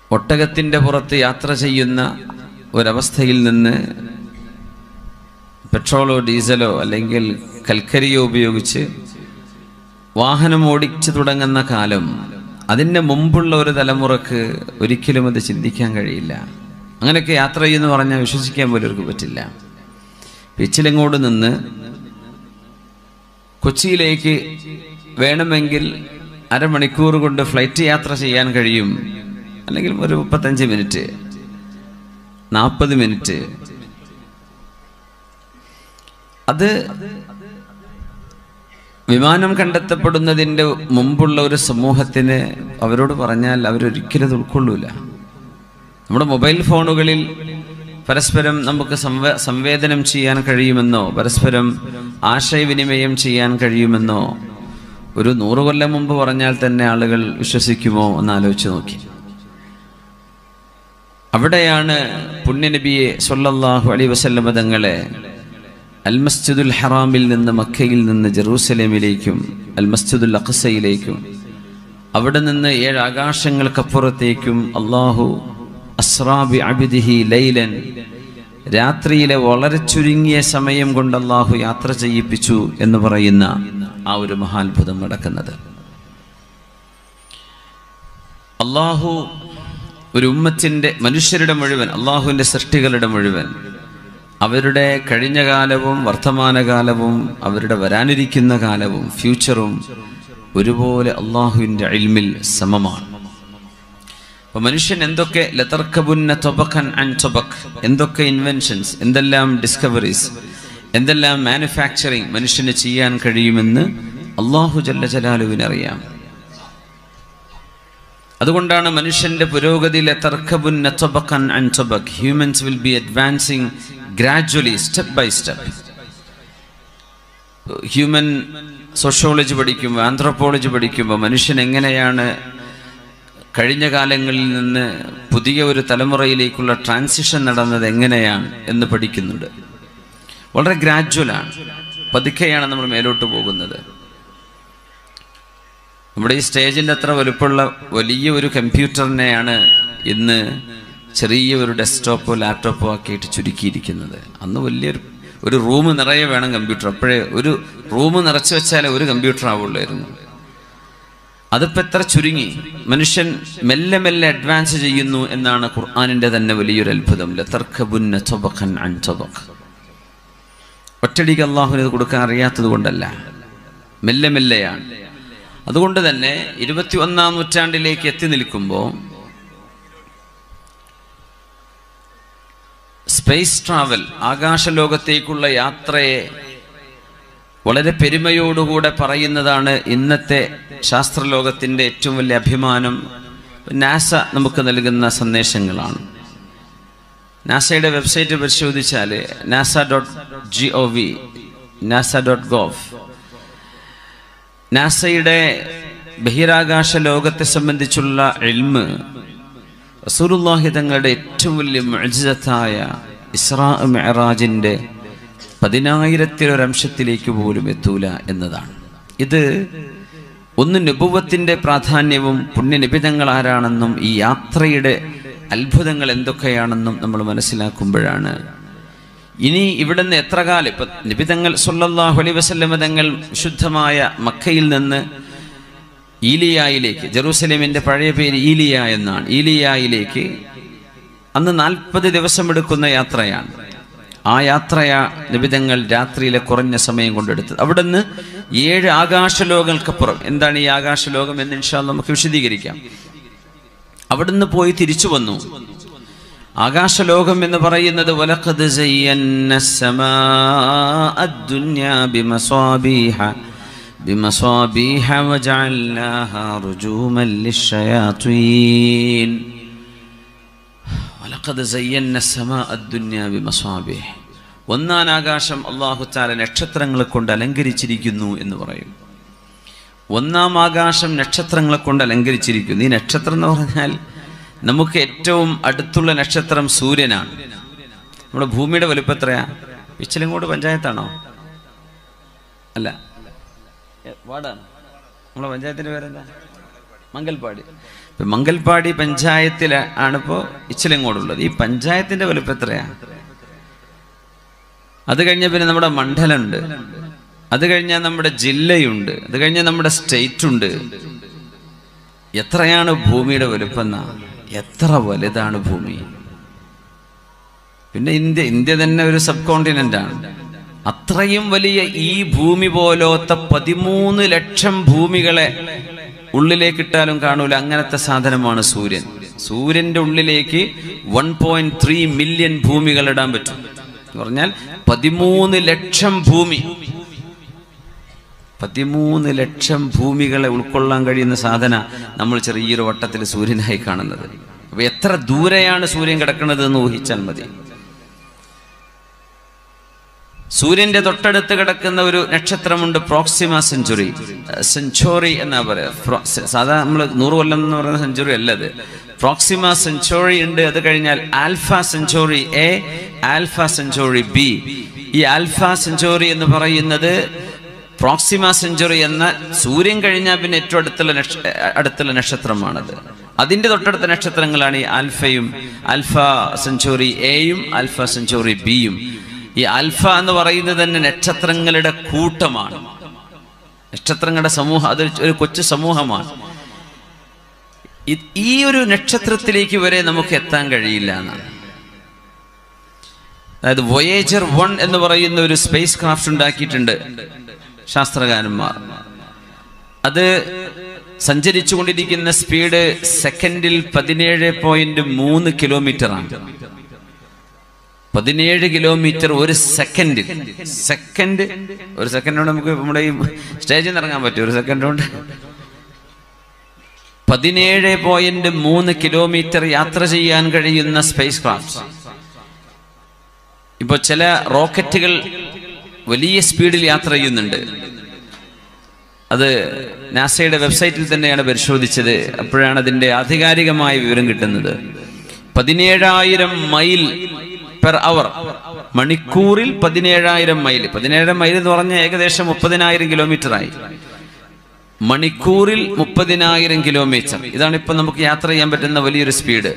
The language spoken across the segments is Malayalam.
ഒട്ടകത്തിൻ്റെ പുറത്ത് യാത്ര ചെയ്യുന്ന ഒരവസ്ഥയിൽ നിന്ന് പെട്രോളോ ഡീസലോ അല്ലെങ്കിൽ കൽക്കരിയോ ഉപയോഗിച്ച് വാഹനം ഓടിച്ചു തുടങ്ങുന്ന കാലം അതിൻ്റെ മുമ്പുള്ള ഒരു തലമുറക്ക് ഒരിക്കലും അത് ചിന്തിക്കാൻ കഴിയില്ല അങ്ങനെയൊക്കെ യാത്ര ചെയ്യുമെന്ന് പറഞ്ഞാൽ വിശ്വസിക്കാൻ പോലും അവർക്ക് പറ്റില്ല പിച്ചിലങ്ങോട് നിന്ന് കൊച്ചിയിലേക്ക് വേണമെങ്കിൽ അരമണിക്കൂർ കൊണ്ട് ഫ്ലൈറ്റ് യാത്ര ചെയ്യാൻ കഴിയും അല്ലെങ്കിൽ ഒരു മുപ്പത്തഞ്ച് മിനിറ്റ് നാൽപ്പത് മിനിറ്റ് അത് വിമാനം കണ്ടെത്തപ്പെടുന്നതിൻ്റെ മുമ്പുള്ള ഒരു സമൂഹത്തിന് അവരോട് പറഞ്ഞാൽ അവരൊരിക്കലും അത് ഉൾക്കൊള്ളൂല നമ്മുടെ മൊബൈൽ ഫോണുകളിൽ പരസ്പരം നമുക്ക് സംവേ സംവേദനം ചെയ്യാൻ കഴിയുമെന്നോ പരസ്പരം ആശയവിനിമയം ചെയ്യാൻ കഴിയുമെന്നോ ഒരു നൂറ് കൊല്ലം മുമ്പ് പറഞ്ഞാൽ തന്നെ ആളുകൾ വിശ്വസിക്കുമോ എന്ന് ആലോചിച്ച് നോക്കി അവിടെയാണ് പുണ്യനബിയെ സൊല്ലാഹു അലി വസല്ലമ തങ്ങളെ അൽ മസ്ജിദുൽ ഹറാമിൽ നിന്ന് മക്കയിൽ നിന്ന് ജെറൂസലേമിലേക്കും അൽ മസ്ജിദുൽ അഖസയിലേക്കും അവിടെ നിന്ന് ഏഴ് ആകാശങ്ങൾക്കപ്പുറത്തേക്കും അള്ളാഹു അസ്രാബി അബിദിഹി ലൈലൻ രാത്രിയിലെ വളരെ ചുരുങ്ങിയ സമയം കൊണ്ട് അള്ളാഹു യാത്ര ചെയ്യിപ്പിച്ചു എന്ന് പറയുന്ന ആ ഒരു മഹാത്ഭുതം നടക്കുന്നത് അള്ളാഹു ഒരു ഉമ്മത്തിൻ്റെ മനുഷ്യരുടെ മുഴുവൻ അള്ളാഹുവിൻ്റെ സൃഷ്ടികളുടെ മുഴുവൻ അവരുടെ കഴിഞ്ഞ കാലവും വർത്തമാനകാലവും അവരുടെ വരാനിരിക്കുന്ന കാലവും ഫ്യൂച്ചറും ഒരുപോലെ അള്ളാഹുവിൻ്റെ അൽമിൽ സമമാണ് അപ്പൊ മനുഷ്യൻ എന്തൊക്കെ ലതർക്കബുന്ന തൊബക്കൻ ആൻഡ് തൊബക് എന്തൊക്കെ ഇൻവെൻഷൻസ് എന്തെല്ലാം ഡിസ്കവറീസ് എന്തെല്ലാം മാനുഫാക്ചറിങ് മനുഷ്യന് ചെയ്യാൻ കഴിയുമെന്ന് അള്ളാഹു ജല്ല ജലാലുവിന് അറിയാം അതുകൊണ്ടാണ് മനുഷ്യന്റെ പുരോഗതിയിൽ തർക്കബുന്ന തൊബക്കൻ ആൻഡ് തൊബക് humans will be advancing gradually step by step human sociology പഠിക്കുമ്പോൾ ആന്ത്രോപോളജി പഠിക്കുമ്പോൾ മനുഷ്യൻ എങ്ങനെയാണ് കഴിഞ്ഞ കാലങ്ങളിൽ നിന്ന് പുതിയ ഒരു തലമുറയിലേക്കുള്ള ട്രാൻസിഷൻ നടന്നത് എങ്ങനെയാണ് എന്ന് പഠിക്കുന്നുണ്ട് വളരെ ഗ്രാജുവലാണ് പതുക്കെയാണ് നമ്മൾ മേലോട്ട് പോകുന്നത് നമ്മുടെ ഈ സ്റ്റേജിൻ്റെ അത്ര വലുപ്പമുള്ള വലിയ ഒരു കമ്പ്യൂട്ടറിനെയാണ് ഇന്ന് ചെറിയ ഒരു ഡെസ്ക്ടോപ്പോ ലാപ്ടോപ്പോ ആക്കിയിട്ട് ചുരുക്കിയിരിക്കുന്നത് അന്ന് വലിയൊരു ഒരു റൂം നിറയെ വേണം കമ്പ്യൂട്ടർ അപ്പോഴേ ഒരു റൂം നിറച്ചു വെച്ചാലേ ഒരു കമ്പ്യൂട്ടർ ആവുള്ളായിരുന്നു അതിപ്പോൾ എത്ര ചുരുങ്ങി മനുഷ്യൻ മെല്ലെ മെല്ലെ അഡ്വാൻസ് ചെയ്യുന്നു എന്നാണ് ഖുർആാനിൻ്റെ തന്നെ വലിയൊരു അത്ഭുതം ലതർക്കബുന്ന തൊബഖൻ അൻ തൊബഖ് ഒറ്റടിക്ക് അള്ളാഹുവിന് ഇത് കൊടുക്കാൻ അറിയാത്തത് കൊണ്ടല്ല മെല്ലെ മെല്ലെയാണ് അതുകൊണ്ട് തന്നെ ഇരുപത്തി ഒന്നാം നൂറ്റാണ്ടിലേക്ക് എത്തി നിൽക്കുമ്പോൾ സ്പേസ് ട്രാവൽ ആകാശലോകത്തേക്കുള്ള യാത്രയെ വളരെ പെരുമയോടുകൂടെ പറയുന്നതാണ് ഇന്നത്തെ ശാസ്ത്രലോകത്തിൻ്റെ ഏറ്റവും വലിയ അഭിമാനം നാസ നമുക്ക് നൽകുന്ന സന്ദേശങ്ങളാണ് നാസയുടെ വെബ്സൈറ്റ് പരിശോധിച്ചാൽ NASA dot G O V NASA dot gov നാസയുടെ ബഹിരാകാശ ലോകത്തെ സംബന്ധിച്ചുള്ള എൽമ് റസൂലുള്ളാഹി തങ്ങളുടെ ഏറ്റവും വലിയ മുഅ്ജിസത്തായ ഇസ്രാ മെഹറാജിൻ്റെ പതിനായിരത്തിലൊരംശത്തിലേക്ക് പോലും എത്തൂല എന്നതാണ് ഇത് ഒന്ന് നുപുവത്തിൻ്റെ പ്രാധാന്യവും പുണ്യനിബിതങ്ങൾ ആരാണെന്നും ഈ യാത്രയുടെ അത്ഭുതങ്ങൾ എന്തൊക്കെയാണെന്നും നമ്മൾ മനസ്സിലാക്കുമ്പോഴാണ് ഇനി ഇവിടുന്ന് എത്ര കാലം ഇപ്പൊ നിബിതങ്ങൾ സല്ലല്ലാഹു അലൈഹി വസല്ലമ തങ്ങൾ ശുദ്ധമായ മക്കയിൽ നിന്ന് ഈലിയായിലേക്ക് ജെറൂസലേമിന്റെ പഴയ പേര് ഈലിയ എന്നാണ് ഈലിയായിലേക്ക് അന്ന് നാൽപ്പത് ദിവസം എടുക്കുന്ന യാത്രയാണ് ആ യാത്രയാ നിബിതങ്ങൾ രാത്രിയിലെ കുറഞ്ഞ സമയം കൊണ്ടെടുത്തത് അവിടുന്ന് ഏഴ് ആകാശലോകങ്ങൾക്കപ്പുറം എന്താണ് ഈ ആകാശലോകം എന്ന് ഇൻഷാ നമുക്ക് വിശദീകരിക്കാം അവിടുന്ന് പോയി തിരിച്ചു വന്നു ആകാശലോകം എന്ന് പറയുന്നത് വലഖദ് സയ്യന്ന السماء الدنيا بمصابيح بمصابيح وجعلناها رجوما للشياطين ولقد زينا السماء الدنيا بمصابيح ഒന്നാം ആകാശം അള്ളാഹു താല നക്ഷത്രങ്ങളെ കൊണ്ട് അലങ്കരിച്ചിരിക്കുന്നു എന്ന് പറയും ഒന്നാം ആകാശം നക്ഷത്രങ്ങളെ കൊണ്ട് അലങ്കരിച്ചിരിക്കുന്നു ഈ നക്ഷത്രം എന്ന് പറഞ്ഞാൽ നമുക്ക് ഏറ്റവും അടുത്തുള്ള നക്ഷത്രം സൂര്യനാണ് നമ്മുടെ ഭൂമിയുടെ വലുപ്പം എത്രയാ പിച്ചിലങ്ങോട് പഞ്ചായത്താണോ അല്ല എ, വാർഡാണ് നമ്മളെ പഞ്ചായത്തിന്റെ പേരെന്താ മംഗൽപാടി ഇപ്പൊ മംഗൽപാടി പഞ്ചായത്തിൽ ആണിപ്പോൾ ഇച്ചിലങ്ങോടുള്ളത് ഈ പഞ്ചായത്തിന്റെ വലുപ്പം എത്രയാ അത് കഴിഞ്ഞ പിന്നെ നമ്മുടെ മണ്ഡലമുണ്ട് അത് കഴിഞ്ഞാൽ നമ്മുടെ ജില്ലയുണ്ട് അത് കഴിഞ്ഞാൽ നമ്മുടെ സ്റ്റേറ്റ് ഉണ്ട് എത്രയാണ് ഭൂമിയുടെ വലുപ്പം എന്നാ എത്ര വലുതാണ് ഭൂമി പിന്നെ ഇന്ത്യ ഇന്ത്യ തന്നെ ഒരു സബ് കോണ്ടിനെന്റ് ആണ് അത്രയും വലിയ ഈ ഭൂമി പോലത്തെ പതിമൂന്ന് ലക്ഷം ഭൂമികളെ ഉള്ളിലേക്ക് ഇട്ടാലും കാണൂല അങ്ങനത്തെ സാധനമാണ് സൂര്യൻ സൂര്യന്റെ ഉള്ളിലേക്ക് വൺ പോയിന്റ് ത്രീ മില്യൺ ഭൂമികൾ ഇടാൻ പറ്റും എന്ന് പറഞ്ഞാൽ പതിമൂന്ന് ലക്ഷം ഭൂമി പതിമൂന്ന് ലക്ഷം ഭൂമികളെ ഉൾക്കൊള്ളാൻ കഴിയുന്ന സാധന നമ്മൾ ചെറിയൊരു വട്ടത്തിൽ സൂര്യനായി കാണുന്നത് അപ്പൊ എത്ര ദൂരെയാണ് സൂര്യൻ കിടക്കുന്നത് എന്ന് ഊഹിച്ചാൽ മതി സൂര്യന്റെ തൊട്ടടുത്ത് കിടക്കുന്ന ഒരു നക്ഷത്രമുണ്ട് പ്രോക്സിമ സെഞ്ചുറി സെഞ്ചുറി എന്നാ പറയാ ഫ്രോ- സ- സാധാരണ നമ്മൾ നൂറ് കൊല്ലം എന്ന് പറയുന്ന സെഞ്ചുറി അല്ല അത് പ്രോക്സിമ സെഞ്ചുറി ഉണ്ട് അത് കഴിഞ്ഞാൽ Alpha Centauri A Alpha Centauri B ഈ ആൽഫ സെഞ്ചുറി എന്ന് പറയുന്നത് പ്രോക്സിമ സെഞ്ചുറി എന്ന സൂര്യൻ കഴിഞ്ഞാൽ പിന്നെ ഏറ്റവും അടുത്തുള്ള നക്ഷ- അടുത്തുള്ള നക്ഷത്രമാണത് അതിന്റെ തൊട്ടടുത്ത നക്ഷത്രങ്ങളാണ് ഈ ആൽഫയും ആൽഫ സെഞ്ചുറി എയും ആൽഫ സെഞ്ചുറി ബിയും ഈ ആൽഫ എന്ന് പറയുന്നത് തന്നെ നക്ഷത്രങ്ങളുടെ കൂട്ടമാണ് നക്ഷത്രങ്ങളുടെ സമൂഹം അത് ഒരു കൊച്ചു സമൂഹമാണ് ഇ- ഈ ഒരു നക്ഷത്രത്തിലേക്ക് വരെ നമുക്ക് എത്താൻ കഴിയില്ല എന്നാണ് അതായത് വൊയേജർ വൺ എന്ന് പറയുന്ന ഒരു സ്പേസ് ക്രാഫ്റ്റ് ഉണ്ടാക്കിയിട്ടുണ്ട് ശാസ്ത്രകാരന്മാർ അത് സഞ്ചരിച്ചു കൊണ്ടിരിക്കുന്ന സ്പീഡ് സെക്കൻഡിൽ പതിനേഴ് പോയിന്റ് മൂന്ന് കിലോമീറ്റർ ആണ് പതിനേഴ് കിലോമീറ്റർ ഒരു സെക്കൻഡ് സെക്കൻഡ് ഒരു സെക്കൻഡ് കൊണ്ട് നമുക്ക് നമ്മുടെ ഈ സ്റ്റേജിൽ നിന്ന് ഇറങ്ങാൻ പറ്റും ഒരു സെക്കൻഡ് കൊണ്ട് പതിനേഴ് പോയിന്റ് മൂന്ന് കിലോമീറ്റർ യാത്ര ചെയ്യാൻ കഴിയുന്ന സ്പേസ് ക്രാഫ്റ്റ് ഇപ്പൊ ചില റോക്കറ്റുകൾ വലിയ സ്പീഡിൽ യാത്ര ചെയ്യുന്നുണ്ട് അത് നാസയുടെ വെബ്സൈറ്റിൽ തന്നെയാണ് പരിശോധിച്ചത് അപ്പോഴാണ് അതിന്റെ ആധികാരികമായ വിവരം കിട്ടുന്നത് പതിനേഴായിരം മൈൽ പെർ അവർ മണിക്കൂറിൽ പതിനേഴായിരം മൈൽ പതിനേഴായിരം മൈൽ എന്ന് പറഞ്ഞാൽ ഏകദേശം മുപ്പതിനായിരം കിലോമീറ്റർ ആയി മണിക്കൂറിൽ മുപ്പതിനായിരം കിലോമീറ്റർ ഇതാണ് ഇപ്പൊ നമുക്ക് യാത്ര ചെയ്യാൻ പറ്റുന്ന വലിയൊരു സ്പീഡ്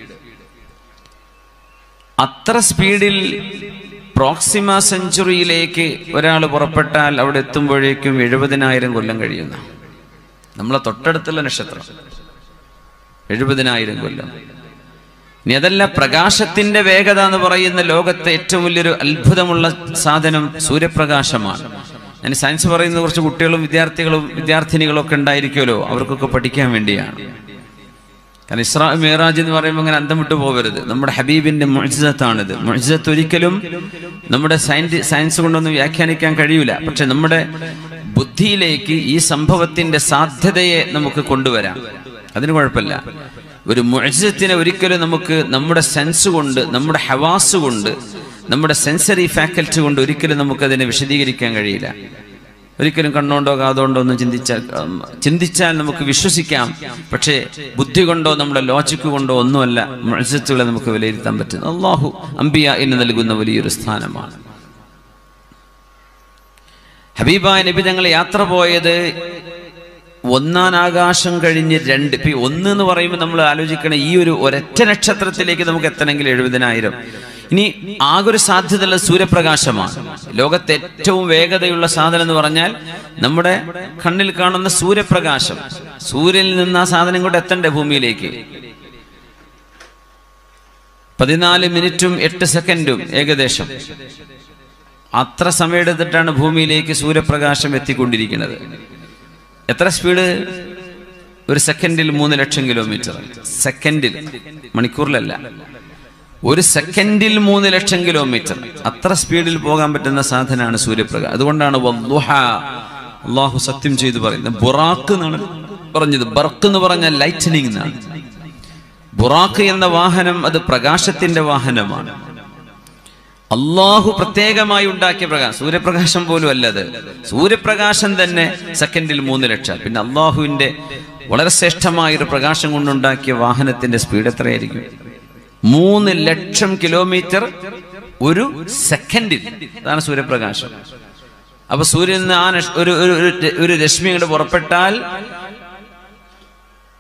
അത്ര സ്പീഡിൽ പ്രോക്സിമ സെഞ്ചുറിയിലേക്ക് ഒരാൾ പുറപ്പെട്ടാൽ അവിടെ എത്തുമ്പോഴേക്കും എഴുപതിനായിരം കൊല്ലം കഴിയുന്ന നമ്മളെ തൊട്ടടുത്തുള്ള നക്ഷത്രം എഴുപതിനായിരം കൊല്ലം ഇനി അതല്ല പ്രകാശത്തിന്റെ വേഗത എന്ന് പറയുന്ന ലോകത്തെ ഏറ്റവും വലിയൊരു അത്ഭുതമുള്ള സാധനം സൂര്യപ്രകാശമാണ് ഞാൻ സയൻസ് പറയുന്ന കുറച്ച് കുട്ടികളും വിദ്യാർത്ഥികളും വിദ്യാർത്ഥിനികളും ഒക്കെ ഉണ്ടായിരിക്കുമല്ലോ അവർക്കൊക്കെ പഠിക്കാൻ വേണ്ടിയാണ് കാരണം ഇസ്രാ മേറാജ് എന്ന് പറയുമ്പോൾ അങ്ങനെ അന്തം വിട്ടു പോകരുത് നമ്മുടെ ഹബീബിന്റെ മുഴ്സത്താണിത് മുഴ്സത്ത് ഒരിക്കലും നമ്മുടെ സയൻസ് സയൻസ് കൊണ്ടൊന്നും വ്യാഖ്യാനിക്കാൻ കഴിയൂല പക്ഷെ നമ്മുടെ ബുദ്ധിയിലേക്ക് ഈ സംഭവത്തിന്റെ സാധ്യതയെ നമുക്ക് കൊണ്ടുവരാം അതിന് കുഴപ്പമില്ല ഒരു മുഴ്സത്തിനെ ഒരിക്കലും നമുക്ക് നമ്മുടെ സെൻസ് കൊണ്ട് നമ്മുടെ ഹവാസ് കൊണ്ട് നമ്മുടെ സെൻസറി ഫാക്കൽറ്റി കൊണ്ട് ഒരിക്കലും നമുക്കതിനെ വിശദീകരിക്കാൻ കഴിയില്ല ഒരിക്കലും കണ്ണുകൊണ്ടോ കാതുകൊണ്ടോ ഒന്നും ചിന്തിച്ചാൽ ഉം, ചിന്തിച്ചാൽ നമുക്ക് വിശ്വസിക്കാം പക്ഷേ ബുദ്ധി കൊണ്ടോ നമ്മുടെ ലോജിക്ക് കൊണ്ടോ ഒന്നുമല്ല മത്സരത്തുകളെ നമുക്ക് വിലയിരുത്താൻ പറ്റുന്നത് അള്ളാഹു അംബിയ എന്ന് നൽകുന്ന വലിയൊരു സ്ഥാനമാണ് ഹബീബായ നബി ഞങ്ങൾ യാത്ര പോയത് ഒന്നാം ആകാശം കഴിഞ്ഞ് രണ്ട് ഇപ്പൊ ഈ ഒന്ന് എന്ന് പറയുമ്പോൾ നമ്മൾ ആലോചിക്കണ ഈ ഒരു ഒരൊറ്റ നക്ഷത്രത്തിലേക്ക് നമുക്ക് എത്തണമെങ്കിൽ എഴുപതിനായിരം ഇനി ആകെ ഒരു സാധ്യതയുള്ള സൂര്യപ്രകാശമാണ് ലോകത്തെ ഏറ്റവും വേഗതയുള്ള സാധനം എന്ന് പറഞ്ഞാൽ നമ്മുടെ കണ്ണിൽ കാണുന്ന സൂര്യപ്രകാശം സൂര്യനിൽ നിന്ന് ആ സാധനം കൊണ്ട് എത്തണ്ടേ ഭൂമിയിലേക്ക് പതിനാല് മിനിറ്റും എട്ട് സെക്കൻഡും ഏകദേശം അത്ര സമയമെടുത്തിട്ടാണ് ഭൂമിയിലേക്ക് സൂര്യപ്രകാശം എത്തിക്കൊണ്ടിരിക്കുന്നത് എത്ര സ്പീഡ് ഒരു സെക്കൻഡിൽ മൂന്ന് ലക്ഷം കിലോമീറ്റർ സെക്കൻഡിൽ മണിക്കൂറിലല്ല ഒരു സെക്കൻഡിൽ മൂന്ന് ലക്ഷം കിലോമീറ്റർ അത്ര സ്പീഡിൽ പോകാൻ പറ്റുന്ന സാധനമാണ് സൂര്യപ്രകാശം അതുകൊണ്ടാണ് വദ്ദുഹ. അള്ളാഹു സത്യം ചെയ്തു പറയുന്നത് ബുറാക്ക് എന്നാണ് പറഞ്ഞത് ബർക്ക് എന്ന് പറഞ്ഞാൽ ലൈറ്റനിങ് എന്നാണ് ബുറാക്ക് എന്ന വാഹനം അത് പ്രകാശത്തിന്റെ വാഹനമാണ് അള്ളാഹു പ്രത്യേകമായി ഉണ്ടാക്കിയ പ്രകാശം സൂര്യപ്രകാശം പോലും അല്ലത് സൂര്യപ്രകാശം തന്നെ സെക്കൻഡിൽ മൂന്ന് ലക്ഷം പിന്നെ അള്ളാഹുവിന്റെ വളരെ ശ്രേഷ്ഠമായ ഒരു പ്രകാശം കൊണ്ടുണ്ടാക്കിയ വാഹനത്തിന്റെ സ്പീഡ് എത്രയായിരിക്കും മൂന്ന് ലക്ഷം കിലോമീറ്റർ ഒരു സെക്കൻഡിൽ അതാണ് സൂര്യപ്രകാശം അപ്പൊ സൂര്യനിൽ നിന്ന് ആ നഷ്- ഒരു ഒരു ഒരു- ഒരു രശ്മി ഇങ്ങോട്ട് പുറപ്പെട്ടാൽ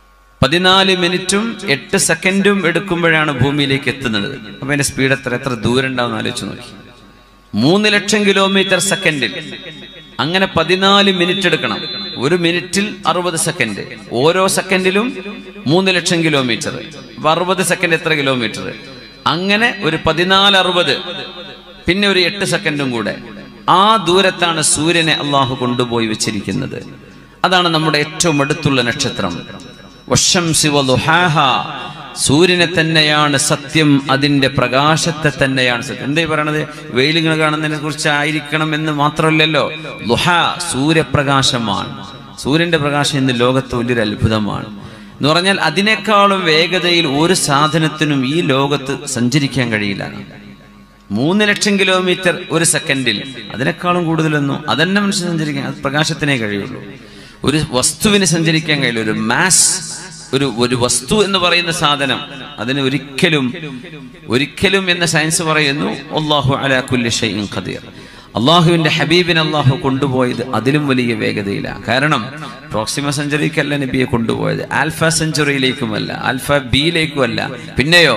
പതിനാല് മിനിറ്റും എട്ട് സെക്കൻഡും എടുക്കുമ്പോഴാണ് ഭൂമിയിലേക്ക് എത്തുന്നത് അപ്പൊ അതിന്റെ സ്പീഡ് എത്ര എത്ര ദൂരം ഉണ്ടാവും ആലോചിച്ച് നോക്കി മൂന്ന് ലക്ഷം കിലോമീറ്റർ സെക്കൻഡിൽ അങ്ങനെ പതിനാല് മിനിറ്റ് എടുക്കണം ഒരു മിനിറ്റിൽ അറുപത് സെക്കൻഡ് ഓരോ സെക്കൻഡിലും മൂന്ന് ലക്ഷം കിലോമീറ്റർ അപ്പൊ അറുപത് സെക്കൻഡ് എത്ര കിലോമീറ്റർ അങ്ങനെ ഒരു പതിനാല് അറുപത് പിന്നെ ഒരു എട്ട് സെക്കൻഡും കൂടെ ആ ദൂരത്താണ് സൂര്യനെ അള്ളാഹു കൊണ്ടുപോയി വെച്ചിരിക്കുന്നത് അതാണ് നമ്മുടെ ഏറ്റവും അടുത്തുള്ള നക്ഷത്രം വശംസി വളുഹാഹ. സൂര്യനെ തന്നെയാണ് സത്യം അതിന്റെ പ്രകാശത്തെ തന്നെയാണ് സത്യം എന്തേ പറയണത് വെയിലുകൾ കാണുന്നതിനെ കുറിച്ച് ആയിരിക്കണം എന്ന് മാത്രമല്ലല്ലോ ലുഹ സൂര്യപ്രകാശമാണ് സൂര്യന്റെ പ്രകാശം ഇന്ന് ലോകത്ത് വലിയൊരു അത്ഭുതമാണ് എന്ന് പറഞ്ഞാൽ അതിനേക്കാളും വേഗതയിൽ ഒരു സാധനത്തിനും ഈ ലോകത്ത് സഞ്ചരിക്കാൻ കഴിയില്ല മൂന്ന് ലക്ഷം കിലോമീറ്റർ ഒരു സെക്കൻഡിൽ അതിനേക്കാളും കൂടുതലൊന്നും അതന്നെ മനുഷ്യൻ സഞ്ചരിക്കാൻ അത് പ്രകാശത്തിനേ കഴിയുള്ളൂ ഒരു വസ്തുവിന് സഞ്ചരിക്കാൻ കഴിയില്ല ഒരു മാസ് ഒരു ഒരു വസ്തു എന്ന് പറയുന്ന സാധനം അതിന് ഒരിക്കലും ഒരിക്കലും എന്ന സയൻസ് പറയുന്നു അള്ളാഹു അലാ കുല്ലി ഷൈഇൻ ഖദീർ അള്ളാഹുവിന്റെ ഹബീബിനെ അള്ളാഹു കൊണ്ടുപോയത് അതിലും വലിയ വേഗതയിലാണ് കാരണം പ്രോക്സിമ സെഞ്ചുറിക്കല്ല നബിയെ കൊണ്ടുപോയത് ആൽഫ സെഞ്ചുറിയിലേക്കുമല്ല ആൽഫ ബിയിലേക്കുമല്ല പിന്നെയോ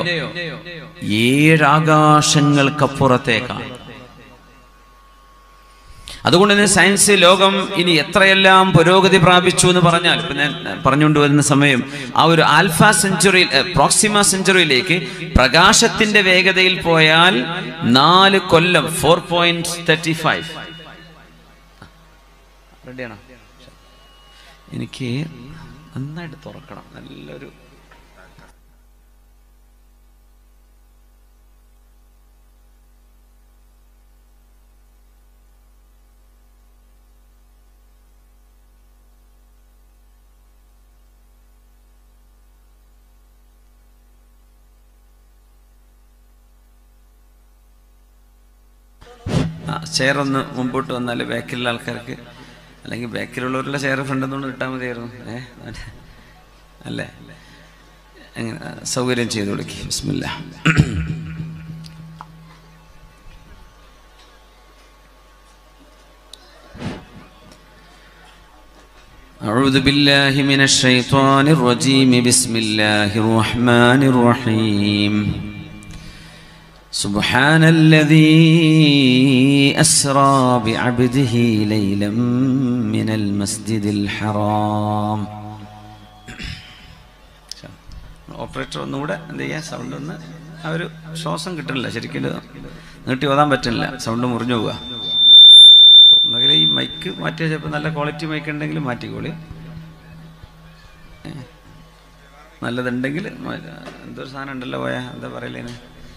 ഏഴാകാശങ്ങൾക്കപ്പുറത്തേക്കാണ് അതുകൊണ്ട് തന്നെ സയൻസ് ലോകം ഇനി എത്രയെല്ലാം പുരോഗതി പ്രാപിച്ചു എന്ന് പറഞ്ഞാൽ ഇപ്പൊ ഞാൻ പറഞ്ഞുകൊണ്ട് വരുന്ന സമയം ആ ഒരു ആൽഫ സെഞ്ചുറി പ്രോക്സിമ സെഞ്ചുറിയിലേക്ക് പ്രകാശത്തിന്റെ വേഗതയിൽ പോയാൽ നാല് കൊല്ലം ഫോർ പോയിന്റ് തേർട്ടി ഫൈവ് റെഡിയാണോ എനിക്ക് നന്നായിട്ട് തുറക്കണം നല്ലൊരു ആ ചെയർ ഒന്ന് മുമ്പോട്ട് വന്നാൽ ബാക്കിലുള്ള ആൾക്കാർക്ക് അല്ലെങ്കിൽ ബാക്കിലുള്ളവരുടെ ചെയർ ഫ്രണ്ട് കൊണ്ട് ഇട്ടാൽ മതിയായിരുന്നു ഏ അല്ലേ അങ്ങനെ ആ, സൗകര്യം ചെയ്തു കൊടുക്കി ബിസ്മില്ല أعوذ بالله من الشيطان الرجيم بسم الله الرحمن الرحيم سبحان الذي أسرى بعبده ليلا من المسجد الحرام ഓപ്പറേറ്റർ ഒന്നുകൂടെ എന്ത് ചെയ്യാ സൗണ്ട് ഒന്ന് ആ ഒരു ശ്വാസം കിട്ടണില്ല ശരിക്കും ഇത് നീട്ടി ഓതാൻ പറ്റുന്നില്ല സൗണ്ട് മുറിഞ്ഞു പോവുക ഒന്നുകിൽ ഈ മൈക്ക് മാറ്റിയാൽ ചിലപ്പോൾ നല്ല ക്വാളിറ്റി മൈക്ക് ഉണ്ടെങ്കിൽ മാറ്റിക്കോളി ഏ. നല്ലതുണ്ടെങ്കിൽ മാ- എന്തൊരു സാധനം ഉണ്ടല്ലോ പോയാ എന്താ പറയലേന്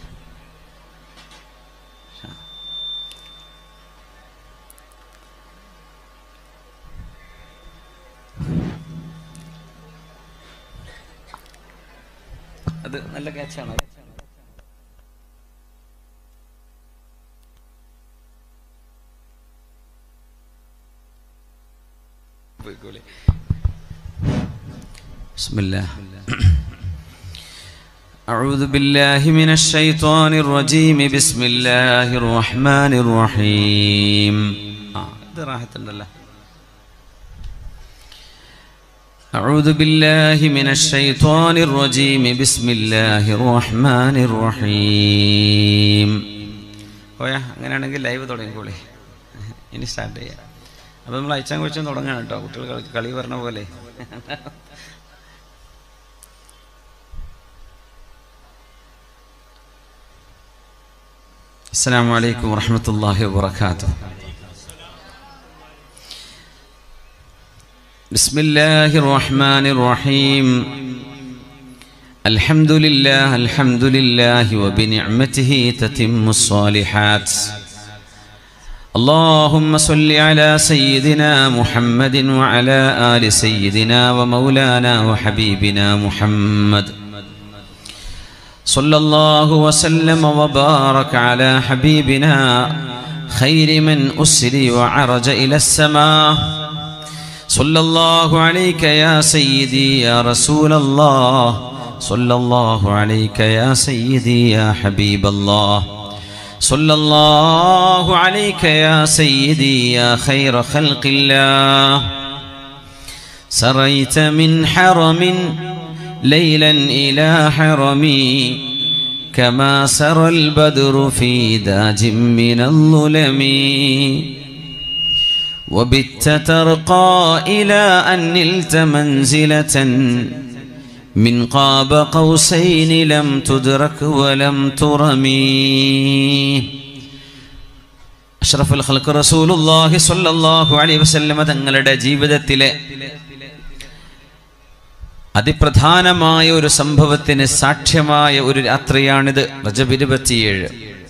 അത് നല്ല ക്യാച്ചാണോ പോയിക്കോളി بسم الله أعوذ بالله من الشيطان الرجيم بسم الله الرحمن الرحيم آه ده راحت الله أعوذ بالله من الشيطان الرجيم بسم الله الرحمن الرحيم പോയാ അങ്ങനെയാണെങ്കിൽ ലൈവ് തുടങ്ങിക്കോളി ഇനി സ്റ്റാർട്ട് ചെയ്യാം അപ്പോൾ നമ്മൾ അയച്ചാൻ കുറിച്ചും തുടങ്ങാണ് കേട്ടോ കുട്ടികൾ കളി- കളി പറഞ്ഞ പോലെ السلام عليكم ورحمة الله وبركاته بسم الله الرحمن الرحيم الحمد لله الحمد لله وبنعمته تتم الصالحات اللهم صل على سيدنا محمد وعلى آل سيدنا ومولانا وحبيبنا محمد صلى الله وسلم وبارك على حبيبنا خير من أسري وعرج إلى السماء صلى الله عليك يا سيدي يا رسول الله صلى الله عليك يا سيدي يا حبيب الله صلى الله عليك يا سيدي يا خير خلق الله سريت من حرم ليلا إلى حرمي كما سرى البدر في داج من الظلم وبت ترقى إلى أن نلت منزلة من قاب قوسين لم تدرك ولم ترمي അഷ്റഫുൽ ഖൽക്ക് റസൂലുള്ളാഹി സ്വല്ലല്ലാഹു അലൈഹി വസല്ലമ തങ്ങളുടെ ജീവിതത്തിലെ അതിപ്രധാനമായ ഒരു സംഭവത്തിന് സാക്ഷ്യമായ ഒരു രാത്രിയാണിത് റജബ് ഇരുപത്തിയേഴ്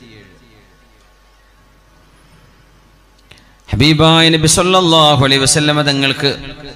ഹബീബായ നബി സല്ലല്ലാഹു അലൈഹി വസല്ലമ തങ്ങൾക്ക്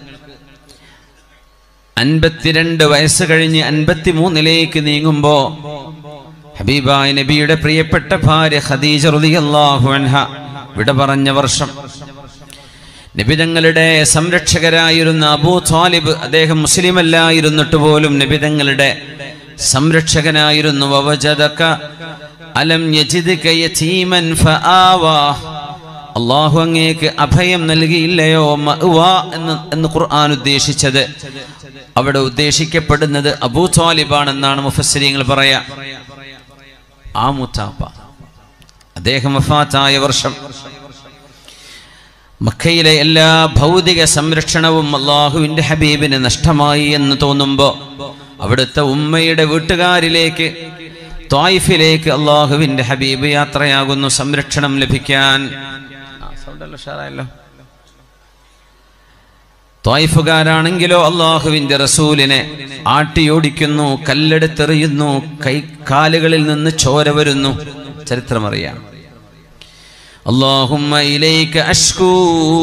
അൻപത്തിരണ്ട് വയസ്സ് കഴിഞ്ഞ് അൻപത്തിമൂന്നിലേക്ക് നീങ്ങുമ്പോ ഹബീബായ നബിയുടെ പ്രിയപ്പെട്ട ഭാര്യ ഖദീജ റളിയല്ലാഹു അൻഹ വിട പറഞ്ഞ വർഷം നബിതങ്ങളുടെ സംരക്ഷകരായിരുന്ന അബൂ താലിബ് അദ്ദേഹം മുസ്ലിം അല്ലായിരുന്നിട്ട് പോലും നബിതങ്ങളുടെ സംരക്ഷകനായിരുന്നു വവജദക അലം യജിദ്ക യതീമൻ ഫആവാ അള്ളാഹു അങ്ങേക്ക് അഭയം നൽകിയില്ലയോ മഅ്വ എന്ന് എന്ന് ഖുർആൻ ഉദ്ദേശിച്ചത് അവിടെ ഉദ്ദേശിക്കപ്പെടുന്നത് അബൂ താലിബാണെന്നാണ് മുഫസ്സിരിങ്ങൾ പറയാ ആ മുത്താപ്പ അദ്ദേഹം വഫാത്തായ വർഷം മക്കയിലെ എല്ലാ ഭൗതിക സംരക്ഷണവും അള്ളാഹുവിന്റെ ഹബീബിന് നഷ്ടമായി എന്ന് തോന്നുമ്പോൾ അവിടുത്തെ ഉമ്മയുടെ വീട്ടുകാരിലേക്ക് ത്വായിഫിലേക്ക് അള്ളാഹുവിന്റെ ഹബീബ് യാത്രയാകുന്നു സംരക്ഷണം ലഭിക്കാൻ ആ, സൗണ്ടല്ലോ ഉഷാറായല്ലോ ത്വായിഫുകാരാണെങ്കിലോ അള്ളാഹുവിന്റെ റസൂലിനെ ആട്ടിയോടിക്കുന്നു കല്ലെടുത്തെറിയുന്നു കൈ കാലുകളിൽ നിന്ന് ചോര വരുന്നു ചരിത്രമറിയാം اللهم إليك أشكو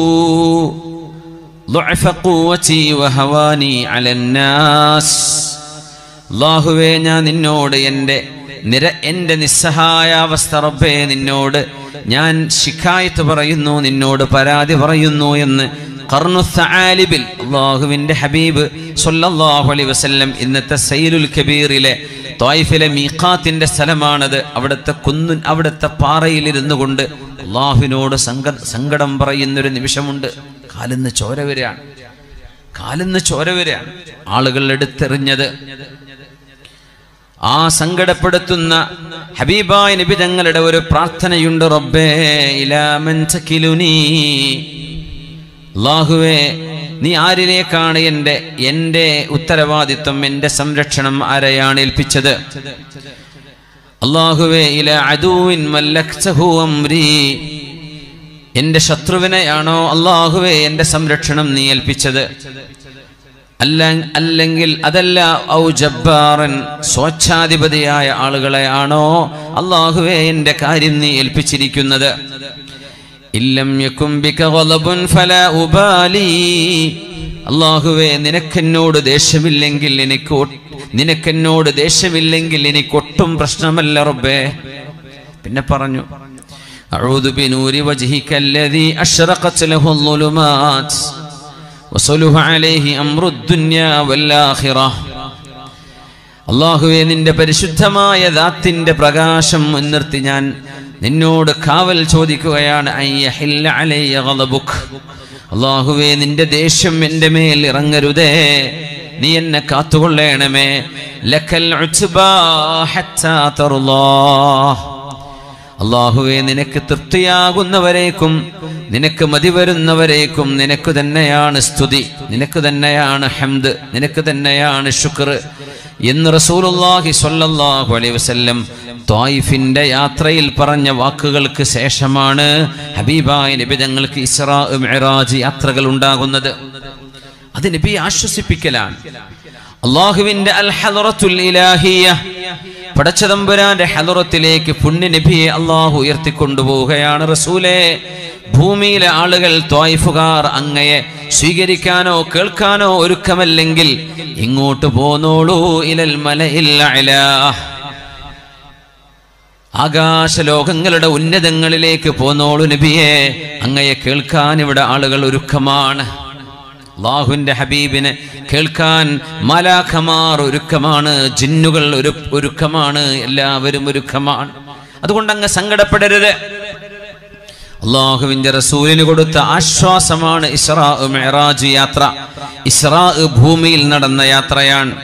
ضعف قوتي وهواني على الناس അള്ളാഹുവേ ഞാൻ നിന്നോട് എൻ്റെ നിര എൻ്റെ നിസ്സഹായാവസ്ഥ റബ്ബേ നിന്നോട് ഞാൻ ശിക്കായത്ത് പറയുന്നു നിന്നോട് പരാതി പറയുന്നു എന്ന് കർണുസാലിബിൽ അള്ളാഹുവിൻ്റെ ഹബീബ് സൊല്ലാഹു അലൈ വസല്ലം ഇന്നത്തെ സൈലുൽ കബീറിലെ ത്വായിഫിലെ മീഖാത്തിന്റെ സ്ഥലമാണത് അവിടുത്തെ കുന്നു അവിടുത്തെ പാറയിലിരുന്നു കൊണ്ട് അള്ളാഹുവിനോട് സങ്ക സങ്കടം പറയുന്നൊരു നിമിഷമുണ്ട് കാലിന്ന് ചോര വരികയാണ് കാലിന്ന് ചോര വരികയാണ് ആളുകൾ എടുത്തെറിഞ്ഞത് ആ സങ്കടപ്പെടുത്തുന്ന ഹബീബായ നബി തങ്ങളുടെ ഒരു പ്രാർത്ഥനയുണ്ട് റബ്ബേ ഇലാമൻ തകിലുനീ അള്ളാഹുവേ നീ ആരിലേക്കാണ് എൻ്റെ എൻ്റെ ഉത്തരവാദിത്വം എൻ്റെ സംരക്ഷണം ആരെയാണ് ഏൽപ്പിച്ചത് അള്ളാഹുവേ ഇല അദൂവിൻ മല്ലക്തഹു അംരി എൻ്റെ ശത്രുവിനെയാണോ അള്ളാഹുവേ എൻ്റെ സംരക്ഷണം നീ ഏൽപ്പിച്ചത് അല്ല അല്ലെങ്കിൽ അതല്ല ഔ ജബ്ബാറൻ സ്വച്ഛാധിപതിയായ ആളുകളെയാണോ അള്ളാഹുവേ എൻ്റെ കാര്യം നീ ഏൽപ്പിച്ചിരിക്കുന്നത് ഇല്ലം യകും ബിക ഗളബുൻ ഫലാ ഉബാലി അള്ളാഹുവേ നിനക്കെന്നോട് ദേഷ്യമില്ലെങ്കിൽ എനിക്ക് ഒ- നിനക്കെന്നോട് ദേഷ്യമില്ലെങ്കിൽ എനിക്കൊട്ടും പ്രശ്നമല്ല റബ്ബേ പിന്നെ പറഞ്ഞു أعوذ بنور وجهك الذي أشرقت له الظلمات وصلح عليه أمر الدنيا والآخرة അള്ളാഹുവെ നിന്റെ പരിശുദ്ധമായ ദാത്തിന്റെ പ്രകാശം മുൻനിർത്തി ഞാൻ നിന്നോട് കാവൽ ചോദിക്കുകയാണ് അയ്യഹില്ല അലയ്യ ഗളബുക്. അള്ളാഹുവെ നിന്റെ ദേഷ്യം എൻ്റെ മേൽ ഇറങ്ങരുതേ നീ എന്നെ കാത്തുകൊള്ളേണമേ ലക്കൽ ഉച്ബാ ഹത്താ തർലാഹ്. അള്ളാഹുവെ നിനക്ക് തൃപ്തിയാകുന്നവരേക്കും നിനക്ക് മതി വരുന്നവരേക്കും നിനക്ക് തന്നെയാണ് സ്തുതി നിനക്ക് തന്നെയാണ് ഹംദ് നിനക്ക് തന്നെയാണ് ശുക്ർ എന്ന് റസൂലുള്ളാഹി സ്വല്ലല്ലാഹു അലൈഹി വസല്ലം ത്വായിഫിന്റെ യാത്രയിൽ പറഞ്ഞ വാക്കുകൾക്ക് ശേഷമാണ് ഹബീബായ നബി തങ്ങൾക്ക് ഇസ്രാ മിഅ്റാജ് യാത്രകൾ ഉണ്ടാകുന്നത് അത് നബി ആശ്വസിപ്പിക്കലാണ് അള്ളാഹുവിന്റെ അൽ ഹദറത്തുൽ ഇലാഹിയ പടച്ചതമ്പുരാന്റെ ഹദറത്തിലേക്ക് പുണ്യ നബിയെ അള്ളാഹു ഉയർത്തിക്കൊണ്ടുപോവുകയാണ് റസൂലേ ഭൂമിയിലെ ആളുകൾ ത്വായിഫുകാർ അങ്ങയെ സ്വീകരിക്കാനോ കേൾക്കാനോ ഒരുക്കമല്ലെങ്കിൽ ഇങ്ങോട്ട് പോന്നോളൂ ഇലൽ മലയിൽ അഅ്ലാ. ആകാശലോകങ്ങളുടെ ഉന്നതങ്ങളിലേക്ക് പോന്നോളൂ നബിയെ അങ്ങയെ കേൾക്കാൻ ഇവിടെ ആളുകൾ ഒരുക്കമാണ് അള്ളാഹുവിന്റെ ഹബീബിനെ കേൾക്കാൻ മാലാഖമാർ ഒരുക്കമാണ് ജിന്നുകൾ ഒരു ഒരുക്കമാണ് എല്ലാവരും ഒരുക്കമാണ് അതുകൊണ്ട് അങ്ങ് സങ്കടപ്പെടരുത് അള്ളാഹുവിന്റെ റസൂലിന് കൊടുത്ത ആശ്വാസമാണ് ഇസ്രാ മെഹറാജ് യാത്ര ഇസ്രാ ഭൂമിയിൽ നടന്ന യാത്രയാണ്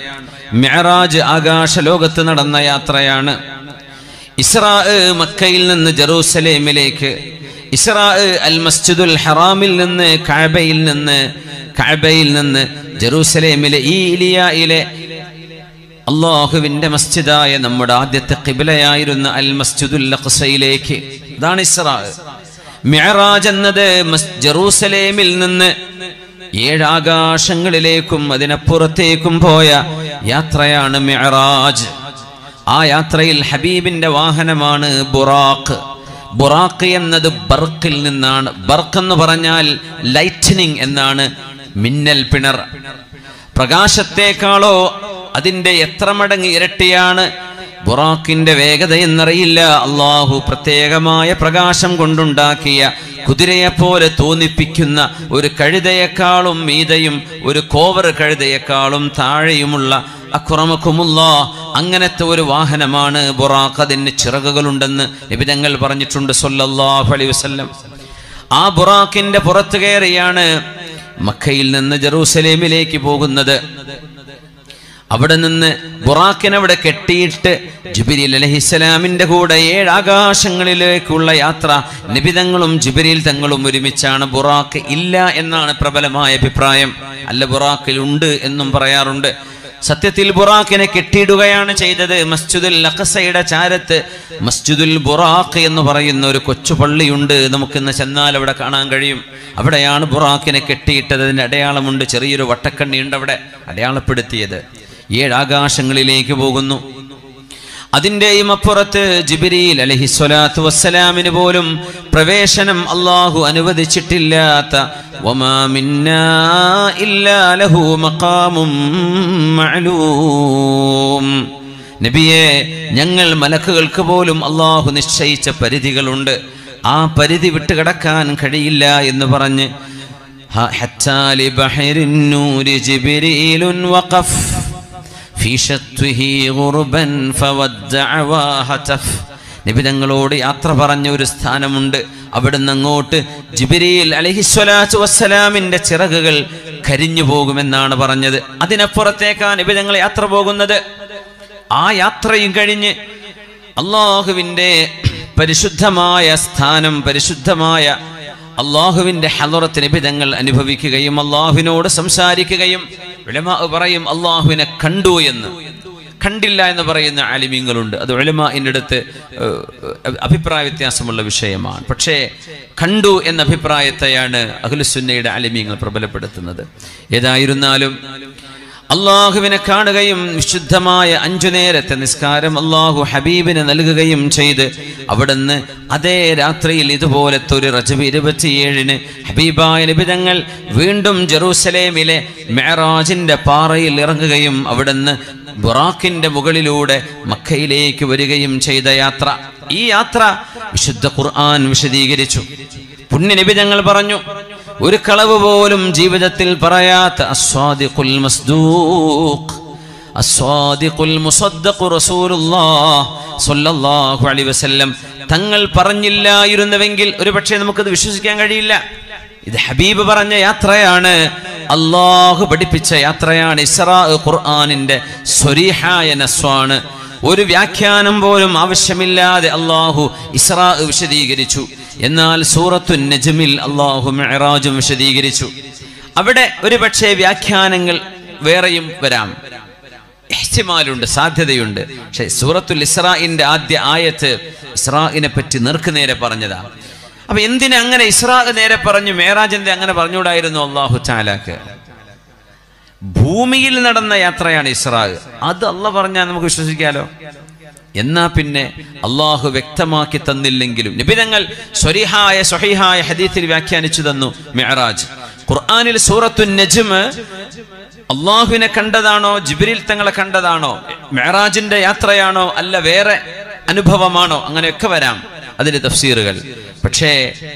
മെഹറാജ് ആകാശ ലോകത്ത് നടന്ന യാത്രയാണ് ഇസ്രാ മക്കയിൽ നിന്ന് ജെറൂസലേമിലേക്ക് ഇസ്രാ അൽ മസ്ജിദുൽ ഹറാമിൽ നിന്ന് കഅബയിൽ നിന്ന് കഅബയിൽ നിന്ന് ജെറൂസലേമിലെ ഈ ഇലിയയിലെ അള്ളാഹുവിന്റെ മസ്ജിദായ നമ്മുടെ ആദ്യത്തെ കിബിലയായിരുന്ന അൽ മസ്ജിദുൽ അഖ്സയിലേക്ക് അതാണ് ഇസ്രാ മിഅറാജ് എന്നത് മസ്- ജെറൂസലേമിൽ നിന്ന് ഏഴാകാശങ്ങളിലേക്കും അതിനപ്പുറത്തേക്കും പോയ യാത്രയാണ് മിഅറാജ് ആ യാത്രയിൽ ഹബീബിന്റെ വാഹനമാണ് ബുറാഖ് ബുറാഖ് എന്നത് ബർക്കിൽ നിന്നാണ് ബർക്ക് എന്ന് പറഞ്ഞാൽ ലൈറ്റനിങ് എന്നാണ് മിന്നൽ പിണർ പ്രകാശത്തെക്കാളോ അതിന്റെ എത്ര മടങ്ങ് ഇരട്ടിയാണ് ബുറാക്കിന്റെ വേഗത എന്നറിയില്ല അള്ളാഹു പ്രത്യേകമായ പ്രകാശം കൊണ്ടുണ്ടാക്കിയ കുതിരയെപ്പോലെ തോന്നിപ്പിക്കുന്ന ഒരു കഴുതയെക്കാളും മീതയും ഒരു കോവർ കഴുതയെക്കാളും താഴെയുമുള്ള അക്രമക്കുമുള്ള അങ്ങനത്തെ ഒരു വാഹനമാണ് ബുറാഖ് അതിന് ചിറകുകളുണ്ടെന്ന് നിബിതങ്ങൾ പറഞ്ഞിട്ടുണ്ട് സല്ലല്ലാഹു അലൈഹി വസല്ലം ആ ബുറാഖിന്റെ പുറത്ത് കയറിയാണ് മക്കയിൽ നിന്ന് ജെറൂസലേമിലേക്ക് പോകുന്നത് അവിടെ നിന്ന് ബുറാക്കിനെ അവിടെ കെട്ടിയിട്ട് ജുബിരിൽ അലഹിസ്സലാമിന്റെ കൂടെ ഏഴ് ആകാശങ്ങളിലേക്കുള്ള യാത്ര നിബിതങ്ങളും ജുബിരിൽ തങ്ങളും ഒരുമിച്ചാണ് ബുറാക്ക് ഇല്ല എന്നാണ് പ്രബലമായ അഭിപ്രായം അല്ല ബുറാക്കിൽ ഉണ്ട് എന്നും പറയാറുണ്ട് സത്യത്തിൽ ബുറാക്കിനെ കെട്ടിയിടുകയാണ് ചെയ്തത് മസ്ജിദുൽ അഖസയുടെ ചാരത്ത് മസ്ജിദുൽ ബുറാഖ് എന്ന് പറയുന്ന ഒരു കൊച്ചു പള്ളിയുണ്ട് നമുക്കിന്ന് ചെന്നാൽ അവിടെ കാണാൻ കഴിയും അവിടെയാണ് ബുറാക്കിനെ കെട്ടിയിട്ടത് അതിന്റെ അടയാളമുണ്ട് ചെറിയൊരു വട്ടക്കണ്ണിയുണ്ട് അവിടെ അടയാളപ്പെടുത്തിയത് ഏഴാകാശങ്ങളിലേക്ക് പോകുന്നു അതിൻ്റെയും അപ്പുറത്ത് ജിബിരിയിൽ അലഹിസ്വലാത്തു വസ്സലാമിന് പോലും പ്രവേശനം അള്ളാഹു അനുവദിച്ചിട്ടില്ലാത്ത വമാ മിന്നാ ഇല്ലാ ലഹു മഖാമും മഅലൂം നബിയെ ഞങ്ങൾ മലക്കുകൾക്ക് പോലും അള്ളാഹു നിശ്ചയിച്ച പരിധികളുണ്ട് ആ പരിധി വിട്ടുകിടക്കാൻ കഴിയില്ല എന്ന് പറഞ്ഞ് ഹ- ഹത്താ ലിബഹരി النور جبريل وقف في شطه غربا فودع وهتف നബി തങ്ങളോട് യാത്ര പറഞ്ഞ ഒരു സ്ഥാനമുണ്ട് അവിടുന്ന് അങ്ങോട്ട് ജിബിരിയിൽ അലഹിസ്വലാച്ചു വസ്സലാമിന്റെ ചിറകുകൾ കരിഞ്ഞു പോകുമെന്നാണ് പറഞ്ഞത് അതിനപ്പുറത്തേക്കാണ് നബി തങ്ങൾ യാത്ര പോകുന്നത് ആ യാത്രയും കഴിഞ്ഞ് അള്ളാഹുവിൻ്റെ പരിശുദ്ധമായ സ്ഥാനം പരിശുദ്ധമായ അള്ളാഹുവിന്റെ ഹലറത്ത് നിബിതങ്ങൾ അനുഭവിക്കുകയും അള്ളാഹുവിനോട് സംസാരിക്കുകയും ഉലമാ പറയും അള്ളാഹുവിനെ കണ്ടു എന്ന് കണ്ടില്ല എന്ന് പറയുന്ന ആലിമീങ്ങളുണ്ട് അത് ഉലമാന്റെ അടുത്ത് ഏഹ്, അഭിപ്രായ വ്യത്യാസമുള്ള വിഷയമാണ് പക്ഷേ കണ്ടു എന്ന അഭിപ്രായത്തെയാണ് അഖിലുസുന്നയുടെ ആലിമീങ്ങൾ പ്രബലപ്പെടുത്തുന്നത് ഏതായിരുന്നാലും അള്ളാഹുവിനെ കാണുകയും വിശുദ്ധമായ അഞ്ചു നേരത്തെ നിസ്കാരം അള്ളാഹു ഹബീബിന് നൽകുകയും ചെയ്ത് അവിടുന്ന് അതേ രാത്രിയിൽ ഇതുപോലത്തെ ഒരു റജബ് ഇരുപത്തിയേഴിന് ഹബീബായ നിബിതങ്ങൾ വീണ്ടും ജെറൂസലേമിലെ മെഹറാജിന്റെ പാറയിൽ ഇറങ്ങുകയും അവിടുന്ന് ബുറാക്കിന്റെ മുകളിലൂടെ മക്കയിലേക്ക് വരികയും ചെയ്ത യാത്ര ഈ യാത്ര വിശുദ്ധ ഖുർആൻ വിശദീകരിച്ചു പുണ്യനബി ഞങ്ങൾ പറഞ്ഞു ഒരു കളവ് പോലും ജീവിതത്തിൽ പറയാത്ത അസ്വാദിഖുൽ മസ്ദൂഖ് അസ്വാദിഖുൽ മുസദ്ദഖു റസൂലുള്ളാഹ് സ്വല്ലല്ലാഹു അലൈഹി വസല്ലം തങ്ങൾ പറഞ്ഞില്ലായിരുന്നുവെങ്കിൽ ഒരു പക്ഷേ നമുക്കത് വിശ്വസിക്കാൻ കഴിയില്ല ഇത് ഹബീബ് പറഞ്ഞ യാത്രയാണ് അള്ളാഹു പഠിപ്പിച്ച യാത്രയാണ് ഇസ്രാ ഖുർആനിന്റെ സ്വരീഹായ നസ്വാണ് ഒരു വ്യാഖ്യാനം പോലും ആവശ്യമില്ലാതെ അള്ളാഹു ഇസ്രാ വിശദീകരിച്ചു എന്നാൽ സൂറത്തു നജ്മിൽ അള്ളാഹു മെഹറാജും വിശദീകരിച്ചു അവിടെ ഒരു പക്ഷേ വ്യാഖ്യാനങ്ങൾ വേറെയും വരാം ഇഹ്തിമാലുണ്ട് സാധ്യതയുണ്ട് പക്ഷേ സൂറത്തുൽ ഇസ്രാഇന്റെ ആദ്യ ആയത്ത് ഇസ്രാഇനെ പറ്റി നേർക്കുനേരെ പറഞ്ഞതാ അപ്പൊ എന്തിനെ അങ്ങനെ ഇസ്രാ നേരെ പറഞ്ഞു മേറാജിന്റെ അങ്ങനെ പറഞ്ഞുകൂടായിരുന്നു അള്ളാഹു ചാലാക്ക് ഭൂമിയിൽ നടന്ന യാത്രയാണ് ഇസ്രാ അത് അല്ല പറഞ്ഞാൽ നമുക്ക് വിശ്വസിക്കാലോ എന്നാ പിന്നെ അള്ളാഹു വ്യക്തമാക്കി തന്നില്ലെങ്കിലും നിബിതങ്ങൾ സ്വരിഹായ സ്വഹിഹായ ഹദീത്തിൽ വ്യാഖ്യാനിച്ചു തന്നു മെഹറാജ് ഖുർആനിൽ സൂറത്തു നജ്മ് അള്ളാഹുവിനെ കണ്ടതാണോ ജിബ്രീൽ തങ്ങളെ കണ്ടതാണോ മെഹറാജിന്റെ യാത്രയാണോ അല്ല വേറെ അനുഭവമാണോ അങ്ങനെയൊക്കെ വരാം അതിന്റെ തഫ്സീറുകൾ പക്ഷേ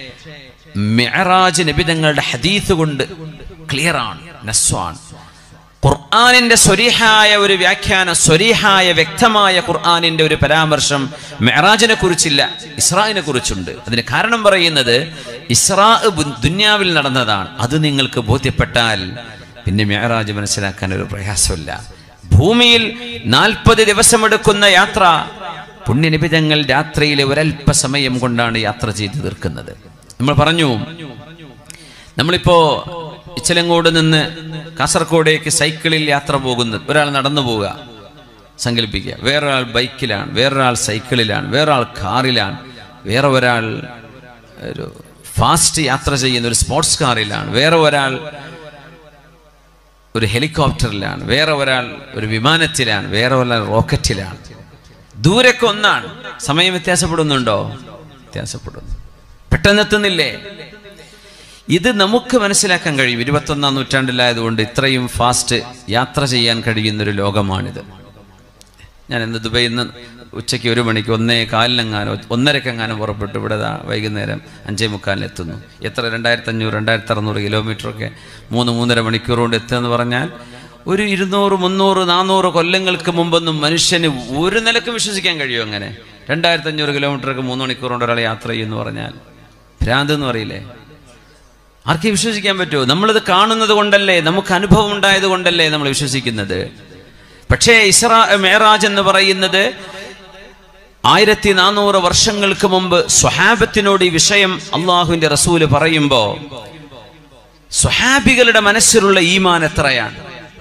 മെഹറാജ് നബിതങ്ങളുടെ ഹദീത്ത് കൊണ്ട് ക്ലിയർ ആണ് നസ്വാണ് ഖുർആാനിന്റെ സ്വരീഹായ ഒരു വ്യാഖ്യാനം സ്വരീഹായ വ്യക്തമായ ഖുർആാനിന്റെ ഒരു പരാമർശം മെഹറാജിനെ കുറിച്ചില്ല ഇസ്രായിനെ കുറിച്ചുണ്ട് അതിന് കാരണം പറയുന്നത് ഇസ്രാ ബു- ദുന്യാവിൽ നടന്നതാണ് അത് നിങ്ങൾക്ക് ബോധ്യപ്പെട്ടാൽ പിന്നെ മെഹറാജ് മനസ്സിലാക്കാൻ ഒരു പ്രയാസമില്ല ഭൂമിയിൽ നാൽപ്പത് ദിവസമെടുക്കുന്ന യാത്ര പുണ്യനിബിതങ്ങൾ രാത്രിയിലെ ഒരല്പസമയം കൊണ്ടാണ് യാത്ര ചെയ്തു തീർക്കുന്നത് നമ്മൾ പറഞ്ഞു നമ്മളിപ്പോ ഇച്ചലങ്കോട് നിന്ന് കാസർഗോഡേക്ക് സൈക്കിളിൽ യാത്ര പോകുന്നത് ഒരാൾ നടന്നു പോവുക സങ്കല്പിക്കുക വേറൊരാൾ ബൈക്കിലാണ് വേറൊരാൾ സൈക്കിളിലാണ് വേറൊരാൾ കാറിലാണ് വേറെ ഒരാൾ ഒരു ഫാസ്റ്റ് യാത്ര ചെയ്യുന്ന ഒരു സ്പോർട്സ് കാറിലാണ് വേറെ ഒരാൾ ഒരു ഹെലികോപ്റ്ററിലാണ് വേറെ ഒരാൾ ഒരു വിമാനത്തിലാണ് വേറെ ഒരാൾ റോക്കറ്റിലാണ് ദൂരൊക്കെ ഒന്നാണ് സമയം വ്യത്യാസപ്പെടുന്നുണ്ടോ വ്യത്യാസപ്പെടുന്നു പെട്ടെന്ന് എത്തുന്നില്ലേ ഇത് നമുക്ക് മനസ്സിലാക്കാൻ കഴിയും ഇരുപത്തൊന്നാം നൂറ്റാണ്ടിലായതുകൊണ്ട് ഇത്രയും ഫാസ്റ്റ് യാത്ര ചെയ്യാൻ കഴിയുന്നൊരു ലോകമാണിത് ഞാൻ ഇന്ന് ദുബൈയിൽ നിന്ന് ഉച്ചയ്ക്ക് ഒരു മണിക്ക് ഒന്നേ കാലിനെങ്ങാനോ ഒന്നരക്കെങ്ങാനും പുറപ്പെട്ടു ഇവിടെ ദാ വൈകുന്നേരം അഞ്ചേ മുക്കാലിന് എത്തുന്നു എത്ര രണ്ടായിരത്തി അഞ്ഞൂറ് രണ്ടായിരത്തി അറുന്നൂറ് കിലോമീറ്ററൊക്കെ മൂന്ന് മൂന്നര മണിക്കൂർ കൊണ്ട് എത്തുക പറഞ്ഞാൽ ഒരു ഇരുന്നൂറ് മുന്നൂറ് നാനൂറ് കൊല്ലങ്ങൾക്ക് മുമ്പൊന്നും മനുഷ്യന് ഒരു നിലക്കും വിശ്വസിക്കാൻ കഴിയുമോ അങ്ങനെ രണ്ടായിരത്തി അഞ്ഞൂറ് കിലോമീറ്ററൊക്കെ മൂന്ന് മണിക്കൂർ കൊണ്ട് ഒരാൾ യാത്ര ചെയ്യുമെന്ന് പറഞ്ഞാൽ ഭ്രാന്ത് എന്ന് പറയില്ലേ ആർക്കെ വിശ്വസിക്കാൻ പറ്റുമോ നമ്മളിത് കാണുന്നത് കൊണ്ടല്ലേ നമുക്ക് അനുഭവം ഉണ്ടായത് കൊണ്ടല്ലേ നമ്മൾ വിശ്വസിക്കുന്നത് പക്ഷേ ഇസ്രാ മേറാജ് എന്ന് പറയുന്നത് ആയിരത്തി നാനൂറ് വർഷങ്ങൾക്ക് മുമ്പ് സ്വഹാബത്തിനോട് ഈ വിഷയം അള്ളാഹുവിന്റെ റസൂല് പറയുമ്പോ സ്വഹാബികളുടെ മനസ്സിലുള്ള ഈമാൻ എത്രയാണ്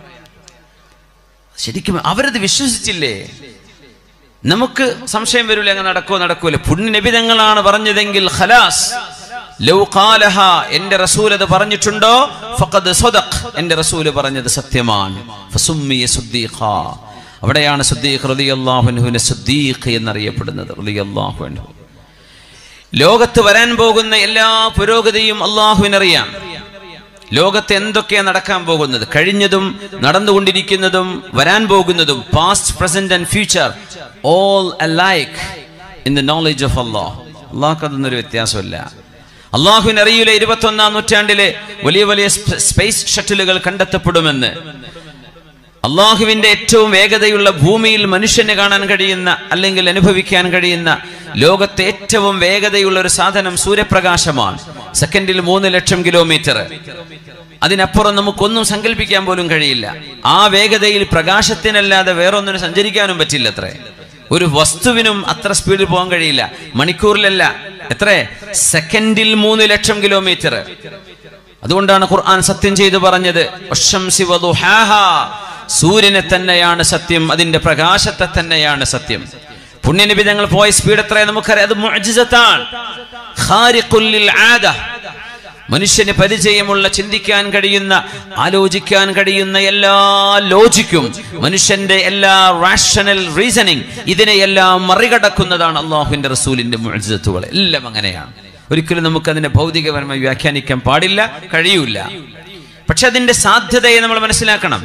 ശരിക്കും അവരത് വിശ്വസിച്ചില്ലേ നമുക്ക് സംശയം വരില്ല അങ്ങ് നടക്കോ നടക്കൂല പുണ്യനിബിതങ്ങളാണ് പറഞ്ഞതെങ്കിൽ ഖലാസ് ലൗ ഖാലഹ എന്റെ റസൂൽ അത് പറഞ്ഞിട്ടുണ്ടോ ഫഖദ് സദഖ് എന്റെ റസൂല് പറഞ്ഞത് സത്യമാണ് ഫസുമ്മിയ സുദ്ദീഖ അവിടെയാണ് സുദ്ദീഖ് റളിയല്ലാഹു അൻഹുവിനെ സുദ്ദീഖ് എന്നറിയപ്പെടുന്നത് റളിയല്ലാഹു അൻഹു ലോകത്ത് വരാൻ പോകുന്ന എല്ലാ പുരോഗതിയും അള്ളാഹുവിനറിയാം ലോകത്ത് എന്തൊക്കെയാണ് നടക്കാൻ പോകുന്നത് കഴിഞ്ഞതും നടന്നുകൊണ്ടിരിക്കുന്നതും വരാൻ പോകുന്നതും past present and future all alike in the knowledge of Allah അള്ളാഹ്ക്ക് അതൊന്നൊരു വ്യത്യാസമില്ല അള്ളാഹുവിന് അറിയില്ല ഇരുപത്തൊന്നാം നൂറ്റാണ്ടിലെ വലിയ വലിയ സ്പേസ് ഷട്ടിലുകൾ കണ്ടെത്തപ്പെടുമെന്ന് അള്ളാഹുവിന്റെ ഏറ്റവും വേഗതയുള്ള ഭൂമിയിൽ മനുഷ്യന് കാണാൻ കഴിയുന്ന അല്ലെങ്കിൽ അനുഭവിക്കാൻ കഴിയുന്ന ലോകത്തെ ഏറ്റവും വേഗതയുള്ള ഒരു സാധനം സൂര്യപ്രകാശമാണ് സെക്കൻഡിൽ മൂന്ന് ലക്ഷം കിലോമീറ്റർ അതിനപ്പുറം നമുക്കൊന്നും സങ്കല്പിക്കാൻ പോലും കഴിയില്ല ആ വേഗതയിൽ പ്രകാശത്തിനല്ലാതെ വേറൊന്നിനും സഞ്ചരിക്കാനും പറ്റില്ല അത്രേ ഒരു വസ്തുവിനും അത്ര സ്പീഡിൽ പോകാൻ കഴിയില്ല മണിക്കൂറിലല്ല എത്ര സെക്കൻഡിൽ മൂന്ന് ലക്ഷം കിലോമീറ്റർ അതുകൊണ്ടാണ് ഖുർആൻ സത്യം ചെയ്തു പറഞ്ഞത് വശംസി വദുഹാഹാ. സൂര്യനെ തന്നെയാണ് സത്യം അതിന്റെ പ്രകാശത്തെ തന്നെയാണ് സത്യം പുണ്യനബി ഞങ്ങൾ പോയ സ്പീഡ് എത്രയാണ് നമുക്കറിയാം അത് മുഅ്ജിസത്താണ് ഖാരിഖുൽ ലിൽ ആദ മനുഷ്യന് പരിചയമുള്ള ചിന്തിക്കാൻ കഴിയുന്ന ആലോചിക്കാൻ കഴിയുന്ന എല്ലാ ലോജിക്കും മനുഷ്യന്റെ എല്ലാ റാഷണൽ റീസണിങ് ഇതിനെയെല്ലാം മറികടക്കുന്നതാണ് അള്ളാഹുവിന്റെ റസൂലിന്റെ മുഅ്ജിസത്തുകൾ എല്ലാം അങ്ങനെയാണ് ഒരിക്കലും നമുക്ക് അതിനെ ഭൗതികപരമായി വ്യാഖ്യാനിക്കാൻ പാടില്ല കഴിയൂല പക്ഷെ അതിന്റെ സാധ്യതയെ നമ്മൾ മനസ്സിലാക്കണം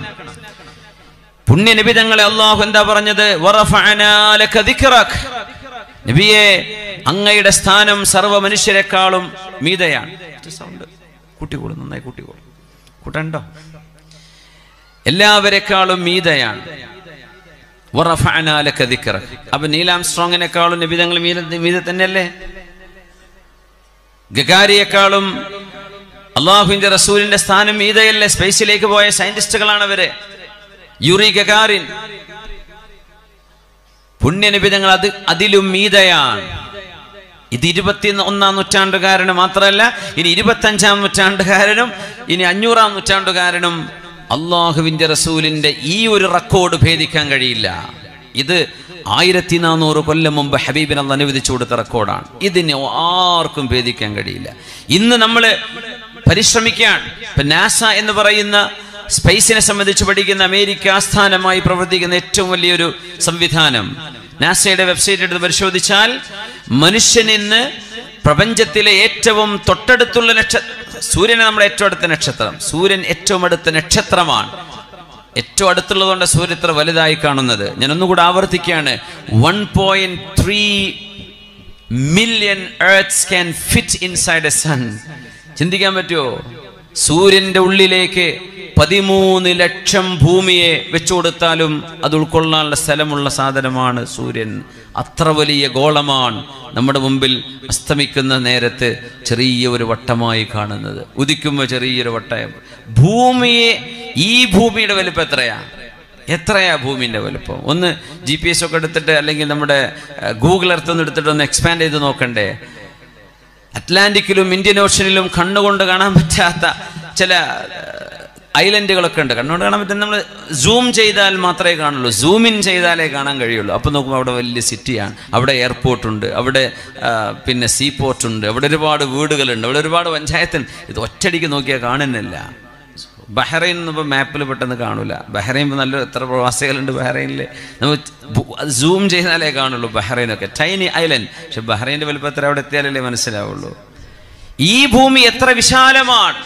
പുണ്യ നിബിതങ്ങളെ അള്ളാഹു എന്താ പറഞ്ഞത് വറഫഅനാ ലക ദിക്റക്. നബിയെ അങ്ങയുടെ സ്ഥാനം സർവ്വ മനുഷ്യരെക്കാളും മീതയാണ് സൗണ്ട് കൂട്ടിക്കോളും നന്നായി കൂട്ടിക്കോളും കൂട്ടണ്ടോ എല്ലാവരെക്കാളും മീതയാണ് വറഫഅനാ ലക ദിക്റക്. അപ്പൊ നീലാം സ്ട്രോങ്ങിനെക്കാളും നബിതങ്ങൾ മീത മീത തന്നെയല്ലേ ഗഗാരിയെക്കാളും അള്ളാഹുവിന്റെ റസൂലിന്റെ സ്ഥാനം മീതയല്ലേ സ്പേസിലേക്ക് പോയ സയന്റിസ്റ്റുകളാണ് അവര് യുറി ഗഗാറിൻ പുണ്യനിബിതങ്ങൾ അത് അതിലും മീതയാണ് ഇത് ഇരുപത്തി ഒന്നാം നൂറ്റാണ്ടുകാരന് മാത്രമല്ല ഇനി ഇരുപത്തി അഞ്ചാം നൂറ്റാണ്ടുകാരനും ഇനി അഞ്ഞൂറാം നൂറ്റാണ്ടുകാരനും അള്ളാഹുവിന്റെ റസൂലിന്റെ ഈ ഒരു റെക്കോർഡ് ഭേദിക്കാൻ കഴിയില്ല ഇത് ആയിരത്തി നാനൂറ് കൊല്ലം മുമ്പ് ഹബീബിന് അന്ന് അനുവദിച്ചു കൊടുത്ത റെക്കോർഡാണ് ഇതിന് ആർക്കും ഭേദിക്കാൻ കഴിയില്ല ഇന്ന് നമ്മൾ പരിശ്രമിക്കാൻ ഇപ്പൊ നാസ എന്ന് പറയുന്ന സ്പേസിനെ സംബന്ധിച്ച് പഠിക്കുന്ന അമേരിക്ക ആസ്ഥാനമായി പ്രവർത്തിക്കുന്ന ഏറ്റവും വലിയൊരു സംവിധാനം നാസയുടെ വെബ്സൈറ്റ് എടുത്ത് പരിശോധിച്ചാൽ മനുഷ്യൻ ഇന്ന് പ്രപഞ്ചത്തിലെ ഏറ്റവും തൊട്ടടുത്തുള്ള നക്ഷത്രം സൂര്യനെ നമ്മുടെ ഏറ്റവും അടുത്ത നക്ഷത്രം സൂര്യൻ ഏറ്റവും അടുത്ത നക്ഷത്രമാണ് ഏറ്റവും അടുത്തുള്ളതുകൊണ്ട് സൂര്യൻ ഇത്ര വലുതായി കാണുന്നത് ഞാൻ ഒന്നുകൂടെ ആവർത്തിക്കുകയാണ് one point three million earths can fit inside a sun ചിന്തിക്കാൻ പറ്റുമോ സൂര്യന്റെ ഉള്ളിലേക്ക് പതിമൂന്ന് ലക്ഷം ഭൂമിയെ വെച്ചു കൊടുത്താലും അത് ഉൾക്കൊള്ളാനുള്ള സ്ഥലമുള്ള സാധനമാണ് സൂര്യൻ അത്ര വലിയ ഗോളമാണ് നമ്മുടെ മുമ്പിൽ അസ്തമിക്കുന്ന നേരത്ത് ചെറിയ ഒരു വട്ടമായി കാണുന്നത് ഉദിക്കുമ്പോൾ ചെറിയൊരു വട്ടയം ഭൂമിയെ ഈ ഭൂമിയുടെ വലിപ്പം എത്രയാ എത്രയാ ഭൂമിൻ്റെ വലുപ്പം ഒന്ന് ജി പി എസ് ഒക്കെ എടുത്തിട്ട് അല്ലെങ്കിൽ നമ്മുടെ ഗൂഗിൾ എർത്ത് ഒന്ന് എടുത്തിട്ട് ഒന്ന് എക്സ്പാൻഡ് ചെയ്ത് നോക്കണ്ടേ അറ്റ്ലാന്റിക്കിലും ഇന്ത്യൻ ഓഷ്യനിലും കണ്ണുകൊണ്ട് കാണാൻ പറ്റാത്ത ചില ഐലൻഡുകളൊക്കെ ഉണ്ട് കണ്ണുകൊണ്ട് കാണാൻ പറ്റുന്ന നമ്മൾ സൂം ചെയ്താൽ മാത്രമേ കാണുള്ളൂ സൂം ഇൻ ചെയ്താലേ കാണാൻ കഴിയുള്ളൂ അപ്പോൾ നോക്കുമ്പോൾ അവിടെ വലിയ സിറ്റിയാണ് അവിടെ എയർപോർട്ട് ഉണ്ട് അവിടെ ആ, പിന്നെ സീ പോർട്ട് ഉണ്ട് അവിടെ ഒരുപാട് വീടുകളുണ്ട് അവിടെ ഒരുപാട് പഞ്ചായത്തുണ്ട് ഇത് ഒറ്റയടിക്ക് നോക്കിയാൽ കാണുന്നില്ല ബഹ്റൈൻ ഇപ്പോൾ മാപ്പിൽ പെട്ടെന്ന് കാണൂല ബഹ്റൈൻ ഇപ്പോൾ നല്ല എത്ര പ്രവാസികളുണ്ട് ബഹ്റൈനിൽ നമ്മൾ സൂം ചെയ്താലേ കാണുള്ളൂ ബഹ്റൈനൊക്കെ ടൈനി ഐലൻഡ് പക്ഷെ ബഹ്റൈൻ്റെ വലുപ്പത്തിൽ അവിടെ എത്തിയാലല്ലേ മനസ്സിലാവുള്ളൂ ഈ ഭൂമി എത്ര വിശാലമാണ്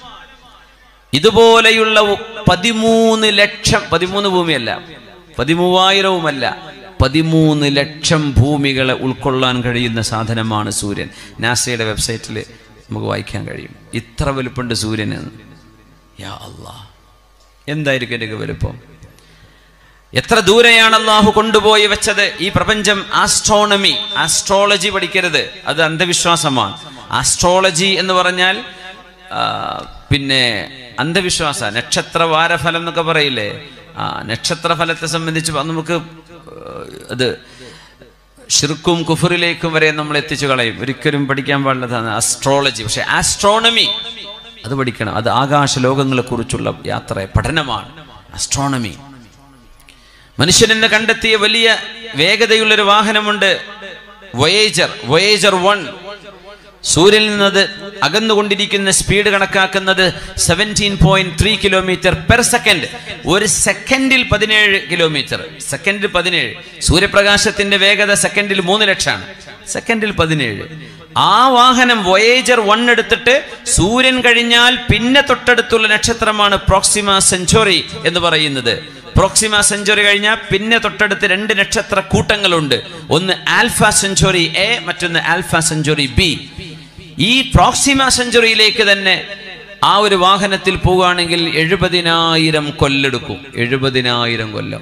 ഇതുപോലെയുള്ള പതിമൂന്ന് ലക്ഷം പതിമൂന്ന് ഭൂമിയല്ല പതിമൂവായിരവുമല്ല പതിമൂന്ന് ലക്ഷം ഭൂമികളെ ഉൾക്കൊള്ളാൻ കഴിയുന്ന സാധനമാണ് സൂര്യൻ നാസയുടെ വെബ്സൈറ്റിൽ നമുക്ക് വായിക്കാൻ കഴിയും ഇത്ര വലുപ്പമുണ്ട് സൂര്യന് യാ അല്ലാ എന്തായിരിക്കും എൻ്റെ വലുപ്പം എത്ര ദൂരെയാണ് അള്ളാഹു കൊണ്ടുപോയി വെച്ചത് ഈ പ്രപഞ്ചം ആസ്ട്രോണമി ആസ്ട്രോളജി പഠിക്കരുത് അത് അന്ധവിശ്വാസമാണ് ആസ്ട്രോളജി എന്ന് പറഞ്ഞാൽ ആ, പിന്നെ അന്ധവിശ്വാസ നക്ഷത്ര വാരഫലം എന്നൊക്കെ പറയില്ലേ ആ നക്ഷത്ര ഫലത്തെ സംബന്ധിച്ച് പ- നമുക്ക് ഏർ, അത് ഷിർക്കും കുഫറിലേക്കും വരെ നമ്മൾ എത്തിച്ചു കളയും ഒരിക്കലും പഠിക്കാൻ പാടില്ലതാണ് ആസ്ട്രോളജി പക്ഷെ ആസ്ട്രോണമി അത് പഠിക്കണം അത് ആകാശ ലോകങ്ങളെ കുറിച്ചുള്ള യാത്ര പഠനമാണ് ആസ്ട്രോണമി മനുഷ്യനെന്ന് കണ്ടെത്തിയ വലിയ വേഗതയുള്ളൊരു വാഹനമുണ്ട് വയേജർ വയേജർ വൺ സൂര്യനിൽ നിന്നത് അകന്നുകൊണ്ടിരിക്കുന്ന സ്പീഡ് കണക്കാക്കുന്നത് seventeen point three kilometre per second ഒരു സെക്കൻഡിൽ പതിനേഴ് കിലോമീറ്റർ സെക്കൻഡിൽ പതിനേഴ് സൂര്യപ്രകാശത്തിന്റെ വേഗത സെക്കൻഡിൽ മൂന്ന് ലക്ഷമാണ് സെക്കൻഡിൽ പതിനേഴ് ആ വാഹനം വയേജർ വൺ എടുത്തിട്ട് സൂര്യൻ കഴിഞ്ഞാൽ പിന്നെ തൊട്ടടുത്തുള്ള നക്ഷത്രമാണ് പ്രോക്സിമ സെഞ്ചുറി എന്ന് പറയുന്നത് പ്രോക്സിമ സെഞ്ചുറി കഴിഞ്ഞാൽ പിന്നെ തൊട്ടടുത്ത് രണ്ട് നക്ഷത്ര കൂട്ടങ്ങളുണ്ട് ഒന്ന് ആൽഫ സെഞ്ചുറി എ മറ്റൊന്ന് ആൽഫ സെഞ്ചുറി ബി ഈ പ്രോക്സിമ സെഞ്ചുറിയിലേക്ക് തന്നെ ആ ഒരു വാഹനത്തിൽ പോവുകയാണെങ്കിൽ എഴുപതിനായിരം കൊല്ലെടുക്കും എഴുപതിനായിരം കൊല്ലം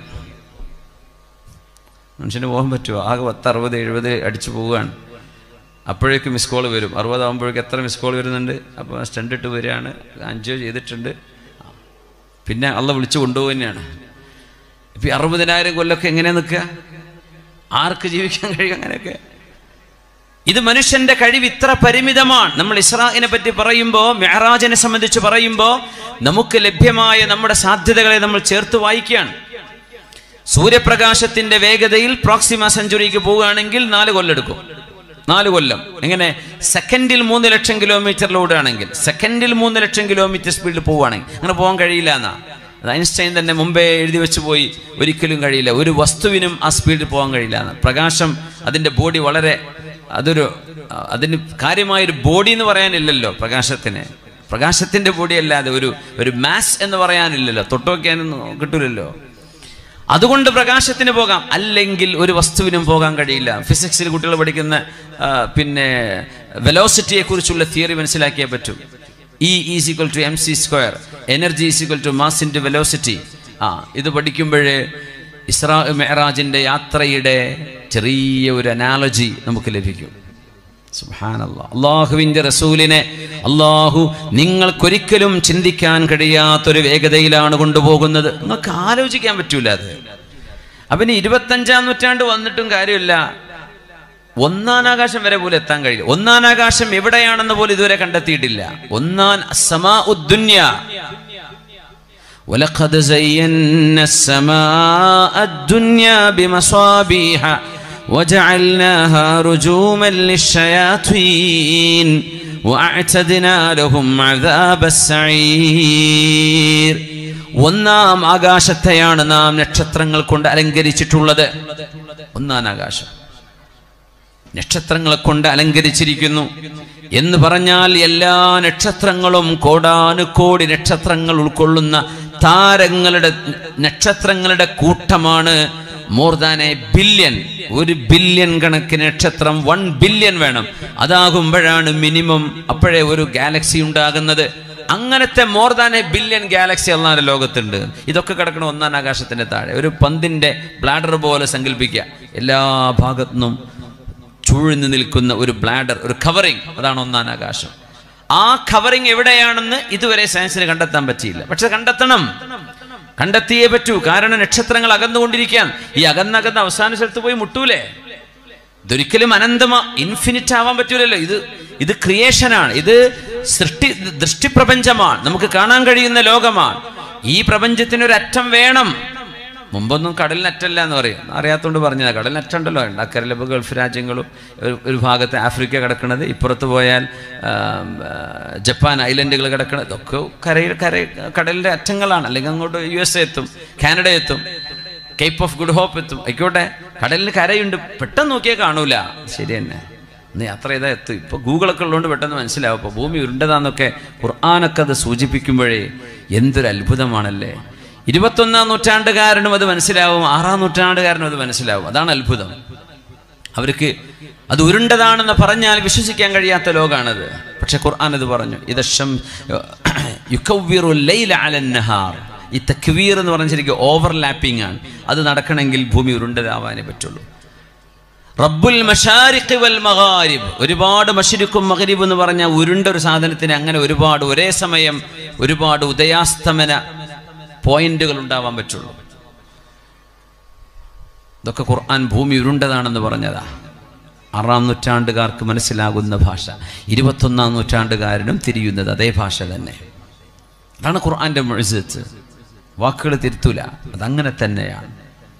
മനുഷ്യന് പോകാൻ പറ്റുമോ ആകെ പത്ത് അറുപത് എഴുപത് അടിച്ചു പോവുകയാണ് അപ്പോഴേക്കും മിസ് കോൾ വരും അറുപതാകുമ്പോഴേക്കും എത്ര മിസ് കോൾ വരുന്നുണ്ട് അപ്പോൾ സ്റ്റണ്ട് ഇട്ട് വരികയാണ് അഞ്ചോ ചെയ്തിട്ടുണ്ട് പിന്നെ അള്ള വിളിച്ചു കൊണ്ടുപോകുക തന്നെയാണ് ഇപ്പം ഈ അറുപതിനായിരം കൊല്ലമൊക്കെ എങ്ങനെ നിൽക്കുക ആർക്ക് ജീവിക്കാൻ കഴിയും അങ്ങനെയൊക്കെ ഇത് മനുഷ്യന്റെ കഴിവ് ഇത്ര പരിമിതമാണ് നമ്മൾ ഇസ്രാഹിനെ പറ്റി പറയുമ്പോൾ മെഹറാജിനെ സംബന്ധിച്ച് പറയുമ്പോൾ നമുക്ക് ലഭ്യമായ നമ്മുടെ സാധ്യതകളെ നമ്മൾ ചേർത്ത് വായിക്കുകയാണ് സൂര്യപ്രകാശത്തിന്റെ വേഗതയിൽ പ്രോക്സിമ സെഞ്ചുറിക്ക് പോവുകയാണെങ്കിൽ നാല് കൊല്ലെടുക്കും നാല് കൊല്ലം എങ്ങനെ സെക്കൻഡിൽ മൂന്ന് ലക്ഷം കിലോമീറ്ററിലൂടെയാണെങ്കിൽ സെക്കൻഡിൽ മൂന്ന് ലക്ഷം കിലോമീറ്റർ സ്പീഡിൽ പോവുകയാണെങ്കിൽ അങ്ങനെ പോകാൻ കഴിയില്ല എന്നാ അത് ഐൻസ്റ്റൈൻ തന്നെ മുമ്പേ എഴുതി വെച്ച് പോയി ഒരിക്കലും കഴിയില്ല ഒരു വസ്തുവിനും ആ സ്പീഡിൽ പോകാൻ കഴിയില്ല എന്ന് പ്രകാശം അതിൻ്റെ ബോഡി വളരെ അതൊരു ആ, അതിന് കാര്യമായൊരു ബോഡി എന്ന് പറയാനില്ലല്ലോ പ്രകാശത്തിന് പ്രകാശത്തിന്റെ ബോഡി അല്ലാതെ ഒരു ഒരു മാസ് എന്ന് പറയാനില്ലല്ലോ തൊട്ട് നോക്കിയാനൊന്നും കിട്ടൂലല്ലോ അതുകൊണ്ട് പ്രകാശത്തിന് പോകാം അല്ലെങ്കിൽ ഒരു വസ്തുവിനും പോകാൻ കഴിയില്ല ഫിസിക്സിൽ കുട്ടികൾ പഠിക്കുന്ന ആ, പിന്നെ വെലോസിറ്റിയെ കുറിച്ചുള്ള തിയറി മനസ്സിലാക്കിയേ പറ്റും E is equal to M C square energy is equal to mass into velocity ആ ഇത് പഠിക്കുമ്പോഴേ ഇസ്രാ മെഹറാജിൻ്റെ യാത്രയുടെ ചെറിയ ഒരു അനാലജി നമുക്ക് ലഭിക്കും സുബ്ഹാനല്ലാ. അള്ളാഹുവിന്റെ റസൂലിനെ അള്ളാഹു നിങ്ങൾക്കൊരിക്കലും ചിന്തിക്കാൻ കഴിയാത്തൊരു വേഗതയിലാണ് കൊണ്ടുപോകുന്നത് നിങ്ങൾക്ക് ആലോചിക്കാൻ പറ്റൂല അത് അവന് ഇരുപത്തഞ്ചാം നൂറ്റാണ്ട് വന്നിട്ടും കാര്യമില്ല ഒന്നാം ആകാശം വരെ പോലും എത്താൻ കഴിയില്ല ഒന്നാം ആകാശം എവിടെയാണെന്ന് പോലും ഇതുവരെ കണ്ടെത്തിയിട്ടില്ല ഒന്നാം സമാ ഉദ്ദുന്യ ولقد زينا السماء الدنيا بمصابيح وجعلناها رجوما للشياطين واعتدنا لهم عذاب السعير ഒന്നാം ആകാശത്തെയാണ് നാം നക്ഷത്രങ്ങൾ കൊണ്ട് അലങ്കരിച്ചിട്ടുള്ളത് ഒന്നാം ആകാശം നക്ഷത്രങ്ങളെ കൊണ്ട് അലങ്കരിച്ചിരിക്കുന്നു എന്ന് പറഞ്ഞാൽ എല്ലാ നക്ഷത്രങ്ങളും കോടാനുകോടി നക്ഷത്രങ്ങൾ ഉൾക്കൊള്ളുന്ന താരങ്ങളുടെ നക്ഷത്രങ്ങളുടെ കൂട്ടമാണ് മോർ ദാൻ എ ബില്യൺ ഒരു ബില്യൺ കണക്കിന് നക്ഷത്രം വൺ ബില്യൺ വേണം അതാകുമ്പോഴാണ് മിനിമം അപ്പോഴേ ഒരു ഗാലക്സി ഉണ്ടാകുന്നത് അങ്ങനത്തെ more than a billion galaxy അള്ളാന്റെ ലോകത്തുണ്ട് ഇതൊക്കെ കിടക്കണ ഒന്നാം ആകാശത്തിന്റെ താഴെ ഒരു പന്തിന്റെ ബ്ലാഡർ പോലെ സങ്കല്പിക്കുക എല്ലാ ഭാഗത്തുനിന്നും ചൂഴ്ന്നു നിൽക്കുന്ന ഒരു ബ്ലാഡർ ഒരു കവറിങ് അതാണ് ഒന്നാം ആകാശം ആ കവറിങ് എവിടെയാണെന്ന് ഇതുവരെ സയൻസിന് കണ്ടെത്താൻ പറ്റിയില്ല പക്ഷെ കണ്ടെത്തണം കണ്ടെത്തിയേ പറ്റൂ കാരണം നക്ഷത്രങ്ങൾ അകന്നുകൊണ്ടിരിക്കാൻ ഈ അകന്നകന്ന് അവസാന സ്ഥലത്ത് പോയി മുട്ടൂലേ ഇതൊരിക്കലും അനന്തമാ ഇൻഫിനിറ്റ് ആവാൻ പറ്റൂലല്ലോ ഇത് ഇത് ക്രിയേഷനാണ് ഇത് സൃഷ്ടി ദൃഷ്ടിപ്രപഞ്ചമാണ് നമുക്ക് കാണാൻ കഴിയുന്ന ലോകമാണ് ഈ പ്രപഞ്ചത്തിന് ഒരു അറ്റം വേണം മുമ്പൊന്നും കടലിനറ്റല്ല എന്ന് പറയും അറിയാത്തോണ്ട് പറഞ്ഞതാ കടലിനറ്റുണ്ടല്ലോ അക്കരയിലെ ഇപ്പോൾ ഗൾഫ് രാജ്യങ്ങളും ഒരു ഒരു ഭാഗത്ത് ആഫ്രിക്ക കിടക്കുന്നത് ഇപ്പുറത്ത് പോയാൽ ആ, ആ, ജപ്പാൻ ഐലൻഡുകൾ കിടക്കുന്നത് ഇതൊക്കെ കരയിൽ കര കടലിൻ്റെ അറ്റങ്ങളാണ് അല്ലെങ്കിൽ അങ്ങോട്ട് യു എസ് എ എത്തും കാനഡ എത്തും കേപ്പ് ഓഫ് ഗുഡ് ഹോപ്പ് എത്തും ആയിക്കോട്ടെ കടലിന് കരയുണ്ട് പെട്ടെന്ന് നോക്കിയാൽ കാണൂല ശരി തന്നെ ഇന്ന് യാത്ര ചെയ്താൽ എത്തും ഇപ്പോൾ ഗൂഗിളൊക്കെ ഉള്ളതുകൊണ്ട് പെട്ടെന്ന് മനസ്സിലാവും അപ്പോൾ ഭൂമി ഉരുണ്ടതാന്നൊക്കെ ഖുർആാനൊക്കെ അത് സൂചിപ്പിക്കുമ്പോഴേ എന്തൊരു അത്ഭുതമാണല്ലേ ഇരുപത്തൊന്നാം നൂറ്റാണ്ടുകാരനും അത് മനസ്സിലാവും ആറാം നൂറ്റാണ്ടുകാരനും അത് മനസ്സിലാവും അതാണ് അത്ഭുതം അവർക്ക് അത് ഉരുണ്ടതാണെന്ന് പറഞ്ഞാൽ വിശ്വസിക്കാൻ കഴിയാത്ത ലോകാണത് പക്ഷെ ഖുർആൻ അത് പറഞ്ഞു ഇതഷം യുക്കവ്വിറു ലൈല അലൻ നഹാർ ഈ തക്വീർ എന്ന് പറഞ്ഞ ശരിക്കും ഓവർലാപ്പിംഗ് ആണ് അത് നടക്കണമെങ്കിൽ ഭൂമി ഉരുണ്ടതാവാനേ പറ്റുള്ളൂ റബ്ബുൽ മഷാരിഖ് വൽ മഗാരിബ് ഒരുപാട് മഷരിക്കും മഗരിബ് എന്ന് പറഞ്ഞ ഉരുണ്ട ഒരു സാധനത്തിന് അങ്ങനെ ഒരുപാട് ഒരേ സമയം ഒരുപാട് ഉദയാസ്തമന പോയിന്റുകൾ ഉണ്ടാവാൻ പറ്റുള്ളൂ ഇതൊക്കെ ഖുർആൻ ഭൂമി ഉരുണ്ടതാണെന്ന് പറഞ്ഞതാ ആറാം നൂറ്റാണ്ടുകാർക്ക് മനസ്സിലാകുന്ന ഭാഷ ഇരുപത്തൊന്നാം നൂറ്റാണ്ടുകാരനും തിരിയുന്നത് അതേ ഭാഷ തന്നെ അതാണ് ഖുർആന്റെ മുഴുസത്ത് വാക്കുകൾ തിരുത്തൂല അതങ്ങനെ തന്നെയാണ്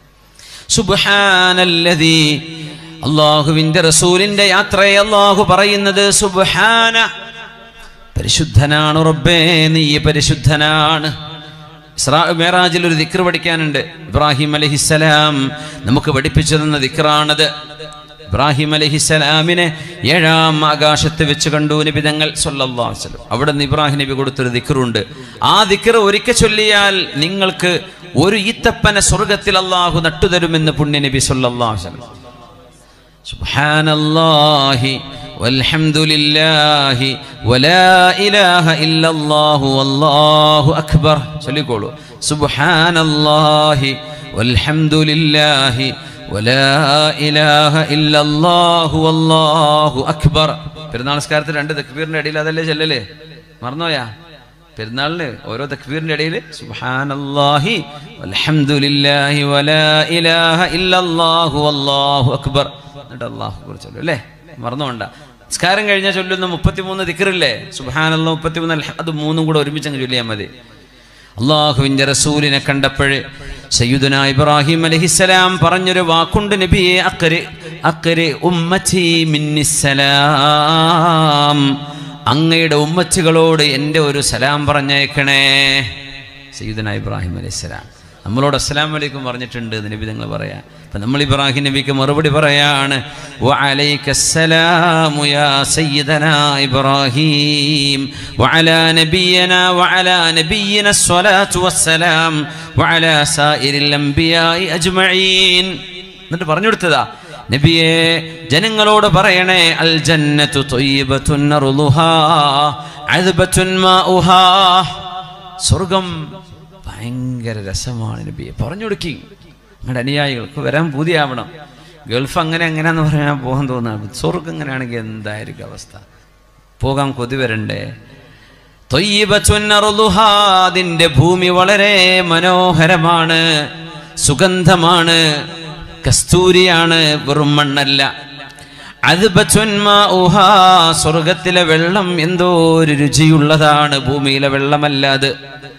സുബ്ഹാനല്ലദീ അള്ളാഹുവിന്റെ റസൂലിന്റെ യാത്രയെ അള്ളാഹു പറയുന്നത് സുബ്ഹാന പരിശുദ്ധനാണ് റബ്ബേ നീ പരിശുദ്ധനാണ് ഇസ്രാ മേറാജിൽ ഒരു ദിക്ർ പഠിക്കാനുണ്ട് ഇബ്രാഹിം അലഹിസലാം നമുക്ക് പഠിപ്പിച്ചു തന്ന ദിക്റാണത് ഇബ്രാഹിം അലഹിസലാമിനെ ഏഴാം ആകാശത്ത് വെച്ച് കണ്ടു നബിതങ്ങൾ സല്ലല്ലാഹു അലൈഹി വസല്ലം അവിടെ നിന്ന് ഇബ്രാഹിം നബി കൊടുത്തൊരു ദിക്റുണ്ട് ആ ദിക്ർ ഒരിക്കൽ ചൊല്ലിയാൽ നിങ്ങൾക്ക് ഒരു ഈത്തപ്പന സ്വർഗത്തിൽ അള്ളാഹു നട്ടുതരുമെന്ന് പുണ്യ നബി സല്ലല്ലാഹു അലൈഹി വസല്ലം سبحان الله والحمد لله ولا إله إلا الله والله أكبر ചൊല്ലിക്കോളൂ سبحان الله والحمد لله ولا إله إلا الله والله أكبر പെരുന്നാൾ നമസ്കാരത്തിൽ രണ്ട് തക്ബീറിന്റെ ഇടയിൽ അതല്ലേ ചെല്ലല്ലേ മറന്നോയാ പെരുന്നാളിന് ഓരോ തക്ബീറിന്റെ ഇടയിൽ സുബ്ഹാനല്ലാഹി വൽഹംദുലില്ലാഹി വലാ ഇലാഹ ഇല്ലല്ലാഹു വല്ലാഹു അക്ബർ എന്നിട്ട് അള്ളാഹു കുറിച്ച് ചൊല്ലും അല്ലേ മറന്നുകൊണ്ട നിസ്കാരം കഴിഞ്ഞാൽ ചൊല്ലുന്ന മുപ്പത്തിമൂന്ന് ദിക്കറില്ലേ സുബാനല്ല മുപ്പത്തിമൂന്ന് അൽഹ- അത് മൂന്നും കൂടെ ഒരുമിച്ച് അങ്ങ് ചൊല്ലിയാൽ മതി അള്ളാഹുവിന്റെ റസൂലിനെ കണ്ടപ്പോഴ് സയ്യുദന ഇബ്രാഹിം അലഹിസലാം പറഞ്ഞൊരു വാക്കുണ്ട് നബിയെ അക്കര് അക്കര് ഉമ്മച്ചി മിന്നിസലാം അങ്ങയുടെ ഉമ്മച്ചികളോട് എൻ്റെ ഒരു സലാം പറഞ്ഞേക്കണേ സയ്യിദന ഇബ്രാഹിം അലൈഹിസ്സലാം നമ്മളോട് അസ്സലാം വലൈക്കും പറഞ്ഞിട്ടുണ്ട് എന്ന് നബി നിങ്ങൾ പറയാം അപ്പം നമ്മൾ ഇബ്രാഹിം നബിക്ക് മറുപടി പറയാണ് وعليك السلام يا سيدنا إبراهيم وعلى نبينا وعلى نبينا الصلاة والسلام وعلى سائر الأنبياء أجمعين എന്നിട്ട് പറഞ്ഞു കൊടുത്തതാ നബിയെ ജനങ്ങളോട് പറയണേ അൽ ജന്നത്തു ത്വയ്യിബത്തുൻ അർളുഹാ അദ്ബത്തുൻ മാഉഹാ സ്വർഗം ഭയങ്കര രസമാണ് നബിയെ പറഞ്ഞു കൊടുക്കി നിങ്ങളുടെ അനുയായികൾക്ക് വരാൻ പൂതിയാവണം ഗൾഫ് അങ്ങനെ എങ്ങനെയാന്ന് പറയാൻ പോകാൻ തോന്നുന്നു സ്വർഗം എങ്ങനെയാണെങ്കിൽ എന്തായിരിക്കും അവസ്ഥ പോകാൻ കൊതി വരണ്ടേ ത്വയ്യിബത്തുൻ അർളുഹാ, അതിന്റെ ഭൂമി വളരെ മനോഹരമാണ് സുഗന്ധമാണ് കസ്തൂരിയാണ് വെറും മണ്ണല്ല അദ്ബത്തുൻ മാഉഹാ, സ്വർഗത്തിലെ വെള്ളം എന്തോ ഒരു രുചിയുള്ളതാണ് ഭൂമിയിലെ വെള്ളമല്ല അത്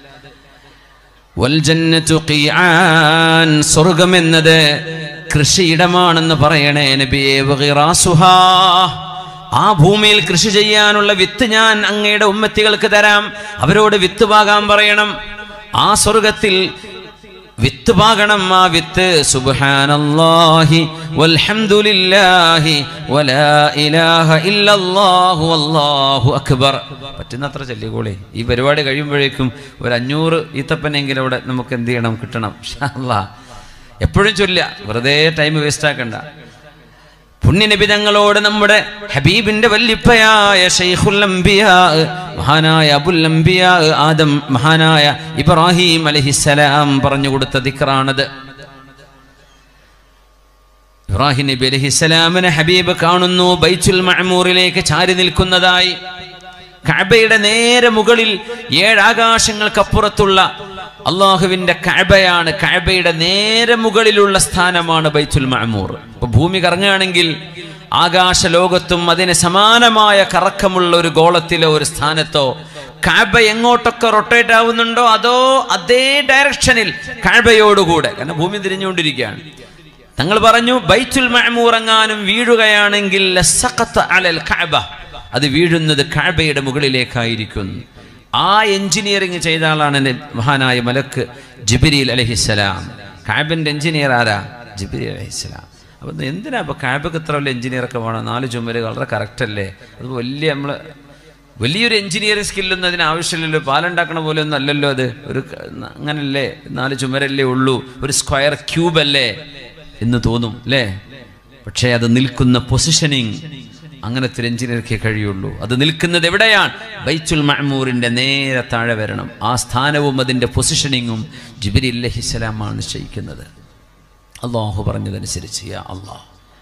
വൽജന്നത്തു ഖിയാൻ സ്വർഗം എന്നത് കൃഷിയിടമാണെന്ന് പറയണേ നബിയെ വഗിറാസുഹാ ആ ഭൂമിയിൽ കൃഷി ചെയ്യാനുള്ള വിത്ത് ഞാൻ അങ്ങയുടെ ഉമ്മത്തികൾക്ക് തരാം അവരോട് വിത്ത് പാകാൻ പറയണം ആ സ്വർഗത്തിൽ വിത്ത് പാകണം ആ വിത്ത് സുബ്ഹാനല്ലാഹി വൽഹംദുലില്ലാഹി വലാ ഇലാഹ ഇല്ലല്ലാഹു വല്ലാഹു അക്ബർ പറ്റുന്നത്ര ചൊല്ലിക്കോളെ ഈ പരിപാടി കഴിയുമ്പോഴേക്കും ഒരു അഞ്ഞൂറ് ഈത്തപ്പനെങ്കിലും അവിടെ നമുക്ക് എന്ത് ചെയ്യണം കിട്ടണം ഇൻഷാ അല്ലാ എപ്പോഴും ചൊല്ല വെറുതെ ടൈം വേസ്റ്റ് ആക്കണ്ട പുണ്യനിബിതങ്ങളോട് നമ്മുടെ ഹബീബിന്റെ വല്ലിപ്പയായ ഷെയ്ഖുൽ അംബിയാ മഹാനായ അബുൽ അംബിയാ ആദം മഹാനായ ഇബ്രാഹിം അലഹിസലാം പറഞ്ഞു കൊടുത്ത ദിക്റാണത് ഇബ്രാഹിം നബി അലഹിസലാമിനെ ഹബീബ് കാണുന്നു ബൈത്തുൽ മഅമൂറിലേക്ക് ചാരി നിൽക്കുന്നതായി കഅബയുടെ നേരെ മുകളിൽ ഏഴാകാശങ്ങൾക്കപ്പുറത്തുള്ള അള്ളാഹുവിന്റെ കഅബയാണ് കഅബയുടെ നേരെ മുകളിലുള്ള സ്ഥാനമാണ് ബൈത്തുൽ മഅമൂർ ഇപ്പൊ ഭൂമി കറങ്ങുകയാണെങ്കിൽ ആകാശ ലോകത്തും അതിന് സമാനമായ കറക്കമുള്ള ഒരു ഗോളത്തിലോ ഒരു സ്ഥാനത്തോ കഅബ എങ്ങോട്ടൊക്കെ റൊട്ടേറ്റ് ആവുന്നുണ്ടോ അതോ അതേ ഡയറക്ഷനിൽ കഅബയോടുകൂടെ കാരണം ഭൂമി തിരിഞ്ഞുകൊണ്ടിരിക്കുകയാണ് തങ്ങൾ പറഞ്ഞു ബൈത്തുൽ മഅമൂർ എങ്ങാനും വീഴുകയാണെങ്കിൽ ലസഖത്ത അലൽ കഅബ അത് വീഴുന്നത് കഅബയുടെ മുകളിലേക്കായിരിക്കും ആ എഞ്ചിനീയറിംഗ് ചെയ്ത ആളാണ് എൻ്റെ മഹാനായ മലക്ക് ജിബിരിൽ അലഹിസ്സലാം കാബിൻ്റെ എഞ്ചിനീയർ ആരാ ജിബിരി അലഹിസ്സലാം അപ്പം എന്തിനാ ഇപ്പോൾ കാബക്ക് ഇത്ര വലിയ എഞ്ചിനീയറൊക്കെ വേണം നാല് ചുമര് വളരെ കറക്റ്റ് അല്ലേ അത് വലിയ നമ്മൾ വലിയൊരു എഞ്ചിനീയറിംഗ് സ്കില്ലൊന്നും അതിന് ആവശ്യമില്ലല്ലോ പാലുണ്ടാക്കണ പോലെ ഒന്നും അല്ലല്ലോ അത് ഒരു ക- അങ്ങനല്ലേ നാല് ചുമരല്ലേ ഉള്ളൂ ഒരു സ്ക്വയർ ക്യൂബ് അല്ലേ എന്ന് തോന്നും അല്ലേ പക്ഷേ അത് നിൽക്കുന്ന പൊസിഷനിങ് അങ്ങനത്തെ ഒരു എഞ്ചിനീയർക്കേ കഴിയുള്ളൂ അത് നിൽക്കുന്നത് എവിടെയാണ് ബൈത്തുൽ മഅമൂറിന്റെ നേരെ താഴെ വരണം ആ സ്ഥാനവും അതിന്റെ പൊസിഷനിങ്ങും ജിബിരി അല്ലഹിസ്സലാമാണ് നിശ്ചയിക്കുന്നത് അള്ളാഹു പറഞ്ഞതനുസരിച്ച് യാ അള്ളാഹ്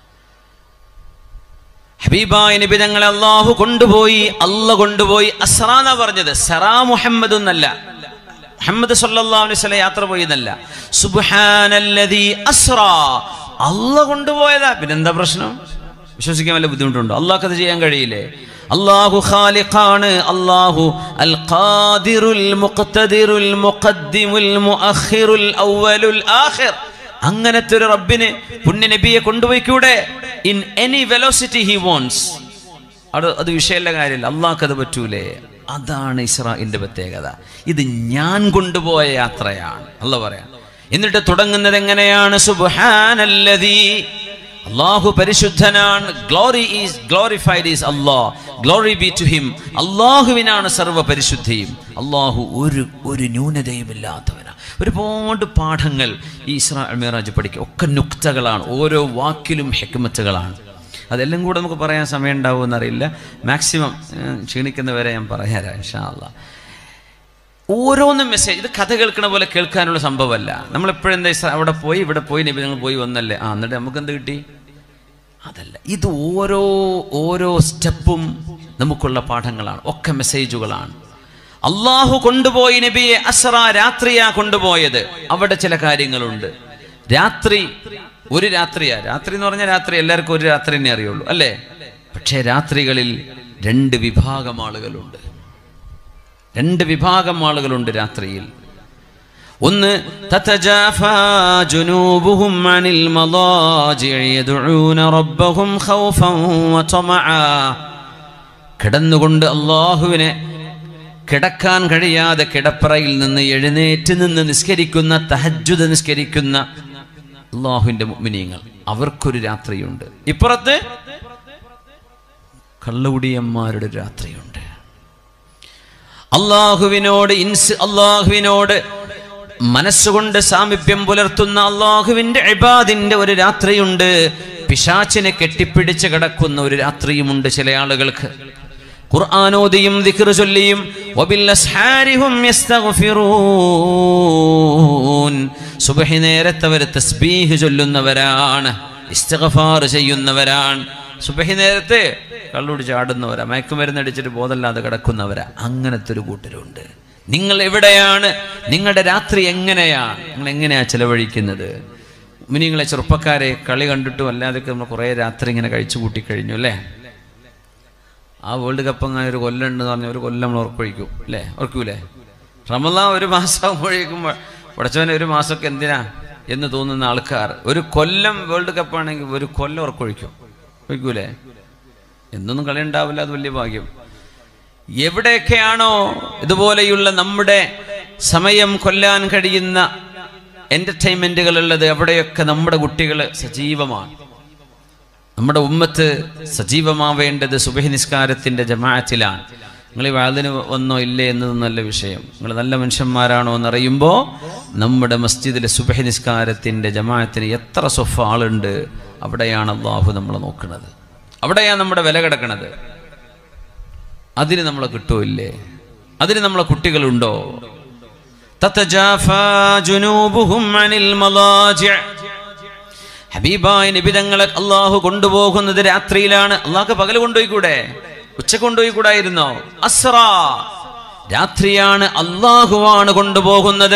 ഹബീബായ നബി തങ്ങളെ അള്ളാഹു കൊണ്ടുപോയി അല്ല കൊണ്ടുപോയി അസ്ര എന്നാ പറഞ്ഞത് സറാ മുഹമ്മദ് എന്നല്ല മുഹമ്മദ് സല്ലല്ലാഹു അലൈഹി വസല്ലം യാത്ര പോയതല്ല സുബ്ഹാനല്ലദീ അസ്ര അല്ല കൊണ്ടുപോയതാ പിന്നെന്താ പ്രശ്നം വിശ്വസിക്കാൻ വല്ല ബുദ്ധിമുട്ടുണ്ടോ അള്ളാഹ് അത് ചെയ്യാൻ കഴിയില്ലേ അള്ളാഹു ഖാലിഖാണ് അള്ളാഹു അൽ ഖാദിറുൽ മുഖ്തദിറുൽ മുഖദ്ദിമുൽ മുഅഖിറുൽ അവ്വലുൽ ആഖിർ അങ്ങനത്തെ ഒരു റബ്ബിന് പുണ്യ നബിയെ കൊണ്ടുപോയിക്കൂടെ in any velocity he wants അത് അത് വിഷയമല്ല കാര്യമില്ല അള്ളാഹ്ക്ക് അത് പറ്റൂലേ അതാണ് ഇസ്രായിന്റെ പ്രത്യേകത ഇത് ഞാൻ കൊണ്ടുപോയ യാത്രയാണ് അല്ല പറയാം എന്നിട്ട് തുടങ്ങുന്നത് എങ്ങനെയാണ് സുബ്ഹാനല്ലദീ അള്ളാഹു പരിശുദ്ധനാണ് glory is glorified is Allah glory be to him അള്ളാഹുവിനാണ് സർവ്വ പരിശുദ്ധിയും അള്ളാഹു ഒരു ഒരു ന്യൂനതയുമില്ലാത്തവനാണ് ഒരുപാട് പാഠങ്ങൾ ഈ ഇസ്രാ മിറാജ് പഠിക്കുക ഒക്കെ നുക്തകളാണ് ഓരോ വാക്കിലും ഹെക്മത്തുകളാണ് അതെല്ലാം കൂടെ നമുക്ക് പറയാൻ സമയം ഉണ്ടാവുമെന്നറിയില്ല മാക്സിമം ഏഹ്, ക്ഷീണിക്കുന്നവരെ ഞാൻ പറയാം ഇൻഷാ അള്ളാഹ് ഓരോന്നും മെസ്സേജ് ഇത് കഥ കേൾക്കണ പോലെ കേൾക്കാനുള്ള സംഭവമല്ല നമ്മളെപ്പോഴും എന്താ ഇസ്രാ- അവിടെ പോയി ഇവിടെ പോയി നബി നിങ്ങൾ പോയി വന്നല്ലേ ആ എന്നിട്ട് നമുക്ക് എന്ത് കിട്ടി അതല്ല ഇത് ഓരോ ഓരോ സ്റ്റെപ്പും നമുക്കുള്ള പാഠങ്ങളാണ് ഒക്കെ മെസ്സേജുകളാണ് അള്ളാഹു കൊണ്ടുപോയി നബിയെ അസ്ര രാത്രിയാ കൊണ്ടുപോയത് അവിടെ ചില കാര്യങ്ങളുണ്ട് രാത്രി ഒരു രാത്രിയാ രാത്രി എന്ന് പറഞ്ഞാൽ രാത്രി എല്ലാവർക്കും ഒരു രാത്രി തന്നെ അറിയുള്ളൂ അല്ലേ പക്ഷേ രാത്രികളിൽ രണ്ട് വിഭാഗം ആളുകളുണ്ട് രണ്ട് വിഭാഗം ആളുകളുണ്ട് രാത്രിയിൽ ഒന്ന് തതജാഫാ ജുനൂബുഹും അനിൽ മളാജിഇ യദ്ഊന റബ്ബഹും ഖൗഫൻ വതമആ കിടന്നുകൊണ്ട് അള്ളാഹുവിനെ കിടക്കാൻ കഴിയാതെ കിടപ്പറയിൽ നിന്ന് എഴുന്നേറ്റ് നിന്ന് നിസ്കരിക്കുന്ന തഹജ്ജുദ് നിസ്കരിക്കുന്ന അള്ളാഹുവിന്റെ മുഅ്മിനീങ്ങൾ അവർക്കൊരു രാത്രിയുണ്ട് ഇപ്പുറത്ത് കള്ളുകുടിയന്മാരുടെ ഒരു രാത്രിയുണ്ട് അള്ളാഹുവിനോട് ഇൻസ് അള്ളാഹുവിനോട് മനസ്സുകൊണ്ട് സാമീപ്യം പുലർത്തുന്ന അള്ളാഹുവിന്റെ ഇബാദിന്റെ ഒരു രാത്രിയുണ്ട് പിശാച്ചിനെ കെട്ടിപ്പിടിച്ച് കിടക്കുന്ന ഒരു രാത്രിയുമുണ്ട് ചില ആളുകൾക്ക് ഖുർആാനോദിയും ദിക്ർ ചൊല്ലിയും വബിൽ അസ്ഹാരിഹും യസ്തഗ്ഫിറൂൻ സുബ്ഹി നേരത്തെ അവർ തസ്ബീഹ് ചൊല്ലുന്നവരാണ് ഇസ്തിഗ്ഫാർ ചെയ്യുന്നവരാണ് സുബഹി നേരത്തെ കള്ളുടി ചാടുന്നവരാ മയക്കുമരുന്നടിച്ചിട്ട് ബോധമില്ലാതെ കിടക്കുന്നവരാ അങ്ങനത്തെ ഒരു കൂട്ടരുണ്ട് നിങ്ങൾ എവിടെയാണ് നിങ്ങളുടെ രാത്രി എങ്ങനെയാണ് നിങ്ങൾ എങ്ങനെയാ ചെലവഴിക്കുന്നത് മിനിങ്ങളെ ചെറുപ്പക്കാരെ കളി കണ്ടിട്ടും അല്ലാതൊക്കെ നമ്മൾ കുറേ രാത്രി ഇങ്ങനെ കഴിച്ചു കൂട്ടി കഴിഞ്ഞു അല്ലേ ആ വേൾഡ് കപ്പ് അങ്ങനെ ഒരു കൊല്ലം ഉണ്ടെന്ന് പറഞ്ഞാൽ ഒരു കൊല്ലം നമ്മൾ ഉറപ്പൊഴിക്കും അല്ലേ ഉറക്കൂലേ റമദാ ഒരു മാസമാകുമ്പോഴേക്കും പടച്ചവനെ ഒരു മാസമൊക്കെ എന്തിനാ എന്ന് തോന്നുന്ന ആൾക്കാർ ഒരു കൊല്ലം വേൾഡ് കപ്പ് ആണെങ്കിൽ ഒരു കൊല്ലം ഉറക്കൊഴിക്കും ഒഴിക്കൂലേ എന്നൊന്നും കളി ഉണ്ടാവില്ല അത് വലിയ ഭാഗ്യം എവിടെയൊക്കെയാണോ ഇതുപോലെയുള്ള നമ്മുടെ സമയം കൊല്ലാൻ കഴിയുന്ന എന്റർടൈൻമെന്റുകൾ ഉള്ളത് അവിടെയൊക്കെ നമ്മുടെ കുട്ടികൾ സജീവമാണ് നമ്മുടെ ഉമ്മത്ത് സജീവമാവേണ്ടത് സുബഹി നിസ്കാരത്തിന്റെ ജമാഅത്തിലാണ് നിങ്ങൾ ഈ വാതിന് വന്നോ ഇല്ലേ എന്നതൊന്നല്ല വിഷയം നിങ്ങൾ നല്ല മനുഷ്യന്മാരാണോ എന്നറിയുമ്പോൾ നമ്മുടെ മസ്ജിദിലെ സുബഹി നിസ്കാരത്തിന്റെ ജമാഅത്തിന് എത്ര സ്വഫ ആളുണ്ട് അവിടെയാണ് അള്ളാഹു നമ്മളെ നോക്കുന്നത് അവിടെയാണ് നമ്മുടെ വില കിടക്കുന്നത് അതിന് നമ്മളെ കിട്ടൂല്ലേ അതിന് നമ്മളെ കുട്ടികളുണ്ടോ തതജാഫാ ജുനൂബുഹും അനിൽ മലാജിഅ ഹബീബായ നിബിതങ്ങളെ അള്ളാഹു കൊണ്ടുപോകുന്നത് രാത്രിയിലാണ് അള്ളാഹ് പകൽ കൊണ്ടുപോയിക്കൂടെ ഉച്ച കൊണ്ടുപോയിക്കൂടായിരുന്നോ അസ്ര രാത്രിയാണ് അള്ളാഹുവാണ് കൊണ്ടുപോകുന്നത്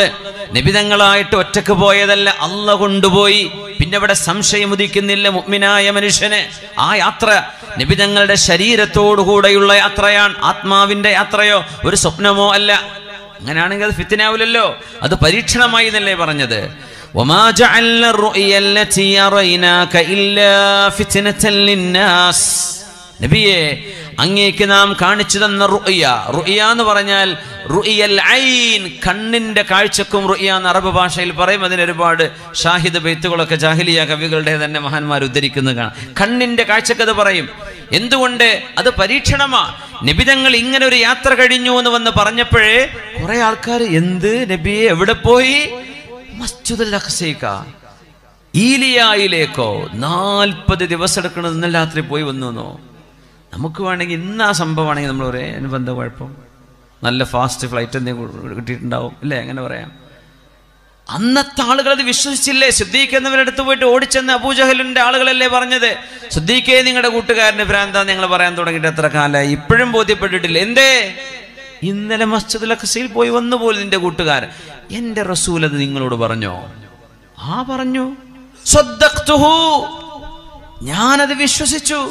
നിബിതങ്ങളായിട്ട് ഒറ്റക്ക് പോയതല്ല അല്ല കൊണ്ടുപോയി പിന്നെ ഇവിടെ സംശയം ഉദിക്കുന്നില്ല മുഗ്മിനായ മനുഷ്യന് ആ യാത്ര നിബിതങ്ങളുടെ ശരീരത്തോടുകൂടെയുള്ള യാത്രയാണ് ആത്മാവിന്റെ യാത്രയോ ഒരു സ്വപ്നമോ അല്ല അങ്ങനെയാണെങ്കിൽ അത് ഫിത്തിനാവില്ലല്ലോ അത് പരീക്ഷണമായി എന്നല്ലേ പറഞ്ഞത് وما جعلنا الرؤيا التي أريناك إلا فتنة للناس നബിയെ അങ്ങേക്ക് നാം കാണിച്ചു തന്ന റുഇയ റുഇയ എന്ന് പറഞ്ഞാൽ റുഇയൽ ഐൻ കണ്ണിന്റെ കാഴ്ചക്കും റുഇയ എന്ന് അറബ് ഭാഷയിൽ പറയും അതിന് ഒരുപാട് ഷാഹിദ് ബെയ്ത്തുകളൊക്കെ ജാഹിലിയ കവികളുടെ തന്നെ മഹാന്മാർ ഉദ്ധരിക്കുന്നത് കാണാം കണ്ണിന്റെ കാഴ്ചക്ക് അത് പറയും എന്തുകൊണ്ട് അത് പരീക്ഷണമാ നബിതങ്ങൾ ഇങ്ങനെ ഒരു യാത്ര കഴിഞ്ഞു എന്ന് വന്ന് പറഞ്ഞപ്പോഴേ കുറെ ആൾക്കാർ എന്ത് നബിയെ എവിടെ പോയി മസ്ജിദുൽ അഖ്സയ്ക്ക ഈലിയായിലേക്കോ നാൽപ്പത് ദിവസം എടുക്കണത് ഇന്നലെ രാത്രി പോയി വന്നു എന്നോ നമുക്ക് വേണമെങ്കിൽ ഇന്ന് ആ സംഭവമാണെങ്കിൽ നമ്മൾ പറയാം അതിന് ബന്ധം കുഴപ്പം നല്ല ഫാസ്റ്റ് ഫ്ലൈറ്റ് എന്തെങ്കിലും കിട്ടിയിട്ടുണ്ടാവും അല്ലേ അങ്ങനെ പറയാം അന്നത്തെ ആളുകൾ അത് വിശ്വസിച്ചില്ലേ സിദ്ദീഖ് എന്നവരുടെ അടുത്ത് പോയിട്ട് ഓടിച്ചെന്ന് അബൂജഹലിന്റെ ആളുകളല്ലേ പറഞ്ഞത് സിദ്ദീഖേ നിങ്ങളുടെ കൂട്ടുകാരന് ഭ്രാന്താ നിങ്ങൾ പറയാൻ തുടങ്ങിയിട്ട് എത്ര കാലമായി ഇപ്പോഴും ബോധ്യപ്പെട്ടിട്ടില്ല എന്തേ ഇന്നലെ മസ്ജിദുൽ അഖസയിൽ പോയി വന്നു പോലും നിന്റെ കൂട്ടുകാരൻ എന്റെ റസൂൽ അത് നിങ്ങളോട് പറഞ്ഞോ ആ പറഞ്ഞു സ്വദ്ദഖ്തുഹു. ഞാനത് വിശ്വസിച്ചു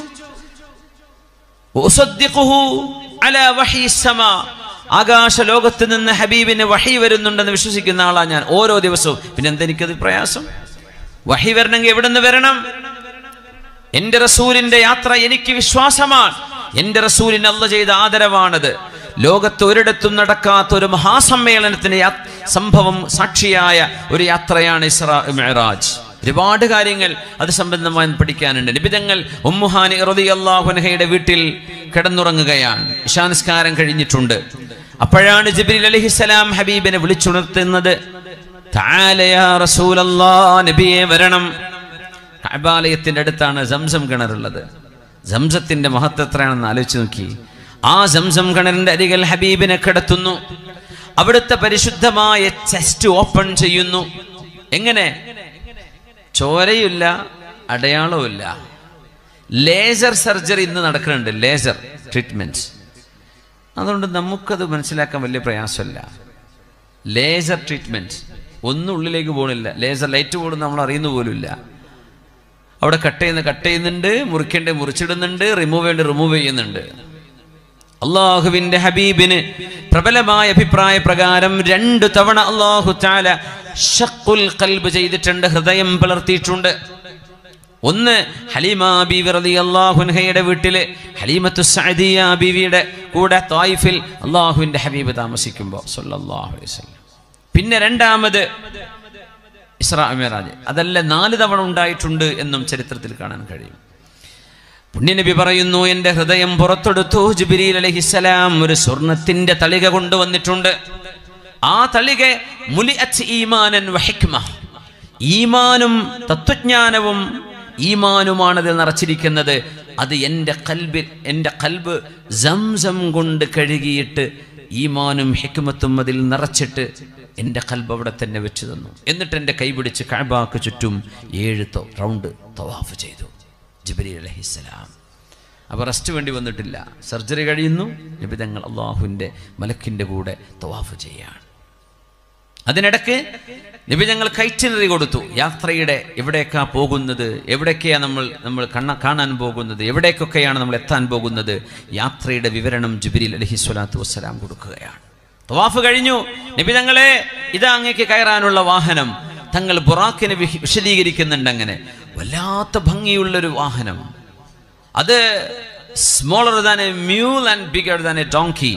ഉസദ്ദിഖുഹു അലാ വഹി സമ. ആകാശ ലോകത്ത് നിന്ന് ഹബീബിന് വഹി വരുന്നുണ്ടെന്ന് വിശ്വസിക്കുന്ന ആളാ ഞാൻ ഓരോ ദിവസവും പിന്നെ എന്തെനിക്കത് പ്രയാസം വഹി വരണമെങ്കിൽ എവിടെ നിന്ന് വരണം എന്റെ റസൂലിന്റെ യാത്ര എനിക്ക് വിശ്വാസമാണ് എന്റെ റസൂലിന് അല്ല ചെയ്ത ആദരവാണത് ലോകത്ത് ഒരിടത്തും നടക്കാത്ത ഒരു മഹാസമ്മേളനത്തിന് യാ- സംഭവം സാക്ഷിയായ ഒരു യാത്രയാണ് ഇസ്രാ മെഹറാജ് ഒരുപാട് കാര്യങ്ങൾ അത് സംബന്ധമായി പഠിക്കാനുണ്ട് നിബിതങ്ങൾ ഉമ്മുഹാനി റളിയല്ലാഹുൻഹയുടെ വീട്ടിൽ കിടന്നുറങ്ങുകയാണ് ഇശാനിസ്കാരം കഴിഞ്ഞിട്ടുണ്ട് അപ്പോഴാണ് ജിബ്രീൽ അലൈഹിസ്സലാം ഹബീബിനെ വിളിച്ചുണർത്തുന്നത് "തആല യാ റസൂലല്ലാ നബിയെ വരണം കഅബാലയത്തിന്റെ അടുത്താണ് സംസം കിണറുള്ളത് സംസത്തിന്റെ മഹത്വം എത്രയാണെന്ന് ആലോചിച്ച് നോക്കി ആ സംസം കിണറിന്റെ അരികിൽ ഹബീബിനെ കിടത്തുന്നു അവിടുത്തെ പരിശുദ്ധമായ ചെസ്റ്റ് ഓപ്പൺ ചെയ്യുന്നു എങ്ങനെ ചോരയില്ല അടയാളവുമില്ല ലേസർ സർജറി ഇന്ന് നടക്കുന്നുണ്ട് ലേസർ ട്രീറ്റ്മെന്റ് അതുകൊണ്ട് നമുക്കത് മനസ്സിലാക്കാൻ വലിയ പ്രയാസമില്ല ലേസർ ട്രീറ്റ്മെന്റ് ഒന്നും ഉള്ളിലേക്ക് പോകണില്ല ലേസർ ലൈറ്റ് പോലും നമ്മൾ അറിയുന്ന പോലുമില്ല അവിടെ കട്ട് ചെയ്യുന്ന കട്ട് ചെയ്യുന്നുണ്ട് മുറിക്കേണ്ട മുറിച്ചിടുന്നുണ്ട് റിമൂവ് ചെയ്യേണ്ട റിമൂവ് ചെയ്യുന്നുണ്ട് അള്ളാഹുവിന്റെ ഹബീബിന് പ്രബലമായ അഭിപ്രായ പ്രകാരം രണ്ടു തവണ അള്ളാഹു താല ഷക്കുൽ കൽബ് ചെയ്തിട്ടുണ്ട് ഹൃദയം പിളർത്തിയിട്ടുണ്ട് ഒന്ന് ഹലീമ ബീവി റളിയല്ലാഹു അൻഹയുടെ വീട്ടില് ഹലീമത്തു സഅദിയ ബീവിയുടെ കൂടെ തായിഫിൽ അള്ളാഹുവിന്റെ ഹബീബ് താമസിക്കുമ്പോൾ സല്ലല്ലാഹു അലൈഹി വസല്ലം പിന്നെ രണ്ടാമത് ഇസ്രാ മിറാജ് അതല്ല നാല് തവണ ഉണ്ടായിട്ടുണ്ട് എന്നും ചരിത്രത്തിൽ കാണാൻ കഴിയും പുണ്യനബി പറയുന്നു എൻ്റെ ഹൃദയം പുറത്തെടുത്തു ജിബിരിൽ അലഹിസലാം ഒരു സ്വർണത്തിന്റെ തളിക കൊണ്ടുവന്നിട്ടുണ്ട് ആ തളിക മുലിഅത്ത് ഈമാനൻ വഹിക്മ ഈമാനും തത്വജ്ഞാനവും ഈമാനുമാണതിൽ നിറച്ചിരിക്കുന്നത് അത് എൻ്റെ കൽബിൽ എൻ്റെ കൽബ് സംസം കൊണ്ട് കഴുകിയിട്ട് ഈമാനും ഹിക്മത്തും അതിൽ നിറച്ചിട്ട് എൻ്റെ കൽബ് അവിടെ തന്നെ വെച്ച് തന്നു എന്നിട്ട് എൻ്റെ കൈപിടിച്ച് കഴബാക്ക് ചുറ്റും ഏഴ് തൊ- റൗണ്ട് തവാഫ് ചെയ്തു ജിബരി അലഹിസ്സലാം അപ്പോൾ റെസ്റ്റ് വേണ്ടി വന്നിട്ടില്ല സർജറി കഴിയുന്നു നിബിതങ്ങൾ അള്ളാഹുവിൻ്റെ മലക്കിൻ്റെ കൂടെ തവാഫ് ചെയ്യാണ് അതിനിടക്ക് നിബിതങ്ങൾ കൈറ്റിനറി കൊടുത്തു യാത്രയുടെ എവിടേക്കാ പോകുന്നത് എവിടേക്കാ നമ്മൾ നമ്മൾ കണ്ണ കാണാൻ പോകുന്നത് എവിടേക്കൊക്കെയാണ് നമ്മൾ എത്താൻ പോകുന്നത് യാത്രയുടെ വിവരണം ജുബിരിൽ അലഹി സ്വലാത്തു വസ്സലാം കൊടുക്കുകയാണ് തവാഫ് കഴിഞ്ഞു നിബിതങ്ങളെ ഇതാ അങ്ങേക്ക് കയറാനുള്ള വാഹനം തങ്ങൾ ബുറാക്കിനെ വിഹി- വിശദീകരിക്കുന്നുണ്ട് അങ്ങനെ വല്ലാത്ത ഭംഗിയുള്ളൊരു വാഹനം അത് smaller than a mule and bigger than a donkey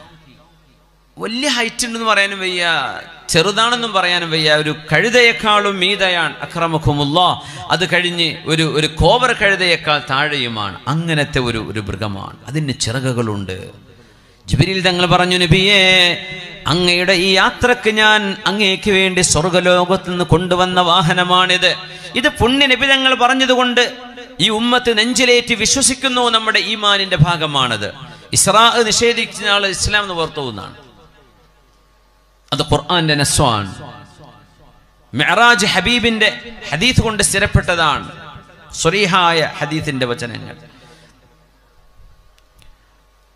വലിയ ഹൈറ്റ് ഉണ്ടെന്ന് പറയാനും വയ്യ ചെറുതാണെന്നും പറയാനും വയ്യ ഒരു കഴുതയേക്കാളും മീതയാണ് അക്രമഖുമുള്ള അത് കഴിഞ്ഞ് ഒരു ഒരു കോവർ കഴുതയേക്കാൾ താഴെയുമാണ് അങ്ങനത്തെ ഒരു ഒരു മൃഗമാണ് അതിന് ചിറകുകളുണ്ട് ജിബിരിൽ തങ്ങൾ പറഞ്ഞു നബിയേ അങ്ങയുടെ ഈ യാത്രക്ക് ഞാൻ അങ്ങേക്ക് വേണ്ടി സ്വർഗലോകത്ത് നിന്ന് കൊണ്ടുവന്ന വാഹനമാണിത് ഇത് പുണ്യ നബി തങ്ങൾ പറഞ്ഞതുകൊണ്ട് ഈ ഉമ്മത്ത് നെഞ്ചിലേറ്റി വിശ്വസിക്കുന്നു നമ്മുടെ ഈമാനിന്റെ ഭാഗമാണത് ഇസ്രാ നിഷേധിക്കുന്ന ആൾ ഇസ്ലാം എന്ന് പുറത്തു പോകുന്നതാണ് അത് ഖുർആന്റെ നസ്വാണ് മെഹറാജ് ഹബീബിന്റെ ഹദീത്ത് കൊണ്ട് സ്ഥിരപ്പെട്ടതാണ് സ്വരീഹായ ഹദീത്തിന്റെ വചനങ്ങൾ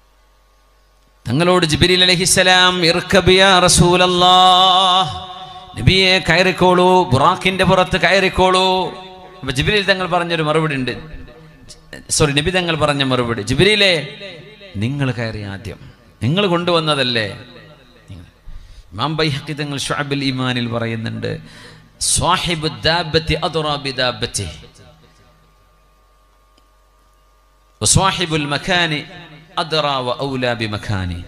തങ്ങളോട് ജിബിരിൽ അലഹിസലാം ഇർക്കബിയ റസൂലല്ലാഹ് നബിയെ കയറിക്കോളൂ ബുറാഖിന്റെ പുറത്ത് കയറിക്കോളൂ അപ്പൊ ജിബിരിൽ തങ്ങൾ പറഞ്ഞൊരു മറുപടി ഉണ്ട് സോറി നബി തങ്ങൾ പറഞ്ഞ മറുപടി ജിബിരിയിലെ നിങ്ങൾ കയറി ആദ്യം നിങ്ങൾ കൊണ്ടുവന്നതല്ലേ നിങ്ങൾ- ഇമാം ബൈഹഖി തങ്ങൾ ഷുഅബുൽ ഈമാനിൽ പറയുന്നുണ്ട് സ്വാഹിബു ദാബത്തി അദ്റാ ബിദാബത്തിഹി വസ്വാഹിബുൽ മക്കാനി അദ്റാ വഔലാ ബിമക്കാനി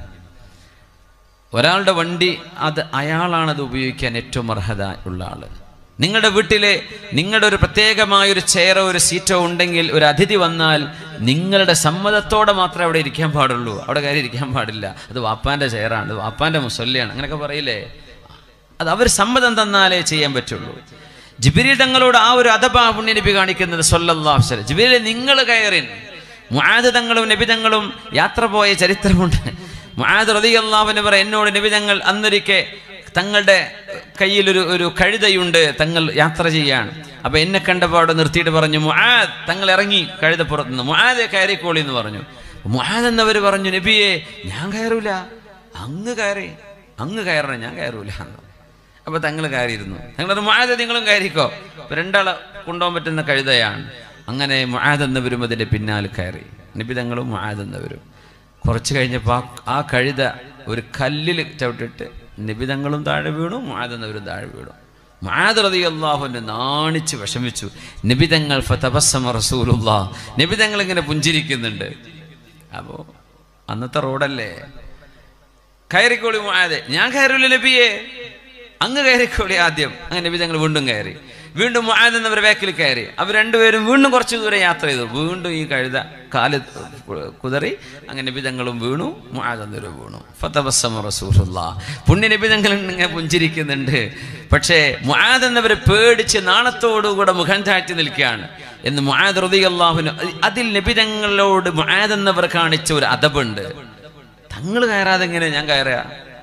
ഒരാളുടെ വണ്ടി അത് അയാളാണത് ഉപയോഗിക്കാൻ ഏറ്റവും അർഹത ഉള്ള ആള് നിങ്ങളുടെ വീട്ടിലെ നിങ്ങളുടെ ഒരു പ്രത്യേകമായ ഒരു ചെയറോ ഒരു സീറ്റോ ഉണ്ടെങ്കിൽ ഒരു അതിഥി വന്നാൽ നിങ്ങളുടെ സമ്മതത്തോടെ മാത്രമേ അവിടെ ഇരിക്കാൻ പാടുള്ളൂ അവിടെ കാര്യം ഇരിക്കാൻ പാടില്ല അത് വാപ്പാന്റെ ചെയറാണ് അത് വാപ്പാന്റെ മുസല്ലിയാണ് അങ്ങനെയൊക്കെ പറയില്ലേ അത് അവർ സമ്മതം തന്നാലേ ചെയ്യാൻ പറ്റുള്ളൂ ജിബിരി തങ്ങളോട് ആ ഒരു അഥബാ പുണ്യനബി കാണിക്കുന്നത് സൊല്ലാഹു വസ്ലം ജിബിരി നിങ്ങൾ കയറിൻ മുആദ് തങ്ങളും നബി തങ്ങളും യാത്ര പോയ ചരിത്രമുണ്ട് മുആദ് റതി അള്ളാഹുവിന് പറ എന്നോട് നബി തങ്ങൾ അന്നൊരിക്കെ തങ്ങളുടെ കയ്യിലൊരു ഒരു കഴുതയുണ്ട് തങ്ങൾ യാത്ര ചെയ്യാണ് അപ്പൊ എന്നെ കണ്ടപ്പോൾ അവിടെ നിർത്തിയിട്ട് പറഞ്ഞു മുആദ് തങ്ങൾ ഇറങ്ങി കഴുതപ്പുറത്ത് നിന്ന് മുആദെ കയറിക്കോളി എന്ന് പറഞ്ഞു മുആദ് എന്നവർ പറഞ്ഞു നബിയെ ഞാൻ കയറൂല അങ്ങ് കയറി അങ്ങ് കയറണം ഞാൻ കയറൂല എന്ന് അപ്പൊ തങ്ങൾ കയറിയിരുന്നു തങ്ങൾ മുആദ് നിങ്ങളും കയറിക്കോ അപ്പൊ രണ്ടാളെ കൊണ്ടുപോകാൻ പറ്റുന്ന കഴുതയാണ് അങ്ങനെ മുആദ് എന്നവരും അതിന്റെ പിന്നാലെ കയറി നബി തങ്ങളും മുആദ് എന്നവരും കുറച്ച് കഴിഞ്ഞപ്പോൾ ആ ആ കഴുത ഒരു കല്ലിൽ ചവിട്ടിട്ട് നബി തങ്ങളും താഴെ വീണു മുആദ് എന്നവരും താഴെ വീണു മുആദ് റളിയല്ലാഹുവിനെ നാണിച്ച് വിഷമിച്ചു നബി തങ്ങൾ ഫതബസ്സമ റസൂലുള്ളാഹ് നബി തങ്ങൾ ഇങ്ങനെ പുഞ്ചിരിക്കുന്നുണ്ട് അപ്പോ അന്നത്തെ റോഡല്ലേ കയറിക്കോളി മുആദ് ഞാൻ കയറില്ല നബിയെ അങ്ങ് കയറിക്കോളി ആദ്യം അങ്ങനെ നബി തങ്ങൾ വീണ്ടും കയറി വീണ്ടും മുആദ് എന്നവർ ബാക്കിൽ കയറി അവർ രണ്ടുപേരും വീണ്ടും കുറച്ച് ദൂരം യാത്ര ചെയ്തു വീണ്ടും ഈ കഴുത കാല് കുതറി അങ്ങനെ നബി തങ്ങളും വീണു മുആദ് എന്നവരും വീണു ഫതബസ്സമ റസൂലുള്ളാഹ് പുണ്യ നബി തങ്ങൾ ഇങ്ങനെ പുഞ്ചിരിക്കുന്നുണ്ട് പക്ഷേ മുആദ് എന്നവരെ പേടിച്ച് നാണത്തോടുകൂടെ മുഖം താഴ്ത്തി നിൽക്കുകയാണ് എന്ന് മുആദ് റളിയല്ലാഹുവിന് അതിൽ നബി തങ്ങളോട് മുആദ് എന്നവർ കാണിച്ച ഒരു അദബുണ്ട് തങ്ങൾ കയറാതെ എങ്ങനെ ഞാൻ കയറുക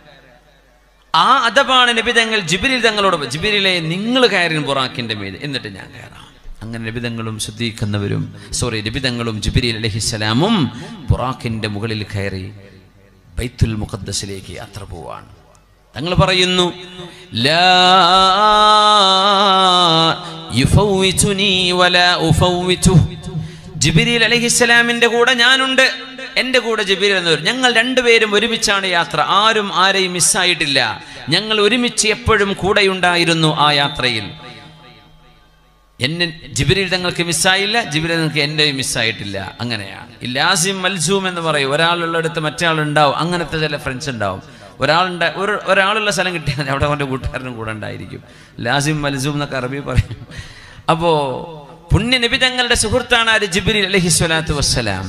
ആ അദബാണ് നബി തങ്ങൾ ജിബിരിൽ തങ്ങളോട് ജിബിരിലെ നിങ്ങൾ കയറിൻ ബുറാക്കിന്റെ മീത് എന്നിട്ട് ഞാൻ കയറാം അങ്ങനെ നബിതങ്ങളും ശുദ്ധീകരിക്കുന്നവരും സോറി നബിതങ്ങളും ജിബിരി അലഹിസ്സലാമും ബുറാക്കിന്റെ മുകളിൽ കയറി ബൈത്തുൽ മുഖദ്ദസിലേക്ക് യാത്ര പോവാണ് തങ്ങൾ പറയുന്നു ലാ യുഫൗവിതുനി വലാ ഉഫൗവിതുഹു ജിബിരിൽ അലഹിസ്സലാമിന്റെ കൂടെ ഞാനുണ്ട് എൻ്റെ കൂടെ ജിബിരിൽ എന്നവർ ഞങ്ങൾ രണ്ടുപേരും ഒരുമിച്ചാണ് യാത്ര ആരും ആരെയും മിസ്സായിട്ടില്ല ഞങ്ങൾ ഒരുമിച്ച് എപ്പോഴും കൂടെയുണ്ടായിരുന്നു ആ യാത്രയിൽ എന്നെ ജിബിരിൽ തങ്ങൾക്ക് മിസ്സായില്ല ജിബിരിൽ തങ്ങൾക്ക് എൻ്റെ മിസ്സായിട്ടില്ല അങ്ങനെയാണ് ഈ ലാസിം മൽസൂം എന്ന് പറയും ഒരാളുള്ളിടത്ത് മറ്റേ ആളുണ്ടാവും അങ്ങനത്തെ ചില ഫ്രണ്ട്സ് ഉണ്ടാവും ഒരാളുണ്ട ഒരു ഒരാളുള്ള സ്ഥലം കിട്ടിയാൽ മതി, അവിടെ അവൻ്റെ കൂട്ടുകാരനും കൂടെ ഉണ്ടായിരിക്കും ലാസിം മൽസൂം എന്നൊക്കെ അറബി പറയും അപ്പോ പുണ്യ നബി തങ്ങളുടെ സുഹൃത്താണ് ആര് ജിബിരി അലഹി സ്വലാത്തു വസ്സലാം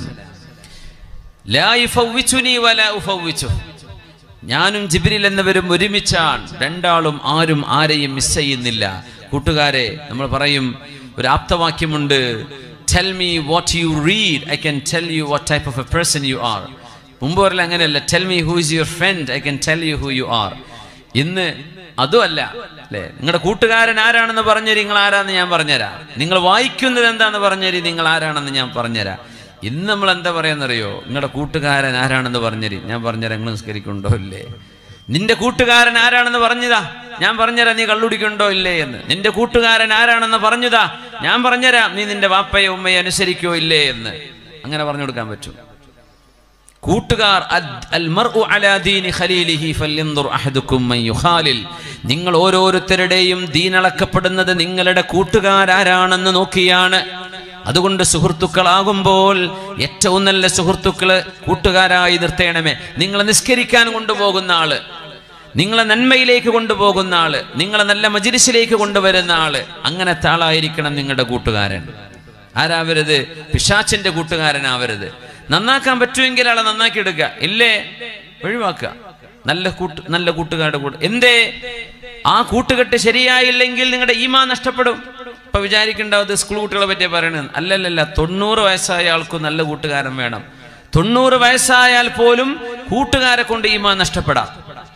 ലാ യുഫവ്വിച്ചുനി വലാ ഉഫവ്വിച്ചു ഞാനും ജിബിരിൽ എന്നവരും ഒരുമിച്ചാണ് രണ്ടാളും ആരും ആരെയും മിസ് ചെയ്യുന്നില്ല കൂട്ടുകാരെ നമ്മൾ പറയും ഒരു ആപ്തവാക്യമുണ്ട് tell me what you read I can tell you what type of a person you are മുമ്പ് പറയില്ല അങ്ങനെയല്ല tell me who is your friend I can tell you who you are ഇന്ന് അതുമല്ല അല്ലേ നിങ്ങളുടെ കൂട്ടുകാരൻ ആരാണെന്ന് പറഞ്ഞേരി നിങ്ങൾ ആരാന്ന് ഞാൻ പറഞ്ഞുതരാം നിങ്ങൾ വായിക്കുന്നത് എന്താന്ന് പറഞ്ഞേരി നിങ്ങൾ ആരാണെന്ന് ഞാൻ പറഞ്ഞുതരാം ഇന്ന് നമ്മൾ എന്താ പറയാന്നറിയോ നിങ്ങളുടെ കൂട്ടുകാരൻ ആരാണെന്ന് പറഞ്ഞേരി ഞാൻ പറഞ്ഞുതരാം നിങ്ങൾ നിസ്കരിക്കുന്നുണ്ടോ ഇല്ലേ നിന്റെ കൂട്ടുകാരൻ ആരാണെന്ന് പറഞ്ഞതാ ഞാൻ പറഞ്ഞുതരാം നീ കള്ളുടിക്കുണ്ടോ ഇല്ലേ എന്ന് നിന്റെ കൂട്ടുകാരൻ ആരാണെന്ന് പറഞ്ഞതാ ഞാൻ പറഞ്ഞുതരാം നീ നിന്റെ വാപ്പയെ ഉമ്മയെ അനുസരിക്കോ ഇല്ലേ എന്ന് അങ്ങനെ പറഞ്ഞു കൊടുക്കാൻ പറ്റും കൂട്ടുകാർ അദ്- അൽ മർഉ അലാ ദീനി ഖലീലിഹി ഫല്യൻദുർ അഹദുക്കും മൻ യുഖാലിൽ നിങ്ങൾ ഓരോരുത്തരുടെയും ദീനളക്കപ്പെടുന്നത് നിങ്ങളുടെ കൂട്ടുകാരാരാണെന്ന് നോക്കിയാണ് അതുകൊണ്ട് സുഹൃത്തുക്കളാകുമ്പോൾ ഏറ്റവും നല്ല സുഹൃത്തുക്കള് കൂട്ടുകാരായി നിർത്തേണമേ നിങ്ങളെ നിസ്കരിക്കാൻ കൊണ്ടുപോകുന്ന ആള് നിങ്ങളെ നന്മയിലേക്ക് കൊണ്ടുപോകുന്ന ആള് നിങ്ങളെ നല്ല മജിരിസിലേക്ക് കൊണ്ടുവരുന്ന ആള് അങ്ങനത്തെ ആളായിരിക്കണം നിങ്ങളുടെ കൂട്ടുകാരൻ ആരാവരുത് പിശാച്ചിന്റെ കൂട്ടുകാരനാവരുത് നന്നാക്കാൻ പറ്റുമെങ്കിൽ ആളെ നന്നാക്കി എടുക്കുക ഇല്ലേ ഒഴിവാക്കുക നല്ല കൂട്ട് നല്ല കൂട്ടുകാരുടെ കൂട്ട് എന്തേ ആ കൂട്ടുകെട്ട് ശരിയായില്ലെങ്കിൽ നിങ്ങളുടെ ഈമാ നഷ്ടപ്പെടും ഇപ്പൊ വിചാരിക്കേണ്ടാവത് സ്കൂൾ കുട്ടികളെ പറ്റിയ പറയണത് അല്ലല്ലല്ല തൊണ്ണൂറ് വയസ്സായ ആൾക്കും നല്ല കൂട്ടുകാരൻ വേണം തൊണ്ണൂറ് വയസ്സായാൽ പോലും കൂട്ടുകാരെ കൊണ്ട് ഈമാ നഷ്ടപ്പെടാം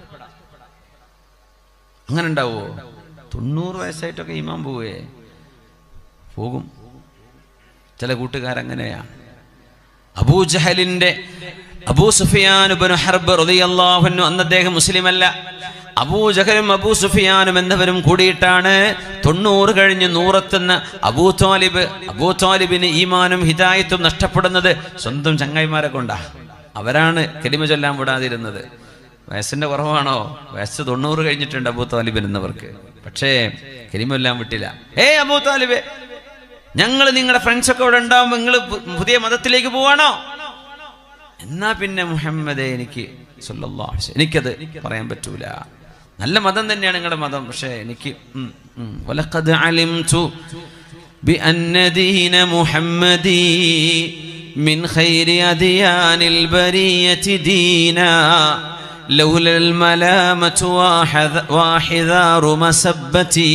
അങ്ങനെ ഉണ്ടാവുമോ തൊണ്ണൂറ് വയസ്സായിട്ടൊക്കെ ഈമാൻ പോവേ പോകും ചില കൂട്ടുകാരങ്ങനെയാണ് അബൂജഹലിന്റെ അബൂ സുഫിയാൻ ഇബ്നു ഹർബ് റളിയല്ലാഹു അൻഹു അന്ന് അദ്ദേഹം മുസ്ലിമല്ല അബൂജഹലും അബൂ സുഫിയാനും എന്നവരും കൂടിയിട്ടാണ് തൊണ്ണൂറ് കഴിഞ്ഞ് നൂറെത്തുന്ന അബൂ താലിബ് അബൂ താലിബിന് ഈമാനും ഹിദായത്തും നഷ്ടപ്പെടുന്നത് സ്വന്തം ചങ്ങായിമാരെ കൊണ്ടാ അവരാണ് കെലിമ ചൊല്ലാൻ വിടാതിരുന്നത് വയസ്സിന്റെ കുറവാണോ വയസ്സ് തൊണ്ണൂറ് കഴിഞ്ഞിട്ടുണ്ട് അബൂ താലിബിൻ എന്നവർക്ക് പക്ഷേ കെലിമെല്ലാം വിട്ടില്ല ഏ അബൂ താലിബ് ഞങ്ങൾ നിങ്ങളുടെ ഫ്രണ്ട്സൊക്കെ ഇവിടെ ഉണ്ടാവുമ്പോൾ നിങ്ങൾ പുതിയ മതത്തിലേക്ക് പോവാണോ എന്നാ പിന്നെ മുഹമ്മദേ എനിക്ക് സല്ലല്ലാഹു അലൈഹി വസല്ലം, എനിക്കത് പറയാൻ പറ്റൂല നല്ല മതം തന്നെയാണ് നിങ്ങളുടെ മതം പക്ഷേ എനിക്ക് ഉം, ഉം. വലഖദ് അലിംതു بأن دين محمد من خير أديان البرية دينا لولا الملامة واحذ- واحذار مسبتي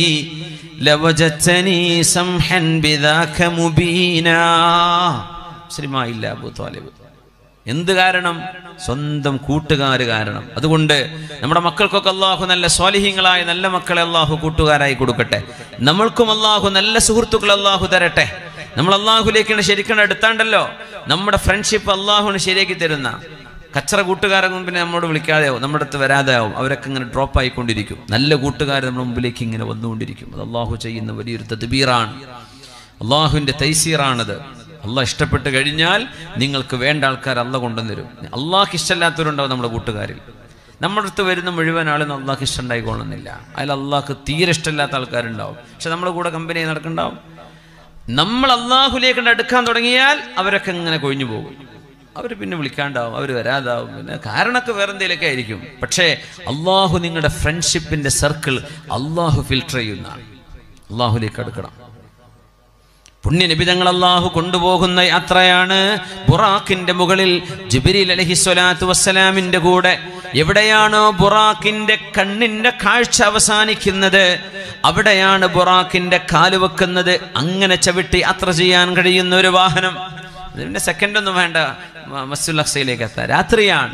لوجدتني سمحا بذاك مبينا മുസ്ലിമായില്ല അബൂ താലിബ് എന്ത് കാരണം സ്വന്തം കൂട്ടുകാർ കാരണം അതുകൊണ്ട് നമ്മുടെ മക്കൾക്കൊക്കെ അള്ളാഹു നല്ല സ്വാലിഹ്യങ്ങളായ നല്ല മക്കളെ അള്ളാഹു കൂട്ടുകാരായി കൊടുക്കട്ടെ നമ്മൾക്കും അള്ളാഹു നല്ല സുഹൃത്തുക്കളെ അള്ളാഹു തരട്ടെ നമ്മൾ അള്ളാഹുലേക്കാണ് ശരിക്കും എടുത്താണ്ടല്ലോ നമ്മുടെ ഫ്രണ്ട്ഷിപ്പ് അള്ളാഹുവിന് ശരിയാക്കി തരുന്ന കച്ചറ കൂട്ടുകാരെ മുമ്പിനെ നമ്മോട് വിളിക്കാതെയാവും നമ്മുടെ അടുത്ത് വരാതെയാവും അവരൊക്കെ ഇങ്ങനെ ഡ്രോപ്പ് ആയിക്കൊണ്ടിരിക്കും നല്ല കൂട്ടുകാർ നമ്മുടെ മുമ്പിലേക്ക് ഇങ്ങനെ വന്നുകൊണ്ടിരിക്കും അത് അള്ളാഹു ചെയ്യുന്ന വലിയൊരു തദ്ബീറാണ് അള്ളാഹുവിൻ്റെ തൈസീറാണത് അള്ളാഹ് ഇഷ്ടപ്പെട്ട് കഴിഞ്ഞാൽ നിങ്ങൾക്ക് വേണ്ട ആൾക്കാർ അല്ല കൊണ്ടുവന്നിരും അള്ളാഹ്ക്ക് ഇഷ്ടമില്ലാത്തവരുണ്ടാവും നമ്മുടെ കൂട്ടുകാരിൽ നമ്മുടെ അടുത്ത് വരുന്ന മുഴുവൻ ആളും അള്ളാഹ്ക്ക് ഇഷ്ടമുണ്ടായിക്കൊള്ളുന്നില്ല അതിൽ അള്ളാഹ്ക്ക് തീരെ ഇഷ്ടമില്ലാത്ത ആൾക്കാരുണ്ടാവും പക്ഷെ നമ്മുടെ കൂടെ കമ്പനി നടക്കുന്നുണ്ടാവും നമ്മൾ അള്ളാഹുലേക്ക് അടുക്കാൻ തുടങ്ങിയാൽ അവരൊക്കെ ഇങ്ങനെ കൊഴിഞ്ഞു പോകും അവർ പിന്നെ വിളിക്കാണ്ടാവും അവർ വരാതാവും പിന്നെ കാരണമൊക്കെ വേറെ എന്തെങ്കിലുമൊക്കെ ആയിരിക്കും പക്ഷേ അള്ളാഹു നിങ്ങളുടെ ഫ്രണ്ട്ഷിപ്പിന്റെ സർക്കിൾ അള്ളാഹു ഫിൽട്ടർ ചെയ്യുന്നതാണ് അള്ളാഹുലേക്ക് അടുക്കണം പുണ്യനിബിതങ്ങൾ അള്ളാഹു കൊണ്ടുപോകുന്ന യാത്രയാണ് ബുറാഖിന്റെ മുകളിൽ ജിബിരിൽ അലഹി സ്വലാത്തു വസ്സലാമിന്റെ കൂടെ എവിടെയാണോ ബുറാഖിന്റെ കണ്ണിന്റെ കാഴ്ച അവസാനിക്കുന്നത് അവിടെയാണ് ബുറാഖിന്റെ കാല് വെക്കുന്നത് അങ്ങനെ ചവിട്ടി യാത്ര ചെയ്യാൻ കഴിയുന്ന ഒരു വാഹനം ഇതിന്റെ സെക്കൻഡ് ഒന്നും വേണ്ട മസ്സുൽ അക്സയിലേക്ക് എത്താൻ രാത്രിയാണ്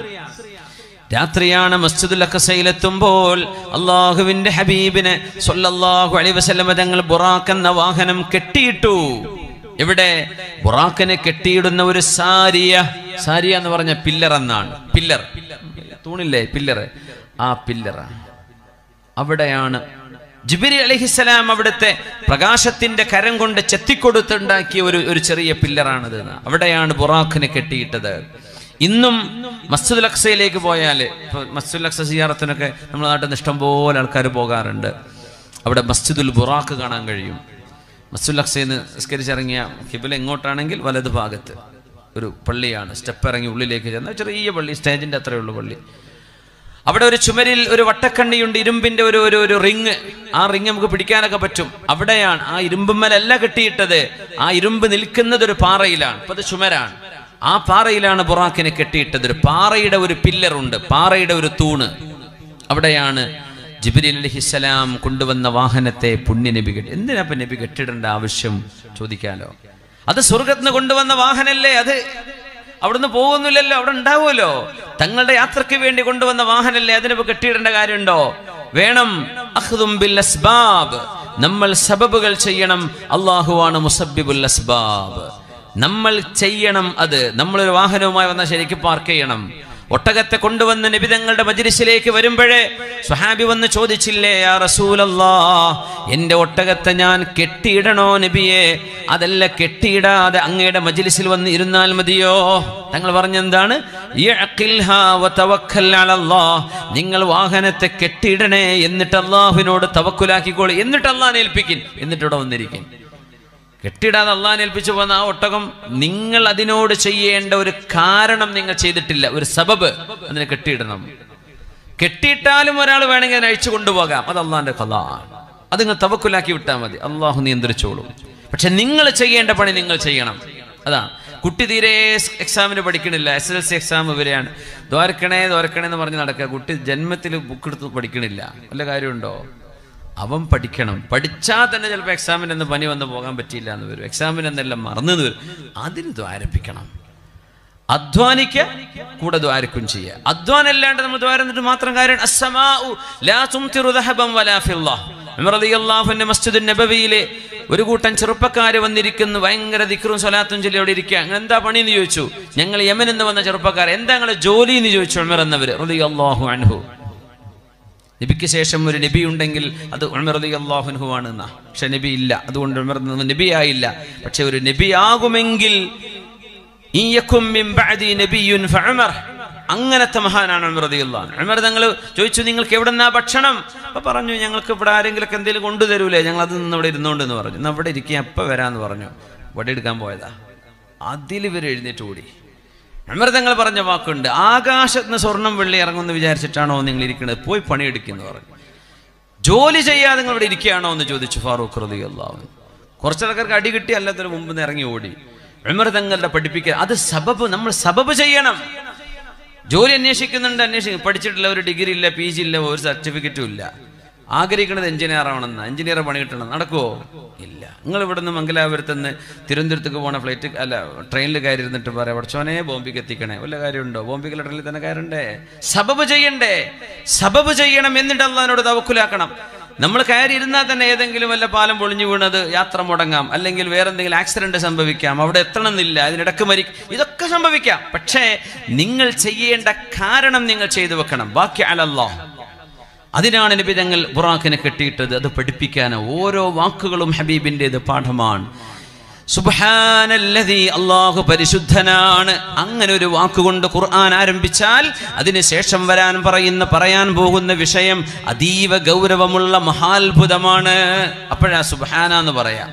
രാത്രിയാണ് മസ്ജിദുൽ അഖസയിലെത്തുമ്പോൾ അള്ളാഹുവിന്റെ ഹബീബിനെ സല്ലല്ലാഹു അലൈഹി വസല്ലമ തങ്ങൾ ബുറാക്ക് എന്ന വാഹനം കെട്ടിയിട്ടു എവിടെ ബുറാക്കിനെ കെട്ടിയിടുന്ന ഒരു സാരിയ സാരിയ എന്ന് പറഞ്ഞ പില്ലർ എന്നാണ് പില്ലർ തൂണില്ലേ പില്ലർ ആ പില്ലർ അവിടെയാണ് ജിബിരി അലഹിസ്സലാം അവിടുത്തെ പ്രകാശത്തിന്റെ കരം കൊണ്ട് ചെത്തിക്കൊടുത്തുണ്ടാക്കിയ ഒരു ഒരു ചെറിയ പില്ലറാണിത് എന്ന്. അവിടെയാണ് ബുറാഖിനെ കെട്ടിയിട്ടത് ഇന്നും മസ്ജിദുൽ അക്സയിലേക്ക് പോയാൽ ഇപ്പോൾ മസ്ജിദുൽ അക്സ സിയാറത്തിനൊക്കെ നമ്മുടെ നാട്ടിൽ നിന്ന് ഇഷ്ടംപോലെ ആൾക്കാർ പോകാറുണ്ട് അവിടെ മസ്ജിദുൽ ബുറാഖ് കാണാൻ കഴിയും മസ്ജിദുൽ അക്സയിൽ നിന്ന് നിസ്കരിച്ചിറങ്ങിയ കിബില എങ്ങോട്ടാണെങ്കിൽ വലത് ഭാഗത്ത് ഒരു പള്ളിയാണ് സ്റ്റെപ്പ് ഇറങ്ങി ഉള്ളിലേക്ക് ചെന്ന ചെറിയ പള്ളി സ്റ്റേജിൻ്റെ അത്രയുള്ള പള്ളി അവിടെ ഒരു ചുമരിൽ ഒരു വട്ടക്കണ്ണിയുണ്ട് ഇരുമ്പിന്റെ ഒരു ഒരു ഒരു റിങ് ആ റിങ് നമുക്ക് പിടിക്കാനൊക്കെ പറ്റും അവിടെയാണ് ആ ഇരുമ്പുമ്മലല്ല കെട്ടിയിട്ടത് ആ ഇരുമ്പ് നിൽക്കുന്നത് ഒരു പാറയിലാണ് ഇപ്പൊ അത് ചുമരാണ് ആ പാറയിലാണ് ബുറാക്കിനെ കെട്ടിയിട്ടത് ഒരു പാറയുടെ ഒരു പില്ലറുണ്ട് പാറയുടെ ഒരു തൂണ് അവിടെയാണ് ജിബ്രീൽ അലഹിസ്സലാം കൊണ്ടുവന്ന വാഹനത്തെ പുണ്യനബി കെട്ടി എന്തിനാ ഇപ്പൊ നബി കെട്ടിടേണ്ട ആവശ്യം ചോദിക്കാലോ അത് സ്വർഗത്തിന് കൊണ്ടുവന്ന വാഹനല്ലേ അത് അവിടുന്ന് പോകുന്നില്ലല്ലോ അവിടെ ഉണ്ടാവുമല്ലോ തങ്ങളുടെ യാത്രയ്ക്ക് വേണ്ടി കൊണ്ടുവന്ന വാഹനല്ലേ അതിനിപ്പോ കെട്ടിയിടേണ്ട കാര്യമുണ്ടോ വേണം അഖ്ദും ബിൽ അസ്ബാബ് നമ്മൾ സബബുകൾ ചെയ്യണം അള്ളാഹുവാണ് മുസബിബുൽ അസ്ബാബ് നമ്മൾ ചെയ്യണം അത് നമ്മളൊരു വാഹനവുമായി വന്നാൽ ശരിക്കും പാർക്ക് ചെയ്യണം ഒട്ടകത്തെ കൊണ്ടുവന്ന് നബിതങ്ങളുടെ മജിരിസിലേക്ക് വരുമ്പോഴേ സുഹാബി വന്ന് ചോദിച്ചില്ലേ യാ റസൂലല്ലാ എന്റെ ഒട്ടകത്തെ ഞാൻ കെട്ടിയിടണോ നബിയെ അതല്ല കെട്ടിയിടാതെ അങ്ങയുടെ മജിലിസിൽ വന്ന് ഇരുന്നാൽ മതിയോ തങ്ങൾ പറഞ്ഞെന്താണ് ഇഅഖിൽഹാ വതവക്കൽ അലല്ലാഹ്. നിങ്ങൾ വാഹനത്തെ കെട്ടിയിടണേ എന്നിട്ട് അള്ളാഹുവിനോട് തവക്കുലാക്കിക്കോളി എന്നിട്ട് അള്ളാഹിനെ ഏൽപ്പിക്കിൻ എന്നിട്ട് ഇവിടെ വന്നിരിക്കും കെട്ടിടാതെ അള്ളാഹിനെ ഏൽപ്പിച്ചു പോകുന്ന ആ ഒട്ടകം നിങ്ങൾ അതിനോട് ചെയ്യേണ്ട ഒരു കാരണം നിങ്ങൾ ചെയ്തിട്ടില്ല ഒരു സബബ് അതിനെ കെട്ടിയിടണം കെട്ടിയിട്ടാലും ഒരാൾ വേണമെങ്കിൽ അതിനെ അഴിച്ചു കൊണ്ടുപോകാം അത് അള്ളാഹിന്റെ കഥ അത് നിങ്ങൾ തവക്കുലാക്കി വിട്ടാൽ മതി അള്ളാഹു നിയന്ത്രിച്ചോളും പക്ഷെ നിങ്ങൾ ചെയ്യേണ്ട പണി നിങ്ങൾ ചെയ്യണം അതാണ് കുട്ടി തീരെ എക്സാമിന് പഠിക്കണില്ല എസ് എൽ സി എക്സാം ഇവരെയാണ് ദ്വാരക്കണേ ദ്വാരക്കണേ എന്ന് പറഞ്ഞ് നടക്കുക കുട്ടി ജന്മത്തിൽ ബുക്ക് എടുത്ത് പഠിക്കണില്ല വല്ല കാര്യമുണ്ടോ അവൻ പഠിക്കണം പഠിച്ചാൽ തന്നെ ചിലപ്പോൾ എക്സാമിന് എന്ന് പനി വന്ന് പോകാൻ പറ്റിയില്ല എന്ന് വരും എക്സാമിന് എന്നെല്ലാം മറന്നു വരും അതിന് ദ്വാരപ്പിക്കണം അധ്വാനിക്ക കൂടെ ദ്വാരക്കും ചെയ്യുക അധ്വാനം അല്ലാണ്ട് നമ്മൾ ദ്വാരന്നിട്ട് മാത്രം കാര്യം അസ്സമാഉ ലാ തുംതിറു ദഹബൻ വലാ ഫിദ്ദ. ഉമർ റളിയല്ലാഹു അൻഹു മസ്ജിദുൻ നബവിയിലെ ഒരു കൂട്ടം ചെറുപ്പക്കാർ വന്നിരിക്കുന്നു ഭയങ്കര ദിക്റും സ്വലാത്തും ചൊല്ലി അവിടെ ഇരിക്കുക "നിങ്ങൾ എന്താ പണി എന്ന് ചോദിച്ചു ഞങ്ങൾ യമനിൽ നിന്ന് വന്ന ചെറുപ്പക്കാർ എന്താ നിങ്ങളുടെ ജോലി എന്ന് ചോദിച്ചു ഉമർ എന്നവര് റളിയല്ലാഹു അൻഹു നബിക്ക് ശേഷം ഒരു നബി ഉണ്ടെങ്കിൽ അത് ഉമർ അലി അള്ളാഹുൻഹു ആണ് എന്നാ പക്ഷെ നബി ഇല്ല അതുകൊണ്ട് ഉമർ നബി ആയില്ല പക്ഷെ ഒരു നബി ആകുമെങ്കിൽ ഇൻ യകും മിൻ ബഅദി നബിയ്യുൻ ഫഉമർ അങ്ങനത്തെ മഹാനാണ് ഉമർ റളിയല്ലാഹു അൻഹു ഉമർ തങ്ങൾ ചോദിച്ചു നിങ്ങൾക്ക് എവിടെന്നാ ഭക്ഷണം അപ്പൊ പറഞ്ഞു ഞങ്ങൾക്ക് ഇവിടെ ആരെങ്കിലൊക്കെ എന്തെങ്കിലും കൊണ്ടുതരൂലേ ഞങ്ങൾ അത് നിന്ന് ഇവിടെ ഇരുന്നോണ്ട് എന്ന് പറഞ്ഞു "എന്നാ ഇവിടെ ഇരിക്കുക എപ്പോൾ വരാന്ന് പറഞ്ഞു വടി എടുക്കാൻ പോയതാ അതിൽ ഇവർ എഴുന്നേറ്റ് ഓടി ഉമർ തങ്ങൾ പറഞ്ഞ വാക്കുണ്ട് ആകാശത്ത് നിന്ന് സ്വർണം വെള്ളി ഇറങ്ങുമെന്ന് വിചാരിച്ചിട്ടാണോ നിങ്ങൾ ഇരിക്കുന്നത് പോയി പണിയെടുക്കുന്നു പറഞ്ഞു ജോലി ചെയ്യാതെ നിങ്ങൾ ഇവിടെ ഇരിക്കുകയാണോ എന്ന് ചോദിച്ചു ഫാറൂഖ് റളിയല്ലാഹു അൻഹു കുറച്ചാൾക്കാർക്ക് അടി കിട്ടി അല്ലാത്തൊരു മുമ്പ് നിന്ന് ഇറങ്ങി ഓടി ഉമർ തങ്ങളുടെ പഠിപ്പിക്കുക അത് സബബ് നമ്മൾ സബബ് ചെയ്യണം ജോലി അന്വേഷിക്കുന്നുണ്ട് അന്വേഷിക്കും പഠിച്ചിട്ടില്ല ഒരു ഡിഗ്രി ഇല്ല പി ജി ഇല്ല ഒരു സർട്ടിഫിക്കറ്റും ഇല്ല ആഗ്രഹിക്കുന്നത് എഞ്ചിനീയർ ആവണമെന്ന് എഞ്ചിനീയർ പണി കിട്ടണം നടക്കുവോ ഇല്ല നിങ്ങൾ ഇവിടുന്ന് മംഗലാപുരത്ത് നിന്ന് തിരുവനന്തപുരത്തേക്ക് പോണ ഫ്ലൈറ്റ് അല്ല ട്രെയിനിൽ കയറി ഇരുന്നിട്ട് പറയാം പഠിച്ചോനെ ബോംബെക്ക് എത്തിക്കണേ വല്ല കാര്യമുണ്ടോ ബോംബെക്കുള്ള ട്രെയിനിൽ തന്നെ കയറണ്ടേ സബബ് ചെയ്യണ്ടേ സബബ് ചെയ്യണം എന്നിട്ട് അള്ളഹാനോട് തവക്കുലാക്കണം നമ്മൾ കയറി ഇരുന്നാൽ തന്നെ ഏതെങ്കിലും വല്ല പാലം പൊളിഞ്ഞു വീണത് യാത്ര മുടങ്ങാം അല്ലെങ്കിൽ വേറെ എന്തെങ്കിലും ആക്സിഡന്റ് സംഭവിക്കാം അവിടെ എത്തണമെന്നില്ല അതിനിടക്ക് മരി ഇതൊക്കെ സംഭവിക്കാം പക്ഷേ നിങ്ങൾ ചെയ്യേണ്ട കാരണം നിങ്ങൾ ചെയ്തു വെക്കണം ബാക്കി അലല്ലോ അതിനാണ് നബി തങ്ങൾ ബുറാഖിനെ കെട്ടിയിട്ടത് അത് പഠിപ്പിക്കാൻ ഓരോ വാക്കുകളും ഹബീബിൻ്റെത് പാഠമാണ് സുബ്ഹാനല്ലദീ അള്ളാഹു പരിശുദ്ധനാണ് അങ്ങനെ ഒരു വാക്കുകൊണ്ട് ഖുർആൻ ആരംഭിച്ചാൽ അതിനുശേഷം വരാൻ പറയുന്ന പറയാൻ പോകുന്ന വിഷയം അതീവ ഗൗരവമുള്ള മഹാത്ഭുതമാണ് അപ്പോഴാ സുബ്ഹാന എന്ന് പറയാം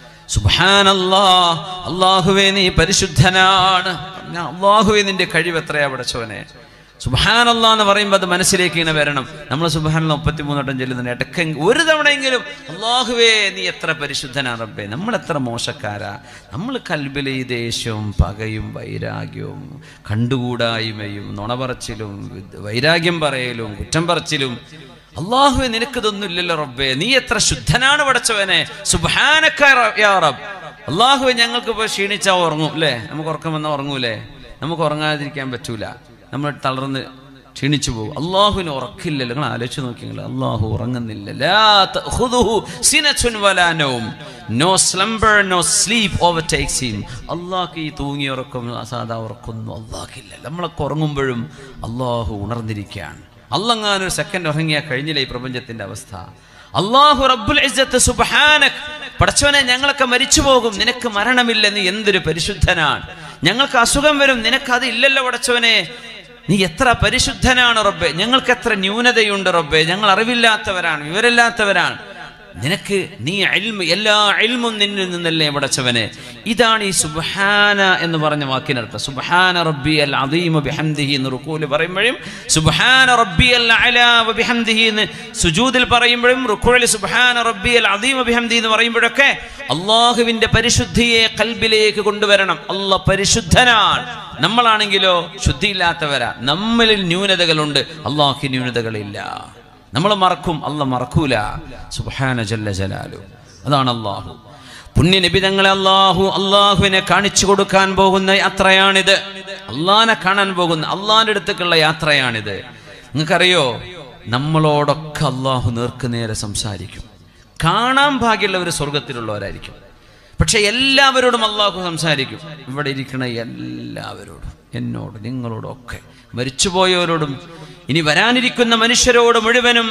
സുബ്ഹാനല്ലാ അള്ളാഹുവേ നീ പരിശുദ്ധനാണ് ഞാൻ അള്ളാഹുവേ നിന്റെ കഴിവ് എത്രയാ പടച്ചോനെ സുബാനല്ല എന്ന് പറയുമ്പോൾ അത് മനസ്സിലേക്ക് ഇങ്ങനെ വരണം നമ്മൾ സുബാനുള്ള മുപ്പത്തി മൂന്നോട്ടം ചെല്ലുന്നുണ്ട് ഇടയ്ക്ക് ഒരു തവണയെങ്കിലും അള്ളാഹുവേ നീ എത്ര പരിശുദ്ധനാ റബ്ബേ നമ്മൾ എത്ര മോശക്കാരാ നമ്മൾ കൽബിലെ ഈ ദേഷ്യവും പകയും വൈരാഗ്യവും കണ്ടുകൂടായ്മയും നുണ പറച്ചിലും വൈരാഗ്യം പറയലും കുറ്റം പറച്ചിലും അള്ളാഹുവെ നിനക്കിതൊന്നും ഇല്ലല്ലോ റബ്ബേ നീ എത്ര ശുദ്ധനാണ് പടച്ചവനെ സുബാനക്കാർ റബ്ബ് അള്ളാഹുവെ ഞങ്ങൾക്ക് ഇപ്പോൾ ക്ഷീണിച്ചാൽ ഉറങ്ങും അല്ലേ നമുക്ക് ഉറക്കം വന്നാൽ ഉറങ്ങൂലേ നമുക്ക് ഉറങ്ങാതിരിക്കാൻ പറ്റൂല നമ്മൾ തളർന്ന് ക്ഷീണിച്ചു പോകും അള്ളാഹുവിന് ഉറക്കില്ലല്ലോ നിങ്ങൾ ആലോചിച്ച് നോക്കിയെങ്കിൽ അള്ളാഹു ഉറങ്ങുന്നില്ല ലാ തഖുദുഹു സിനത്തുൻ വലാ നൗം no slumber no sleep overtakes him Allah ഈ തൂങ്ങി ഉറക്കം സാധാ ഉറക്കൊന്നും അള്ളാഹില്ല നമ്മളൊക്കെ ഉറങ്ങുമ്പോഴും അള്ളാഹു ഉണർന്നിരിക്കുകയാണ് അള്ളങ്ങാനൊരു സെക്കൻഡ് ഉറങ്ങിയാൽ കഴിഞ്ഞില്ല ഈ പ്രപഞ്ചത്തിന്റെ അവസ്ഥ അള്ളാഹു റബ്ബുൽ ഇസ്സത്ത് സുബ്ഹാനക് പടച്ചവനെ ഞങ്ങളൊക്കെ മരിച്ചു പോകും നിനക്ക് മരണമില്ല നീ എന്തൊരു പരിശുദ്ധനാണ് ഞങ്ങൾക്ക് അസുഖം വരും നിനക്ക് അത് ഇല്ലല്ലോ പടച്ചവനെ നീ എത്ര പരിശുദ്ധനാണ് റബ്ബെ ഞങ്ങൾക്ക് എത്ര ന്യൂനതയുണ്ട് റബ്ബെ ഞങ്ങൾ അറിവില്ലാത്തവരാണ് വിവരമില്ലാത്തവരാണ് നിനക്ക് നീ അൽമ എല്ലാ അൽമും നിന്നിൽ നിന്നല്ലേ പടച്ചവനെ ഇതാണ് ഈ സുബ്ഹാന എന്ന് പറഞ്ഞ വാക്കിനർത്ഥം സുബ്ഹാന റബ്ബി അൽ അദീമ ബിഹംദിഹി എന്ന് റുക്കൂല് പറയുമ്പോഴും സുബ്ഹാന റബ്ബി അൽ അലാ വ ബിഹംദിഹി എന്ന് സുജൂദിൽ പറയുമ്പോഴും റുക്കൂലിൽ സുബ്ഹാന റബ്ബി അൽ അദീമ ബിഹംദിഹി എന്ന് പറയുമ്പോഴൊക്കെ അള്ളാഹുവിന്റെ പരിശുദ്ധിയെ കൽബിലേക്ക് കൊണ്ടുവരണം അള്ളാഹ് പരിശുദ്ധനാണ് നമ്മളാണെങ്കിലോ ശുദ്ധിയില്ലാത്തവരാ നമ്മളിൽ ന്യൂനതകളുണ്ട് അള്ളാഹ്ക്ക് ന്യൂനതകളില്ല നമ്മൾ മറക്കും അല്ല മറക്കൂല സുബ്ഹാന ജല്ല ജലാലു അതാണ് അള്ളാഹു പുണ്യ നിബിതങ്ങളെ അള്ളാഹു അള്ളാഹുവിനെ കാണിച്ചു കൊടുക്കാൻ പോകുന്ന യാത്രയാണിത് അള്ളാഹിനെ കാണാൻ പോകുന്ന അള്ളാഹിന്റെ അടുത്തേക്കുള്ള യാത്രയാണിത് നിങ്ങൾക്കറിയോ നമ്മളോടൊക്കെ അള്ളാഹു നേർക്കുനേരെ സംസാരിക്കും കാണാൻ ഭാഗ്യമുള്ളവർ സ്വർഗത്തിലുള്ളവരായിരിക്കും പക്ഷെ എല്ലാവരോടും അള്ളാഹു സംസാരിക്കും ഇവിടെ ഇരിക്കണ എല്ലാവരോടും എന്നോട് നിങ്ങളോടൊക്കെ മരിച്ചുപോയവരോടും ഇനി വരാനിരിക്കുന്ന മനുഷ്യരോട് മുഴുവനും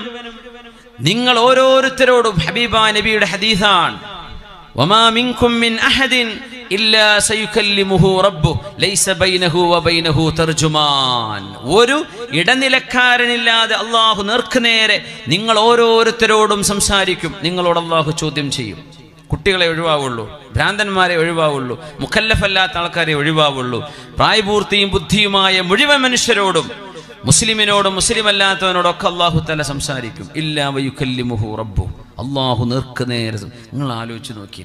നിങ്ങൾ ഓരോരുത്തരോടും ഹബീബ നബിയുടെ ഹദീസാണ് وما منكم من أحد إلا سيكلمه ربه ليس بينه وبينه ترجمان ഒരു ഇടനിലക്കാരനില്ലാതെ അള്ളാഹു നേർക്കുനേരെ നിങ്ങൾ ഓരോരുത്തരോടും സംസാരിക്കും നിങ്ങളോട് അള്ളാഹു ചോദ്യം ചെയ്യും കുട്ടികളെ ഒഴിവാവുള്ളൂ ഭ്രാന്തന്മാരെ ഒഴിവാവുള്ളൂ മുഖല്ലഫല്ലാത്ത ആൾക്കാരെ ഒഴിവാവുള്ളൂ പ്രായപൂർത്തിയും ബുദ്ധിയുമായ മുഴുവൻ മനുഷ്യരോടും മുസ്ലിമിനോടും മുസ്ലിം അല്ലാത്തവനോടൊക്കെ അള്ളാഹു തല സംസാരിക്കും ഇല്ലാ വയുക്കല്ലിമുഹു റബ്ബു അള്ളാഹു നേർക്ക് നേരെ നിങ്ങൾ ആലോചിച്ച് നോക്കി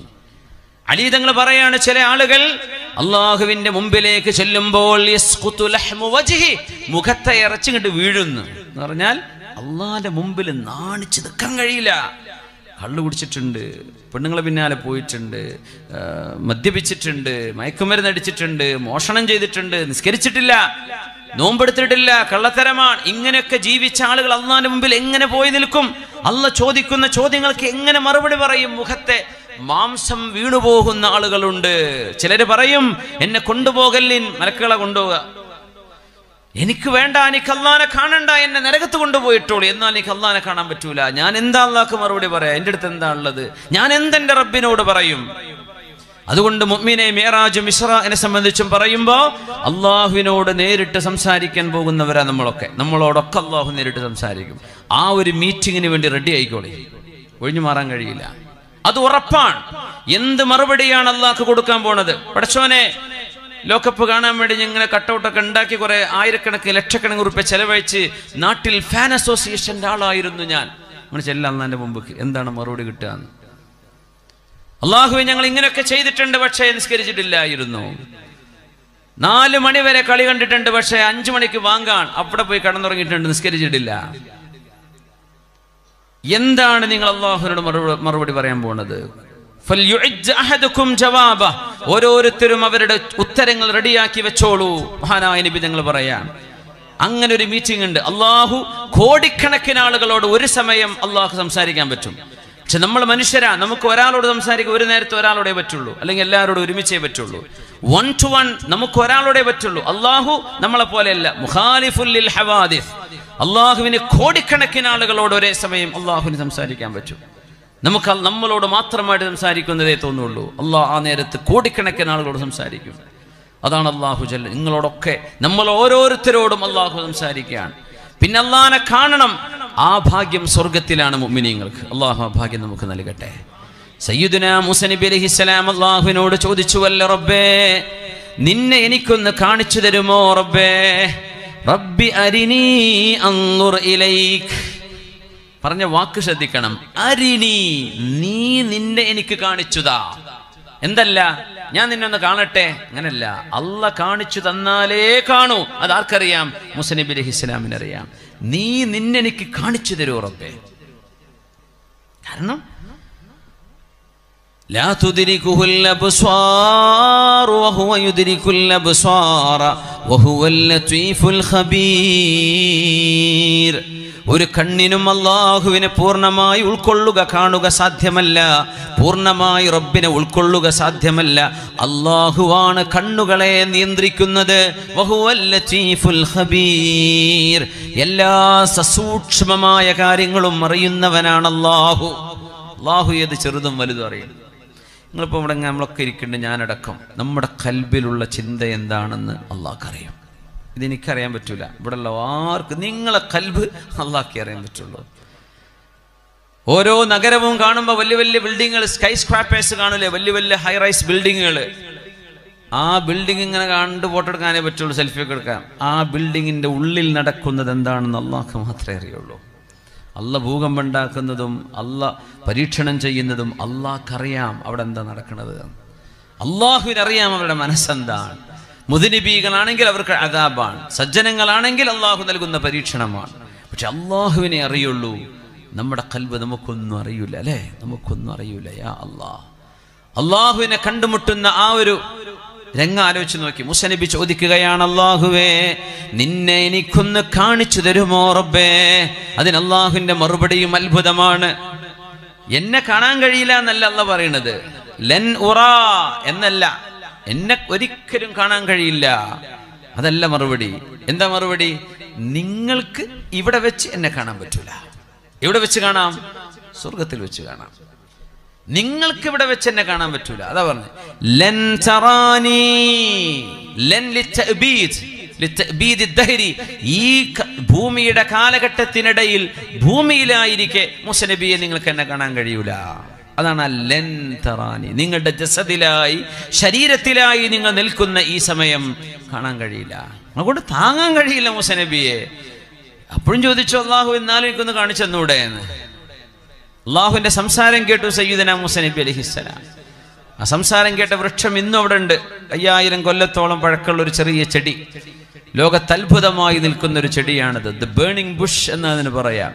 അലി തങ്ങൾ പറയാണ് ചില ആളുകൾ അള്ളാഹുവിന്റെ മുമ്പിലേക്ക് ചെല്ലുമ്പോൾ യസ്ഖുതു ലഹ്മു വജ്ഹി, മുഖത്തെ ഇറച്ചിങ്ങോട്ട് വീഴുന്നു എന്ന് പറഞ്ഞാൽ അള്ളാഹിന്റെ മുമ്പിൽ നാണിച്ച് നിൽക്കാൻ കഴിയില്ല കള്ളു കുടിച്ചിട്ടുണ്ട് പെണ്ണുങ്ങളെ പിന്നാലെ പോയിട്ടുണ്ട് ആ, മദ്യപിച്ചിട്ടുണ്ട് മയക്കുമരുന്ന് അടിച്ചിട്ടുണ്ട് മോഷണം ചെയ്തിട്ടുണ്ട് നിസ്കരിച്ചിട്ടില്ല നോമ്പെടുത്തിട്ടില്ല കള്ളത്തരമാണ് ഇങ്ങനെയൊക്കെ ജീവിച്ച ആളുകൾ അള്ളാന്റെ മുമ്പിൽ എങ്ങനെ പോയി നിൽക്കും അള്ള ചോദിക്കുന്ന ചോദ്യങ്ങൾക്ക് എങ്ങനെ മറുപടി പറയും മുഖത്തെ മാംസം വീണുപോകുന്ന ആളുകളുണ്ട് ചിലര് പറയും എന്നെ കൊണ്ടുപോകല്ലിൻ മലക്കുകളെ കൊണ്ടുപോകുക എനിക്ക് വേണ്ട എനിക്ക് അള്ളാനെ കാണണ്ട എന്നെ നരകത്ത് കൊണ്ടുപോയിട്ടോളൂ എന്നാൽ എനിക്ക് അള്ളാനെ കാണാൻ പറ്റൂല ഞാൻ എന്താ അള്ളാഹ്ക്ക് മറുപടി പറയാം എൻ്റെ അടുത്ത് എന്താ ഉള്ളത് ഞാൻ എന്തെന്റെ റബ്ബിനോട് പറയും അതുകൊണ്ട് മുഅ്മിനെ മേറാജും ഇസ്രാനെ സംബന്ധിച്ചും പറയുമ്പോൾ അള്ളാഹുവിനോട് നേരിട്ട് സംസാരിക്കാൻ പോകുന്നവരാ നമ്മളൊക്കെ നമ്മളോടൊക്കെ അള്ളാഹു നേരിട്ട് സംസാരിക്കും ആ ഒരു മീറ്റിങ്ങിന് വേണ്ടി റെഡി ആയിക്കോളി ഒഴിഞ്ഞു മാറാൻ കഴിയില്ല അത് ഉറപ്പാണ് എന്ത് മറുപടിയാണ് അള്ളാഹ്ക്ക് കൊടുക്കാൻ പോണത് പടച്ചോനെ ലോകകപ്പ് കാണാൻ വേണ്ടി ഇങ്ങനെ കട്ടൗട്ടൊക്കെ ഉണ്ടാക്കി കുറെ ആയിരക്കണക്കിന് ലക്ഷക്കണക്കിന് ഉറുപ്പ്യ ചെലവഴിച്ച് നാട്ടിൽ ഫാൻ അസോസിയേഷന്റെ ആളായിരുന്നു ഞാൻ അങ്ങനെ ചെല്ലാം അള്ളാന്റെ മുമ്പ് എന്താണ് മറുപടി കിട്ടുക എന്ന് അള്ളാഹുവെ ഞങ്ങൾ ഇങ്ങനെയൊക്കെ ചെയ്തിട്ടുണ്ട് പക്ഷേ നിസ്കരിച്ചിട്ടില്ലായിരുന്നു നാല് മണി വരെ കളി കണ്ടിട്ടുണ്ട് പക്ഷേ അഞ്ചു മണിക്ക് വാങ്ങാൻ അവിടെ പോയി കടന്നുറങ്ങിയിട്ടുണ്ട് നിസ്കരിച്ചിട്ടില്ല എന്താണ് നിങ്ങൾ അള്ളാഹുവിനോട് മറുപടി മറുപടി പറയാൻ പോകുന്നത് ഫൽയുഇജ് അഹദുക്കും ജവാബ. ഓരോരുത്തരും അവരുടെ ഉത്തരങ്ങൾ റെഡിയാക്കി വെച്ചോളൂ മഹാനായ നബി ഞങ്ങൾ പറയാം അങ്ങനെ ഒരു മീറ്റിംഗ് ഉണ്ട് അള്ളാഹു കോടിക്കണക്കിന് ആളുകളോട് ഒരു സമയം അള്ളാഹു സംസാരിക്കാൻ പറ്റും പക്ഷെ നമ്മൾ മനുഷ്യരാ നമുക്ക് ഒരാളോട് സംസാരിക്കാൻ ഒരു നേരത്തെ ഒരാളോടെ പറ്റുള്ളൂ അല്ലെങ്കിൽ എല്ലാവരോടും ഒരുമിച്ചേ പറ്റുള്ളൂ വൺ ടു വൺ നമുക്ക് ഒരാളോടെ പറ്റുള്ളൂ അള്ളാഹു നമ്മളെ പോലെയല്ല മുഖാലിഫുല്ലിൽ ഹവാദിസ് അള്ളാഹുവിന് കോടിക്കണക്കിന് ആളുകളോട് ഒരേ സമയം അള്ളാഹുവിന് സംസാരിക്കാൻ പറ്റും നമുക്ക് അൽ- നമ്മളോട് മാത്രമായിട്ട് സംസാരിക്കുന്നതേ തോന്നുള്ളൂ അള്ളാഹ് ആ നേരത്ത് കോടിക്കണക്കിന് ആളുകളോട് സംസാരിക്കും അതാണ് അള്ളാഹു ജല്ല നിങ്ങളോടൊക്കെ നമ്മൾ ഓരോരുത്തരോടും അള്ളാഹു സംസാരിക്കുകയാണ് പിന്നെ അള്ളാഹിനെ കാണണം ആ ഭാഗ്യം സ്വർഗത്തിലാണ് മുഅ്മിനീങ്ങൾക്ക് അള്ളാഹു ആ ഭാഗ്യം നമുക്ക് നൽകട്ടെ സയ്യിദുന മൂസ നബി അലൈഹിസ്സലാം അള്ളാഹുവിനോട് ചോദിച്ചുവല്ലോ റബ്ബേ നിന്നെ എനിക്കൊന്ന് കാണിച്ചു തരുമോ റബ്ബേ റബ്ബി അരിനീ അൻദുർ ഇലൈക് പറഞ്ഞ വാക്ക് ശ്രദ്ധിക്കണം അരിനി നീ നിന്നെ എനിക്ക് കാണിച്ചുതാ എന്തല്ല ഞാൻ നിന്നെ ഒന്ന് കാണട്ടെ അങ്ങനല്ല അല്ല കാണിച്ചു തന്നാലേ കാണൂ അത് ആർക്കറിയാം മുസനബി അലൈഹി ഇസ്ലാമിന് അറിയാം നീ നിന്നെ എനിക്ക് കാണിച്ചു തരൂ റബ്ബേ കാരണം لا تدركه الأبصار وهو يدرك الأبصار وهو اللطيف الخبير ഒരു കണ്ണിനും അള്ളാഹുവിനെ പൂർണ്ണമായി ഉൾക്കൊള്ളുക കാണുക സാധ്യമല്ല പൂർണ്ണമായി റബ്ബിനെ ഉൾക്കൊള്ളുക സാധ്യമല്ല അള്ളാഹുവാണ് കണ്ണുകളെ നിയന്ത്രിക്കുന്നത് വഹുവൽ ലത്തീഫുൽ ഖബീർ എല്ലാ സസൂക്ഷ്മമായ കാര്യങ്ങളും അറിയുന്നവനാണ് അള്ളാഹു അള്ളാഹു ഏത് ചെറുതും വലുതും അറിയുന്നു നിങ്ങളിപ്പോൾ ഇവിടെ ഇങ്ങനെ നമ്മളൊക്കെ ഇരിക്കുന്നുണ്ട് ഞാനടക്കം നമ്മുടെ കൽബിലുള്ള ചിന്ത എന്താണെന്ന് അള്ളാഹ്ക്കറിയാം ഇതെനിക്കറിയാൻ പറ്റൂല ഇവിടെ ഉള്ള ആർക്ക് നിങ്ങളെ കൽബ് അള്ളാഹ്ക്ക് അറിയാൻ പറ്റുള്ളൂ ഓരോ നഗരവും കാണുമ്പോൾ വലിയ വലിയ ബിൽഡിങ്ങുകൾ സ്കൈ സ്ക്രാപ്പേഴ്സ് കാണൂലേ വലിയ വലിയ ഹൈ റൈസ് ബിൽഡിങ്ങുകൾ ആ ബിൽഡിംഗ് ഇങ്ങനെ കണ്ട് ഫോട്ടോ എടുക്കാനേ പറ്റുള്ളൂ സെൽഫി ഒക്കെ എടുക്കാൻ ആ ബിൽഡിങ്ങിന്റെ ഉള്ളിൽ നടക്കുന്നത് എന്താണെന്ന് അള്ളാഹ്ക്ക് മാത്രമേ അറിയുള്ളൂ അല്ല ഭൂകമ്പം ഉണ്ടാക്കുന്നതും അല്ല പരീക്ഷണം ചെയ്യുന്നതും അള്ളാഹ്ക്കറിയാം അവിടെ എന്താ നടക്കുന്നത് അള്ളാഹുവിനറിയാം അവരുടെ മനസ്സെന്താണ് മുതിനിബീകളാണെങ്കിൽ അവർക്ക് അതാബാണ് സജ്ജനങ്ങളാണെങ്കിൽ അള്ളാഹു നൽകുന്ന പരീക്ഷണമാണ് പക്ഷെ അള്ളാഹുവിനെ അറിയുള്ളൂ നമ്മുടെ കൽബ് നമുക്കൊന്നും അറിയൂല അല്ലേ നമുക്കൊന്നും അറിയൂല യാ അള്ളാഹ് അള്ളാഹുവിനെ കണ്ടുമുട്ടുന്ന ആ ഒരു രംഗം ആലോചിച്ച് നോക്കി മുസനബി ചോദിക്കുകയാണ് അള്ളാഹുവേ നിന്നെ എനിക്കൊന്ന് കാണിച്ചു തരുമോ റബ്ബേ അതിന് അള്ളാഹുവിന്റെ മറുപടിയും അത്ഭുതമാണ് എന്നെ കാണാൻ കഴിയില്ല എന്നല്ല അല്ല പറയണത് ലൻ ഉറാ എന്നല്ല എന്നെ ഒരിക്കലും കാണാൻ കഴിയില്ല അതല്ല മറുപടി എന്താ മറുപടി നിങ്ങൾക്ക് ഇവിടെ വെച്ച് എന്നെ കാണാൻ പറ്റൂല എവിടെ വെച്ച് കാണാം സ്വർഗത്തിൽ വെച്ച് കാണാം നിങ്ങൾക്ക് ഇവിടെ വെച്ച് എന്നെ കാണാൻ പറ്റൂല അതാ പറഞ്ഞു ലൻ തറാനി ലൻ ലിത്തഅബീദ് ലിത്തഅബീദ് ദഹരി ഈ ക- ഭൂമിയുടെ കാലഘട്ടത്തിനിടയിൽ ഭൂമിയിലായിരിക്കെ മുസനബിയെ നിങ്ങൾക്ക് എന്നെ കാണാൻ കഴിയൂല അതാണ് ആ ലൻ തറാനി നിങ്ങളുടെ ജസദിലായി ശരീരത്തിലായി നിങ്ങൾ നിൽക്കുന്ന ഈ സമയം കാണാൻ കഴിയില്ല അതുകൊണ്ട് താങ്ങാൻ കഴിയില്ല മുസനബിയെ അപ്പോഴും ചോദിച്ചു അള്ളാഹു എന്നാലും എനിക്കൊന്ന് കാണിച്ചു തന്നൂടെ എന്ന് അള്ളാഹുവിന്റെ സംസാരം കേട്ടു സയ്യിദന മൂസ നബി അലഹിസ്സലാം ആ സംസാരം കേട്ട വൃക്ഷം ഇന്നും അവിടെ ഉണ്ട് അയ്യായിരം കൊല്ലത്തോളം പഴക്കമുള്ള ഒരു ചെറിയ ചെടി ലോകത്ത് അത്ഭുതമായി നിൽക്കുന്ന ഒരു ചെടിയാണിത് ദ ബേണിംഗ് ബുഷ് എന്ന് അതിന് പറയാം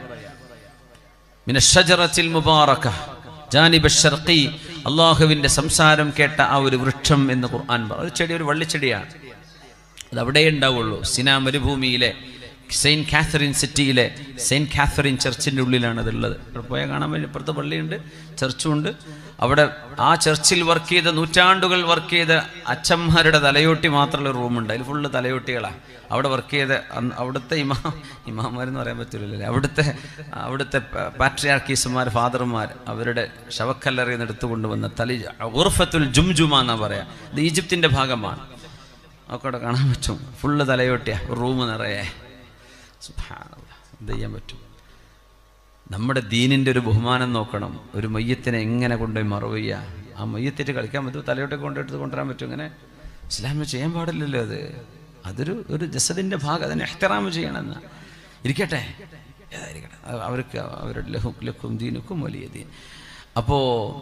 മിന ഷജറത്തിൽ മുബാറക ജാനിബ ഷർഖി അള്ളാഹുവിന്റെ സംസാരം കേട്ട ആ ഒരു വൃക്ഷം എന്ന് ഖുർആൻ പറ ഒരു ചെടി ഒരു വള്ളിച്ചെടിയാണ് അത് അവിടെ ഉണ്ടാവുള്ളൂ സിന മരുഭൂമിയിലെ സെയിൻറ്റ് കാത്തറിൻ സിറ്റിയിലെ സെയിൻറ്റ് കാത്തറിൻ ചർച്ചിൻ്റെ ഉള്ളിലാണ് അതുള്ളത് അവിടെ പോയാൽ കാണാൻ വേണ്ടി ഇപ്പുറത്തെ പള്ളിയുണ്ട് ചർച്ചുണ്ട് അവിടെ ആ ചർച്ചിൽ വർക്ക് ചെയ്ത നൂറ്റാണ്ടുകൾ വർക്ക് ചെയ്ത അച്ഛന്മാരുടെ തലയോട്ടി മാത്രമുള്ള റൂമുണ്ട് അതിൽ ഫുള്ള് തലയോട്ടികളാണ് അവിടെ വർക്ക് ചെയ്ത അന്ന് അവിടുത്തെ ഇമാ ഇമാമാരെന്ന് പറയാൻ പറ്റില്ലല്ലേ അവിടുത്തെ അവിടുത്തെ പാട്രിയാർക്കീസുമാർ ഫാദർമാർ അവരുടെ ശവക്കല്ലറിൽ നിന്ന് എടുത്തുകൊണ്ടുവന്ന തലി ഉർഫത്തുൽ ജുംജുമ എന്നാ പറയാ ഇത് ഈജിപ്തിൻ്റെ ഭാഗമാണ് ഒക്കെ അവിടെ കാണാൻ പറ്റും ഫുള്ള് തലയോട്ടിയാ റൂം നിറയെ സുബ്ഹാനല്ലാഹ്. എന്ത് ചെയ്യാൻ പറ്റും നമ്മുടെ ദീനിൻ്റെ ഒരു ബഹുമാനം നോക്കണം ഒരു മയ്യത്തിനെ എങ്ങനെ കൊണ്ടുപോയി മറവ് ചെയ്യുക ആ മയ്യത്തിട്ട് കളിക്കാൻ പറ്റും തലയോട്ടൊക്കെ കൊണ്ടെടുത്ത് കൊണ്ടുവരാൻ പറ്റും ഇങ്ങനെ ഇസ്ലാമിൽ ചെയ്യാൻ പാടില്ലല്ലോ അത് അതൊരു ഒരു ജസദിൻ്റെ ഭാഗം അതിനെ എഹ്തറാമ് ചെയ്യണമെന്ന് ഇരിക്കട്ടെ ഏതായിരിക്കട്ടെ അത് അവർക്ക് അവരുടെ ലഹും ലഖും ദീനുക്കും വലിയ ദീൻ അപ്പോൾ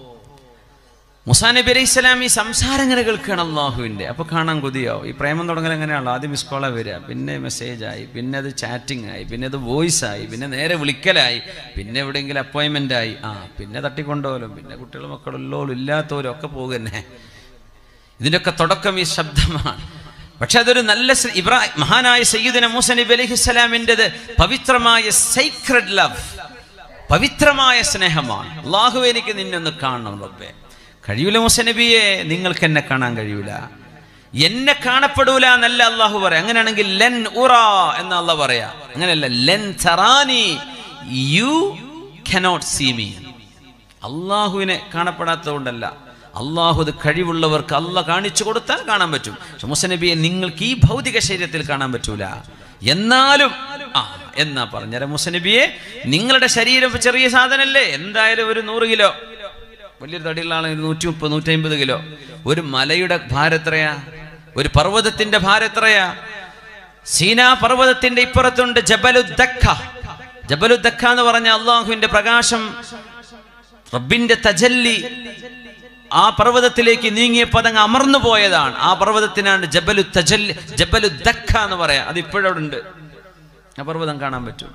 മുസാ നബി അലൈഹി സ്വലാം ഈ സംസാരം ഇങ്ങനെ കേൾക്കുകയാണ് അള്ളാഹുവിൻ്റെ അപ്പോൾ കാണാൻ കൊതിയാവും ഈ പ്രേമം തുടങ്ങൽ എങ്ങനെയാണല്ലോ ആദ്യം മിസ് കോളാ വരിക പിന്നെ മെസ്സേജ് ആയി പിന്നെ അത് ചാറ്റിംഗ് ആയി പിന്നെ അത് വോയിസ് ആയി പിന്നെ നേരെ വിളിക്കലായി പിന്നെ എവിടെയെങ്കിലും അപ്പോയിൻമെൻ്റ് ആയി ആ പിന്നെ തട്ടിക്കൊണ്ടുപോലും പിന്നെ കുട്ടികളും മക്കളുള്ളോലും ഇല്ലാത്തവരും ഒക്കെ പോകുന്നേ ഇതിൻ്റെയൊക്കെ തുടക്കം ഈ ശബ്ദമാണ് പക്ഷെ അതൊരു നല്ല സ്- ഇബ്രാഹിം മഹാനായ സയ്യിദിന മൂസ നബി അലൈഹി സ്വലാമിൻ്റെത് പവിത്രമായ സൈക്രഡ് ലവ് പവിത്രമായ സ്നേഹമാണ് അള്ളാഹു എനിക്ക് നിന്നെ ഒന്ന് കാണണം റബ്ബേ കഴിയൂല മൂസ നബിയെ നിങ്ങൾക്ക് എന്നെ കാണാൻ കഴിയൂല എന്നെ കാണപ്പെടൂല എന്നല്ല അള്ളാഹു പറയാം അങ്ങനെയാണെങ്കിൽ ലെൻ ഉറ എന്ന അള്ളാഹ് പറയാ അങ്ങനെയല്ല ലെൻ തറാനി യു കനോട്ട് സീ മീ അള്ളാഹുവിനെ കാണപ്പെടാത്തതുകൊണ്ടല്ല അള്ളാഹു അത് കഴിവുള്ളവർക്ക് അല്ല കാണിച്ചു കൊടുത്താൽ കാണാൻ പറ്റും പക്ഷെ മുസ നബിയെ നിങ്ങൾക്ക് ഈ ഭൗതിക ശരീരത്തിൽ കാണാൻ പറ്റൂല എന്നാലും ആ എന്നാ പറഞ്ഞ മുസനബിയെ നിങ്ങളുടെ ശരീരം ഇപ്പൊ ചെറിയ സാധനല്ലേ എന്തായാലും ഒരു നൂറ് കിലോ വലിയൊരു തടിയുള്ള ആളാണ് നൂറ്റി മുപ്പത് നൂറ്റി അമ്പത് കിലോ ഒരു മലയുടെ ഭാരെത്രയാ ഒരു പർവ്വതത്തിന്റെ ഭാരെത്രയാ സീനാ പർവ്വതത്തിന്റെ ഇപ്പുറത്തുണ്ട് ജബലുദ്ദഖ ജബലുദ്ദഖ എന്ന് പറഞ്ഞ അള്ളാഹുവിന്റെ പ്രകാശം റബ്ബിന്റെ തജല്ലി ആ പർവ്വതത്തിലേക്ക് നീങ്ങിയപ്പോൾ അതങ്ങ് അമർന്നു പോയതാണ് ആ പർവ്വതത്തിനാണ് ജബലു തജല്ലി ജബലു ദഖ എന്ന് പറയാം അത് ഇപ്പോഴവിടെ ഉണ്ട് ആ പർവ്വതം കാണാൻ പറ്റും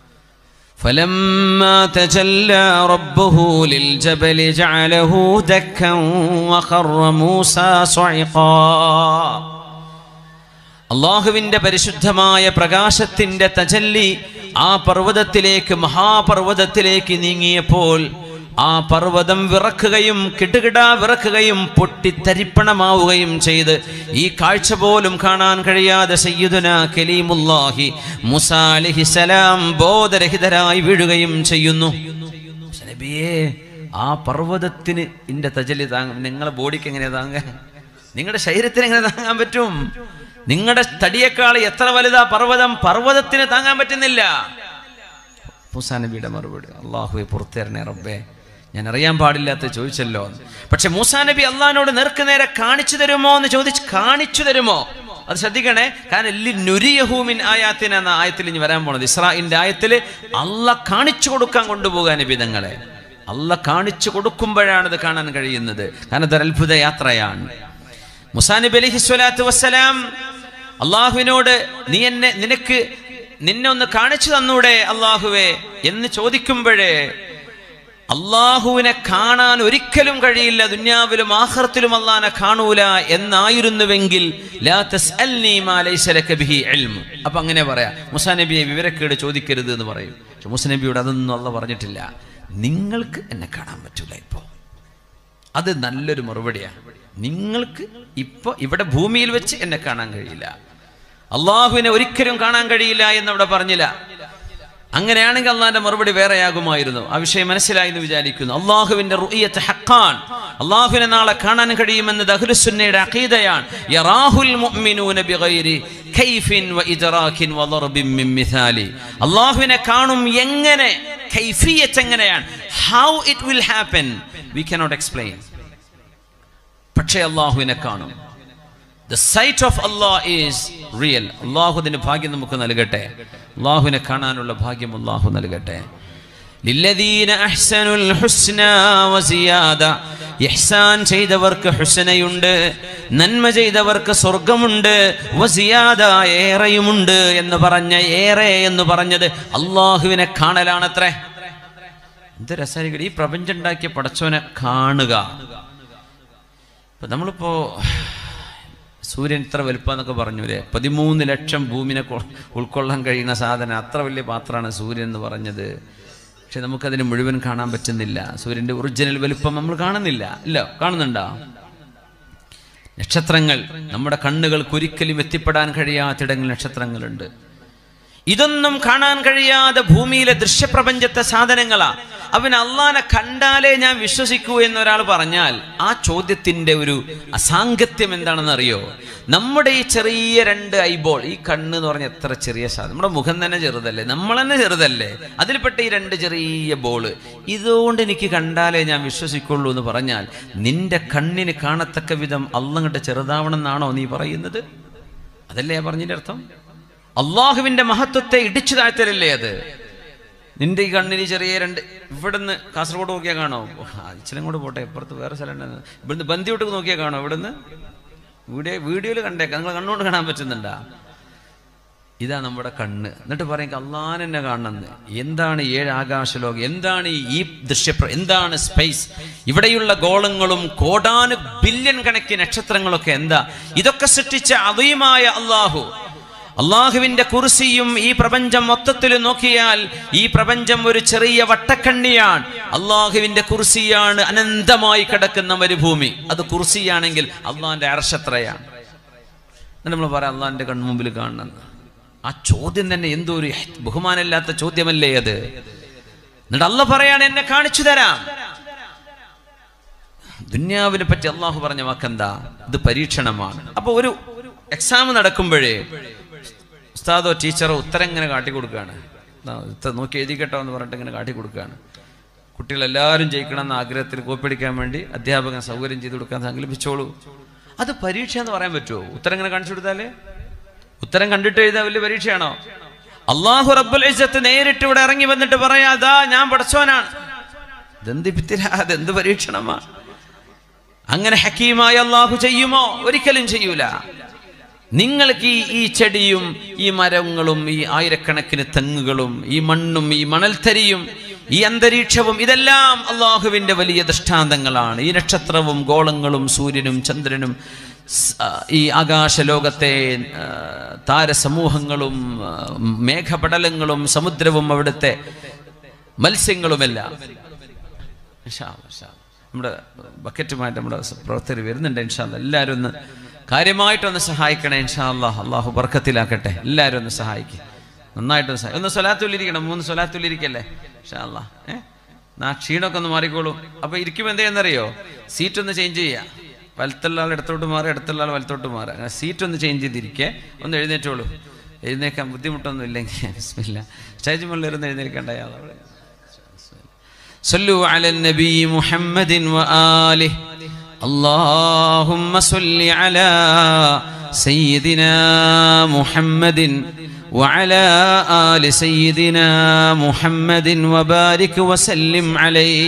فلما تجلى ربه للجبل جعله دكا وخر موسى صعقا അള്ളാഹുവിന്റെ പരിശുദ്ധമായ പ്രകാശത്തിന്റെ തജല്ലി ആ പർവ്വതത്തിലേക്ക് മഹാപർവ്വതത്തിലേക്ക് നീങ്ങിയപ്പോൾ ആ പർവ്വതം വിറക്കുകയും കിടുകിടാ വിറക്കുകയും പൊട്ടിത്തരിപ്പണമാവുകയും ചെയ്ത് ഈ കാഴ്ച പോലും കാണാൻ കഴിയാതെ സയ്യിദുന കലീമുല്ലാഹി മുസ അലിഹിസലാം ബോധരഹിതരായി വീഴുകയും ചെയ്യുന്നു നബിയേ ആ പർവ്വതത്തിന് ഇന്റെ തജല്ലി താങ്ങും നിങ്ങളെ ബോഡിക്ക് എങ്ങനെ താങ്ങാൻ നിങ്ങളുടെ ശരീരത്തിന് എങ്ങനെ താങ്ങാൻ പറ്റും നിങ്ങളുടെ തടിയേക്കാൾ എത്ര വലുതാ പർവ്വതം പർവ്വതത്തിന് താങ്ങാൻ പറ്റുന്നില്ല മൂസാ നബിയുടെ മറുപടി അള്ളാഹുവെ പുറത്തേരണേ റബ്ബേ ഞാൻ അറിയാൻ പാടില്ലാത്ത ചോദിച്ചല്ലോ പക്ഷെ മൂസാ നബി അള്ളഹാനോട് നേർക്ക് നേരെ കാണിച്ചു തരുമോ എന്ന് ചോദിച്ച് കാണിച്ചു തരുമോ അത് ശ്രദ്ധിക്കണേ കാരണം എല്ലി നുരിയഹൂമിൻ ആയാത്തിന് എന്ന ആയത്തിൽ ഇനി വരാൻ പോണത് ഇസ്രായിന്റെ ആയത്തിൽ അല്ല കാണിച്ചു കൊടുക്കാൻ കൊണ്ടുപോകാൻ നബിതങ്ങളെ അല്ല കാണിച്ചു കൊടുക്കുമ്പോഴാണ് ഇത് കാണാൻ കഴിയുന്നത് കാരണം ഇതൊരു അത്ഭുത യാത്രയാണ് മുസാ നബി അലൈഹി സ്വലാത്തു വസ്സലാം അള്ളാഹുവിനോട് നീ എന്നെ നിനക്ക് നിന്നെ ഒന്ന് കാണിച്ചു തന്നൂടെ അള്ളാഹുവേ എന്ന് ചോദിക്കുമ്പോഴേ അള്ളാഹുവിനെ കാണാൻ ഒരിക്കലും കഴിയില്ല ദുന്യാവിലും ആഹ്റത്തിലും അള്ളാഹിനെ കാണൂല എന്നായിരുന്നുവെങ്കിൽ ലാ തസ്അൽനി മാ ലൈസ ലക ബിഹി ഇൽമു. അപ്പൊ അങ്ങനെ പറയാ മുസാ നബിയെ വിവരക്കേട് ചോദിക്കരുത് എന്ന് പറയും പക്ഷെ മുസാ നബിയോട് അതൊന്നും അള്ള പറഞ്ഞിട്ടില്ല നിങ്ങൾക്ക് എന്നെ കാണാൻ പറ്റൂല ഇപ്പോ അത് നല്ലൊരു മറുപടിയാണ് നിങ്ങൾക്ക് ഇപ്പൊ ഇവിടെ ഭൂമിയിൽ വെച്ച് എന്നെ കാണാൻ കഴിയില്ല അള്ളാഹുവിനെ ഒരിക്കലും കാണാൻ കഴിയില്ല എന്ന് അവിടെ പറഞ്ഞില്ല അങ്ങനെയാണെങ്കിൽ അള്ളാഹിന്റെ മറുപടി വേറെയാകുമായിരുന്നു ആ വിഷയം മനസ്സിലായി എന്ന് വിചാരിക്കുന്നു അള്ളാഹുവിന്റെ റുഇയത്ത് ഹഖാൻ അള്ളാഹുവിനെ നാളെ കാണാൻ കഴിയുമെന്ന് ദഹ്ലുസുന്നയുടെ അഖീദയാണ് യറാഹുൽ മുഅ്മിനൂന ബിഗൈരി കൈഫിൻ വ ഇദ്റാകിൻ വ ളർബിൻ മിൻ മിസാലി അള്ളാഹുവിനെ കാണും എങ്ങനെ കൈഫിയത്ത് എങ്ങനെയാണ് how it will happen we cannot explain പക്ഷേ അള്ളാഹുവിനെ കാണും the sight of Allah is real അള്ളാഹുദിന് ഭാഗ്യം നമുക്ക് നൽകട്ടെ അള്ളാഹുവിനെ കാണാനുള്ള ഭാഗ്യം അള്ളാഹു നൽകട്ടെ ലില്ലദീന അഹ്സനുൽ ഹുസ്ന വസിയാദ ഇഹ്സാൻ ചെയ്തവർക്ക് ഹുസ്നയുണ്ട് നന്മ ചെയ്തവർക്ക് സ്വർഗമുണ്ട് വസിയാദ ഏറെയുമുണ്ട് എന്ന് പറഞ്ഞ ഏറെ എന്ന് പറഞ്ഞത് അള്ളാഹുവിനെ കാണലാണത്രേ എന്ത് രസായിരിക്കും ഈ പ്രപഞ്ചം ഉണ്ടാക്കിയ പടച്ചോനെ കാണുക ഇപ്പൊ നമ്മളിപ്പോ സൂര്യൻ ഇത്ര വലുപ്പമെന്നൊക്കെ പറഞ്ഞു അല്ലേ പതിമൂന്ന് ലക്ഷം ഭൂമിനെ കൊ- ഉൾക്കൊള്ളാൻ കഴിയുന്ന സാധനം അത്ര വലിയ പാത്രമാണ് സൂര്യൻ എന്ന് പറഞ്ഞത് പക്ഷെ നമുക്കതിന് മുഴുവൻ കാണാൻ പറ്റുന്നില്ല സൂര്യന്റെ ഒറിജിനൽ വലുപ്പം നമ്മൾ കാണുന്നില്ല ഇല്ല കാണുന്നുണ്ടോ നക്ഷത്രങ്ങൾ നമ്മുടെ കണ്ണുകൾക്ക് ഒരിക്കലും എത്തിപ്പെടാൻ കഴിയാത്തിടങ്ങളിൽ നക്ഷത്രങ്ങളുണ്ട് ഇതൊന്നും കാണാൻ കഴിയാതെ ഭൂമിയിലെ ദൃശ്യപ്രപഞ്ചത്തെ സാധനങ്ങളാ അവൻ അള്ളാനെ കണ്ടാലേ ഞാൻ വിശ്വസിക്കൂ എന്നൊരാൾ പറഞ്ഞാൽ ആ ചോദ്യത്തിന്റെ ഒരു അസാംഗത്യം എന്താണെന്ന് അറിയോ നമ്മുടെ ഈ ചെറിയ രണ്ട് ഐബോൾ ഈ കണ്ണ് എന്ന് പറഞ്ഞ എത്ര ചെറിയ സാധനം നമ്മുടെ മുഖം തന്നെ ചെറുതല്ലേ നമ്മൾ തന്നെ ചെറുതല്ലേ അതിൽപ്പെട്ട ഈ രണ്ട് ചെറിയ ബോള് ഇതുകൊണ്ട് എനിക്ക് കണ്ടാലേ ഞാൻ വിശ്വസിക്കുള്ളൂ എന്ന് പറഞ്ഞാൽ നിന്റെ കണ്ണിന് കാണത്തക്ക വിധം അള്ളങ്ങട്ട് ചെറുതാവണം എന്നാണോ നീ പറയുന്നത് അതല്ലേ ഞാൻ പറഞ്ഞതിന്റെ അർത്ഥം അള്ളാഹുവിന്റെ മഹത്വത്തെ ഇടിച്ചു താഴ്ത്തലല്ലേ അത് നിന്റെ ഈ കണ്ണിന് ചെറിയ രണ്ട് ഇവിടുന്ന് കാസർഗോഡ് നോക്കിയാൽ കാണോ ഇച്ചിരി കൂടെ പോട്ടെ ഇപ്പുറത്ത് വേറെ സ്ഥലം ഉണ്ടെന്ന് ഇവിടുന്ന് ബന്ധിയോട്ട് നോക്കിയാൽ കാണോ ഇവിടുന്ന് വീഡിയോ വീഡിയോയിൽ കണ്ടേക്കാം നിങ്ങൾ കണ്ണുകൊണ്ട് കാണാൻ പറ്റുന്നുണ്ടാ ഇതാ നമ്മുടെ കണ്ണ് എന്നിട്ട് പറയും അള്ളാൻ എന്നെ കാണണമെന്ന് എന്താണ് ഏഴ് ആകാശലോകം എന്താണ് ഈ ദൃശ്യപ്ര എന്താണ് സ്പേസ് ഇവിടെയുള്ള ഗോളങ്ങളും കോടാനു ബില്യൺ കണക്കിന് നക്ഷത്രങ്ങളൊക്കെ എന്താ ഇതൊക്കെ സൃഷ്ടിച്ച അതീമായ അള്ളാഹു അള്ളാഹുവിന്റെ കുർസിയും ഈ പ്രപഞ്ചം മൊത്തത്തിൽ നോക്കിയാൽ ഈ പ്രപഞ്ചം ഒരു ചെറിയ വട്ടക്കണ്ണിയാണ് അള്ളാഹുവിന്റെ കുർസിയാണ് അനന്തമായി കിടക്കുന്ന മരുഭൂമി അത് കുർസിയാണെങ്കിൽ അള്ളാഹിന്റെ അർഷത്രയാണ് എന്നിട്ട് നമ്മൾ പറയാം അള്ളാഹിന്റെ കൺമുമ്പിൽ കാണണം ആ ചോദ്യം തന്നെ എന്തോ ഒരു ബഹുമാനമില്ലാത്ത ചോദ്യമല്ലേ അത് എന്നിട്ട് അല്ല പറയാണ് എന്നെ കാണിച്ചു തരാം ദുന്യാവിനെ പറ്റി അള്ളാഹു പറഞ്ഞ വാക്കെന്താ ഇത് പരീക്ഷണമാണ് അപ്പൊ ഒരു എക്സാം നടക്കുമ്പോഴേ ഉസ്താദോ ടീച്ചറോ ഉത്തരം ഇങ്ങനെ കാട്ടിക്കൊടുക്കുകയാണ് ദാ ഇത് നോക്കി എഴുതിക്കട്ടോ എന്ന് പറഞ്ഞിട്ട് ഇങ്ങനെ കാട്ടിക്കൊടുക്കുകയാണ് കുട്ടികളെല്ലാവരും ജയിക്കണം എന്ന ആഗ്രഹത്തിൽ കോപ്പിടിക്കാൻ വേണ്ടി അധ്യാപകൻ സൗകര്യം ചെയ്തു കൊടുക്കാൻ സങ്കല്പിച്ചോളൂ അത് പരീക്ഷ എന്ന് പറയാൻ പറ്റുമോ ഉത്തരം ഇങ്ങനെ കാണിച്ചു കൊടുത്താലേ ഉത്തരം കണ്ടിട്ട് എഴുതാൻ വലിയ പരീക്ഷയാണോ അള്ളാഹു റബ്ബുൽ ഇസ്സത്ത് നേരിട്ട് ഇവിടെ ഇറങ്ങി വന്നിട്ട് പറയാ അതാ ഞാൻ പഠിച്ചവനാണ് ഇതെന്ത് ഭിത്തിര അതെന്ത് പരീക്ഷണമാണ് അങ്ങനെ ഹക്കീമായ അള്ളാഹു ചെയ്യുമോ ഒരിക്കലും ചെയ്യൂല നിങ്ങൾക്ക് ഈ ഈ ചെടിയും ഈ മരങ്ങളും ഈ ആയിരക്കണക്കിന് തെങ്ങുകളും ഈ മണ്ണും ഈ മണൽത്തരിയും ഈ അന്തരീക്ഷവും ഇതെല്ലാം അള്ളാഹുവിന്റെ വലിയ ദൃഷ്ടാന്തങ്ങളാണ് ഈ നക്ഷത്രവും ഗോളങ്ങളും സൂര്യനും ചന്ദ്രനും സ്- ആ, ഈ ആകാശലോകത്തെ ആ, താരസമൂഹങ്ങളും ആ, മേഘപടലങ്ങളും സമുദ്രവും അവിടുത്തെ മത്സ്യങ്ങളുമെല്ലാം ഇൻഷാ അല്ലാ, ഇൻഷാ അല്ലാ. നമ്മുടെ ബക്കറ്റുമായിട്ട് നമ്മുടെ പ്രവർത്തകർ വരുന്നുണ്ട് ഇൻഷാല്ല എല്ലാവരും ഒന്ന് കാര്യമായിട്ടൊന്ന് സഹായിക്കണേ ഇൻഷാ അല്ലാഹ് അള്ളാഹു ബർക്കത്തിലാക്കട്ടെ എല്ലാവരും ഒന്ന് സഹായിക്കും നന്നായിട്ടൊന്ന് സഹായി ഒന്ന് സ്വലാത്തുള്ളിരിക്കണം മൂന്ന് സ്വലാത്തുള്ളിരിക്കല്ലേ ഇൻഷാ അല്ലാ ഏ നാ ക്ഷീണമൊക്കെ ഒന്ന് മാറിക്കോളൂ അപ്പൊ ഇരിക്കുമ്പോൾ എന്ത് ചെയ്യുന്നറിയോ സീറ്റ് ഒന്ന് ചേഞ്ച് ചെയ്യാം വലത്തുള്ള ആൾ ഇടത്തോട്ട് മാറി ഇടത്തുള്ള ആൾ വലത്തോട്ട് മാറി അങ്ങനെ സീറ്റ് ഒന്ന് ചേഞ്ച് ചെയ്തിരിക്കേ ഒന്ന് എഴുന്നേറ്റോളൂ എഴുന്നേക്കാൻ ബുദ്ധിമുട്ടൊന്നും ഇല്ലെങ്കിൽ ബിസ്മില്ല സ്റ്റേജ് മുകളിൽ ഇരുന്ന് എഴുന്നേൽക്കേണ്ട അവിടെ صلوا على النبي محمد وآله اللهم صل على سيدنا محمد وعلى آل سيدنا محمد وبارك وسلم عليه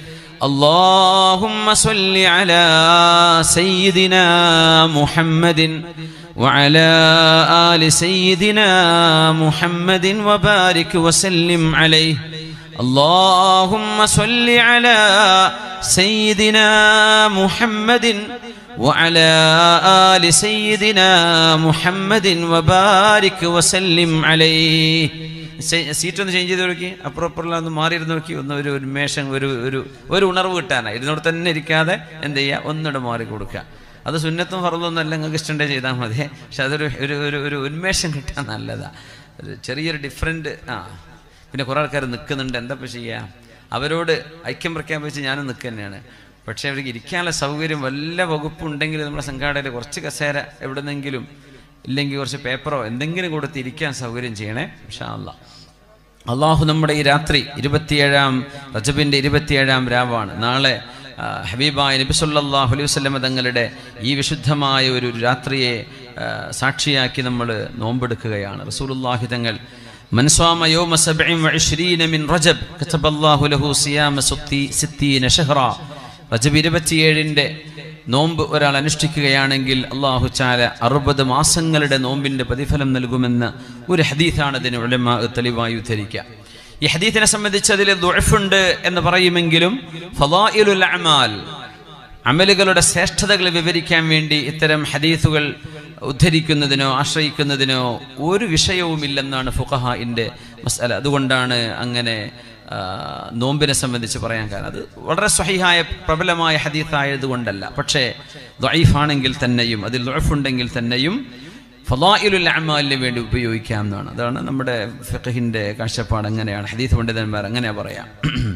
اللهم صل على سيدنا محمد وعلى آل سيدنا محمد وبارك وسلم عليه اللهم صل على سيدنا محمد وعلى آل سيدنا محمد وبارك وسلم عليه സെ- സീറ്റ് ഒന്ന് ചേഞ്ച് ചെയ്ത് നോക്കി അപ്പുറം അപ്പുറം ഒന്ന് മാറിയിരുന്ന് നോക്കി ഒന്ന് ഒരു ഉന്മേഷം ഒരു ഒരു ഒരു ഉണർവ് കിട്ടാനായി ഇരുന്നോട് തന്നെ ഇരിക്കാതെ എന്ത് ചെയ്യുക ഒന്നിടെ മാറി കൊടുക്കുക അത് സുന്നത്തും ഫറലൊന്നും അല്ല നിങ്ങൾക്ക് ഇഷ്ടണ്ടേ ചെയ്താൽ മതി പക്ഷെ അതൊരു ഒരു ഒരു ഒരു ഉന്മേഷം കിട്ടാൻ നല്ലതാണ് ഒരു ചെറിയൊരു ഡിഫറെൻറ്റ് ആ പിന്നെ കുറേ ആൾക്കാർ നിൽക്കുന്നുണ്ട് എന്താ ഇപ്പം ചെയ്യുക അവരോട് ഐക്യം പ്രഖ്യാപിച്ച് ഞാനും നിൽക്കുക തന്നെയാണ് പക്ഷേ അവർക്ക് ഇരിക്കാനുള്ള സൗകര്യം വല്ല വകുപ്പുണ്ടെങ്കിൽ നമ്മുടെ സംഘാടകർ കുറച്ച് കസേര എവിടെന്നെങ്കിലും ഇല്ലെങ്കിൽ കുറച്ച് പേപ്പറോ എന്തെങ്കിലും കൊടുത്ത് ഇരിക്കാൻ സൗകര്യം ചെയ്യണേ ഇൻഷാ അല്ലാ അള്ളാഹു നമ്മുടെ ഈ രാത്രി ഇരുപത്തിയേഴാം റജബിൻ്റെ ഇരുപത്തിയേഴാം രാവാണ് നാളെ ആ, ഹബീബായ നബി സല്ലല്ലാഹു അലൈഹി വസല്ലമ തങ്ങളുടെ ഈ വിശുദ്ധമായ ഒരു രാത്രിയെ ആ, സാക്ഷിയാക്കി നമ്മൾ നോമ്പെടുക്കുകയാണ് റസൂലുള്ളാഹി തങ്ങൾ മൻസ്വാമ യോമ സബ്ഇൻ വഇശ്രീന മിൻ റജബ് കതബല്ലാഹു ലഹു സിയാമ സുത്തി സിത്തീന ഷഹ്റ റജബ് ഇരുപത്തിയേഴിൻ്റെ നോമ്പ് ഒരാൾ അനുഷ്ഠിക്കുകയാണെങ്കിൽ അള്ളാഹു ചാല അറുപത് മാസങ്ങളുടെ നോമ്പിൻ്റെ പ്രതിഫലം നൽകുമെന്ന് ഒരു ഹദീഥാണ് അതിന് ഉലമ തെളിവായി ഉദ്ധരിക്കുക ഈ ഹദീത്തിനെ സംബന്ധിച്ച് അതിൽ ദുഴഫുണ്ട് എന്ന് പറയുമെങ്കിലും ഫലായിലുൽ അമാൽ അമലുകളുടെ ശ്രേഷ്ഠതകൾ വിവരിക്കാൻ വേണ്ടി ഇത്തരം ഹദീസുകൾ ഉദ്ധരിക്കുന്നതിനോ ആശ്രയിക്കുന്നതിനോ ഒരു വിഷയവുമില്ലെന്നാണ് ഫുഖഹാഇൻ്റെ മസ്അല അതുകൊണ്ടാണ് അങ്ങനെ ആ, നോമ്പിനെ സംബന്ധിച്ച് പറയാൻ കാരണം അത് വളരെ സ്വഹിഹായ പ്രബലമായ ഹദീത്തായതുകൊണ്ടല്ല പക്ഷേ ദ്വൈഫാണെങ്കിൽ തന്നെയും അതിൽ ദ്വൈഫുണ്ടെങ്കിൽ തന്നെയും ഫലായിലുൽ അമാലിന് വേണ്ടി ഉപയോഗിക്കാം എന്നാണ് അതാണ് നമ്മുടെ ഫിഖഹിൻ്റെ കാഴ്ചപ്പാട് അങ്ങനെയാണ് ഹദീസ് പണ്ഡിതന്മാർ അങ്ങനെ പറയാം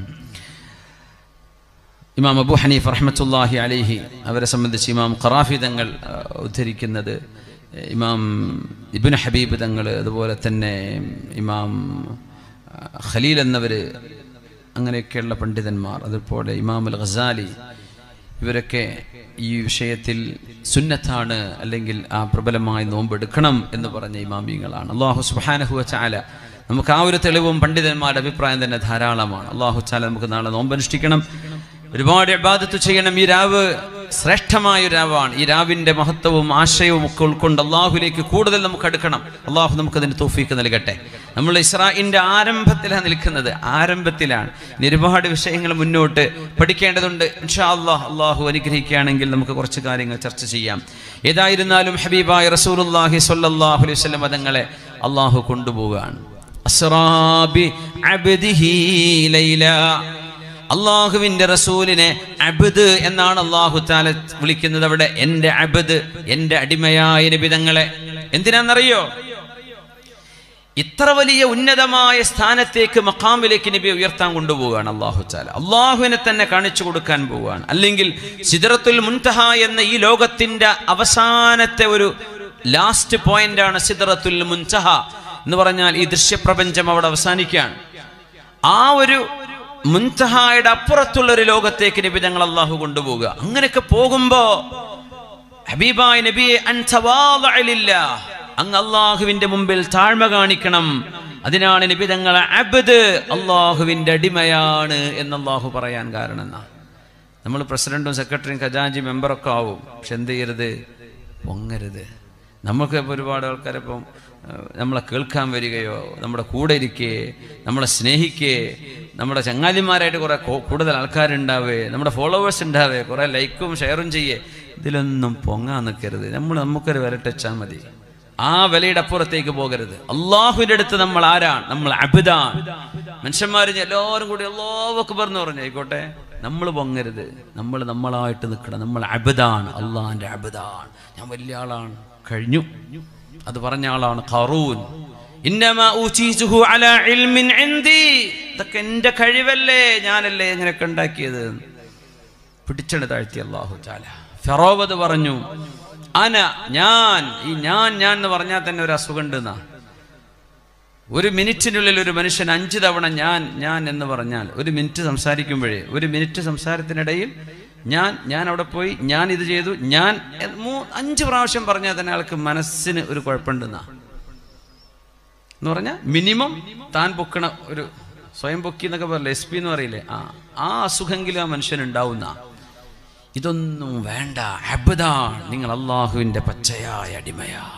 ഇമാം അബു ഹനീഫ് റഹ്മത്തുല്ലാഹി അലിഹി അവരെ സംബന്ധിച്ച് ഇമാം ഖറാഫി തങ്ങൾ ആ, ഉദ്ധരിക്കുന്നത് ഇമാം ഇബിൻ ഹബീബ് തങ്ങൾ അതുപോലെ തന്നെ ഇമാം ആ, ഖലീൽ എന്നവർ അങ്ങനെയൊക്കെയുള്ള പണ്ഡിതന്മാർ അതുപോലെ ഇമാം അൽ ഖസാലി ഇവരൊക്കെ ഈ വിഷയത്തിൽ സുന്നത്താണ് അല്ലെങ്കിൽ ആ പ്രബലമായി നോമ്പെടുക്കണം എന്ന് പറഞ്ഞ ഇമാമിങ്ങളാണ് അള്ളാഹു സുബാനഹുവ ചാല നമുക്ക് ആ ഒരു തെളിവും പണ്ഡിതന്മാരുടെ അഭിപ്രായം തന്നെ ധാരാളമാണ് അള്ളാഹു ചാല നമുക്ക് നാളെ നോമ്പനുഷ്ഠിക്കണം ഒരുപാട് ഇബാദത്ത് ചെയ്യണം ഈ രാവ് ശ്രേഷ്ഠമായ ഒരു രാവാണ് ഈ രാവിന്റെ മഹത്വവും ആശയവും ഒക്കെ ഉൾക്കൊണ്ട് അള്ളാഹുലേക്ക് കൂടുതൽ നമുക്ക് അടുക്കണം അള്ളാഹു നമുക്കതിന് തോഫീക്ക് നൽകട്ടെ നമ്മൾ ഇസ്രായിന്റെ ആരംഭത്തിലാണ് നിൽക്കുന്നത് ആരംഭത്തിലാണ് ഇനി ഒരുപാട് വിഷയങ്ങൾ മുന്നോട്ട് പഠിക്കേണ്ടതുണ്ട് ഇൻഷാ അള്ളാഹ് അള്ളാഹു അനുഗ്രഹിക്കുകയാണെങ്കിൽ നമുക്ക് കുറച്ച് കാര്യങ്ങൾ ചർച്ച ചെയ്യാം ഏതായിരുന്നാലും ഹബീബായ റസൂലുല്ലാഹി സ്വല്ലല്ലാഹു അലൈഹി വസല്ലം മതങ്ങളെ അള്ളാഹു കൊണ്ടുപോവുകയാണ് അസ്റാബി അബ്ദിഹി ലൈല അള്ളാഹുവിന്റെ റസൂലിനെ അബദ് എന്നാണ് അള്ളാഹു താല വിളിക്കുന്നത് അവിടെ എൻ്റെ അബദ് എൻ്റെ അടിമയായ നിബിതങ്ങളെ എന്തിനാണെന്നറിയോ ഇത്ര വലിയ ഉന്നതമായ സ്ഥാനത്തേക്ക് മക്കാമിലേക്ക് നബി ഉയർത്താൻ കൊണ്ടുപോവുകയാണ് അള്ളാഹു താല അള്ളാഹുവിനെ തന്നെ കാണിച്ചു കൊടുക്കാൻ പോവുകയാണ് അല്ലെങ്കിൽ സിദ്റത്തുൽ മുൻതഹ എന്ന ഈ ലോകത്തിന്റെ അവസാനത്തെ ഒരു ലാസ്റ്റ് പോയിന്റ് ആണ് സിദ്റത്തുൽ മുൻതഹ എന്ന് പറഞ്ഞാൽ ഈ ദൃശ്യപ്രപഞ്ചം അവിടെ അവസാനിക്കുകയാണ് ആ ഒരു മുൻതഹായുടെ അപ്പുറത്തുള്ള ഒരു ലോകത്തേക്ക് നബി ഞങ്ങൾ അള്ളാഹു കൊണ്ടുപോവുക അങ്ങനെയൊക്കെ പോകുമ്പോ ഹബീബായ നബിയെ അൻസവാലില്ല അങ്ങ് അള്ളാഹുവിന്റെ മുമ്പിൽ താഴ്മ കാണിക്കണം അതിനാണ് നബി തങ്ങളെ അബദ് അള്ളാഹുവിന്റെ അടിമയാണ് എന്ന് അള്ളാഹു പറയാൻ കാരണം എന്നാ നമ്മൾ പ്രസിഡന്റും സെക്രട്ടറിയും ഖജാൻജി മെമ്പറൊക്കെ ആവും പക്ഷെ എന്ത് ചെയ്യരുത് പൊങ്ങരുത് നമുക്ക് ഇപ്പൊ ഒരുപാട് ആൾക്കാരിപ്പം ഏഹ്, നമ്മളെ കേൾക്കാൻ വരികയോ നമ്മുടെ കൂടെ ഇരിക്കുകയെ നമ്മളെ സ്നേഹിക്കുകയെ നമ്മുടെ ചങ്ങാതിമാരായിട്ട് കുറെ കൂ- കൂടുതൽ ആൾക്കാരുണ്ടാവേ നമ്മുടെ ഫോളോവേഴ്സ് ഉണ്ടാവേ കുറെ ലൈക്കും ഷെയറും ചെയ്യേ ഇതിലൊന്നും പൊങ്ങാൻ നിൽക്കരുത് നമ്മൾ നമുക്കൊരു വില ടച്ചാൽ മതി ആ വിലയുടെ അപ്പുറത്തേക്ക് പോകരുത് അള്ളാഹുവിന്റെ അടുത്ത് നമ്മൾ ആരാണ് നമ്മൾ അബിദാൻ മനുഷ്യന്മാർ എല്ലാവരും കൂടി അള്ളാഹൊക്കെ പറഞ്ഞു പറഞ്ഞു ആയിക്കോട്ടെ നമ്മൾ പൊങ്ങരുത് നമ്മൾ നമ്മളായിട്ട് നിൽക്കണം നമ്മൾ അബിദാണ് അള്ളാഹിന്റെ അബിദാണ് ഞാൻ വലിയ ആളാണ് കഴിഞ്ഞു അത് പറഞ്ഞ ആളാണ് ഖറൂൻ ഇന്നമാ ഊതീതുഹു അലാ ഇൽമിൻ ഇൻദി ഇതൊക്കെ എൻ്റെ കഴിവല്ലേ ഞാനല്ലേ ഇങ്ങനെയൊക്കെ ഉണ്ടാക്കിയത് പിടിച്ചെടു താഴ്ത്തി അള്ളാഹു ചാല ഫെറോവത് പറഞ്ഞു അന ഞാൻ ഈ ഞാൻ ഞാൻ എന്ന് പറഞ്ഞാൽ തന്നെ ഒരു അസുഖം ഉണ്ടെന്നാ ഒരു മിനിറ്റിനുള്ളിൽ ഒരു മനുഷ്യൻ അഞ്ച് തവണ ഞാൻ ഞാൻ എന്ന് പറഞ്ഞാൽ ഒരു മിനിറ്റ് സംസാരിക്കുമ്പോഴേ ഒരു മിനിറ്റ് സംസാരത്തിനിടയിൽ ഞാൻ ഞാൻ അവിടെ പോയി ഞാൻ ഇത് ചെയ്തു ഞാൻ എന്ന് മൂ അഞ്ച് പ്രാവശ്യം പറഞ്ഞാൽ തന്നെ ആൾക്ക് മനസ്സിന് ഒരു കുഴപ്പമുണ്ടെന്നാ എന്ന് പറഞ്ഞാൽ മിനിമം താൻ പൊക്കണ ഒരു സ്വയം പൊക്കി എന്നൊക്കെ പറയില്ലേ എസ് പി എന്ന് പറയില്ലേ ആ ആ അസുഖമെങ്കിലും ആ മനുഷ്യൻ ഉണ്ടാവുന്ന ഇതൊന്നും വേണ്ട അബുദാണ് നിങ്ങൾ അള്ളാഹുവിൻ്റെ പച്ചയായ അടിമയാണ്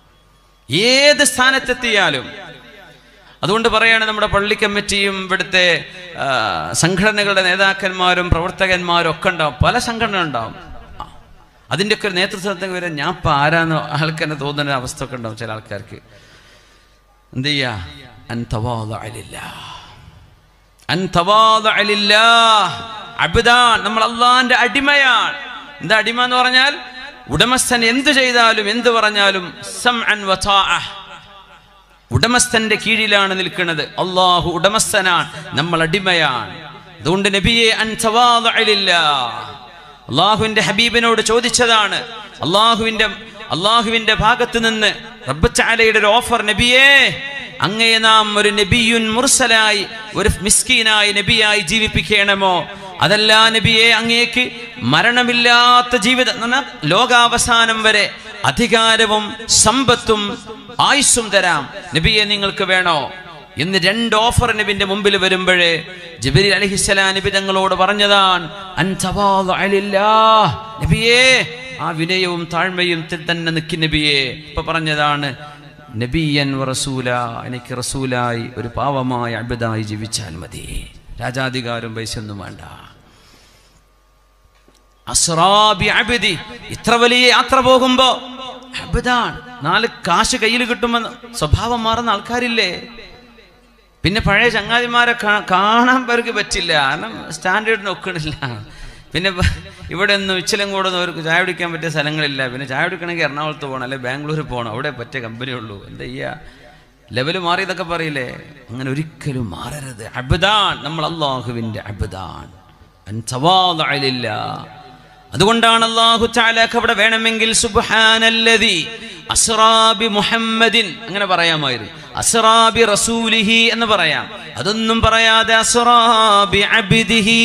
ഏത് സ്ഥാനത്തെത്തിയാലും അതുകൊണ്ട് പറയാണ് നമ്മുടെ പള്ളി കമ്മിറ്റിയും ഇവിടുത്തെ ആ, സംഘടനകളുടെ നേതാക്കന്മാരും പ്രവർത്തകന്മാരും ഒക്കെ ഉണ്ടാവും പല സംഘടന ഉണ്ടാവും ആ, അതിൻ്റെയൊക്കെ ഒരു നേതൃത്വത്തിൽ വരെ ഞാൻ ഇപ്പം ആരാന്ന് ആൾക്കെന്നെ തോന്നുന്ന അവസ്ഥ ഒക്കെ ഉണ്ടാവും ചില ആൾക്കാർക്ക് എന്ത് ചെയ്യാ അൻ തവാദഅ ലില്ലാഹ്. അൻ തവാദഅ ലില്ലാഹ്. അബ്ദാൻ നമ്മൾ അള്ളാന്റെ അടിമയാണ് എന്താ അടിമ എന്ന് പറഞ്ഞാൽ ഉടമസ്ഥൻ എന്ത് ചെയ്താലും എന്ത് പറഞ്ഞാലും സംഅൻ വതാഅഹ്. ഉടമസ്ഥന്റെ കീഴിലാണ് നിൽക്കുന്നത് അള്ളാഹു ഉടമസ്ഥനാണ് നമ്മൾ അടിമയാണ് അതുകൊണ്ട് നബിയെ അൻ തവാദഅ ലില്ലാഹ്. അള്ളാഹുവിന്റെ ഹബീബിനോട് ചോദിച്ചതാണ് അള്ളാഹുവിന്റെ അള്ളാഹുവിന്റെ ഭാഗത്ത് നിന്ന് റബ്ബച്ചാലയുടെ ഒരു ഓഫർ നബിയേ അങ്ങയെ നാം ഒരു നബിയുൻ മുർസലായി ഒരു മിസ്കീനായി നബിയായി ജീവിപ്പിക്കണമോ അതല്ല നബിയെ അങ്ങേക്ക് മരണമില്ലാത്ത ജീവിതം എന്ന് പറഞ്ഞാൽ ലോകാവസാനം വരെ അധികാരവും സമ്പത്തും ആയുസ്സും തരാം നബിയെ നിങ്ങൾക്ക് വേണോ എന്ന് രണ്ട് ഓഫർ നബിന്റെ മുമ്പിൽ വരുമ്പോഴേ ജബരി അലഹിസ്സലാം നബി തങ്ങളോട് പറഞ്ഞതാണ് "അൻ തവാദഅ ലില്ലാഹ്." നബിയേ ആ വിനയവും താഴ്മയും ത്തിൽ തന്നെ നിൽക്കി നബിയെ ഇപ്പൊ പറഞ്ഞതാണ് നബിയൻ വ റസൂല എനിക്ക് റസൂലായി ഒരു പാവമായ അബിതായി ജീവിച്ചാൽ മതി രാജാധികാരം പൈസയൊന്നും വേണ്ട അസ്റാബി അബിദി ഇത്ര വലിയ യാത്ര പോകുമ്പോ അബിദാണ് നാല് കാശ് കയ്യിൽ കിട്ടുമ്പോ സ്വഭാവം മാറുന്ന ആൾക്കാരില്ലേ പിന്നെ പഴയ ചങ്ങാതിമാരെ കാ- കാണാൻ പേർക്ക് പറ്റില്ല കാരണം സ്റ്റാൻഡേർഡിന് ഒക്കണില്ല പിന്നെ പ- ഇവിടെ ഒന്നും ഇച്ചിലും കൂടെ ഒന്നും അവർക്ക് ചായ കുടിക്കാൻ പറ്റിയ സ്ഥലങ്ങളില്ല പിന്നെ ചായ കുടിക്കണമെങ്കിൽ എറണാകുളത്ത് പോകണം അല്ലെങ്കിൽ ബാംഗ്ലൂർ പോകണം അവിടെ പറ്റിയ കമ്പനി ഉള്ളൂ എന്താ ചെയ്യുക ലെവൽ മാറിയതൊക്കെ പറയില്ലേ അങ്ങനെ ഒരിക്കലും മാറരുത് അബുദാൻ നമ്മൾ അള്ളാഹുവിൻ്റെ അബുദാൻ അൻസവാദില്ല അതുകൊണ്ടാണ് അള്ളാഹു ചാലാഖ് അവിടെ വേണമെങ്കിൽ സുബ്ഹാനല്ലദി അസ്റാബി മുഹമ്മദിൻ അങ്ങനെ പറയാമായിരുന്നു അസ്റാബി റസൂലിഹി എന്ന് പറയാം അതൊന്നും പറയാതെ അസ്റാബി അബിദിഹി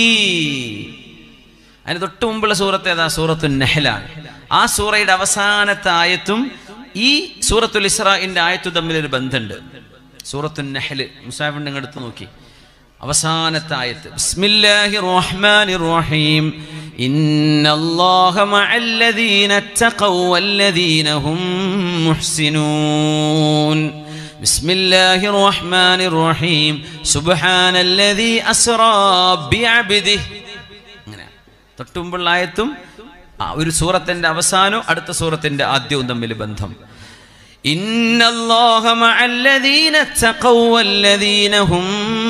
അതിന് തൊട്ട് മുമ്പുള്ള സൂറത്ത് ഏതാ സൂറത്തു നെഹലാണ് ആ സൂറയുടെ അവസാനത്തെ ആയത്തും ഈ സൂറത്തുൽ ഇസ്രാഇന്റെ ആയത്തും തമ്മിൽ ഒരു ബന്ധമുണ്ട് സൂറത്തു നെഹല് മുസാഫിന്റെ എടുത്ത് നോക്കി അവസാനത്തെ ആയത്ത് ബിസ്മില്ലാഹി റഹ്മാനി റഹീം ഇന്നല്ലാഹ മഅല്ലദീന തഖൗ വല്ലദീന ഹും മുഹ്സിനൂൻ بسم الله الرحمن الرحيم سبحان الذي أسرى بعبده അങ്ങനെ തൊട്ടുമുമ്പുള്ള ആയത്തും ആ ഒരു സൂറത്തിന്റെ അവസാനവും അടുത്ത സൂറത്തിന്റെ ആദ്യവും തമ്മിൽ ബന്ധം إن الله مع الذين اتقوا والذين هم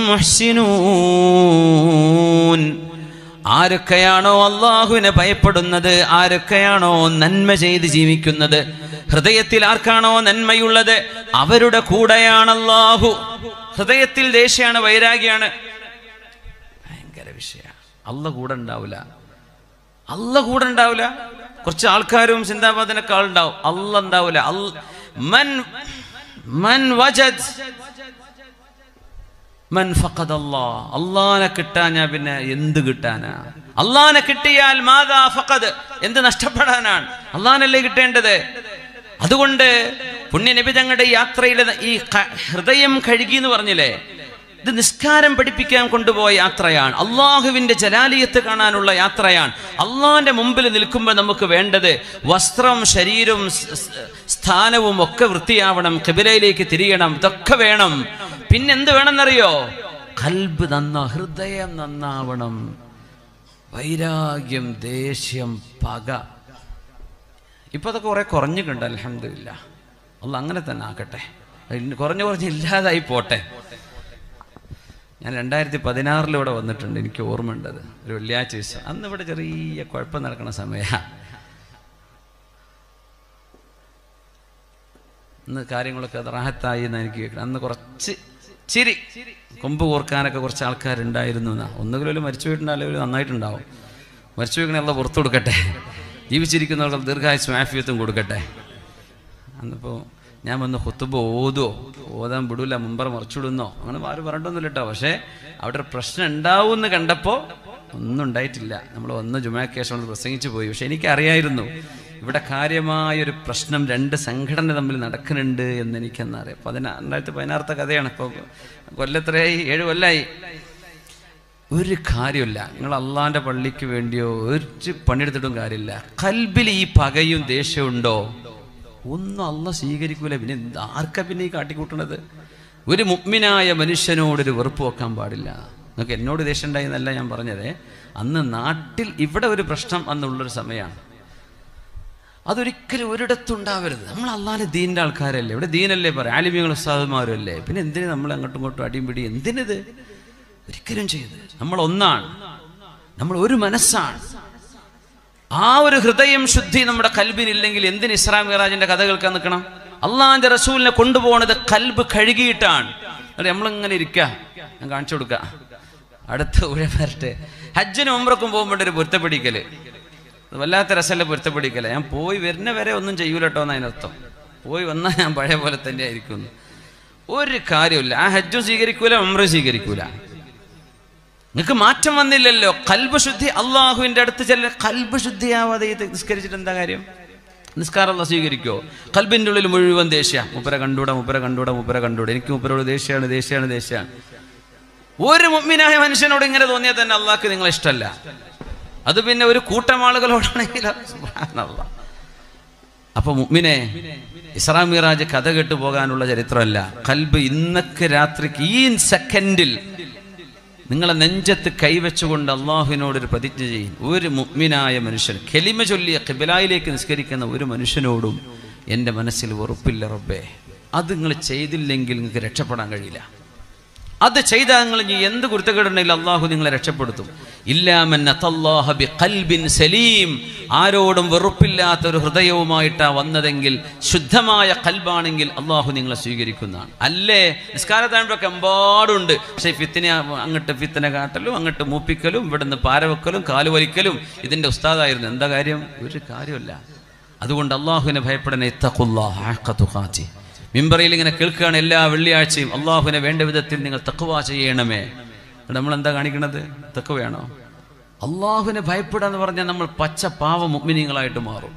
محسنون ആരൊക്കെയാണോ അള്ളാഹുവിനെ ഭയപ്പെടുന്നത് ആരൊക്കെയാണോ നന്മ ചെയ്ത് ജീവിക്കുന്നത് ഹൃദയത്തിൽ ആർക്കാണോ നന്മയുള്ളത് അവരുടെ കൂടെയാണ് അള്ളാഹു ഹൃദയത്തിൽ ദേഷ്യാണ് വൈരാഗ്യാണ് ഭയങ്കര വിഷയമാണ് അല്ല കൂടെ ഉണ്ടാവില്ല അല്ല കൂടെ ഉണ്ടാവില്ല കുറച്ച് ആൾക്കാരും ചിന്താബാദിനൊക്കെ ആളുണ്ടാവും അല്ല ഉണ്ടാവില്ല അൽ- മൻ മൻ വജദ് മൻ ഫഖദ് അല്ലാ അള്ളാനെ കിട്ടാഞ്ഞാ പിന്നെ എന്ത് കിട്ടാനാ അള്ളാനെ കിട്ടിയാൽ മാതാ ഫഖദ് എന്ത് നഷ്ടപ്പെടാനാണ് അള്ളാനല്ലേ കിട്ടേണ്ടത് അതുകൊണ്ട് പുണ്യ നബി തങ്ങളുടെ യാത്രയിലെ ഈ ക- ഹൃദയം കഴുകി എന്ന് പറഞ്ഞില്ലേ ഇത് നിസ്കാരം പഠിപ്പിക്കാൻ കൊണ്ടുപോയ യാത്രയാണ് അള്ളാഹുവിന്റെ ജലാലിയത്ത് കാണാനുള്ള യാത്രയാണ് അള്ളാഹിന്റെ മുമ്പിൽ നിൽക്കുമ്പോൾ നമുക്ക് വേണ്ടത് വസ്ത്രം ശരീരവും സ്- സ്- സ്ഥാനവും ഒക്കെ വൃത്തിയാവണം കിബിലയിലേക്ക് തിരിയണം ഇതൊക്കെ വേണം പിന്നെന്ത് വേണമെന്നറിയോ കൽബ് നന്ന ഹൃദയം നന്നാവണം വൈരാഗ്യം ദേഷ്യം പക ഇപ്പൊ അതൊക്കെ കുറെ കുറഞ്ഞിട്ടുണ്ട് അലഹമില്ല അല്ല അങ്ങനെ തന്നെ ആക്കട്ടെ ഇന്ന് കുറഞ്ഞു കുറഞ്ഞ് ഇല്ലാതായി പോട്ടെ ഞാൻ രണ്ടായിരത്തി പതിനാറിൽ ഇവിടെ വന്നിട്ടുണ്ട് എനിക്ക് ഓർമ്മയുണ്ടത് ഒരു വെള്ളിയാഴ്ച ദിവസം അന്ന് ഇവിടെ ചെറിയ കുഴപ്പം നടക്കുന്ന സമയമാണ് ഇന്ന് കാര്യങ്ങളൊക്കെ റാഹത്തായി എന്ന് എനിക്ക് കേൾക്കണം അന്ന് കുറച്ച് ചിരി കൊമ്പ് കോർക്കാനൊക്കെ കുറച്ച് ആൾക്കാരുണ്ടായിരുന്നു എന്നാ ഒന്നുകിലും മരിച്ചു പോയിട്ടുണ്ടെങ്കിൽ നന്നായിട്ടുണ്ടാവും മരിച്ചു പോയിക്കണേ പുറത്തു കൊടുക്കട്ടെ ജീവിച്ചിരിക്കുന്നവർക്ക് ദീർഘായുസ് ആഫിയത്തും കൊടുക്കട്ടെ അന്നിപ്പോൾ ഞാൻ വന്ന് ഹുത്തുബ് ഓതുവോ ഓതാൻ വിടൂല മുമ്പർ മറിച്ചിടുന്നോ അങ്ങനെ ആരും പറഞ്ഞിട്ടൊന്നുമില്ല കേട്ടോ പക്ഷേ അവിടെ ഒരു പ്രശ്നം ഉണ്ടാവും എന്ന് കണ്ടപ്പോൾ ഒന്നും ഉണ്ടായിട്ടില്ല നമ്മൾ വന്ന് ജുമാക്കേശം കൊണ്ട് പ്രസംഗിച്ചു പോയി പക്ഷെ എനിക്കറിയായിരുന്നു ഇവിടെ കാര്യമായൊരു പ്രശ്നം രണ്ട് സംഘടന തമ്മിൽ നടക്കുന്നുണ്ട് എന്ന് എനിക്കെന്നറിയാം പതിനാ രണ്ടായിരത്തി പതിനാറത്തെ കഥയാണ് ഇപ്പോൾ കൊല്ലത്രയായി ഏഴ് കൊല്ലായി ഒരു കാര്യമില്ല നിങ്ങൾ അള്ളാന്റെ പള്ളിക്ക് വേണ്ടിയോ ഒരു പണിയെടുത്തിട്ടും കാര്യമില്ല കൽബിൽ ഈ പകയും ദേഷ്യവും ഉണ്ടോ ഒന്നും അല്ല സ്വീകരിക്കൂല പിന്നെ എന്ത് ആർക്കാ പിന്നെ ഈ കാട്ടിക്കൂട്ടണത് ഒരു മുഗ്മിനായ മനുഷ്യനോടൊരു വെറുപ്പ് വെക്കാൻ പാടില്ല നിങ്ങൾക്ക് എന്നോട് ദേഷ്യം ഉണ്ടായി എന്നല്ല ഞാൻ പറഞ്ഞത് അന്ന് നാട്ടിൽ ഇവിടെ ഒരു പ്രശ്നം അന്നുള്ളൊരു സമയമാണ് അതൊരിക്കലും ഒരിടത്തും ഉണ്ടാവരുത് നമ്മൾ അള്ളാഹിന്റെ ദീനിന്റെ ആൾക്കാരല്ലേ ഇവിടെ ദീനല്ലേ പറയാം ആലിമ്യങ്ങൾ ഉസ്താദുമാരും അല്ലേ പിന്നെ എന്തിനു നമ്മൾ അങ്ങോട്ടും ഇങ്ങോട്ടും അടിയും പിടി എന്തിനിത് ഒരിക്കലും ചെയ്ത് നമ്മൾ ഒന്നാണ് നമ്മൾ ഒരു മനസ്സാണ് ആ ഒരു ഹൃദയം ശുദ്ധി നമ്മുടെ കൽബിനില്ലെങ്കിൽ എന്തിന് ഇസ്ലാം മിറാജിന്റെ കഥ കേൾക്കാൻ നിൽക്കണം അള്ളാഹിന്റെ റസൂലിനെ കൊണ്ടുപോകുന്നത് കൽബ് കഴുകിയിട്ടാണ് എന്നിട്ട് നമ്മളിങ്ങനെ ഇരിക്കുക ഞാൻ കാണിച്ചു കൊടുക്കാം അടുത്ത ഊഴ വരട്ടെ ഹജ്ജിനും ഉമ്രക്കും പോകുമ്പോൾ ഒരു പൊരുത്തപ്പിടിക്കല് അത് വല്ലാത്ത രസമല്ല പൊരുത്തപ്പിടിക്കല് ഞാൻ പോയി വരുന്ന വരെ ഒന്നും ചെയ്യൂല കേട്ടോ എന്ന് അതിനർത്ഥം പോയി വന്നാൽ ഞാൻ പഴയ പോലെ തന്നെ ആയിരിക്കുന്നു ഒരു കാര്യമില്ല ആ ഹജ്ജും സ്വീകരിക്കൂല ഉമ്രയും സ്വീകരിക്കൂല നിങ്ങൾക്ക് മാറ്റം വന്നില്ലല്ലോ കൽബ് ശുദ്ധി അള്ളാഹുവിന്റെ അടുത്ത് ചില കൽബ് ശുദ്ധിയാവാതെ ഇത് നിസ്കരിച്ചിട്ട് എന്താ കാര്യം നിസ്കാരം അല്ല സ്വീകരിക്കോ കൽബിന്റെ ഉള്ളിൽ മുഴുവൻ ദേഷ്യ മുപ്പര കണ്ടൂടാ മുപ്പര കണ്ടൂടാ മുപ്പര കണ്ടൂടാ എനിക്ക് മുപ്പരോട് ദേഷ്യമാണ് ദേഷ്യമാണ് ദേഷ്യമാണ് ഒരു മുമ്മിനായ മനുഷ്യനോട് ഇങ്ങനെ തോന്നിയാൽ തന്നെ അള്ളാഹ്ക്ക് നിങ്ങളെ ഇഷ്ടമല്ല അത് പിന്നെ ഒരു കൂട്ടം ആളുകളോടാണെങ്കിൽ സുബ്ഹാനല്ലാഹ്. അപ്പൊ മുമ്മിനെ ഇസ്രാം മിറാജ് കഥ കേട്ടു പോകാനുള്ള ചരിത്രമല്ല കൽബ് ഇന്നൊക്കെ രാത്രിക്ക് ഈ സെക്കൻഡിൽ നിങ്ങളെ നെഞ്ചത്ത് കൈവച്ചുകൊണ്ട് അള്ളാഹുവിനോട് ഒരു പ്രതിജ്ഞ ചെയ്യും ഒരു മുഗ്മിനായ മനുഷ്യൻ കെലിമ ചൊല്ലിയ കിബിലായിലേക്ക് നിസ്കരിക്കുന്ന ഒരു മനുഷ്യനോടും എൻ്റെ മനസ്സിൽ ഉറപ്പില്ല റബ്ബേ അത് നിങ്ങൾ ചെയ്തില്ലെങ്കിൽ നിങ്ങൾക്ക് രക്ഷപ്പെടാൻ കഴിയില്ല അത് ചെയ്താൽ നിങ്ങൾ ഇനി എന്ത് കുരുത്തക്കേടുണ്ടെങ്കിലും അള്ളാഹു നിങ്ങളെ രക്ഷപ്പെടുത്തും ഇല്ലാമൻ അത്തല്ലാഹ ബി ഖൽബിൻ സലീം ആരോടും വെറുപ്പില്ലാത്ത ഒരു ഹൃദയവുമായിട്ടാ വന്നതെങ്കിൽ ശുദ്ധമായ കൽബാണെങ്കിൽ അള്ളാഹു നിങ്ങളെ സ്വീകരിക്കുന്നതാണ് അല്ലേ നിസ്കാരത്താഴ്പൊക്കെ എമ്പാടുണ്ട് പക്ഷേ ഫിത്തിനെ അങ്ങോട്ട് ഫിത്തിനെ കാട്ടലും അങ്ങോട്ട് മൂപ്പിക്കലും ഇവിടുന്ന് പാരവെക്കലും കാലുവലിക്കലും ഇതിൻ്റെ ഉസ്താദായിരുന്നു എന്താ കാര്യം ഒരു കാര്യമല്ല അതുകൊണ്ട് അള്ളാഹുവിനെ ഭയപ്പെടണേ ഇത്തഖുല്ലാഹി മിമ്പറയിൽ ഇങ്ങനെ കേൾക്കുകയാണ് എല്ലാ വെള്ളിയാഴ്ചയും അള്ളാഹുവിനെ വേണ്ട വിധത്തിൽ നിങ്ങൾ തക്കുവ ചെയ്യണമേ നമ്മൾ എന്താ കാണിക്കണത് തക്കുവയാണോ അള്ളാഹുവിനെ ഭയപ്പെടുക എന്ന് പറഞ്ഞാൽ നമ്മൾ പച്ച പാവ മുഗ്മിനികളായിട്ട് മാറും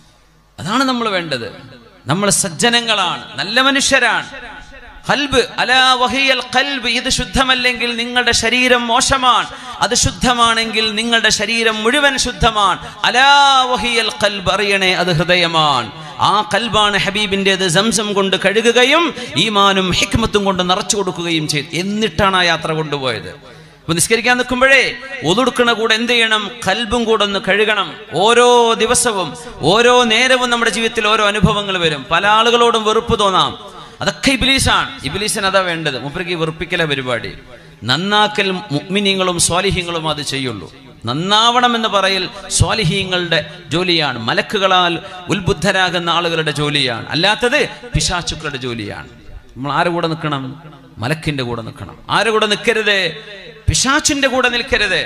അതാണ് നമ്മൾ വേണ്ടത് നമ്മൾ സജ്ജനങ്ങളാണ് നല്ല മനുഷ്യരാണ് കൽബ് അലാ വഹിയൽ കൽബ് ഇത് ശുദ്ധമല്ലെങ്കിൽ നിങ്ങളുടെ ശരീരം മോശമാണ് അത് ശുദ്ധമാണെങ്കിൽ നിങ്ങളുടെ ശരീരം മുഴുവൻ ശുദ്ധമാണ് അലാ വഹിയൽ കൽബ് അറിയണേ അത് ഹൃദയമാണ് ആ കൽബാണ് ഹബീബിൻ്റെത് സംസം കൊണ്ട് കഴുകുകയും ഈമാനും ഹിക്മത്തും കൊണ്ട് നിറച്ചു കൊടുക്കുകയും ചെയ്തു എന്നിട്ടാണ് ആ യാത്ര കൊണ്ടുപോയത് അപ്പൊ നിസ്കരിക്കാൻ നിൽക്കുമ്പോഴേ ഒതുടുക്കണ കൂടെ എന്ത് ചെയ്യണം കൽബും കൂടെ ഒന്ന് കഴുകണം ഓരോ ദിവസവും ഓരോ നേരവും നമ്മുടെ ജീവിതത്തിൽ ഓരോ അനുഭവങ്ങൾ വരും പല ആളുകളോടും വെറുപ്പ് തോന്നാം അതൊക്കെ ഇബിലീസാണ് ഇബിലീസിന് അതാ വേണ്ടത് മുപ്പർക്ക് വെറുപ്പിക്കല പരിപാടി നന്നാക്കൽ മുഗ്മിനിങ്ങളും സ്വാലിഹ്യങ്ങളും അത് ചെയ്യുള്ളൂ നന്നാവണമെന്ന് പറയൽ സ്വാലിഹീങ്ങളുടെ ജോലിയാണ് മലക്കുകളാൽ ഉത്ബുദ്ധരാകുന്ന ആളുകളുടെ ജോലിയാണ് അല്ലാത്തത് പിശാചുക്കളുടെ ജോലിയാണ് നമ്മൾ ആരുടെ കൂടെ നിൽക്കണം മലക്കിന്റെ കൂടെ നിൽക്കണം ആരുടെ കൂടെ നിൽക്കരുത് പിശാച്ചിന്റെ കൂടെ നിൽക്കരുത്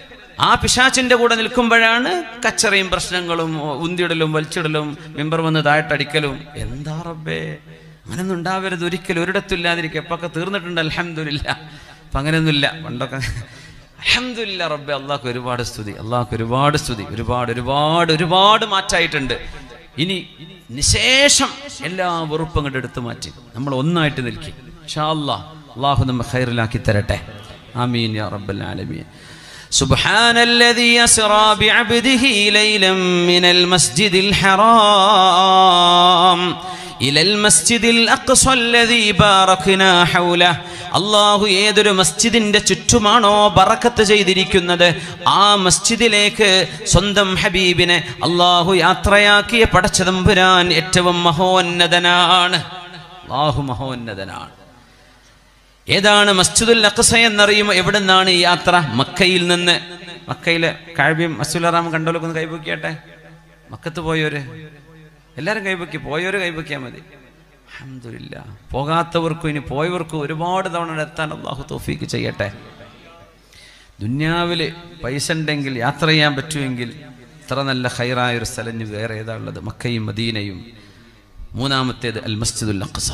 ആ പിശാച്ചിന്റെ കൂടെ നിൽക്കുമ്പോഴാണ് കച്ചറയും പ്രശ്നങ്ങളും ഉന്തിടലും വലിച്ചിടലും മെമ്പർ വന്ന് താഴട്ടടിക്കലും എന്താ റബ്ബേ അങ്ങനൊന്നും ഉണ്ടാവരുത് ഒരിക്കലും ഒരിടത്തില്ലാതിരിക്കും എപ്പൊക്കെ തീർന്നിട്ടുണ്ട് അലഹമില്ല അപ്പൊ അങ്ങനെയൊന്നുമില്ല പണ്ടൊക്കെ അലഹമില്ല റബ്ബെ അള്ളാഹ്ക്ക് ഒരുപാട് സ്തുതി അള്ളാഹ്ക്ക് ഒരുപാട് സ്തുതി ഒരുപാട് ഒരുപാട് ഒരുപാട് മാറ്റായിട്ടുണ്ട് ഇനി നിശേഷം എല്ലാ വെറുപ്പും അങ്ങോട്ട് എടുത്തു മാറ്റി നമ്മൾ ഒന്നായിട്ട് നിൽക്കും ഷാ അള്ളാഹ് അള്ളാഹു നമ്മെ ഖൈറിലാക്കി തരട്ടെ ആമീൻ യാ റബ്ബൽ ആലമീൻ سبحان الذي أسرى بعبده ليلا من المسجد الحرام إلى المسجد الأقصى الذي باركنا حوله അള്ളാഹു ഏതൊരു മസ്ജിദിന്റെ ചുറ്റുമാണോ ബറക്കത്ത് ചെയ്തിരിക്കുന്നത് ആ മസ്ജിദിലേക്ക് സ്വന്തം ഹബീബിനെ അള്ളാഹു യാത്രയാക്കിയ പടച്ചതമ്പുരാൻ ഏറ്റവും മഹോന്നതനാണ് അള്ളാഹു മഹോന്നതനാണ് ഏതാണ് മസ്ജിദുൽ അഖസ എന്നറിയുമോ എവിടെ നിന്നാണ് ഈ യാത്ര മക്കയിൽ നിന്ന് മക്കയിലെ കാഴ്ബിയും മസ്സുലറാം കണ്ടോലൊക്കെ ഒന്ന് കൈപൊക്കിയാട്ടെ മക്കത്ത് പോയോര് എല്ലാവരും കൈപൊക്കി പോയോര് കൈപൊക്കിയാൽ മതി അഹമ്മദില്ല പോകാത്തവർക്കും ഇനി പോയവർക്കും ഒരുപാട് തവണ എത്താൻ അള്ളാഹു തോഫീക്ക് ചെയ്യട്ടെ ദുന്യാവിൽ പൈസ ഉണ്ടെങ്കിൽ യാത്ര ചെയ്യാൻ പറ്റുമെങ്കിൽ ഇത്ര നല്ല ഹൈറായ ഒരു സ്ഥലം ഇനി വേറെ ഏതാ ഉള്ളത് മക്കയും മദീനയും മൂന്നാമത്തേത് അൽ മസ്ജിദുൽ അഖ്സ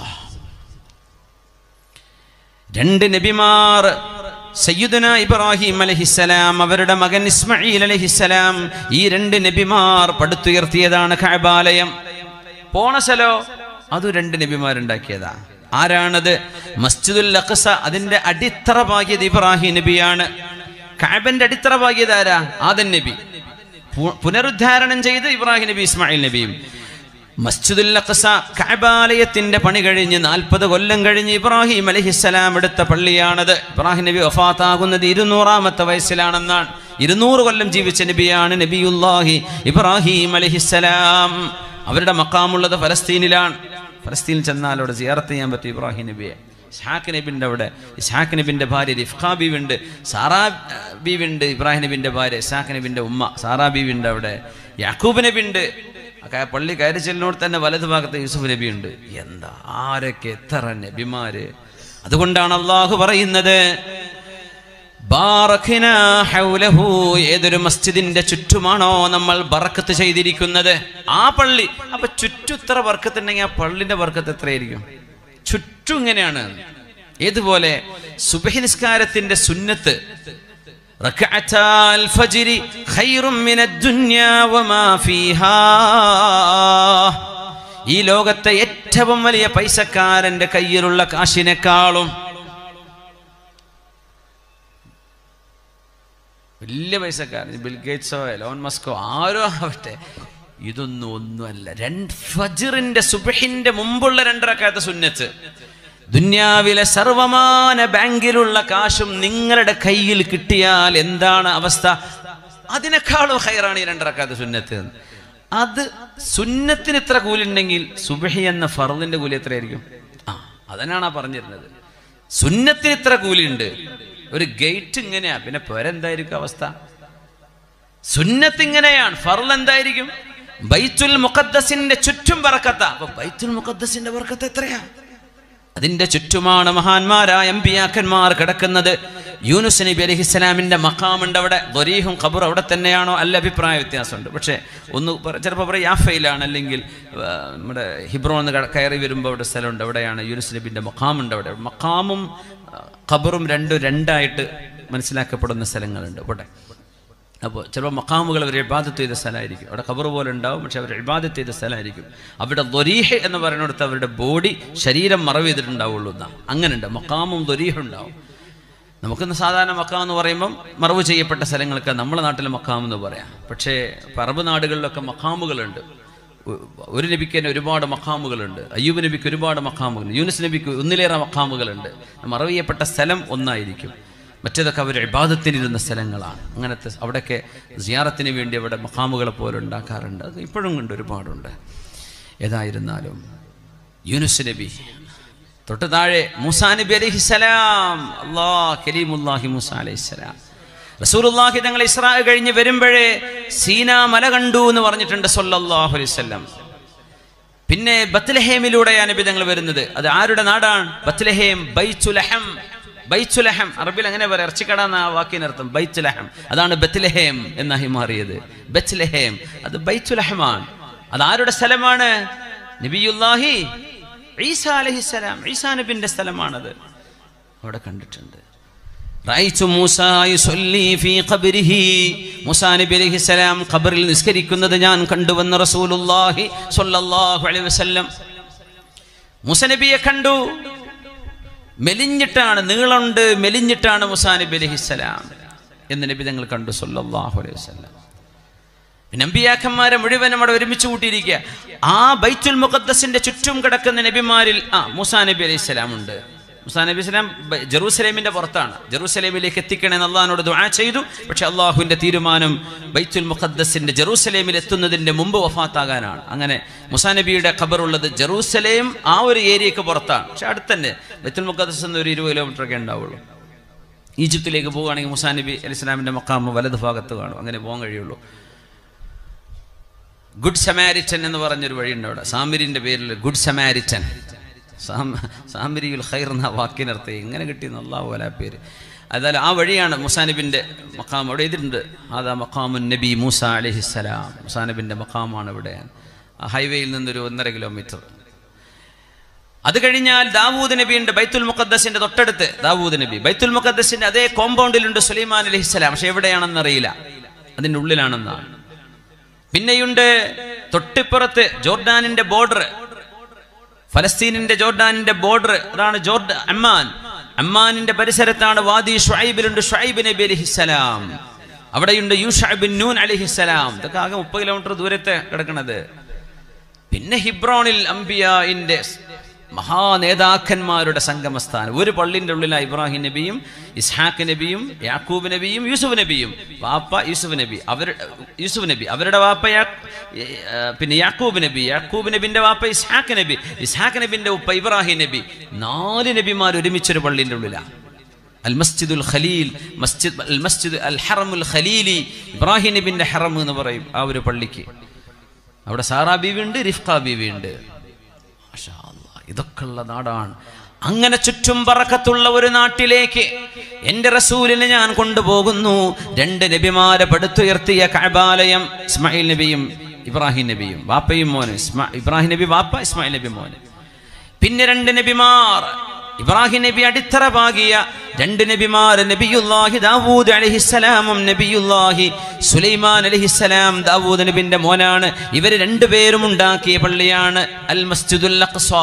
രണ്ട് നബിമാർ സയ്യിദുന ഇബ്രാഹിം അലഹിസലാം അവരുടെ മകൻ ഇസ്മയിൽ അലഹിസലാം ഈ രണ്ട് നബിമാർ പടുത്തുയർത്തിയതാണ് കഅബാലയം പോണ സ്ഥലോ അത് രണ്ട് നബിമാരുണ്ടാക്കിയതാ ആരാണത് മസ്ജിദുൽ അഖ്സ അതിന്റെ അടിത്തറ പാകിയത് ഇബ്രാഹിം നബിയാണ് കഅബന്റെ അടിത്തറ പാകിയത് ആരാ ആദൻ നബി പു- പുനരുദ്ധാരണം ചെയ്ത് ഇബ്രാഹിം നബി ഇസ്മായിൽ നബിയും മസ്ജിദുൽ അഖ്സ കഅബാലയത്തിന്റെ പണി കഴിഞ്ഞ് നാൽപ്പത് കൊല്ലം കഴിഞ്ഞ് ഇബ്രാഹിം അലഹിസ്സലാം എടുത്ത പള്ളിയാണത് ഇബ്രാഹിം നബി വഫാത്താകുന്നത് ഇരുന്നൂറാമത്തെ വയസ്സിലാണെന്നാണ് ഇരുന്നൂറ് കൊല്ലം ജീവിച്ച നബിയാണ് നബിയുല്ലാഹി ഇബ്രാഹിം അലഹിസ്സലാം അവരുടെ മക്കാമുള്ളത് ഫലസ്തീനിലാണ് ഫലസ്തീനിൽ ചെന്നാൽ അവിടെ സിയാറത്ത് ചെയ്യാൻ പറ്റും ഇബ്രാഹിം നബിയെ ഇസ്ഹാഖ് നബിൻ്റെ അവിടെ ഇസ്ഹാഖ് നബിൻ്റെ ഭാര്യ റിഫ്ഖ ബീവിണ്ട് സാറാ ബീവിണ്ട് ഇബ്രാഹിം നബിൻ്റെ ഭാര്യ ഇസ്ഹാഖ് നബിൻ്റെ ഉമ്മ സാറാ ബീവിണ്ട് അവിടെ യാക്കൂബ് നബിണ്ട് ആ പള്ളി കയറി ചെല്ലിനോട് തന്നെ വലതു ഭാഗത്ത് യൂസുഫ് നബി ഉണ്ട് എന്താ ആരൊക്കെ എത്ര നബിമാര് അതുകൊണ്ടാണ് അള്ളാഹു പറയുന്നത് ബാറഖിനാ ഹൗലഹു. ഏതൊരു മസ്ജിദിന്റെ ചുറ്റുമാണോ നമ്മൾ ബറക്കത്ത് ചെയ്തിരിക്കുന്നത് ആ പള്ളി അപ്പൊ ചുറ്റും ഇത്ര ബർക്കത്തുണ്ടെങ്കിൽ ആ പള്ളിന്റെ ബർക്കത്ത് എത്രയായിരിക്കും ചുറ്റും ഇങ്ങനെയാണ് ഏതുപോലെ സുബഹി നിസ്കാരത്തിന്റെ സുന്നത്ത് റക്അത്താ അൽ ഫജ്രി ഖൈറും മിനദ് ദുനിയാ വമാ ഫീഹാ ഈ ലോകത്തെ ഏറ്റവും വലിയ പൈസക്കാരന്റെ കയ്യിലുള്ള കാശിനേക്കാളും വലിയ പൈസക്കാരൻ ബിൽ ഗേറ്റ്സോ എലോൺ മസ്കോ ആരോ ആവട്ടെ ഇതൊന്നും ഒന്നുമല്ല രണ്ട് ഫജിറിന്റെ സുബഹിന്റെ മുമ്പുള്ള രണ്ടരക്കാലത്തെ സുന്നത്ത് ദുന്യാവിലെ സർവമാന ബാങ്കിലുള്ള കാശും നിങ്ങളുടെ കയ്യിൽ കിട്ടിയാൽ എന്താണ് അവസ്ഥ അതിനേക്കാളും ഹൈറാണ് ഈ രണ്ടരക്കാലത്തെ സുന്നത്ത് എന്ന്. അത് സുന്നത്തിന് ഇത്ര കൂലി ഉണ്ടെങ്കിൽ സുബഹി എന്ന ഫറദിന്റെ കൂലി എത്രയായിരിക്കും ആ അതന്നാണ് ആ പറഞ്ഞിരുന്നത് സുന്നത്തിന് ഇത്ര കൂലിയുണ്ട് ഒരു ഗേറ്റ് ഇങ്ങനെയാ പിന്നെ പേരെന്തായിരിക്കും അവസ്ഥ സുന്നത്ത് ഇങ്ങനെയാണ് ഫർൾ എന്തായിരിക്കും ബൈത്തുൽ മുഖദ്ദസിന്റെ ചുറ്റും ബർക്കത്ത അപ്പൊ ബൈത്തുൽ മുഖദ്ദസിന്റെ ബർക്കത്ത് എത്രയാ അതിന്റെ ചുറ്റുമാണ് മഹാന്മാരായ അമ്പിയാക്കന്മാർ കിടക്കുന്നത് യൂനുസ് നബി അലഹിസ്സലാമിന്റെ മക്കാമുണ്ട് അവിടെ ദൊരീഹും ഖബർ അവിടെ തന്നെയാണോ അല്ല അഭിപ്രായ വ്യത്യാസമുണ്ട് പക്ഷേ ഒന്ന് ചിലപ്പോൾ പറയും യാഫയിലാണ് അല്ലെങ്കിൽ ആ, നമ്മുടെ ഹിബ്രോ എന്ന് ക- കയറി വരുമ്പോൾ അവിടെ സ്ഥലമുണ്ട് അവിടെയാണ് യൂനുസ് നബിന്റെ മക്കാമുണ്ട് അവിടെ മക്കാമും ആ, ഖബറും രണ്ടും രണ്ടായിട്ട് മനസ്സിലാക്കപ്പെടുന്ന സ്ഥലങ്ങളുണ്ട് അവിടെ അപ്പോൾ ചിലപ്പോൾ മക്കാമുകൾ അവർ ഇബാദത്ത് ചെയ്ത സ്ഥലമായിരിക്കും അവിടെ ഖബർ പോലെ ഉണ്ടാവും പക്ഷെ അവർ ഇബാദത്ത് ചെയ്ത സ്ഥലമായിരിക്കും അവിടെ ദൊരീഹ് എന്ന് പറയുന്നിടത്ത് അവരുടെ ബോഡി ശരീരം മറവ് ചെയ്തിട്ടുണ്ടാവുള്ളൂ എന്നാ അങ്ങനെ ഉണ്ട് മക്കാമും ദൊരീഹും ഉണ്ടാവും നമുക്കിന്ന് സാധാരണ മക്കാം എന്ന് പറയുമ്പം മറവ് ചെയ്യപ്പെട്ട സ്ഥലങ്ങൾക്ക് നമ്മുടെ നാട്ടിൽ മക്കാം എന്ന് പറയാം പക്ഷേ ഇപ്പം അറബ് നാടുകളിലൊക്കെ മക്കാമുകളുണ്ട് ഒ- ഒരു നബിക്ക് തന്നെ ഒരുപാട് മക്കാമുകളുണ്ട് അയ്യൂബ് നബിക്ക് ഒരുപാട് മക്കാമുകളുണ്ട് യൂനിസ് നബിക്ക് ഒന്നിലേറെ മക്കാമുകളുണ്ട് മറവ് ചെയ്യപ്പെട്ട സ്ഥലം ഒന്നായിരിക്കും മറ്റേതൊക്കെ അവർ ഇബാദത്തിനിരുന്ന സ്ഥലങ്ങളാണ് അങ്ങനത്തെ അവിടെയൊക്കെ സിയാറത്തിന് വേണ്ടി അവിടെ മക്കാമുകളെ പോലെ ഉണ്ടാക്കാറുണ്ട് അത് ഇപ്പോഴും ഉണ്ട് ഒരുപാടുണ്ട് ഏതായിരുന്നാലും യൂനുസ് നബി തൊട്ട് താഴെ മൂസാ നബി അലൈഹിസ്സലാം അല്ലാ കരീമുല്ലാഹി മൂസ അലൈഹിസ്സലാം റസൂലുള്ളാഹി തങ്ങൾ ഇസ്രാ കഴിഞ്ഞ് വരുമ്പോഴേ സീന മല കണ്ടു എന്ന് പറഞ്ഞിട്ടുണ്ട് സല്ലല്ലാഹു അലൈഹി വസല്ലം പിന്നെ ബത്ലഹേമിലൂടെയാണ് നബി തങ്ങൾ വരുന്നത് അത് ആരുടെ നാടാണ് ബത്ലഹേം ബൈച്ചുലഹം ബൈച്ചുലഹം അറബിൽ അങ്ങനെ പറയാം ഇറച്ചിക്കട എന്ന ആ വാക്കിനർത്ഥം ബൈച്ചുലഹം അതാണ് ബത്ലഹേം എന്നായി മാറിയത് ബത്ലഹേം അത് ബൈച്ചുലഹമാണ് അത് ആരുടെ സ്ഥലമാണ് നബിയുല്ലാഹി ഈസ അലഹിസ്സലാം ഈസാ നബിന്റെ സ്ഥലമാണത് അവിടെ കണ്ടിട്ടുണ്ട് റഅയ്തു മൂസാ യുസല്ലി ഫീ ഖബ്രിഹി മൂസാ നബി അലൈഹിസ്സലാം ഖബറിൽ നിസ്കരിക്കുന്നത് ഞാൻ കണ്ടുവന്ന റസൂലുള്ളാഹി സ്വല്ലല്ലാഹു അലൈഹി വസല്ലം മൂസ നബിയെ കണ്ടു മെലിഞ്ഞിട്ടാണ് നീളമുണ്ട് മെലിഞ്ഞിട്ടാണ് മുസാ നബി അലൈഹിസ്സലാം എന്ന് നബി തങ്ങൾ കണ്ടു സ്വല്ലല്ലാഹു അലൈഹി വസല്ലം പിന്നെ അമ്പിയാക്കന്മാരെ മുഴുവനും അവിടെ ഒരുമിച്ച് കൂട്ടിയിരിക്കുക ആ ബൈത്തുൽ മുഖദ്ദസിന്റെ ചുറ്റും കിടക്കുന്ന നബിമാരിൽ ആ മൂസാ നബി അലൈഹി സ്വലാം ഉണ്ട് മുസാ നബി സ്വലാം ബ- ജെറൂസലേമിന്റെ പുറത്താണ് ജെറൂസലേമിലേക്ക് എത്തിക്കണമെന്ന് അള്ളഹാനോട് ദുആ ചെയ്തു പക്ഷെ അള്ളാഹുവിന്റെ തീരുമാനം ബൈത്തുൽ മുഖദ്ദസിന്റെ ജെറൂസലേമിൽ എത്തുന്നതിന്റെ മുമ്പ് വഫാത്താകാനാണ് അങ്ങനെ മുസാ നബിയുടെ ഖബറുള്ളത് ജെറൂസലേം ആ ഒരു ഏരിയക്ക് പുറത്താണ് പക്ഷെ അടുത്തന്നെ ബൈത്തുൽ മുഖദ്ദസ് എന്ന് ഒരു ഇരുപത് കിലോമീറ്റർ ഒക്കെ ഉണ്ടാവുള്ളൂ ഈജിപ്തിലേക്ക് പോവുകയാണെങ്കിൽ മുസാ നബി അലൈഹി സ്വലാമിന്റെ മക്കാമ് വലത് ഭാഗത്ത് കാണും അങ്ങനെ പോകാൻ കഴിയുള്ളൂ ഗുഡ് സമാരിറ്റൻ എന്ന് പറഞ്ഞൊരു വഴിയുണ്ട് അവിടെ സാമിരിന്റെ പേരിൽ ഗുഡ് സമാരിറ്റൻ സാം- സാമിരിയുൽ ഖൈർ എന്ന വാക്കിനർത്ഥം എങ്ങനെ കിട്ടിയെന്ന് അള്ളാഹു പോലെ ആ പേര് അതായത് ആ വഴിയാണ് മുസാനബിൻ്റെ മക്കാം അവിടെ എഴുതിയിട്ടുണ്ട് അതാ മക്കാമുൻ നബി മൂസ അലഹിസ്സലാം മുസാനബിൻ്റെ മക്കാമാണ് ഇവിടെ ആ ഹൈവേയിൽ നിന്നൊരു ഒന്നര കിലോമീറ്റർ അത് കഴിഞ്ഞാൽ ദാവൂദ് നബിയുണ്ട് ബൈത്തുൽ മുഖദ്ദസിന്റെ തൊട്ടടുത്ത് ദാവൂദ് നബി ബൈത്തുൽ മുഖദ്ദസിന്റെ അതേ കോമ്പൗണ്ടിലുണ്ട് സുലൈമാൻ അലഹിസ്സലാം പക്ഷെ എവിടെയാണെന്ന് അറിയില്ല അതിൻ്റെ ഉള്ളിലാണെന്നാണ് പിന്നെയുണ്ട് തൊട്ടിപ്പുറത്ത് ജോർഡാനിന്റെ ബോർഡർ ഫലസ്തീനിന്റെ ജോർഡാനിന്റെ ബോർഡർ അതാണ് ജോർഡ് അമ്മാൻ അമ്മാനിന്റെ പരിസരത്താണ് വാദി ഷുഐബിലുണ്ട് ഷുഐബ് നബി അലഹിസ്സലാം അവിടെയുണ്ട് യൂഷബിൻ നൂൻ അലഹിസ്സലാം ഇതൊക്കെ ആകെ മുപ്പത് കിലോമീറ്റർ ദൂരത്തെ കിടക്കുന്നത് പിന്നെ ഹിബ്രോണിൽ അംബിയായിന്റെ മഹാനേതാക്കന്മാരുടെ സംഗമസ്ഥാനം ഒരു പള്ളിന്റെ ഉള്ളിലാണ് ഇബ്രാഹിം നബിയും ഇസ്ഹാഖ് നബിയും യാക്കൂബ് നബിയും യൂസുഫ് നബിയും വാപ്പ യൂസുഫ് നബി അവർ യൂസുഫ് നബി അവരുടെ വാപ്പ യാ- ഏ, പിന്നെ യാക്കൂബ് നബി യാക്കൂബ് നബിന്റെ വാപ്പ ഇസ്ഹാഖ് നബി ഇസ്ഹാഖ് നബിന്റെ ഉപ്പ ഇബ്രാഹിം നബി നാല് നബിമാർ ഒരുമിച്ചൊരു പള്ളിന്റെ ഉള്ളിലാണ് അൽ മസ്ജിദുൽ ഖലീൽ മസ്ജിദ് അൽ മസ്ജിദ് അൽ ഹറമുൽ ഖലീലി ഇബ്രാഹിം നബിന്റെ ഹറം എന്ന് പറയും ആ ഒരു പള്ളിക്ക് അവിടെ സാറാ ബീവി ഉണ്ട് റിഫ്ക ബീവി ഉണ്ട് മാഷാ അല്ലാ, ഇതൊക്കെ ഉള്ള നാടാണ് അങ്ങനെ ചുറ്റും പറക്കത്തുള്ള ഒരു നാട്ടിലേക്ക് എന്റെ റസൂലിനെ ഞാൻ കൊണ്ടുപോകുന്നു രണ്ട് നബിമാരെ പടുത്തുയർത്തിയ കഅബാലയം ഇസ്മായിൽ നബിയും ഇബ്രാഹിം നബിയും വാപ്പയും മോനും ഇസ്മാ ഇബ്രാഹിം നബി വാപ്പ ഇസ്മായിൽ നബി മോന് പിന്നെ രണ്ട് നബിമാർ ഇബ്രാഹിം നബി അടിത്തറ പാകിയ രണ്ട് നബിമാർ നബിയുല്ലാഹി ദാവൂദ് അലഹിസ്സലാമും നബിയുല്ലാഹി സുലൈമാൻ അലഹിസ്സലാം ദാവൂദ് നബിന്റെ മോനാണ് ഇവർ രണ്ടുപേരും ഉണ്ടാക്കിയ പള്ളിയാണ് അൽ മസ്ജിദുൽ അഖ്സ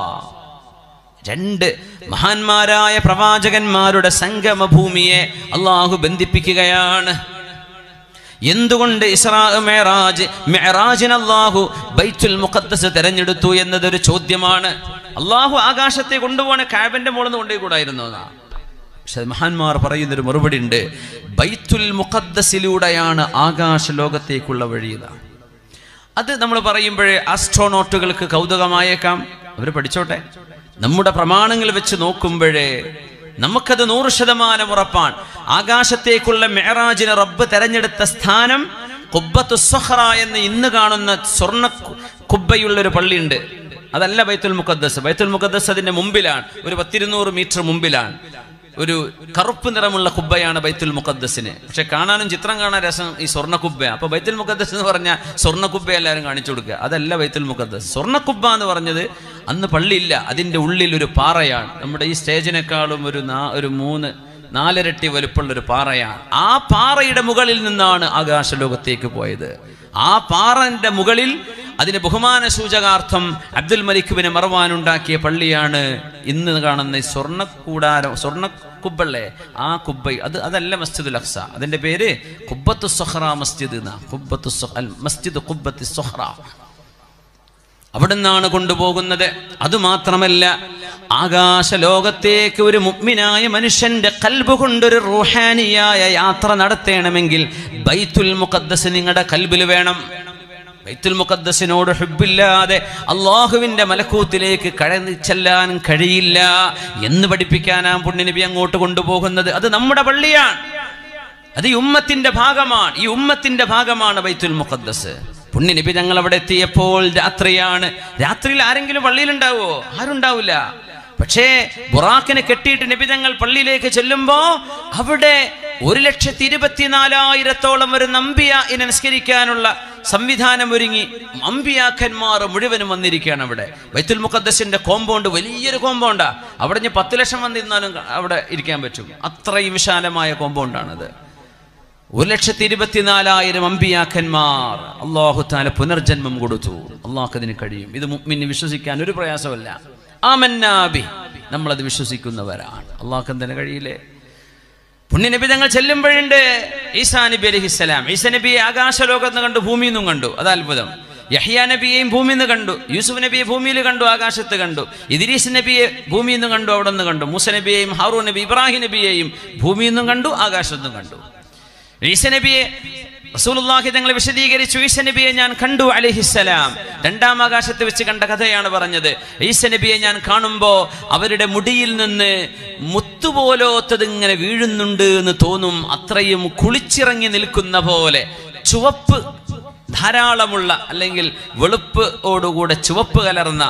രണ്ട് മഹാന്മാരായ പ്രവാചകന്മാരുടെ സംഗമഭൂമിയെ അള്ളാഹു ബന്ധിപ്പിക്കുകയാണ് എന്തുകൊണ്ട് ഇസ്രാ മെഹറാജ് മെഹറാജിന് അള്ളാഹു ബൈത്തുൽ മുഖദ്ദസ് തെരഞ്ഞെടുത്തു എന്നതൊരു ചോദ്യമാണ് അള്ളാഹു ആകാശത്തെ കൊണ്ടുപോകണ കാബിന്റെ മുകളിൽ നിന്ന് കൊണ്ടുപോയിക്കൂടായിരുന്നു എന്നാ പക്ഷെ മഹാന്മാർ പറയുന്നൊരു മറുപടി ഉണ്ട് ബൈത്തുൽ മുഖദ്ദസിലൂടെയാണ് ആകാശ ലോകത്തേക്കുള്ള വഴി ഇതാണ് അത് നമ്മൾ പറയുമ്പോഴേ ആസ്ട്രോനോട്ടുകൾക്ക് കൗതുകമായേക്കാം അവർ പഠിച്ചോട്ടെ നമ്മുടെ പ്രമാണങ്ങൾ വെച്ച് നോക്കുമ്പോഴേ നമുക്കത് നൂറ് ശതമാനം ഉറപ്പാണ് ആകാശത്തേക്കുള്ള മെഹറാജിന് റബ്ബ് തെരഞ്ഞെടുത്ത സ്ഥാനം കുബ്ബത്തു സൊഹ്റ എന്ന് ഇന്ന് കാണുന്ന സ്വർണ്ണ കു- കുബ്ബയുള്ള ഒരു പള്ളിയുണ്ട് അതല്ല ബൈത്തുൽ മുഖദ്ദസ് ബൈത്തുൽ മുഖദ്ദസ് അതിന്റെ മുമ്പിലാണ് ഒരു പത്തിരുന്നൂറ് മീറ്റർ മുമ്പിലാണ് ഒരു കറുപ്പ് നിറമുള്ള കുബ്ബയാണ് ബൈത്തുൽ മുഖദ്ദസിന് പക്ഷെ കാണാനും ചിത്രം കാണാൻ രസം ഈ സ്വർണ്ണ കുബ്ബ അപ്പൊ ബൈത്തുൽ മുഖദ്ദസ് എന്ന് പറഞ്ഞാൽ സ്വർണ്ണ കുബ്ബ എല്ലാവരും കാണിച്ചു കൊടുക്കുക അതല്ല ബൈത്തുൽ മുഖദ്ദസ് സ്വർണ്ണ കുബ്ബ എന്ന് പറഞ്ഞത് അന്ന് പള്ളിയില്ല അതിന്റെ ഉള്ളിൽ ഒരു പാറയാണ് നമ്മുടെ ഈ സ്റ്റേജിനേക്കാളും ഒരു നാ- ഒരു മൂന്ന് നാലിരട്ടി വലുപ്പമുള്ള ഒരു പാറയാണ് ആ പാറയുടെ മുകളിൽ നിന്നാണ് ആകാശലോകത്തേക്ക് പോയത് ആ പാറന്റെ മുകളിൽ അതിന് ബഹുമാന സൂചകാർത്ഥം അബ്ദുൽ മലിക് ബിൻ മർവാൻ ഉണ്ടാക്കിയ പള്ളിയാണ് ഇന്ന് കാണുന്ന ഈ സ്വർണ്ണ കൂടാരം സ്വർണ്ണ കുബ്ബല്ലേ ആ കുബ്ബ അത് അതല്ല മസ്ജിദുൽ അഖ്സ അതിന്റെ പേര് കുബ്ബത്തു സൊഹ്റ മസ്ജിദ് എന്നാ കുബ്ബത്തു സൊഹ്- അൽ മസ്ജിദ് കുബ്ബത്തി സൊഹ്റ അവിടുന്നാണ് കൊണ്ടുപോകുന്നത് അതുമാത്രമല്ല ആകാശ ലോകത്തേക്ക് ഒരു മുഗ്മിനായ മനുഷ്യന്റെ കൽബ് കൊണ്ടൊരു റൂഹാനിയായ യാത്ര നടത്തണമെങ്കിൽ ബൈത്തുൽ മുഖദ്ദസ് നിങ്ങളുടെ കൽബിൽ വേണം ബൈത്തുൽ മുഖദ്ദസിനോട് ഹുബില്ലാതെ അള്ളാഹുവിന്റെ മലക്കൂത്തിലേക്ക് കടന്നു ചെല്ലാൻ കഴിയില്ല എന്ന് പഠിപ്പിക്കാനാ പുണ്യനബി അങ്ങോട്ട് കൊണ്ടുപോകുന്നത് അത് നമ്മുടെ പള്ളിയാണ് അത് ഈ ഉമ്മത്തിന്റെ ഭാഗമാണ് ഈ ഉമ്മത്തിന്റെ ഭാഗമാണ് ബൈത്തുൽ മുഖദ്ദസ് പുണ്യനബി ഞങ്ങൾ അവിടെ എത്തിയപ്പോൾ രാത്രിയാണ് രാത്രിയിൽ ആരെങ്കിലും പള്ളിയിലുണ്ടാവോ ആരുണ്ടാവില്ല പക്ഷേ ബുറാക്കിനെ കെട്ടിയിട്ട് നബി ഞങ്ങൾ പള്ളിയിലേക്ക് ചെല്ലുമ്പോ അവിടെ ഒരു ലക്ഷത്തി ഇരുപത്തിനാലായിരത്തോളം ഒരു നമ്പിയ ഇനെ നിസ്കരിക്കാനുള്ള സംവിധാനം ഒരുങ്ങി അമ്പിയാക്കന്മാർ മുഴുവനും വന്നിരിക്കുകയാണ് അവിടെ ബൈത്തുൽ മുഖദ്ദസിന്റെ കോമ്പൗണ്ട് വലിയൊരു കോമ്പൗണ്ടാ അവിടെ ഇനി പത്ത് ലക്ഷം വന്നിരുന്നാലും അവിടെ ഇരിക്കാൻ പറ്റും അത്രയും വിശാലമായ കോമ്പൗണ്ടാണത് ഒരു ലക്ഷത്തി ഇരുപത്തിനാലായിരം അമ്പിയാക്കന്മാർ അള്ളാഹു താല പുനർജന്മം കൊടുത്തു അള്ളാഹ് അതിന് കഴിയും ഇത് മുഅ്മിന് വിശ്വസിക്കാൻ ഒരു പ്രയാസമല്ല ആമന്നാബി നമ്മളത് വിശ്വസിക്കുന്നവരാണ് അള്ളാഹ് എന്തിനു കഴിയില്ലേ പുണ്യനബി ഞങ്ങൾ ചെല്ലുമ്പോഴുണ്ട് ഈസാ നബി അലഹിസ്സലാം ഈസ നബിയെ ആകാശലോകത്ത് നിന്ന് കണ്ടു ഭൂമിയിൽ നിന്നും കണ്ടു അത് അത്ഭുതം യഹ്യ നബിയെയും ഭൂമിയിൽ നിന്ന് കണ്ടു യൂസുഫ് നബിയെ ഭൂമിയിൽ കണ്ടു ആകാശത്ത് കണ്ടു ഇദ്രീസ് നബിയെ ഭൂമിയിൽ നിന്ന് കണ്ടു അവിടെ നിന്ന് കണ്ടു മൂസ നബിയെയും ഹാറൂ നബി ഇബ്രാഹിം നബിയെയും ഭൂമിയിൽ നിന്നും കണ്ടു ആകാശത്ത് നിന്നും കണ്ടു ഈസ നബിയെ റസൂലുള്ളാഹി തങ്ങൾ വിശദീകരിച്ചു ഈസ നബിയെ ഞാൻ കണ്ടു അലഹിസ്സലാം രണ്ടാം ആകാശത്ത് വെച്ച് കണ്ട കഥയാണ് പറഞ്ഞത് ഈസ നബിയെ ഞാൻ കാണുമ്പോൾ അവരുടെ മുടിയിൽ നിന്ന് മുത്തുപോലോത്തത് ഇങ്ങനെ വീഴുന്നുണ്ട് എന്ന് തോന്നും അത്രയും കുളിച്ചിറങ്ങി നിൽക്കുന്ന പോലെ ചുവപ്പ് ധാരാളമുള്ള അല്ലെങ്കിൽ വെളുപ്പോടുകൂടെ ചുവപ്പ് കലർന്ന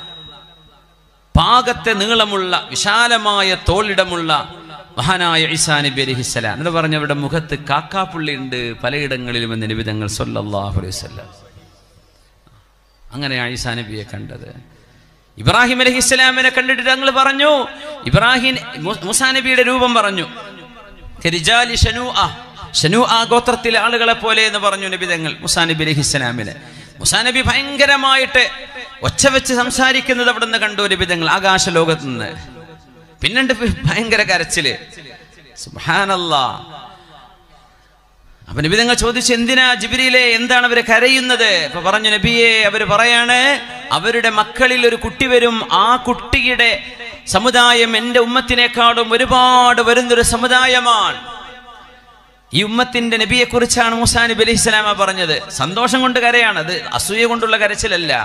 പാകത്തെ നീളമുള്ള വിശാലമായ തോളിടമുള്ള മഹാനായ ഈസാ നബി അലഹിസ്സലാം എന്ന് പറഞ്ഞവരുടെ മുഖത്ത് കാക്കാപ്പുള്ളി ഉണ്ട് പലയിടങ്ങളിലും എന്ന് നിബിതങ്ങൾ സല്ലല്ലാഹു അലൈഹി വസല്ലം അങ്ങനെ ഈസാ നബിയെ കണ്ടത് ഇബ്രാഹിം അലഹി ഇസ്ലാമിനെ കണ്ടിട്ട് ഞങ്ങൾ പറഞ്ഞു ഇബ്രാഹിം മു- മൂസാ നബിയുടെ രൂപം പറഞ്ഞു കരിജാലി ഷനു ആ ഷനു ആ ഗോത്രത്തിലെ ആളുകളെ പോലെ എന്ന് പറഞ്ഞു നബി തങ്ങൾ മുസാ നബി അലഹി ഇസ്ലാമിന് മുസാ നബി ഭയങ്കരമായിട്ട് ഒച്ച വെച്ച് സംസാരിക്കുന്നത് അവിടെ നിന്ന് കണ്ടു നബി തങ്ങൾ ആകാശ ലോകത്ത് നിന്ന് പിന്നുണ്ട് ഭയങ്കര കരച്ചില് സുബ്ഹാനല്ലാ അപ്പൊ നബി തങ്ങൾ ചോദിച്ചു എന്തിനാ ജിബിരിയിലെ എന്താണ് അവര് കരയുന്നത് അപ്പൊ പറഞ്ഞു നബിയെ അവര് പറയാണ് അവരുടെ മക്കളിൽ ഒരു കുട്ടി വരും ആ കുട്ടിയുടെ സമുദായം എൻ്റെ ഉമ്മത്തിനേക്കാളും ഒരുപാട് വരുന്നൊരു സമുദായമാണ് ഈ ഉമ്മത്തിന്റെ നബിയെ കുറിച്ചാണ് മൂസാ നബി അലൈഹി സ്വലാമ പറഞ്ഞത് സന്തോഷം കൊണ്ട് കരയാണ് അത് അസൂയ കൊണ്ടുള്ള കരച്ചിലല്ല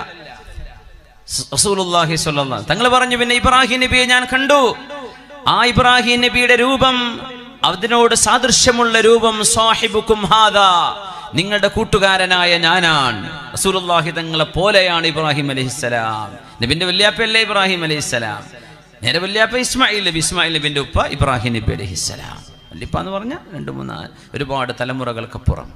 റസൂലുള്ളാഹി സ്വല്ലല്ലാഹു തങ്ങൾ പറഞ്ഞു പിന്നെ ഇബ്രാഹിം നബിയെ ഞാൻ കണ്ടു ആ ഇബ്രാഹിം നബിയുടെ രൂപം അതിനോട് സാദൃശ്യമുള്ള രൂപം സാഹിബുക്കും ഹാദാ നിങ്ങളുടെ കൂട്ടുകാരനായ ഞാനാണ് റസൂലുള്ളാഹി തങ്ങളെ പോലെയാണ് ഇബ്രാഹിം അലൈഹിസ്സലാം നബിന്റെ വല്യാപ്പയല്ലേ ഇബ്രാഹിം അലൈഹിസ്സലാം നേരെ വല്യാപ്പ ഇസ്മായിൽ നബി ഇസ്മായിൽ നബിന്റെ ഉപ്പ ഇബ്രാഹിം നബി അലൈഹിസ്സലാം വല്യപ്പ എന്ന് പറഞ്ഞ രണ്ട് മൂന്ന് ഒരുപാട് തലമുറകൾക്കപ്പുറം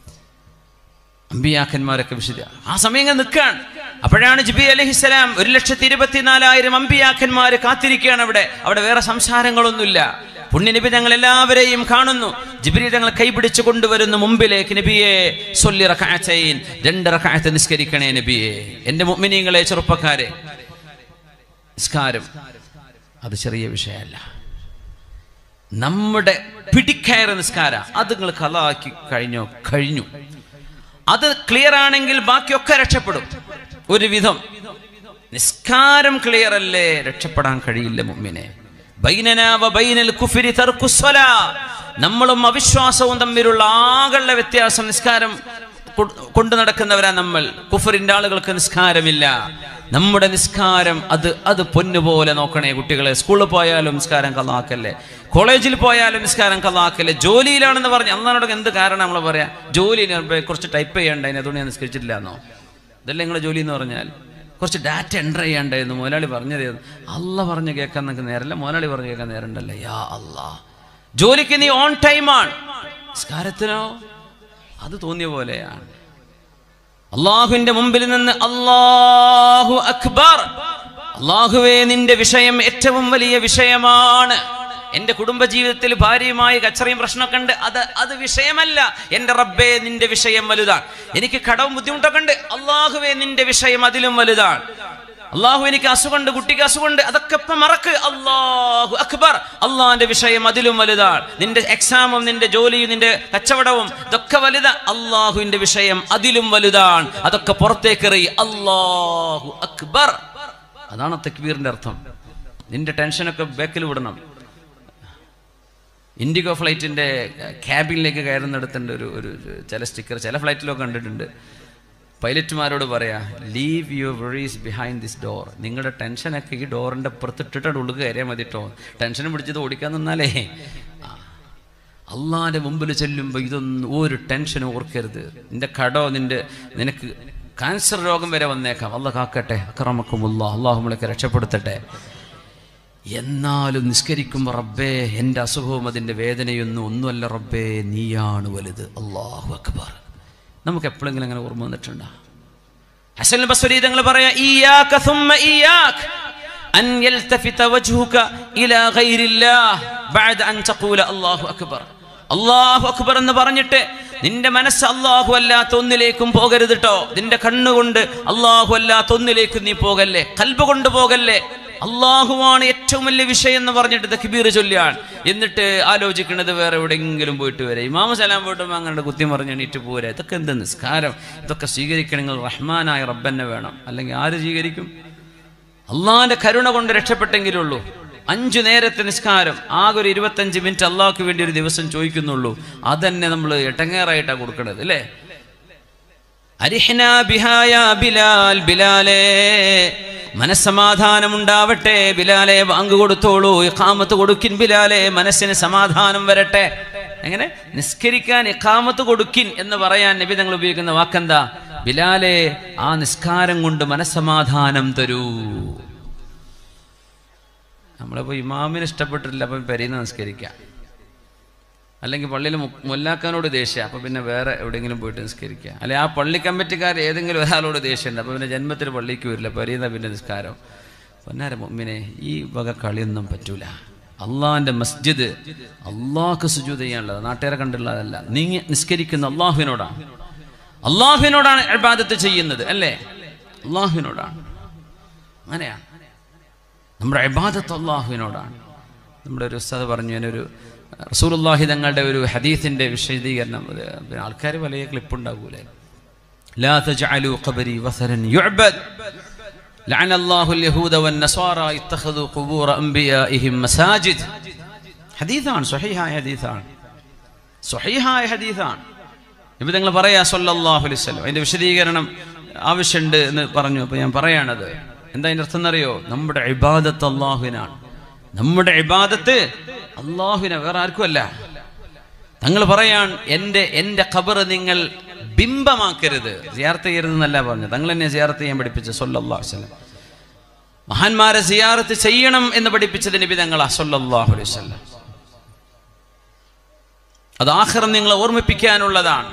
അമ്പിയാക്കന്മാരൊക്കെ വിശുദ്ധ ആ സമയം ഇങ്ങനെ നിൽക്കുകയാണ് അപ്പോഴാണ് ജിബി അലഹിസ്സലാം ഒരു ലക്ഷത്തി ഇരുപത്തിനാലായിരം അമ്പിയാക്കന്മാര് കാത്തിരിക്കുകയാണ് അവിടെ അവിടെ വേറെ സംസാരങ്ങളൊന്നുമില്ല പുണ്യനബി ഞങ്ങൾ എല്ലാവരെയും കാണുന്നു ജിബിരി ഞങ്ങൾ കൈപിടിച്ചു കൊണ്ടുവരുന്നു മുമ്പിലേക്ക് നബിയെ സൊല്ലി റക്കാച്ചൈൻ രണ്ട് റക്കായത്ത് നിസ്കരിക്കണേ നബിയെ എന്റെ മുഅ്മിനീങ്ങളെ ചെറുപ്പക്കാരെ നിസ്കാരം അത് ചെറിയ വിഷയമല്ല നമ്മുടെ പിടിക്കയറ നിസ്കാര അത് നിങ്ങൾ കലാക്കി കഴിഞ്ഞോ കഴിഞ്ഞു അത് ക്ലിയർ ആണെങ്കിൽ ബാക്കിയൊക്കെ രക്ഷപ്പെടും ഒരുവിധം നിസ്കാരം ക്ലിയർ അല്ലേ രക്ഷപ്പെടാൻ കഴിയില്ല മുമ്മിനെ ബൈനനാ വ ബൈനൽ കുഫ്രി തർക്കുസ്വലാ. നമ്മളും അവിശ്വാസവും തമ്മിലുള്ള ആകളുടെ വ്യത്യാസം നിസ്കാരം കൊ- കൊണ്ടു നടക്കുന്നവരാ നമ്മൾ കുഫറിന്റെ ആളുകൾക്ക് നിസ്കാരമില്ല നമ്മുടെ നിസ്കാരം അത് അത് പൊന്നുപോലെ നോക്കണേ കുട്ടികളെ സ്കൂളിൽ പോയാലും നിസ്കാരം കള്ളാക്കല്ലേ കോളേജിൽ പോയാലും നിസ്കാരം കള്ളാക്കല്ലേ ജോലിയിലാണെന്ന് പറഞ്ഞ് അന്നാണോട് എന്ത് കാരണം നമ്മൾ പറയാം ജോലി കുറച്ച് ടൈപ്പ് ചെയ്യണ്ട അതിനെ അതുകൊണ്ട് ഞാൻ നിസ്കരിച്ചിട്ടില്ല എന്നോ ഇതല്ലേ നിങ്ങളുടെ ജോലി എന്ന് പറഞ്ഞാൽ കുറച്ച് ഡാറ്റ എൻ്റർ ചെയ്യണ്ടായിരുന്നു മുതലാളി പറഞ്ഞത് അല്ല പറഞ്ഞ് കേൾക്കാൻ നിങ്ങൾക്ക് നേരല്ല മുതലാളി പറഞ്ഞ് കേൾക്കാൻ നേരണ്ടല്ലേ യാ അല്ലാ ജോലിക്ക് നീ ഓൺ ടൈമാണ് നിസ്കാരത്തിനോ അത് തോന്നിയ പോലെയാണ് അള്ളാഹുവിന്റെ മുമ്പിൽ നിന്ന് അള്ളാഹു അക്ബർ അള്ളാഹുവേ നിന്റെ വിഷയം ഏറ്റവും വലിയ വിഷയമാണ് എന്റെ കുടുംബജീവിതത്തിൽ ഭാര്യയുമായി കച്ചറയും പ്രശ്നമൊക്കെ ഉണ്ട് അത് അത് വിഷയമല്ല എന്റെ റബ്ബേ നിന്റെ വിഷയം വലുതാണ് എനിക്ക് കടവും ബുദ്ധിമുട്ടൊക്കെ ഉണ്ട് അള്ളാഹുവേ നിന്റെ വിഷയം അതിലും വലുതാണ് അള്ളാഹു എനിക്ക് അസുഖമുണ്ട് കുട്ടിക്ക് അസുഖമുണ്ട് അതൊക്കെ ഇപ്പം മറക്ക് അള്ളാഹു അക്ബർ അള്ളാഹിന്റെ വിഷയം അതിലും വലുതാണ് നിന്റെ എക്സാമും നിന്റെ ജോലിയും നിന്റെ കച്ചവടവും ഇതൊക്കെ വലുതാ അള്ളാഹുവിന്റെ വിഷയം അതിലും വലുതാണ് അതൊക്കെ പുറത്തേക്കെറി അള്ളാഹു അക്ബർ അതാണ് തക്ബീറിന്റെ അർത്ഥം നിന്റെ ടെൻഷനൊക്കെ ബാക്കിൽ വിടണം ഇൻഡിഗോ ഫ്ലൈറ്റിന്റെ ക്യാബിനിലേക്ക് കയറുന്നിടത്തുണ്ട് ഒരു ഒരു ചില സ്റ്റിക്കർ ചില ഫ്ലൈറ്റിലൊക്കെ കണ്ടിട്ടുണ്ട് പൈലറ്റുമാരോട് പറയാ leave your worries behind this door നിങ്ങളുടെ ടെൻഷനൊക്കെ ഈ ഡോറിൻ്റെ പുറത്തിട്ടിട്ട് ഉള്ളിൽ കയറിയാൽ മതി കേട്ടോ ടെൻഷൻ പിടിച്ചത് ഓടിക്കാൻ നിന്നാലേ ആ. അള്ളാന്റെ മുമ്പിൽ ചെല്ലുമ്പോൾ ഇതൊന്നും ഒരു ടെൻഷനും ഓർക്കരുത് നിന്റെ കടോ നിന്റെ നിനക്ക് കാൻസർ രോഗം വരെ വന്നേക്കാം അല്ല കാക്കട്ടെ അക്രമക്കുമുള്ള അള്ളാഹു നമ്മളൊക്കെ രക്ഷപ്പെടുത്തട്ടെ എന്നാലും നിസ്കരിക്കുമ്പോൾ റബ്ബേ എൻ്റെ അസുഖവും അതിൻ്റെ വേദനയൊന്നും ഒന്നുമല്ല റബ്ബേ നീയാണ് വലുത് അള്ളാഹു അക്ബർ നമുക്ക് എപ്പോഴെങ്കിലും അങ്ങനെ ഓർമ്മ വന്നിട്ടുണ്ടോ ഹസൻ ബസ്വരി തങ്ങൾ പറയാ ഇയ്യാക ثم ഇയ്യാക അൻ യൽതഫിത വജ്ഹുക ഇലാ ഗൈരില്ലാഹ് ബഅദ അൻ തഖൂല അല്ലാഹു അക്ബർ അല്ലാഹു അക്ബർ എന്ന് പറഞ്ഞിട്ട് നിന്റെ മനസ്സ് അല്ലാഹു അല്ലാത്ത ഒന്നിലേക്കും പോകരുത് ട്ടോ നിന്റെ കണ്ണുകൊണ്ട് അല്ലാഹു അല്ലാത്ത ഒന്നിലേക്കും നീ പോകല്ലേ കൽബ് കൊണ്ട് പോകല്ലേ അള്ളാഹുവാണ് ഏറ്റവും വലിയ വിഷയം എന്ന് പറഞ്ഞിട്ട് തക്ബീർ ചൊല്ലിയാണ് എന്നിട്ട് ആലോചിക്കുന്നത് വേറെ എവിടെയെങ്കിലും പോയിട്ട് വരെ ഇമാമ സലാം പോയിട്ടും അങ്ങനെ കുത്തി മറിഞ്ഞ് എണീറ്റ് പോരെ ഇതൊക്കെ എന്ത് നിസ്കാരം ഇതൊക്കെ സ്വീകരിക്കണമെങ്കിൽ റഹ്മാനായ റബ്ബന്നെ വേണം അല്ലെങ്കിൽ ആര് സ്വീകരിക്കും അള്ളാഹിന്റെ കരുണ കൊണ്ട് രക്ഷപ്പെട്ടെങ്കിലുള്ളൂ അഞ്ചു നേരത്തെ നിസ്കാരം ആകെ ഒരു ഇരുപത്തഞ്ച് മിനിറ്റ് അള്ളാഹ്ക്ക് വേണ്ടി ഒരു ദിവസം ചോദിക്കുന്നുള്ളൂ അതന്നെ നമ്മൾ എട്ടങ്ങേറായിട്ടാണ് കൊടുക്കണത് അല്ലേ അരിഹ്ന ബിഹായ ബിലാൽ ബിലാലേ മനസ്സമാധാനം ഉണ്ടാവട്ടെ ബിലാലെ വാങ്ക് കൊടുത്തോളൂ ഇഖാമത്ത് കൊടുക്കിൻ ബിലാലെ മനസ്സിന് സമാധാനം വരട്ടെ എങ്ങനെ നിസ്കരിക്കാൻ ഇഖാമത്ത് കൊടുക്കിൻ എന്ന് പറയാൻ നബി തങ്ങൾ ഉപയോഗിക്കുന്ന വാക്കെന്താ ബിലാലെ ആ നിസ്കാരം കൊണ്ട് മനസ്സമാധാനം തരൂ നമ്മളിപ്പോ ഇമാമിന് ഇഷ്ടപ്പെട്ടിട്ടില്ല അപ്പം പെരീന്ന് നിസ്കരിക്കാം അല്ലെങ്കിൽ പള്ളിയിൽ മു- മുല്ലാക്കാനോട് ദേഷ്യം അപ്പോൾ പിന്നെ വേറെ എവിടെയെങ്കിലും പോയിട്ട് നിസ്കരിക്കുക അല്ലെ ആ പള്ളി കമ്മിറ്റിക്കാർ ഏതെങ്കിലും ഒരാളോട് ദേഷ്യമുണ്ട് അപ്പോൾ പിന്നെ ജന്മത്തിൽ പള്ളിക്ക് വരില്ല പരിയുന്ന പിന്നെ നിസ്കാരം പൊന്നാര മുമ്മിനെ ഈ വക കളിയൊന്നും പറ്റൂല അള്ളാഹിൻ്റെ മസ്ജിദ് അള്ളാഹ്ക്ക് സുജൂത് ചെയ്യാനുള്ളത് നാട്ടുകാരെ കണ്ടുള്ളതല്ല നീ നിസ്കരിക്കുന്ന അള്ളാഹുവിനോടാണ് അള്ളാഹുവിനോടാണ് ഇബാദത്ത് ചെയ്യുന്നത് അല്ലേ അള്ളാഹുവിനോടാണ് അങ്ങനെയാണ് നമ്മുടെ ഇബാദത്ത് അള്ളാഹുവിനോടാണ് നമ്മുടെ ഒരു ഉസ്താദ് പറഞ്ഞു ഞാനൊരു റസൂലുള്ളാഹി തങ്ങളുടെ ഒരു ഹദീസിന്റെ വിശദീകരണം അത് പിന്നെ ആൾക്കാർ വലിയ ക്ലിപ്പ് ഉണ്ടാകൂലേ لا تجعلوا قبري وثنا يعبد لعن الله اليهود والنصارى اتخذوا قبور انبيائهم مساجد ഹദീസാണ് സ്വഹീഹായ ഹദീസാണ് സ്വഹീഹായ ഹദീസാണ് ഇപ്പം നിങ്ങൾ പറയാ സല്ലല്ലാഹു അലൈഹി വസല്ലം അതിന്റെ വിശദീകരണം ആവശ്യമുണ്ട് എന്ന് പറഞ്ഞു അപ്പോൾ ഞാൻ പറയാണത് എന്താ അതിൻ്റെ അർത്ഥം എന്നറിയോ നമ്മുടെ ഇബാദത്ത് അള്ളാഹുവിനാണ് നമ്മുടെ ഇബാദത്ത് അള്ളാഹുവിനെ വേറെ ആർക്കുമല്ല തങ്ങൾ പറയാൻ എൻ്റെ എൻ്റെ ഖബർ നിങ്ങൾ ബിംബമാക്കരുത് സിയാർത്ത് ചെയ്യരുത് എന്നല്ല പറഞ്ഞു തങ്ങൾ എന്നെ സിയാർത്ത് ചെയ്യാൻ പഠിപ്പിച്ച സല്ലല്ലാഹു അലൈഹി വസല്ലം മഹാന്മാരെ സിയാറത്ത് ചെയ്യണം എന്ന് പഠിപ്പിച്ചത് നബി തങ്ങളാ സല്ലല്ലാഹു അലൈഹി വസല്ലം അത് ആഖിറം നിങ്ങളെ ഓർമ്മിപ്പിക്കാനുള്ളതാണ്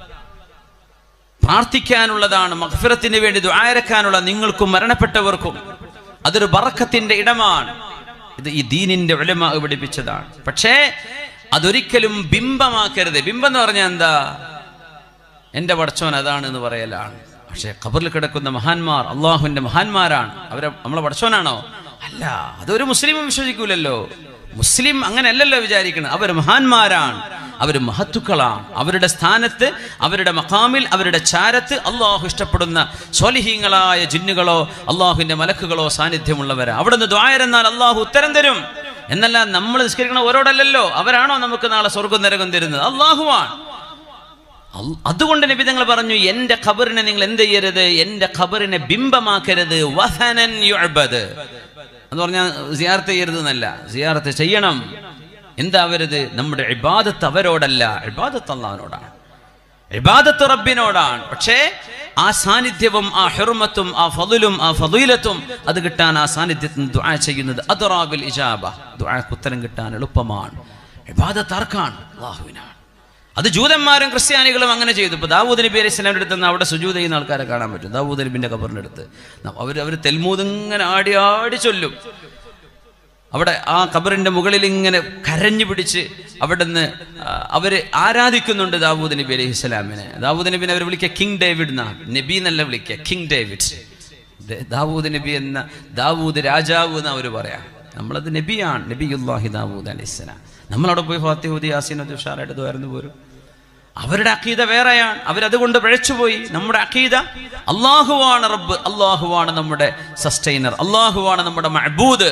പ്രാർത്ഥിക്കാനുള്ളതാണ് മഗ്ഫിറത്തിന് വേണ്ടി ദ്വാരക്കാനുള്ള നിങ്ങൾക്കും മരണപ്പെട്ടവർക്കും അതൊരു ബറക്കത്തിന്റെ ഇടമാണ് ഇത് ഈ ദീനിന്റെ ഉലമ പഠിപ്പിച്ചതാണ് പക്ഷേ അതൊരിക്കലും ബിംബമാക്കരുത് ബിംബം എന്ന് പറഞ്ഞാൽ എന്താ എൻ്റെ പടച്ചോൻ അതാണ് എന്ന് പറയലാണ് പക്ഷേ ഖബറിൽ കിടക്കുന്ന മഹാന്മാർ അള്ളാഹുവിൻ്റെ മഹാന്മാരാണ് അവരെ നമ്മളെ പടച്ചോനാണോ അല്ല അതൊരു മുസ്ലിമും വിശ്വസിക്കൂലല്ലോ മുസ്ലിം അങ്ങനെയല്ലല്ലോ വിചാരിക്കുന്നത് അവർ മഹാന്മാരാണ് അവർ മഹത്തുക്കളാണ് അവരുടെ സ്ഥാനത്ത് അവരുടെ മഖാമിൽ അവരുടെ ചാരത്ത് അള്ളാഹു ഇഷ്ടപ്പെടുന്ന സ്വലിഹീങ്ങളായ ജിന്നുകളോ അള്ളാഹുവിൻ്റെ മലക്കുകളോ സാന്നിധ്യമുള്ളവരാ അവിടെ നിന്ന് ദ്വായരെന്നാൽ അള്ളാഹു ഉത്തരം തരും എന്നല്ല നമ്മൾ നിസ്കരിക്കണ ഓരോടല്ലല്ലോ അവരാണോ നമുക്ക് നാളെ സ്വർഗം നരകം തരുന്നത് അള്ളാഹുവാണ് അൽ- അതുകൊണ്ട് നബി തങ്ങൾ പറഞ്ഞു എൻ്റെ ഖബറിനെ നിങ്ങൾ എന്ത് ചെയ്യരുത് എൻ്റെ ഖബറിനെ ബിംബമാക്കരുത് വസനൻ യുഅബദ് എന്ന് പറഞ്ഞാൽ സിയാർത്ത് ചെയ്യരുത് എന്നല്ല സിയാർത്ത് ചെയ്യണം എന്താവരുത് നമ്മുടെ ഇബാദത്ത് അവരോടല്ല ഇബാദത്ത് അള്ളാഹിനോടാണ് ഇബാദത്ത് റബ്ബിനോടാണ് പക്ഷേ ആ സാന്നിധ്യവും ആ ഹെർമത്തും ആ ഫതുലും ആ ഫതുയിലത്തും അത് കിട്ടാൻ ആ സാന്നിധ്യത്തിന് ദുആ ചെയ്യുന്നത് അദറാബിൽ ഇജാബ ദുആക്ക് ഉത്തരം കിട്ടാൻ എളുപ്പമാണ് ഇബാദത്ത് ആർക്കാണ് അള്ളാഹുവിനാണ് അത് ജൂതന്മാരും ക്രിസ്ത്യാനികളും അങ്ങനെ ചെയ്തു ഇപ്പോൾ ദാവൂദ് നബി അലൈഹി സ്വലാമിൻ്റെ അടുത്ത് നിന്ന് അവിടെ സുജൂത് ചെയ്യുന്ന ആൾക്കാരെ കാണാൻ പറ്റും ദാവൂദ് നബിൻ്റെ കബറിൻ്റെ അടുത്ത് അവർ അവർ തെൽമൂത് ഇങ്ങനെ ആടി ആടി ചൊല്ലും അവിടെ ആ ഖബറിന്റെ മുകളിൽ ഇങ്ങനെ കരഞ്ഞു പിടിച്ച് അവിടെ നിന്ന് അവർ ആരാധിക്കുന്നുണ്ട് ദാവൂദ് നബി അലൈഹി സ്വലാമിനെ ദാവൂദ് നബിനെ അവർ വിളിക്കുക കിങ് ഡേവിഡ് എന്നാ നബി എന്നല്ല വിളിക്കുക കിങ് ഡേവിഡ് ദ- ദാവൂദ് നബി എന്ന ദാവൂദ് രാജാവ് എന്ന് അവർ പറയാം നമ്മളത് നബിയാണ് നബിയുല്ലാഹി ദാവൂദ് അലൈഹി സ്വലാം നമ്മളവിടെ പോയി ഫാത്തിഹുദി യാസീനത്ത് ഉഷാറായിട്ട് ദ്വാരന്ന് പോരും അവരുടെ അക്കീത വേറെയാണ് അവരതുകൊണ്ട് പിഴച്ചുപോയി നമ്മുടെ അക്കീത അള്ളാഹുവാണ് റബ്ബ് അള്ളാഹുവാണ് നമ്മുടെ സസ്റ്റൈനർ അള്ളാഹുവാണ് നമ്മുടെ മഹബൂദ്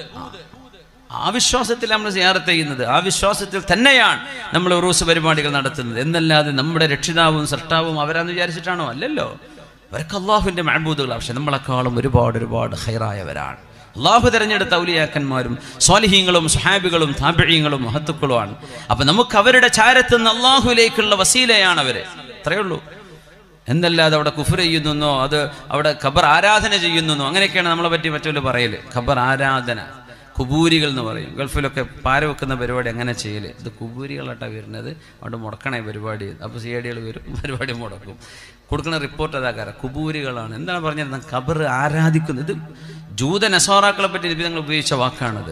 ആ വിശ്വാസത്തിൽ നമ്മൾ സിയാറത്ത് ചെയ്യുന്നത് ആ വിശ്വാസത്തിൽ തന്നെയാണ് നമ്മൾ ഉറൂസ് പരിപാടികൾ നടത്തുന്നത് എന്നല്ലാതെ നമ്മുടെ രക്ഷിതാവും സൃഷ്ടാവും അവരാന്ന് വിചാരിച്ചിട്ടാണോ അല്ലല്ലോ അവരൊക്കെ അള്ളാഹുവിൻ്റെ മഹബൂദുകളാണ് പക്ഷെ നമ്മളെക്കാളും ഒരുപാട് ഒരുപാട് ഹൈറായവരാണ് അള്ളാഹു തിരഞ്ഞെടുത്ത ഔലിയാക്കന്മാരും സ്വാലിഹീങ്ങളും സുഹാബികളും താപിഴീങ്ങളും മഹത്തുക്കളുമാണ് അപ്പൊ നമുക്ക് അവരുടെ ചാരത്തുനിന്ന് അള്ളാഹുവിലേക്കുള്ള വസീലയാണ് അവര് അത്രയേ ഉള്ളൂ എന്നല്ലാതെ അവിടെ കുഫർ ചെയ്യുന്നെന്നോ അത് അവിടെ ഖബർ ആരാധന ചെയ്യുന്നെന്നോ അങ്ങനെയൊക്കെയാണ് നമ്മളെ പറ്റി മറ്റൊരു പറയല് ഖബർ ആരാധന കുബൂരികൾ എന്ന് പറയും ഗൾഫിലൊക്കെ പാര വെക്കുന്ന പരിപാടി അങ്ങനെ ചെയ്യല് ഇത് കുബൂരികളായിട്ടാണ് വരുന്നത് അവിടെ മുടക്കണേ പരിപാടി അപ്പോൾ സി ഐ ഡികൾ വരും പരിപാടി മുടക്കും കൊടുക്കുന്ന റിപ്പോർട്ട് അതാക്കാര കുബൂരികളാണ് എന്താണ് പറഞ്ഞത് ഖബർ ആരാധിക്കുന്നത് ഇത് ജൂത നസോറാക്കളെ പറ്റി നിബിധങ്ങൾ ഉപയോഗിച്ച വാക്കാണത്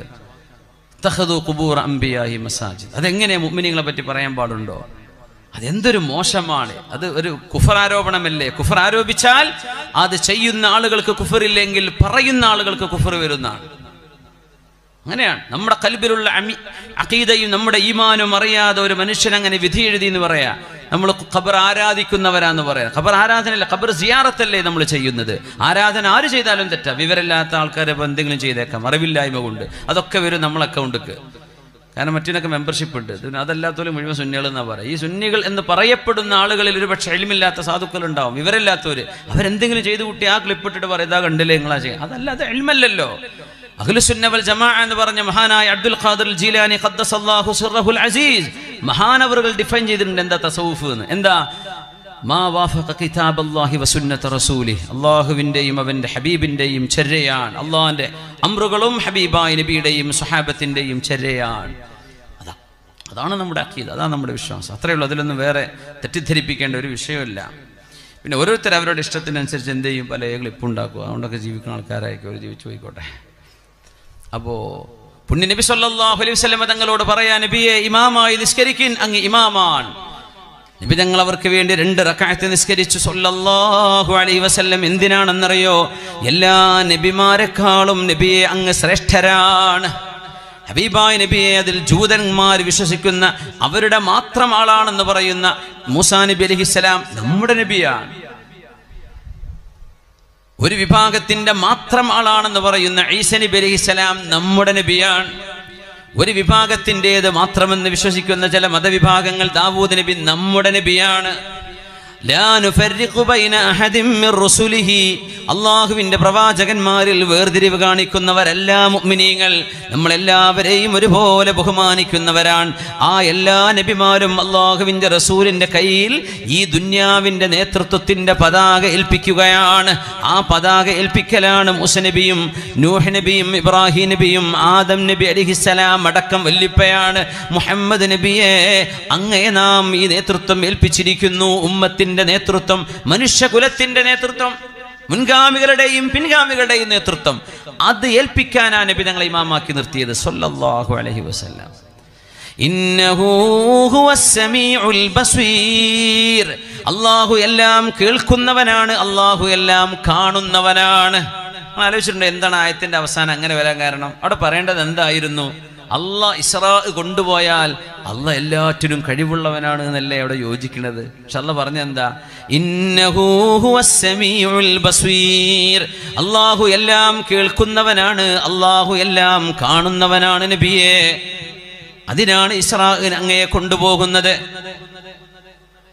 തഹദു കുബൂർ അംബിയാഹി മസാജിദ് അതെങ്ങനെ മുഅ്മിനീങ്ങളെ പറ്റി പറയാൻ പാടുണ്ടോ അതെന്തൊരു മോശമാണ് അത് ഒരു കുഫർ ആരോപണമല്ലേ കുഫർ ആരോപിച്ചാൽ അത് ചെയ്യുന്ന ആളുകൾക്ക് കുഫറില്ലെങ്കിൽ പറയുന്ന ആളുകൾക്ക് കുഫർ വരുന്നതാണ് അങ്ങനെയാണ് നമ്മുടെ കൽബിലുള്ള അമി അഖീദയും നമ്മുടെ ഈമാനും അറിയാതെ ഒരു മനുഷ്യൻ അങ്ങനെ വിധി എഴുതി എന്ന് പറയാ നമ്മൾ ഖബർ ആരാധിക്കുന്നവരാന്ന് പറയാം ഖബർ ആരാധനയല്ല ഖബർ സിയാറത്തല്ലേ നമ്മൾ ചെയ്യുന്നത് ആരാധന ആര് ചെയ്താലും തെറ്റാ വിവരമില്ലാത്ത ആൾക്കാരെ ഇപ്പൊ എന്തെങ്കിലും ചെയ്തേക്കാം അറിവില്ലായ്മ കൊണ്ട് അതൊക്കെ വരും നമ്മളെ അക്കൗണ്ടിക്ക് കാരണം മറ്റിനൊക്കെ മെമ്പർഷിപ്പ് ഉണ്ട് ഇതിന് അതല്ലാത്തവരും മുഴുവൻ സുന്നികൾ എന്നാ പറയുക ഈ സുന്നികൾ എന്ന് പറയപ്പെടുന്ന ആളുകളിൽ ഒരു പക്ഷേ എളിമില്ലാത്ത സാധുക്കൾ ഉണ്ടാവും വിവരമില്ലാത്തവർ അവരെന്തെങ്കിലും ചെയ്തു കൂട്ടി ആ ക്ലിപ്പ് ഇട്ടിട്ട് പറയും ഇതാ കണ്ടില്ലേ നിങ്ങളാ ചെയ്യും അതല്ല അത് എളിമല്ലല്ലോ അഖിലുസുന്നവൽ ജമാ എന്ന് പറഞ്ഞ മഹാനായ അബ്ദുൽ ഖാദിർ ജീലാനി ഖദ്ദസല്ലാഹു സിർറഹുൽ അസീസ് മഹാനവറുകൾ ഡിഫൈൻ ചെയ്തിട്ടുണ്ട് എന്താ തസൗഫ് എന്ന് എന്താ മാ വാഫഖ കിതാബ് അല്ലാഹി വസുന്നത റസൂലി അള്ളാഹുവിൻ്റെയും അവൻ്റെ ഹബീബിൻ്റെയും ചര്യയാണ് അള്ളാഹിൻ്റെ അമ്രുകളും ഹബീബായ നബിയുടെയും സുഹാബത്തിൻ്റെയും ചര്യയാണ് അതാ അതാണ് നമ്മുടെ അക്കീത് അതാണ് നമ്മുടെ വിശ്വാസം അത്രയേ ഉള്ളൂ അതിലൊന്നും വേറെ തെറ്റിദ്ധരിപ്പിക്കേണ്ട ഒരു വിഷയമില്ല പിന്നെ ഓരോരുത്തർ അവരുടെ ഇഷ്ടത്തിനനുസരിച്ച് എന്ത് ചെയ്യും പല ക്ലിപ്പുണ്ടാക്കുക അതുകൊണ്ടൊക്കെ ജീവിക്കുന്ന ആൾക്കാരായിരിക്കും അവർ ജീവിച്ചു പോയിക്കോട്ടെ അപ്പോൾ പുണ്യ നബി സല്ലല്ലാഹു അലൈഹി വസല്ലമ തങ്ങളോട് പറയാ നബിയെ ഇമാമായി നിസ്കരിക്കിൻ അങ്ങ് ഇമാമാണ് നബി തങ്ങൾ അവർക്ക് വേണ്ടി രണ്ട് റക്കായത്ത് നിസ്കരിച്ചു സല്ലല്ലാഹു അലൈഹി വസല്ലം എന്തിനാണെന്നറിയോ എല്ലാ നബിമാരെക്കാളും നബിയെ അങ്ങ് ശ്രേഷ്ഠരാണ് ഹബീബായ നബിയെ അതിൽ ജൂതന്മാർ വിശ്വസിക്കുന്ന അവരുടെ മാത്രം ആളാണെന്ന് പറയുന്ന മൂസാ നബി അലഹിസ്സലാം നമ്മുടെ നബിയാണ് ഒരു വിഭാഗത്തിന്റെ മാത്രം ആളാണെന്ന് പറയുന്ന ഈസ നബി അലഹിസ്സലാം നമ്മുടെ നബിയാണ് ഒരു വിഭാഗത്തിൻ്റെത് മാത്രമെന്ന് വിശ്വസിക്കുന്ന ചില മതവിഭാഗങ്ങൾ ദാവൂദ് നബി നമ്മുടെ നബിയാണ് ലാ നുഫർരിഖു ബൈന അഹദിൻ മിർ റുസുലിഹി അള്ളാഹുവിൻ്റെ പ്രവാചകന്മാരിൽ വേർതിരിവ് കാണിക്കുന്നവരല്ല മുഅ്മിനീങ്ങൾ നമ്മളെല്ലാവരെയും ഒരുപോലെ ബഹുമാനിക്കുന്നവരാണ് ആ എല്ലാ നബിമാരും അള്ളാഹുവിൻ്റെ റസൂലിൻ്റെ കയ്യിൽ ഈ ദുന്യാവിൻ്റെ നേതൃത്വത്തിൻ്റെ പതാക ഏൽപ്പിക്കുകയാണ് ആ പതാക ഏൽപ്പിക്കലാണ് മുസനബിയും നൂഹ് നബിയും ഇബ്രാഹിം നബിയും ആദം നബി അലിഹിസ്സലാം അടക്കം വല്ലിപ്പയാണ് മുഹമ്മദ് നബിയെ അങ്ങയെ നാം ഈ നേതൃത്വം ഏൽപ്പിച്ചിരിക്കുന്നു ഉമ്മത്തിൻ്റെ നേതൃത്വം മനുഷ്യകുലത്തിൻ്റെ നേതൃത്വം മുൻഗാമികളുടെയും പിൻഗാമികളുടെയും നേതൃത്വം അത് ഏൽപ്പിക്കാനാ നബി ഞങ്ങളെ ഇമാമാക്കി നിർത്തിയത് സല്ലല്ലാഹു അലൈഹി വസല്ലം ഇന്നഹു ഹുവസ് സമീഉൽ ബസ്വീർ അല്ലാഹു എല്ലാം കേൾക്കുന്നവനാണ് അല്ലാഹു എല്ലാം കാണുന്നവനാണ് ആലോചിച്ചിട്ടുണ്ട് എന്താണ് ആയത്തിന്റെ അവസാനം അങ്ങനെ വരാൻ കാരണം അവിടെ പറയേണ്ടത് എന്തായിരുന്നു അല്ല ഇസ്രാ കൊണ്ടുപോയാൽ അല്ല എല്ലാറ്റിനും കഴിവുള്ളവനാണ് എന്നല്ലേ അവിടെ യോജിക്കുന്നത് പക്ഷെ അല്ല പറഞ്ഞെന്താ ഇന്നഹു ഹുവസ് സമീഉൽ ബസ്വീർ അല്ലാഹു എല്ലാം കേൾക്കുന്നവനാണ് അല്ലാഹു എല്ലാം കാണുന്നവനാണ് നബിയെ അതിനാണ് ഇസ്രാ അങ്ങയെ കൊണ്ടുപോകുന്നത്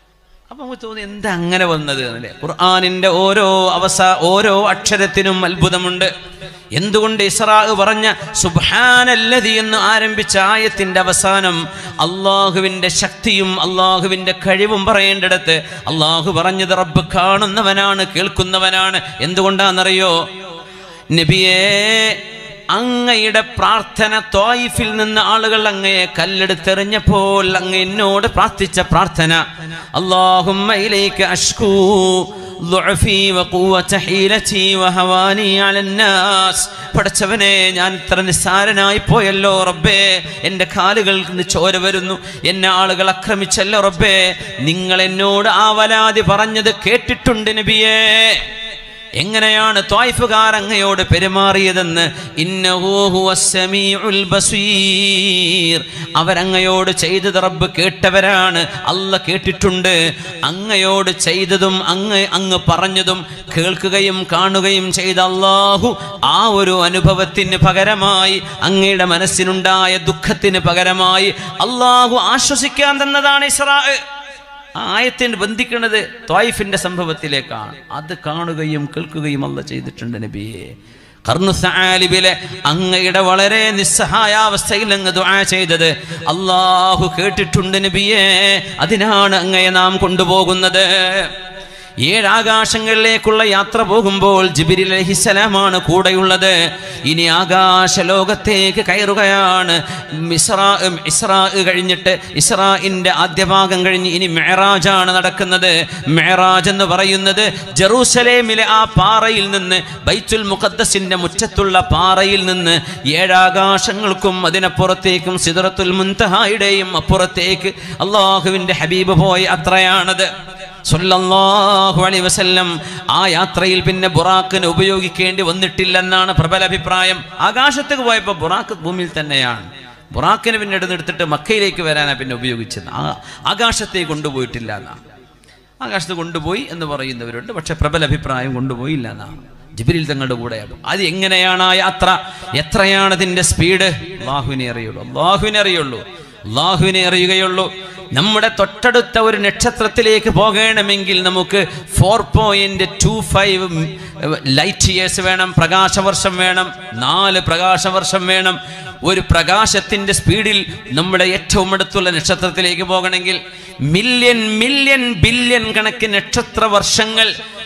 അപ്പൊ നമുക്ക് തോന്നി എന്താ അങ്ങനെ വന്നത് എന്നല്ലേ ഖുർആാനിന്റെ ഓരോ അവസ ഓരോ അക്ഷരത്തിനും അത്ഭുതമുണ്ട് എന്തുകൊണ്ട് ഇസ്രാ പറഞ്ഞ സുബ്ഹാനല്ലതി എന്ന് ആരംഭിച്ച ആയത്തിന്റെ അവസാനം അള്ളാഹുവിന്റെ ശക്തിയും അള്ളാഹുവിന്റെ കഴിവും പറയേണ്ടിടത്ത് അള്ളാഹു പറഞ്ഞത് റബ്ബ് കാണുന്നവനാണ് കേൾക്കുന്നവനാണ് എന്തുകൊണ്ടാണെന്നറിയോ നബിയേ അങ്ങയുടെ പ്രാർത്ഥന തോയിഫിൽ നിന്ന് ആളുകൾ അങ്ങയെ കല്ലെടുത്തെറിഞ്ഞപ്പോൾ അങ്ങ് എന്നോട് പ്രാർത്ഥിച്ച പ്രാർത്ഥന അള്ളാഹുമ്മ ഇലൈക അഷ്കൂ ضعفي وقوة حيلتي وهواني على الناس പടച്ചവനെ ഞാൻ ഇത്ര നിസ്സാരനായി പോയല്ലോ റബ്ബേ എൻ്റെ കാലുകളിൽ നിന്ന് ചോര വരുന്നു എന്നെ ആളുകൾ ആക്രമിച്ചല്ലോ റബ്ബേ നിങ്ങൾ എന്നോട് ആ വലാതി പറഞ്ഞത് കേട്ടിട്ടുണ്ട് നബിയേ എങ്ങനെയാണ് ത്വായ്ഫുകാർ അങ്ങയോട് പെരുമാറിയതെന്ന് ഇന്നഹു ഹുവസ് സമീഉൽ ബസീർ അവരങ്ങയോട് ചെയ്തത് റബ്ബ് കേട്ടവരാണ് അല്ല കേട്ടിട്ടുണ്ട് അങ്ങയോട് ചെയ്തതും അങ്ങ് അങ്ങ് പറഞ്ഞതും കേൾക്കുകയും കാണുകയും ചെയ്ത അള്ളാഹു ആ ഒരു അനുഭവത്തിന് പകരമായി അങ്ങയുടെ മനസ്സിനുണ്ടായ ദുഃഖത്തിന് പകരമായി അള്ളാഹു ആശ്വസിക്കാൻ തന്നതാണ് ഇസ്രാ ആ ആയത്തിന് ബന്ധിക്കുന്നത് ത്വായിഫിന്റെ സംഭവത്തിലേക്കാണ് അത് കാണുകയും കേൾക്കുകയും അല്ല ചെയ്തിട്ടുണ്ട് നബിയെ കർണുസാലിബിലെ അങ്ങയുടെ വളരെ നിസ്സഹായാവസ്ഥയിൽ അങ്ങ് ദുആ ചെയ്തത് അള്ളാഹു കേട്ടിട്ടുണ്ട് നബിയെ അതിനാണ് അങ്ങയെ നാം കൊണ്ടുപോകുന്നത് ഏഴാകാശങ്ങളിലേക്കുള്ള യാത്ര പോകുമ്പോൾ ജിബിരിൽ അലഹിസലാമാണ് കൂടെയുള്ളത് ഇനി ആകാശ ലോകത്തേക്ക് കയറുകയാണ് ഇസ്രാ ഇസ്രാ കഴിഞ്ഞിട്ട് ഇസ്രാഇന്റെ ആദ്യ ഭാഗം കഴിഞ്ഞ് ഇനി മെഹറാജാണ് നടക്കുന്നത് മെഹറാജ് എന്ന് പറയുന്നത് ജെറൂസലേമിലെ ആ പാറയിൽ നിന്ന് ബൈത്തുൽ മുഖദ്ദസിന്റെ മുറ്റത്തുള്ള പാറയിൽ നിന്ന് ഏഴാകാശങ്ങൾക്കും അതിനപ്പുറത്തേക്കും സിദറത്തുൽ മുൻതഹായുടെയും അപ്പുറത്തേക്ക് അള്ളാഹുവിന്റെ ഹബീബ് പോയി അത്രയാണത് സല്ലല്ലാഹു അലൈഹി വസല്ലം ആ യാത്രയിൽ പിന്നെ ബുറാക്കിന് ഉപയോഗിക്കേണ്ടി വന്നിട്ടില്ലെന്നാണ് പ്രബല അഭിപ്രായം ആകാശത്തേക്ക് പോയപ്പോൾ ബുറാക്ക് ഭൂമിയിൽ തന്നെയാണ് ബുറാക്കിന് പിന്നെ എടുത്തെടുത്തിട്ട് മക്കയിലേക്ക് വരാനാണ് പിന്നെ ഉപയോഗിച്ചത് ആ ആകാശത്തേക്ക് കൊണ്ടുപോയിട്ടില്ല എന്നാണ് ആകാശത്ത് കൊണ്ടുപോയി എന്ന് പറയുന്നവരുണ്ട് പക്ഷെ പ്രബല അഭിപ്രായം കൊണ്ടുപോയില്ല എന്നാണ് ജിബിരിൽ തങ്ങളുടെ കൂടെയാണ് അത് എങ്ങനെയാണ് ആ യാത്ര എത്രയാണ് അതിന്റെ സ്പീഡ് അള്ളാഹുവിനെ അറിയുള്ളൂ അള്ളാഹുവിനെ അറിയുള്ളൂ അള്ളാഹുവിനെ അറിയുകയുള്ളൂ നമ്മുടെ തൊട്ടടുത്ത ഒരു നക്ഷത്രത്തിലേക്ക് പോകണമെങ്കിൽ നമുക്ക് four point two five light years വേണം പ്രകാശവർഷം വേണം നാല് പ്രകാശവർഷം വേണം ഒരു പ്രകാശത്തിന്റെ സ്പീഡിൽ നമ്മുടെ ഏറ്റവും അടുത്തുള്ള നക്ഷത്രത്തിലേക്ക് പോകണമെങ്കിൽ മില്യൺ മില്യൺ ബില്യൺ കണക്കിന് നക്ഷത്ര വർഷങ്ങൾ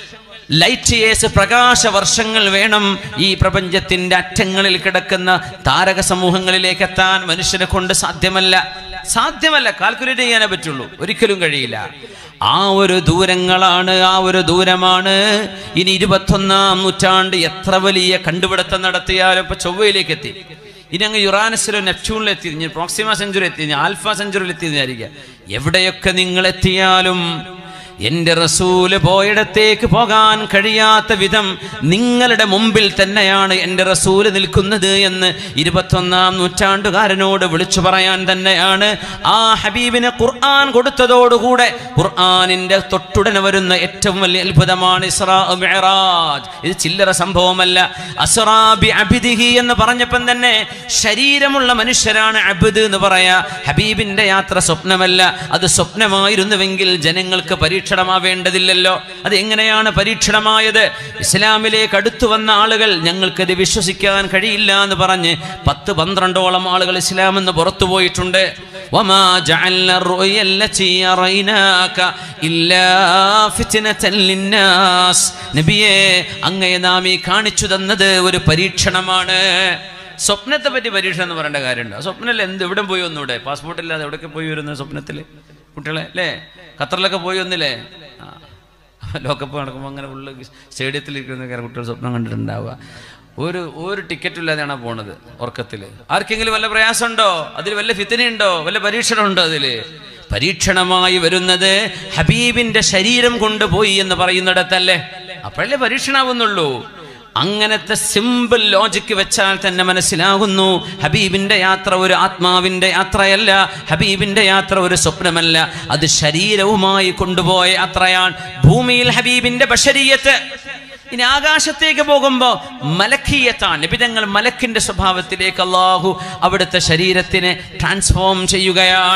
ലൈറ്റ് ഇയേഴ്സ് പ്രകാശ വർഷങ്ങൾ വേണം ഈ പ്രപഞ്ചത്തിന്റെ അറ്റങ്ങളിൽ കിടക്കുന്ന താരക സമൂഹങ്ങളിലേക്ക് എത്താൻ മനുഷ്യനെ കൊണ്ട് സാധ്യമല്ല സാധ്യമല്ല കാൽക്കുലേറ്റ് ചെയ്യാനേ പറ്റുള്ളൂ ഒരിക്കലും കഴിയില്ല ആ ഒരു ദൂരങ്ങളാണ് ആ ഒരു ദൂരമാണ് ഇനി ഇരുപത്തൊന്നാം നൂറ്റാണ്ട് എത്ര വലിയ കണ്ടുപിടുത്തം നടത്തിയാലും ഇപ്പൊ ചൊവ്വയിലേക്ക് എത്തി ഇനി അങ്ങ് യുറാനസിലോ നെപ്റ്റ്യൂണിലോ എത്തി ഇനി പ്രോക്സിമ സെഞ്ചുറി എത്തി ഇനി ആൽഫ സെഞ്ചുറിയിൽ എത്തി വിചാരിക്കുക എവിടെയൊക്കെ നിങ്ങൾ എത്തിയാലും എന്റെ റസൂല് പോയിടത്തേക്ക് പോകാൻ കഴിയാത്ത വിധം നിങ്ങളുടെ മുമ്പിൽ തന്നെയാണ് എൻ്റെ റസൂല് നിൽക്കുന്നത് എന്ന് ഇരുപത്തൊന്നാം നൂറ്റാണ്ടുകാരനോട് വിളിച്ചു പറയാൻ തന്നെയാണ് ആ ഹബീബിന് ഖുർആൻ കൊടുത്തതോടുകൂടെ ഖുർആനിന്റെ തൊട്ടുടനെ വരുന്ന ഏറ്റവും വലിയ അത്ഭുതമാണ് ഇസ്രാ മിഅ്റാജ് ഇത് ചില്ലറ സംഭവമല്ല അസ്റാ ബി അബിദിഹി എന്ന് പറഞ്ഞപ്പം തന്നെ ശരീരമുള്ള മനുഷ്യരാണ് അബ്ദ് എന്ന് പറയാ ഹബീബിന്റെ യാത്ര സ്വപ്നമല്ല അത് സ്വപ്നമായിരുന്നുവെങ്കിൽ ജനങ്ങൾക്ക് പരീക്ഷണമാവേണ്ടതില്ലല്ലോ അത് എങ്ങനെയാണ് പരീക്ഷണമായത് ഇസ്ലാമിലേക്ക് അടുത്തു വന്ന ആളുകൾ ഞങ്ങൾക്കത് വിശ്വസിക്കാൻ കഴിയില്ല എന്ന് പറഞ്ഞ് പത്ത് പന്ത്രണ്ടോളം ആളുകൾ ഇസ്ലാം എന്ന് പുറത്തു പോയിട്ടുണ്ട് وما جعلنا الرؤيا التي أريناك إلا فتنة للناس നബിയെ അങ്ങയെ നാം ഈ കാണിച്ചു തന്നത് ഒരു പരീക്ഷണമാണ് സ്വപ്നത്തെ പറ്റി പരീക്ഷ എന്ന് പറയേണ്ട കാര്യമുണ്ട് സ്വപ്നത്തിൽ എന്ത് എവിടെ പോയി ഒന്നൂടെ പാസ്പോർട്ട് ഇല്ലാതെ എവിടെയൊക്കെ പോയി വരുന്നത് സ്വപ്നത്തിൽ കുട്ടികളെ അല്ലേ ഖത്തറിലൊക്കെ പോയി ഒന്നില്ലേ ആ. ലോകകപ്പ് നടക്കുമ്പോൾ അങ്ങനെ ഉള്ള സ്റ്റേഡിയത്തിൽ ഇരിക്കുന്ന കുട്ടികൾ സ്വപ്നം കണ്ടിട്ടുണ്ടാവുക ഒരു ഒരു ടിക്കറ്റും ഇല്ലാതെയാണ് പോണത് ഉറക്കത്തിൽ ആർക്കെങ്കിലും വല്ല പ്രയാസമുണ്ടോ അതിൽ വല്ല ഫിത്തനയുണ്ടോ വല്ല പരീക്ഷണമുണ്ടോ അതിൽ പരീക്ഷണമായി വരുന്നത് ഹബീബിന്റെ ശരീരം കൊണ്ടുപോയി എന്ന് പറയുന്നിടത്തല്ലേ അപ്പോഴല്ലേ പരീക്ഷണാവുന്നുള്ളൂ അങ്ങനത്തെ സിമ്പിൾ ലോജിക്ക് വെച്ചാൽ തന്നെ മനസ്സിലാകുന്നു ഹബീബിന്റെ യാത്ര ഒരു ആത്മാവിന്റെ യാത്രയല്ല ഹബീബിന്റെ യാത്ര ഒരു സ്വപ്നമല്ല അത് ശരീരവുമായി കൊണ്ടുപോയ യാത്രയാണ് ഭൂമിയിൽ ഹബീബിന്റെ ബഷരീയത്ത് ഇനി ആകാശത്തേക്ക് പോകുമ്പോൾ മലക്കീയത്താണ് നിബിതങ്ങൾ മലക്കിന്റെ സ്വഭാവത്തിലേക്ക് അള്ളാഹു അവിടുത്തെ ശരീരത്തിനെ ട്രാൻസ്ഫോം ചെയ്യുകയാണ്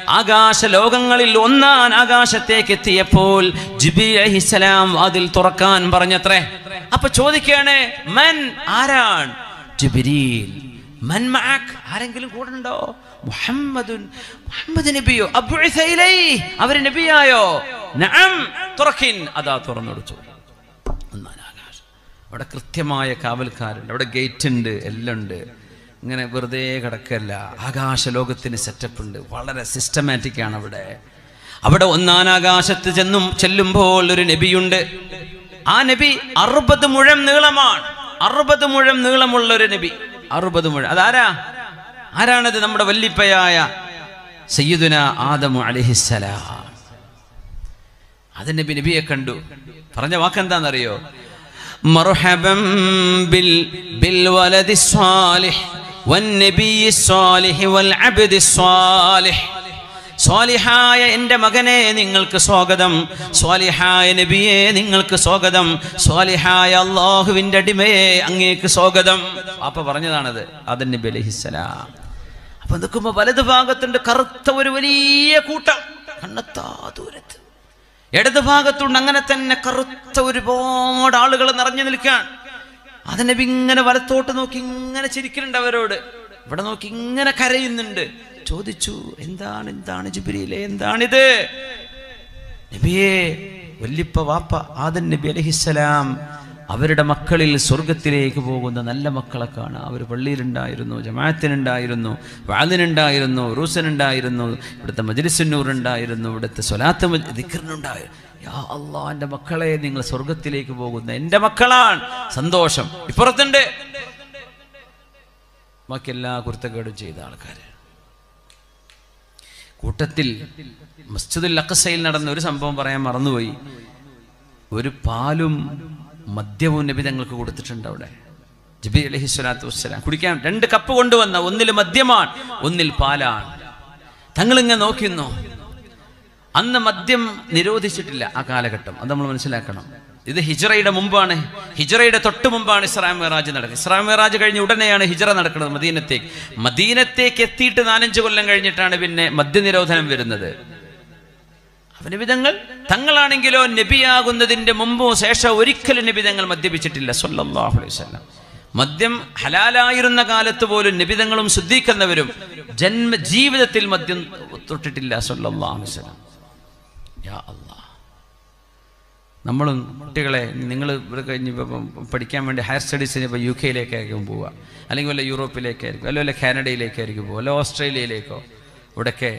ആകാശ ലോകങ്ങളിൽ ഒന്നാം ആകാശത്തേക്ക് എത്തിയപ്പോൾ ജിബി അഹിസലാം അതിൽ തുറക്കാൻ പറഞ്ഞത്രേ അപ്പൊ ചോദിക്കാണ് മൻ ആരാണ് ജിബിരീൽ മൻ മഅക് ആരെങ്കിലും കൂടെ ഉണ്ടോ മുഹമ്മദുൻ മുഹമ്മദ് നബിയോ അബ്ഉസ ഇലൈഹി അവർ നബിയായോ നഅം തുറക്കിൻ അതാ തുറന്നു കൊടുത്തു ഒന്നാം ആകാശം അവിടെ കൃത്യമായ കാവൽക്കാരുണ്ട് അവിടെ ഗേറ്റ് ഉണ്ട് എല്ലാം ഉണ്ട് ഇങ്ങനെ വെറുതെ കിടക്കല്ല ആകാശ ലോകത്തിന് സെറ്റപ്പ് ഉണ്ട് വളരെ സിസ്റ്റമാറ്റിക് ആണ് അവിടെ അവിടെ ഒന്നാം ആകാശത്ത് ചെന്നും ചെല്ലുമ്പോൾ ഒരു നബിയുണ്ട് ആ നബി അറുപത് മുഴം നീളമാണ് അറുപത് മുഴം നീളമുള്ള ഒരു നബി അറുപത് മുഴം അതാരാ ആരാണത് നമ്മുടെ വല്ലിപ്പയായ സയ്യിദുന ആദമു അലിഹിസലാം അത് നബി നബിയെ കണ്ടു പറഞ്ഞ വാക്കെന്താണെന്നറിയോ മർഹബം ബിൽ ബിൽ വലദി സ്വാലിഹ് വന്നബി സ്വാലിഹ് വൽ അബ്ദി സ്വാലിഹ് സ്വാലിഹായ എൻ്റെ മകനെ നിങ്ങൾക്ക് സ്വാഗതം സ്വാലിഹായ നബിയെ നിങ്ങൾക്ക് സ്വാഗതം സ്വാലിഹായ അള്ളാഹുവിൻ്റെ അടിമയെ അങ്ങേക്ക് സ്വാഗതം പാപ്പ പറഞ്ഞതാണത് അതൻ നബി അലഹിസ്സലാം അപ്പൊ നിൽക്കുമ്പോ വലതു ഭാഗത്തുണ്ട് കറുത്ത ഒരു വലിയ കൂട്ടം കണ്ണെത്താ ദൂരത്ത് ഇടത് ഭാഗത്തുണ്ട് അങ്ങനെ തന്നെ കറുത്ത ഒരുപാട് ആളുകൾ നിറഞ്ഞു നിൽക്കാൻ അതിനെ ഇങ്ങനെ വലത്തോട്ട് നോക്കി ഇങ്ങനെ ചിരിക്കുന്നുണ്ട് അവരോട് ഇവിടെ നോക്കി ഇങ്ങനെ കരയുന്നുണ്ട് ചോദിച്ചു എന്താണ് എന്താണ് ജുബിരിയിലെ എന്താണിത് നബിയെ വല്ലിപ്പ വാപ്പ ആദൻ നബി അലഹിസ്സലാം അവരുടെ മക്കളിൽ സ്വർഗത്തിലേക്ക് പോകുന്ന നല്ല മക്കളെ കാണാം അവർ പള്ളിയിലുണ്ടായിരുന്നു ജമാഅത്തിനുണ്ടായിരുന്നു വാലിനുണ്ടായിരുന്നു റൂസനുണ്ടായിരുന്നു ഇവിടുത്തെ മജ്ലിസുന്നൂർ ഉണ്ടായിരുന്നു ഇവിടുത്തെ സ്വലാത്ത് ദിക്കറിനുണ്ടായിരുന്നു യാ അള്ളാ എൻ്റെ മക്കളെ നിങ്ങൾ സ്വർഗത്തിലേക്ക് പോകുന്ന എൻ്റെ മക്കളാണ് സന്തോഷം ഇപ്പുറത്തുണ്ട് ബാക്കി എല്ലാ കുരുത്തക്കേടും ചെയ്ത ആൾക്കാർ കൂട്ടത്തിൽ മസ്ജിദുൽ അക്കസയിൽ നടന്ന ഒരു സംഭവം പറയാൻ മറന്നുപോയി ഒരു പാലും മദ്യവും നബി തങ്ങൾക്ക് കൊടുത്തിട്ടുണ്ട് അവിടെ ജബി അലഹി സ്വലാത്തു വസ്സലാം കുടിക്കാൻ രണ്ട് കപ്പ് കൊണ്ടുവന്ന ഒന്നിൽ മദ്യമാണ് ഒന്നിൽ പാലാണ് തങ്ങളിങ്ങനെ നോക്കിയിരുന്നു അന്ന് മദ്യം നിരോധിച്ചിട്ടില്ല ആ കാലഘട്ടം അത് നമ്മൾ മനസ്സിലാക്കണം ഇത് ഹിജറയുടെ മുമ്പാണ് ഹിജറയുടെ തൊട്ട് മുമ്പാണ് ഇസ്രാം മിറാജ് നടക്കുന്നത് ഇസ്രാം മിറാജ് കഴിഞ്ഞ് ഉടനെയാണ് ഹിജറ നടക്കുന്നത് മദീനത്തേക്ക് മദീനത്തേക്ക് എത്തിയിട്ട് നാലഞ്ച് കൊല്ലം കഴിഞ്ഞിട്ടാണ് പിന്നെ മദ്യനിരോധനം വരുന്നത് അവനബിതങ്ങൾ തങ്ങളാണെങ്കിലോ നബിയാകുന്നതിന്റെ മുമ്പോ ശേഷം ഒരിക്കലും നബിതങ്ങൾ മദ്യപിച്ചിട്ടില്ല സല്ലല്ലാഹു അലൈഹി വസല്ലം മദ്യം ഹലാലായിരുന്ന കാലത്ത് പോലും നബിതങ്ങളും ശുദ്ധിക്കുന്നവരും ജന്മ ജീവിതത്തിൽ മദ്യം തൊട്ടിട്ടില്ല സല്ലല്ലാഹു അലൈഹി വസല്ലം യാ അല്ലാ നമ്മളും കുട്ടികളെ നിങ്ങൾ ഇവിടെ കഴിഞ്ഞ് ഇപ്പം പഠിക്കാൻ വേണ്ടി ഹയർ സ്റ്റഡീസിന് ഇപ്പോൾ യു കെയിലേക്കായിരിക്കും പോവുക അല്ലെങ്കിൽ വല്ല യൂറോപ്പിലേക്കായിരിക്കും അല്ലെങ്കിൽ വല്ല കാനഡയിലേക്കായിരിക്കും പോവുക അല്ല ഓസ്ട്രേലിയയിലേക്കോ ഇവിടെയൊക്കെ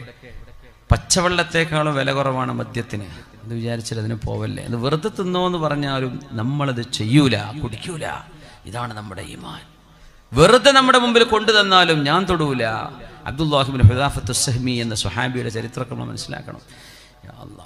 പച്ചവെള്ളത്തേക്കാളും വില കുറവാണ് മദ്യത്തിന് എന്ന് വിചാരിച്ചിട്ട് അതിന് പോവല്ലേ അത് വെറുതെ തിന്നോ എന്ന് പറഞ്ഞാലും നമ്മളത് ചെയ്യൂല കുടിക്കൂല ഇതാണ് നമ്മുടെ ഈമാൻ വെറുതെ നമ്മുടെ മുമ്പിൽ കൊണ്ടു തന്നാലും ഞാൻ തൊടൂല അബ്ദുല്ലാഹിബിൻ ഹുദാഫത്ത് സഹ്മി എന്ന സുഹാബിയുടെ ചരിത്രമൊക്കെ നമ്മൾ മനസ്സിലാക്കണം യാ അല്ലാ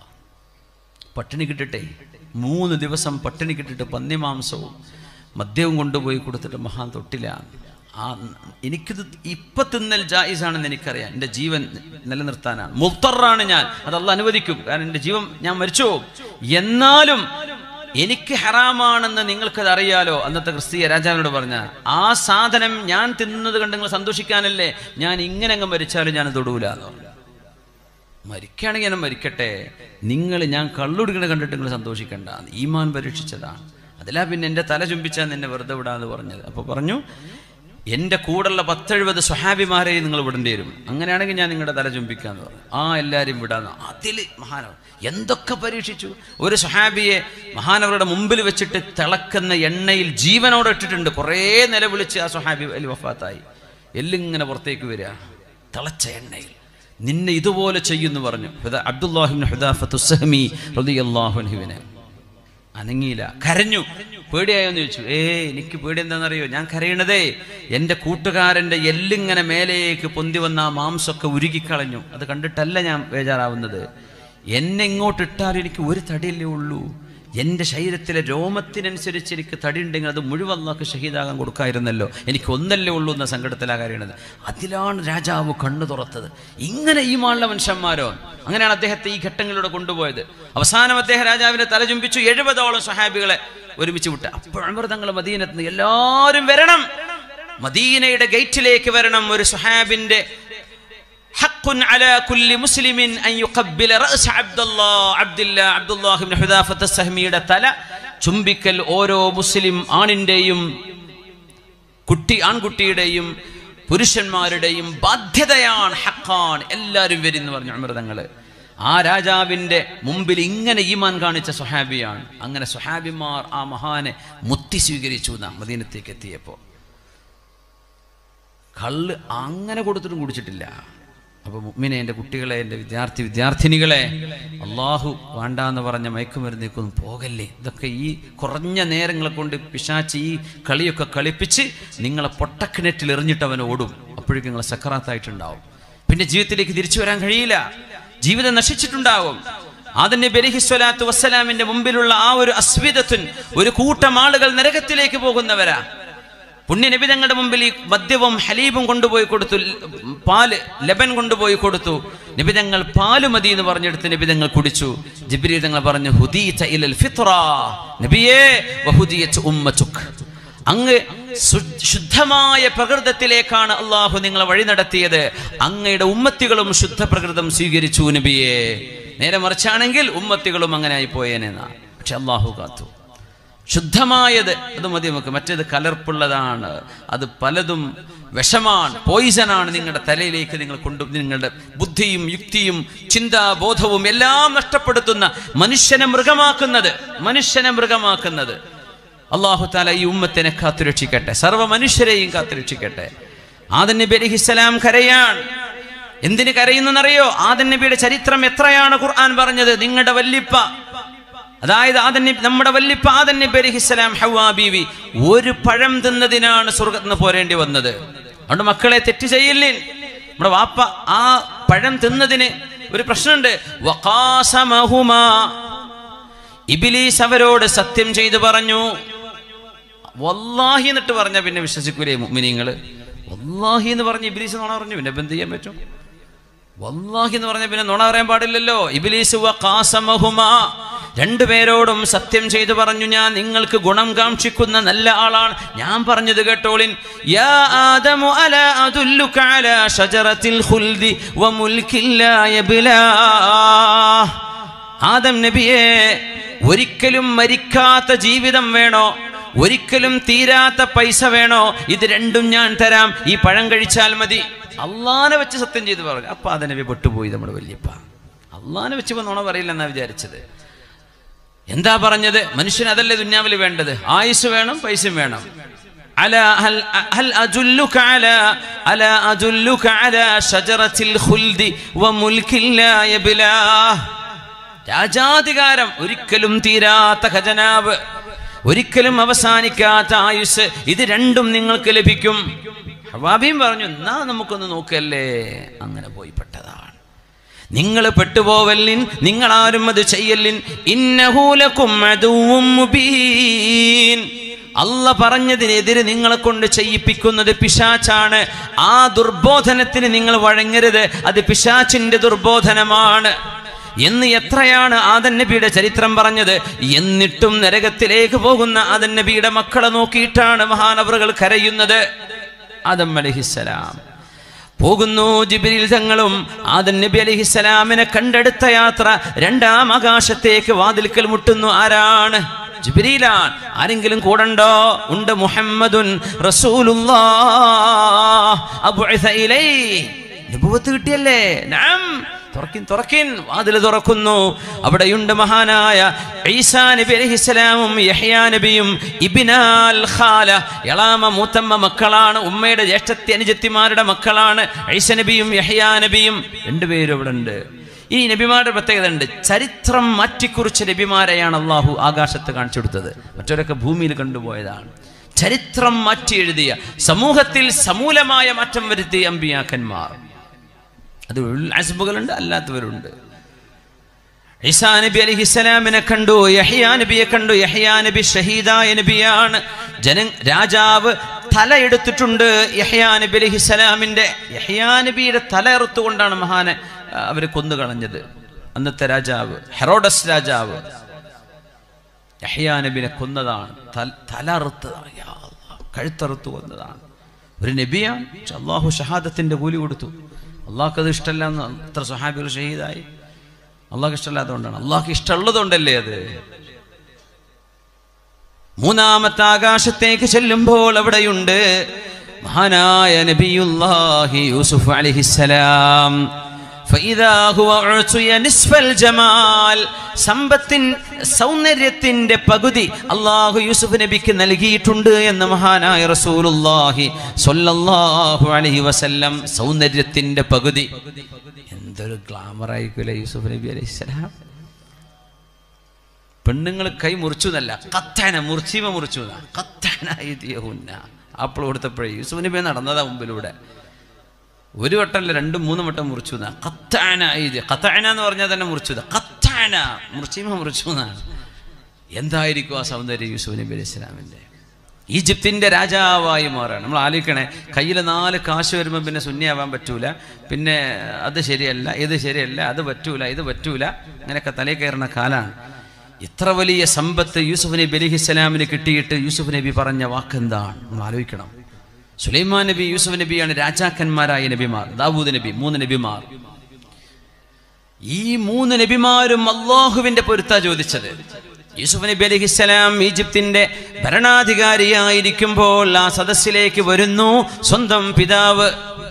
പട്ടിണി കിട്ടിട്ടെ മൂന്ന് ദിവസം പട്ടിണി കിട്ടിട്ട് പന്നിമാംസവും മദ്യവും കൊണ്ടുപോയി കൊടുത്തിട്ട് മഹാൻ തൊട്ടില്ല ആ എനിക്കിത് ഇപ്പൊ തിന്നൽ ജായിസാണെന്ന് എനിക്കറിയാം എൻ്റെ ജീവൻ നിലനിർത്താനാണ് മുത്തറാണ് ഞാൻ അതല്ല അനുവദിക്കും കാരണം എൻ്റെ ജീവൻ ഞാൻ മരിച്ചു പോകും എന്നാലും എനിക്ക് ഹറാമാണെന്ന് നിങ്ങൾക്കത് അറിയാലോ അന്നത്തെ ക്രിസ്തീയ രാജാവിനോട് പറഞ്ഞ ആ സാധനം ഞാൻ തിന്നുന്നത് കണ്ട് നിങ്ങൾ സന്തോഷിക്കാനല്ലേ ഞാൻ ഇങ്ങനെ അങ്ങ് മരിച്ചാലും ഞാൻ തൊടൂല എന്ന് പറഞ്ഞു മരിക്കുകയാണെങ്കിൽ ഞാൻ മരിക്കട്ടെ നിങ്ങൾ ഞാൻ കള്ളുടിക്കണ കണ്ടിട്ട് നിങ്ങൾ സന്തോഷിക്കണ്ട ഈമാൻ പരീക്ഷിച്ചതാണ് അതിലാ പിന്നെ എൻ്റെ തല ചുംബിച്ചാൽ നിന്നെ വെറുതെ വിടാന്ന് പറഞ്ഞത് അപ്പോൾ പറഞ്ഞു എൻ്റെ കൂടെയുള്ള പത്തെഴുപത് സ്വഹാബിമാരെ നിങ്ങൾ വിടേണ്ടി വരും അങ്ങനെയാണെങ്കിൽ ഞാൻ നിങ്ങളുടെ തല ചുംബിക്കാന്ന് പറഞ്ഞു ആ എല്ലാവരും വിടാന്ന് അതിൽ മഹാനവർ എന്തൊക്കെ പരീക്ഷിച്ചു ഒരു സ്വഹാബിയെ മഹാനവരുടെ മുമ്പിൽ വെച്ചിട്ട് തിളക്കുന്ന എണ്ണയിൽ ജീവനോടെ ഇട്ടിട്ടുണ്ട് കുറേ നിലവിളിച്ച് ആ സ്വഹാബി വലിയ വഫാത്തായി എല്ലിങ്ങനെ പുറത്തേക്ക് വരിക തിളച്ച എണ്ണയിൽ നിന്നെ ഇതുപോലെ ചെയ്യുന്നു പറഞ്ഞു അബ്ദുല്ലാഹിബിൻ ഹുദാഫത്തു സഹമി റളിയല്ലാഹുവിനെ അനങ്ങിയില്ല കരഞ്ഞു പേടിയായോന്ന് ചോദിച്ചു ഏ എനിക്ക് പേടി എന്താണെന്നറിയോ ഞാൻ കരയണതേ എൻ്റെ കൂട്ടുകാരൻ്റെ എല്ലിങ്ങനെ മേലേക്ക് പൊന്തി വന്ന ആ മാംസമൊക്കെ ഉരുകിക്കളഞ്ഞു അത് കണ്ടിട്ടല്ല ഞാൻ ബേജാറാവുന്നത് എന്നെ ഇങ്ങോട്ട് ഇട്ടാൽ എനിക്ക് ഒരു തടിയല്ലേ ഉള്ളൂ എൻ്റെ ശരീരത്തിലെ രോമത്തിനനുസരിച്ച് എനിക്ക് തടി ഉണ്ടെങ്കിൽ അത് മുഴുവൻ നോക്ക് ഷഹീദാകാൻ കൊടുക്കായിരുന്നല്ലോ എനിക്ക് ഒന്നല്ലേ ഉള്ളൂ എന്ന സങ്കടത്തിലാണ് കാര്യണത് അതിലാണ് രാജാവ് കണ്ണു തുറത്തത് ഇങ്ങനെ ഈ മാളിലെ മനുഷ്യന്മാരോ അങ്ങനെയാണ് അദ്ദേഹത്തെ ഈ ഘട്ടങ്ങളിലൂടെ കൊണ്ടുപോയത് അവസാനം അദ്ദേഹം രാജാവിനെ തല ചുംബിച്ചു എഴുപതോളം സഹാബികളെ ഒരുമിച്ച് വിട്ട് അപ്പോൾ തങ്ങൾ മദീനത്ത് നിന്ന് എല്ലാവരും വരണം മദീനയുടെ ഗേറ്റിലേക്ക് വരണം ഒരു സുഹാബിന്റെ حق على كل مسلم أن يقبل رأس عبد الله عبد الله عبد الله بن حذافة السهميയുടെ തല ചുംബിക്കൽ ഓരോ മുസ്ലിം ആണിൻ്റെയും കുട്ടി ആൺകുട്ടിയുടെയും പുരുഷന്മാരുടെയും ബാധ്യതയാണ് ഹക്കാണ് എല്ലാവരും വരും എന്ന് പറഞ്ഞു അമൃതങ്ങള് ആ രാജാവിന്റെ മുമ്പിൽ ഇങ്ങനെ ഈമാൻ കാണിച്ച സുഹാബിയാണ് അങ്ങനെ സുഹാബിമാർ ആ മഹാനെ മുത്തി സ്വീകരിച്ചു എന്നാ മദീനത്തേക്ക് എത്തിയപ്പോൾ കള്ള് അങ്ങനെ കൊടുത്തിട്ടും കുടിച്ചിട്ടില്ല അപ്പൊ മുമ്മിനെ എൻ്റെ കുട്ടികളെ എൻ്റെ വിദ്യാർത്ഥി വിദ്യാർത്ഥിനികളെ അള്ളാഹു വേണ്ട എന്ന് പറഞ്ഞ മയക്കുമരുന്നേക്കൊന്നും പോകല്ലേ ഇതൊക്കെ ഈ കുറഞ്ഞ നേരങ്ങളെ കൊണ്ട് പിശാച്ച് ഈ കളിയൊക്കെ കളിപ്പിച്ച് നിങ്ങളെ പൊട്ടക്കിണറ്റിൽ എറിഞ്ഞിട്ട് അവൻ ഓടും അപ്പോഴേക്കും നിങ്ങൾ സക്കറാത്തായിട്ടുണ്ടാവും പിന്നെ ജീവിതത്തിലേക്ക് തിരിച്ചു വരാൻ കഴിയില്ല ജീവിതം നശിച്ചിട്ടുണ്ടാവും ആദൻ നബി അലൈഹി സ്വലാത്തു വസ്സലാമിന്റെ മുമ്പിലുള്ള ആ ഒരു അസ്വിതത്വൻ ഒരു കൂട്ടം ആളുകൾ നരകത്തിലേക്ക് പോകുന്നവരാ പുണ്യ നിബിതങ്ങളുടെ മുമ്പിൽ ഈ മദ്യവും ഹലീബും കൊണ്ടുപോയി കൊടുത്തു പാല് ലബൻ കൊണ്ടുപോയി കൊടുത്തു നിബിതങ്ങൾ പാല് മതി എന്ന് പറഞ്ഞെടുത്ത് നിബിതങ്ങൾ കുടിച്ചു ജിബ്രീൽ തങ്ങൾ പറഞ്ഞു ഹുദീത ഇലൽ ഫിത്ര നബിയേ വഹുദിയത്ത് ഉമ്മച്ചുക് അങ്ങ് സു- ശുദ്ധമായ പ്രകൃതത്തിലേക്കാണ് അള്ളാഹു നിങ്ങളെ വഴി നടത്തിയത് അങ്ങയുടെ ഉമ്മത്തികളും ശുദ്ധ പ്രകൃതം സ്വീകരിച്ചു നബിയെ നേരെ മറിച്ചാണെങ്കിൽ ഉമ്മത്തികളും അങ്ങനെ ആയി പോയേനെന്നാ പക്ഷെ അള്ളാഹു കാത്തു ശുദ്ധമായത് അത് മതി നമുക്ക് മറ്റേത് കലർപ്പുള്ളതാണ് അത് പലതും വിഷമാണ് പോയിസനാണ് നിങ്ങളുടെ തലയിലേക്ക് നിങ്ങൾ കൊണ്ടു നിങ്ങളുടെ ബുദ്ധിയും യുക്തിയും ചിന്താബോധവും എല്ലാം നഷ്ടപ്പെടുത്തുന്ന മനുഷ്യനെ മൃഗമാക്കുന്നത് മനുഷ്യനെ മൃഗമാക്കുന്നത് അള്ളാഹു താല ഈ ഉമ്മത്തിനെ കാത്തുരക്ഷിക്കട്ടെ സർവ്വ മനുഷ്യരെയും കാത്തുരക്ഷിക്കട്ടെ ആദൻ നബി അലഹിസ്സലാം കരയാൻ എന്തിന് കരയുന്നറിയോ ആദൻ നബിയുടെ ചരിത്രം എത്രയാണ് ഖുർആൻ പറഞ്ഞത് നിങ്ങളുടെ വല്ലിപ്പ അതായത് ആദൻ നബി നമ്മുടെ വല്ലിപ്പ ആദൻ നബി അലഹിസ്സലാം ഹവാ ബീവി ഒരു പഴം തിന്നതിനാണ് സ്വർഗത്തിൽ നിന്ന് പോരേണ്ടി വന്നത് അതുകൊണ്ട് മക്കളെ തെറ്റ് ചെയ്യില്ലേ നമ്മുടെ വാപ്പ ആ പഴം തിന്നതിന് ഒരു പ്രശ്നമുണ്ട് വഖാസമഹുമാ. ഇബിലീസ് അവരോട് സത്യം ചെയ്തു പറഞ്ഞു വല്ലാഹി എന്നിട്ട് പറഞ്ഞ പിന്നെ വിശ്വസിക്കൂലേ മുഅ്മിനീങ്ങള് വല്ലാഹി എന്ന് പറഞ്ഞ് ഇബിലീസ് നുണ പറഞ്ഞു പിന്നെ ഇപ്പൊ എന്ത് ചെയ്യാൻ പറ്റും വല്ലാഹി എന്ന് പറഞ്ഞ പിന്നെ നുണ പറയാൻ പാടില്ലല്ലോ ഇബിലീസ് വ ഖാസമഹുമാ. രണ്ടുപേരോടും സത്യം ചെയ്തു പറഞ്ഞു ഞാൻ നിങ്ങൾക്ക് ഗുണം കാക്ഷിക്കുന്ന നല്ല ആളാണ് ഞാൻ പറഞ്ഞത് കേട്ടോളിൻ യാ ആദമു അല അദുല്ലുക അല ഷജറത്തിൽ ഖുൽദി വ മുൽക്കിൻ ലാ യബ്ലാ ആദം നബിയെ ഒരിക്കലും മരിക്കാത്ത ജീവിതം വേണോ ഒരിക്കലും തീരാത്ത പൈസ വേണോ ഇത് രണ്ടും ഞാൻ തരാം ഈ പഴം കഴിച്ചാൽ മതി അള്ളാനെ വെച്ച് സത്യം ചെയ്ത് പറഞ്ഞു അപ്പൊ ആദം നബി പെട്ടുപോയി നമ്മുടെ വല്യപ്പ അള്ളാനെ വെച്ച് ഇപ്പൊ നുണ പറയില്ലെന്നാ വിചാരിച്ചത് എന്താ പറഞ്ഞത് മനുഷ്യന് അതല്ലേ ദുന്യാവിൽ വേണ്ടത് ആയുസ് വേണം പൈസയും വേണം അല ഹൽ ഹൽ അജുല്ലുക അല അല അജുല്ലുക അല ഷജറത്തിൽ ഖുൽദി വ മുൽക്കിൻ ലാ യബ്ലാ രാജാധികാരം ഒരിക്കലും തീരാത്ത ഖജനാവ് ഒരിക്കലും അവസാനിക്കാത്ത ആയുസ് ഇത് രണ്ടും നിങ്ങൾക്ക് ലഭിക്കും ഹവാബിയും പറഞ്ഞു എന്നാ നമുക്കൊന്ന് നോക്കല്ലേ അങ്ങനെ പോയി പെട്ടതാണ് നിങ്ങൾ പെട്ടുപോവല്ലിൻ നിങ്ങൾ ആരും അത് ചെയ്യല്ലിൻ ഇന്നഹൂലക്കും അദുവ്വും മുബീൻ അല്ല പറഞ്ഞതിനെതിരെ നിങ്ങളെ കൊണ്ട് ചെയ്യിപ്പിക്കുന്നത് പിശാച്ചാണ് ആ ദുർബോധനത്തിന് നിങ്ങൾ വഴങ്ങരുത് അത് പിശാച്ചിന്റെ ദുർബോധനമാണ് എന്ന് എത്രയാണ് ആദൻ നബിയുടെ ചരിത്രം പറഞ്ഞത് എന്നിട്ടും നരകത്തിലേക്ക് പോകുന്ന ആദൻ നബിയുടെ മക്കളെ നോക്കിയിട്ടാണ് മഹാനവറുകൾ കരയുന്നത് ആദം അലഹിസലാം പോകുന്നു ജിബിരിൽ തങ്ങളും ആദൻ നബി അലഹിസലാമിനെ കണ്ടെടുത്ത യാത്ര രണ്ടാം ആകാശത്തേക്ക് വാതിൽക്കൽ മുട്ടുന്നു ആരാണ് ജിബിരിയിലാൻ ആരെങ്കിലും കൂടണ്ടോ ഉണ്ട് മുഹമ്മദുൻ റസൂലുല്ലാഹ് കിട്ടിയല്ലേ നാം തുറക്കിൻ തുറക്കിൻ വാതിൽ തുറക്കുന്നു അവിടെയുണ്ട് മഹാനായ ഈസാ നബി അലഹിസ്സലാമും യഹ്യാ നബിയും ഇബിനാൽ ഖാല എളാമ മൂത്തമ്മ മക്കളാണ് ഉമ്മയുടെ ജ്യേഷ്ഠത്തി അനുജത്തിമാരുടെ മക്കളാണ് ഐസ നബിയും യഹ്യാ നബിയും രണ്ടുപേരും ഇവിടെ ഉണ്ട് ഈ നബിമാരുടെ പ്രത്യേകത ഉണ്ട് ചരിത്രം മാറ്റിക്കുറിച്ച നബിമാരെയാണ് അള്ളാഹു ആകാശത്ത് കാണിച്ചു കൊടുത്തത് മറ്റവരൊക്കെ ഭൂമിയിൽ കണ്ടുപോയതാണ് ചരിത്രം മാറ്റി എഴുതിയ സമൂഹത്തിൽ സമൂലമായ മാറ്റം വരുത്തിയ അമ്പിയാക്കന്മാർ അത് അസുബുകളുണ്ട് അല്ലാത്തവരുണ്ട് ഈസാ നബി അലിഹിസ്സലാമിനെ കണ്ടു യഹിയാ നബിയെ കണ്ടു യഹിയാ നബി ഷഹീദായ നബിയാണ് ജന രാജാവ് തല എടുത്തിട്ടുണ്ട് യഹിയാ നബി അലിഹിസ്സലാമിന്റെ യഹിയാ നബിയുടെ തല എറുത്തുകൊണ്ടാണ് മഹാനെ അവർ കൊന്നു കളഞ്ഞത് അന്നത്തെ രാജാവ് ഹെറോഡസ് രാജാവ് യഹിയാ നബിനെ കൊന്നതാണ് തല- തല അറുത്തതാണ് യാ അല്ലാ, കഴുത്തറുത്ത് കൊന്നതാണ് ഒരു നബിയാണ് പക്ഷെ അള്ളാഹു ഷഹാദത്തിന്റെ കൂലി കൊടുത്തു അള്ളാഹ്ക്ക് അത് ഇഷ്ടമല്ല എന്ന് അത്ര സഹാബികൾ ഷഹീദായി അള്ളാഹ്ക്ക് ഇഷ്ടമല്ലാത്തതുകൊണ്ടാണ് അള്ളാഹ്ക്ക് ഇഷ്ടമുള്ളതുകൊണ്ടല്ലേ അത് മൂന്നാമത്തെ ആകാശത്തേക്ക് ചെല്ലുമ്പോൾ അവിടെയുണ്ട് മഹാനായ നബിയുല്ലാഹി യൂസുഫ് അലിഹിസലാം فإذا هو أعطي نصف الجمال സമ്പത്തിൻ സൗന്ദര്യത്തിന്റെ പകുതി അള്ളാഹു യൂസുഫ് നബിക്ക് നൽകിയിട്ടുണ്ട് എന്ന് മഹാനായ റസൂലുള്ളാഹി സ്വല്ലല്ലാഹു അലൈഹി വസല്ലം സൗന്ദര്യത്തിന്റെ പകുതി എന്തൊരു ഗ്ലാമർ ആയിരിക്കുമല്ലേ യൂസുഫ് നബി അലൈഹിസ്സലാം പെണ്ണുങ്ങൾ കൈ മുറിച്ചു എന്നല്ല കത്താന മുറിച്ചീമ മുറിച്ചു എന്നാ കത്താന ഇതിയഹുന്ന ആപ്പിൾ കൊടുത്തപ്പോഴേ യൂസുഫ് നബി നടന്നതാ മുമ്പിലൂടെ ഒരു വട്ടമല്ല രണ്ടും മൂന്നും വട്ടം മുറിച്ചു എന്നാ കത്താന ഇത് കത്താന എന്ന് പറഞ്ഞാൽ തന്നെ മുറിച്ചു എന്നാ കത്താന മുറിച്ചീമ മുറിച്ചു എന്നാണ് എന്തായിരിക്കും ആ സൗന്ദര്യം യൂസുഫ് നബി അലൈഹി ഇസ്ലാമിൻ്റെ ഈജിപ്തിൻ്റെ രാജാവായി മാറാണ് നമ്മൾ ആലോചിക്കണേ കയ്യിൽ നാല് കാശ് വരുമ്പോൾ പിന്നെ ശൂന്യാവാൻ പറ്റൂല പിന്നെ അത് ശരിയല്ല ഇത് ശരിയല്ല അത് പറ്റൂല ഇത് പറ്റൂല അങ്ങനെയൊക്കെ തലയിൽ കയറുന്ന കാലാണ് ഇത്ര വലിയ സമ്പത്ത് യൂസുഫ് നബി അലൈഹി സ്വലാമിന് കിട്ടിയിട്ട് യൂസുഫ് നബി പറഞ്ഞ വാക്കെന്താണ് നമ്മൾ ആലോചിക്കണം സുലൈമാൻ നബി യൂസുഫ് നബിയാണ് രാജാക്കന്മാരായ നബിമാർ ദാവൂദ് നബി മൂന്ന് നബിമാർ ഈ മൂന്ന് നബിമാരും അള്ളാഹുവിന്റെ പൊരുത്താ ചോദിച്ചത് യൂസുഫ് നബി അലഹിസ്സലാം ഈജിപ്തിന്റെ ഭരണാധികാരിയായിരിക്കുമ്പോൾ ആ സദസ്സിലേക്ക് വരുന്നു സ്വന്തം പിതാവ്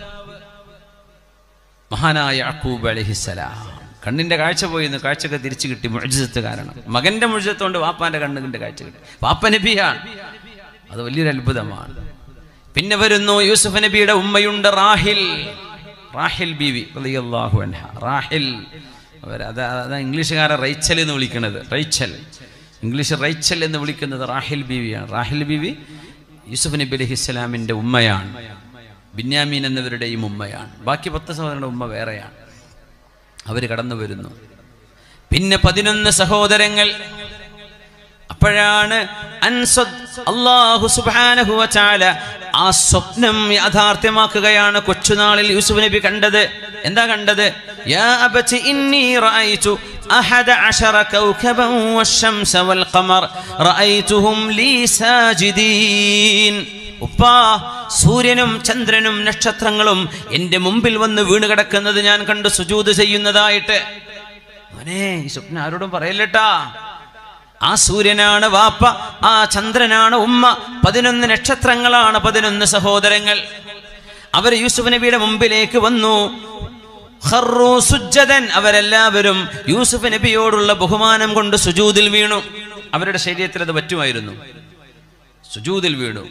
മഹാനായ അക്കൂബ് അലഹിസ്സലാം കണ്ണിന്റെ കാഴ്ച പോയിന്ന് കാഴ്ചയൊക്കെ തിരിച്ചു കിട്ടി മുഴുജത്ത് കാരണം മകന്റെ മുഴുജത്തുകൊണ്ട് വാപ്പാന്റെ കണ്ണിന്റെ കാഴ്ച കിട്ടി വാപ്പ നബിയാണ് അത് വലിയൊരു അത്ഭുതമാണ് പിന്നെ വരുന്നു യൂസുഫ് നബിയുടെ ഉമ്മയുണ്ട് റാഹിൽ റാഹിൽ ബീവി റളിയല്ലാഹു അൻഹ റാഹിൽ അവർ അത് അതാ ഇംഗ്ലീഷുകാരെ റൈച്ചൽ എന്ന് വിളിക്കുന്നത് റൈച്ചൽ ഇംഗ്ലീഷ് റൈച്ചൽ എന്ന് വിളിക്കുന്നത് റാഹിൽ ബീവിയാണ് റാഹിൽ ബീവി യൂസുഫ് നബി അലൈഹി ഇസ്ലാമിൻ്റെ ഉമ്മയാണ് ബിന്യാമീൻ എന്നിവരുടെയും ഉമ്മയാണ് ബാക്കി പത്ത് സഹോദരങ്ങളുടെ ഉമ്മ വേറെയാണ് അവർ കടന്നു വരുന്നു പിന്നെ പതിനൊന്ന് സഹോദരങ്ങൾ അപ്പോഴാണ് അള്ളാഹു സുബ്ഹാനഹു വതആല ആ സ്വപ്നം യാഥാർത്ഥ്യമാക്കുകയാണ് കൊച്ചുനാളിൽ യൂസുഫ് നബി കണ്ടത് എന്താ കണ്ടത് യാ അബതി ഇന്നി റഅയ്തു അഹദ അശറ കൗകബൻ വശംസ വൽ ഖമർ റഅയ്തുഹും ലീ സാജിദീൻ ഉപ്പാ സൂര്യനും ചന്ദ്രനും നക്ഷത്രങ്ങളും എൻ്റെ മുമ്പിൽ വന്ന് വീണ് കിടക്കുന്നത് ഞാൻ കണ്ടു സുജൂത് ചെയ്യുന്നതായിട്ട് മോനെ ഈ സ്വപ്നം ആരോടും പറയല്ലേട്ടാ ആ സൂര്യനാണ് വാപ്പ ആ ചന്ദ്രനാണ് ഉമ്മ പതിനൊന്ന് നക്ഷത്രങ്ങളാണ് പതിനൊന്ന് സഹോദരങ്ങൾ അവർ യൂസുഫ് നബിയുടെ മുമ്പിലേക്ക് വന്നു ഖർറു സുജ്ജദൻ അവരെല്ലാവരും യൂസുഫ് നബിയോടുള്ള ബഹുമാനം കൊണ്ട് സുജൂദിൽ വീണു അവരുടെ ശരീരത്തിൽ അത് പറ്റുമായിരുന്നു സുജൂദിൽ വീണു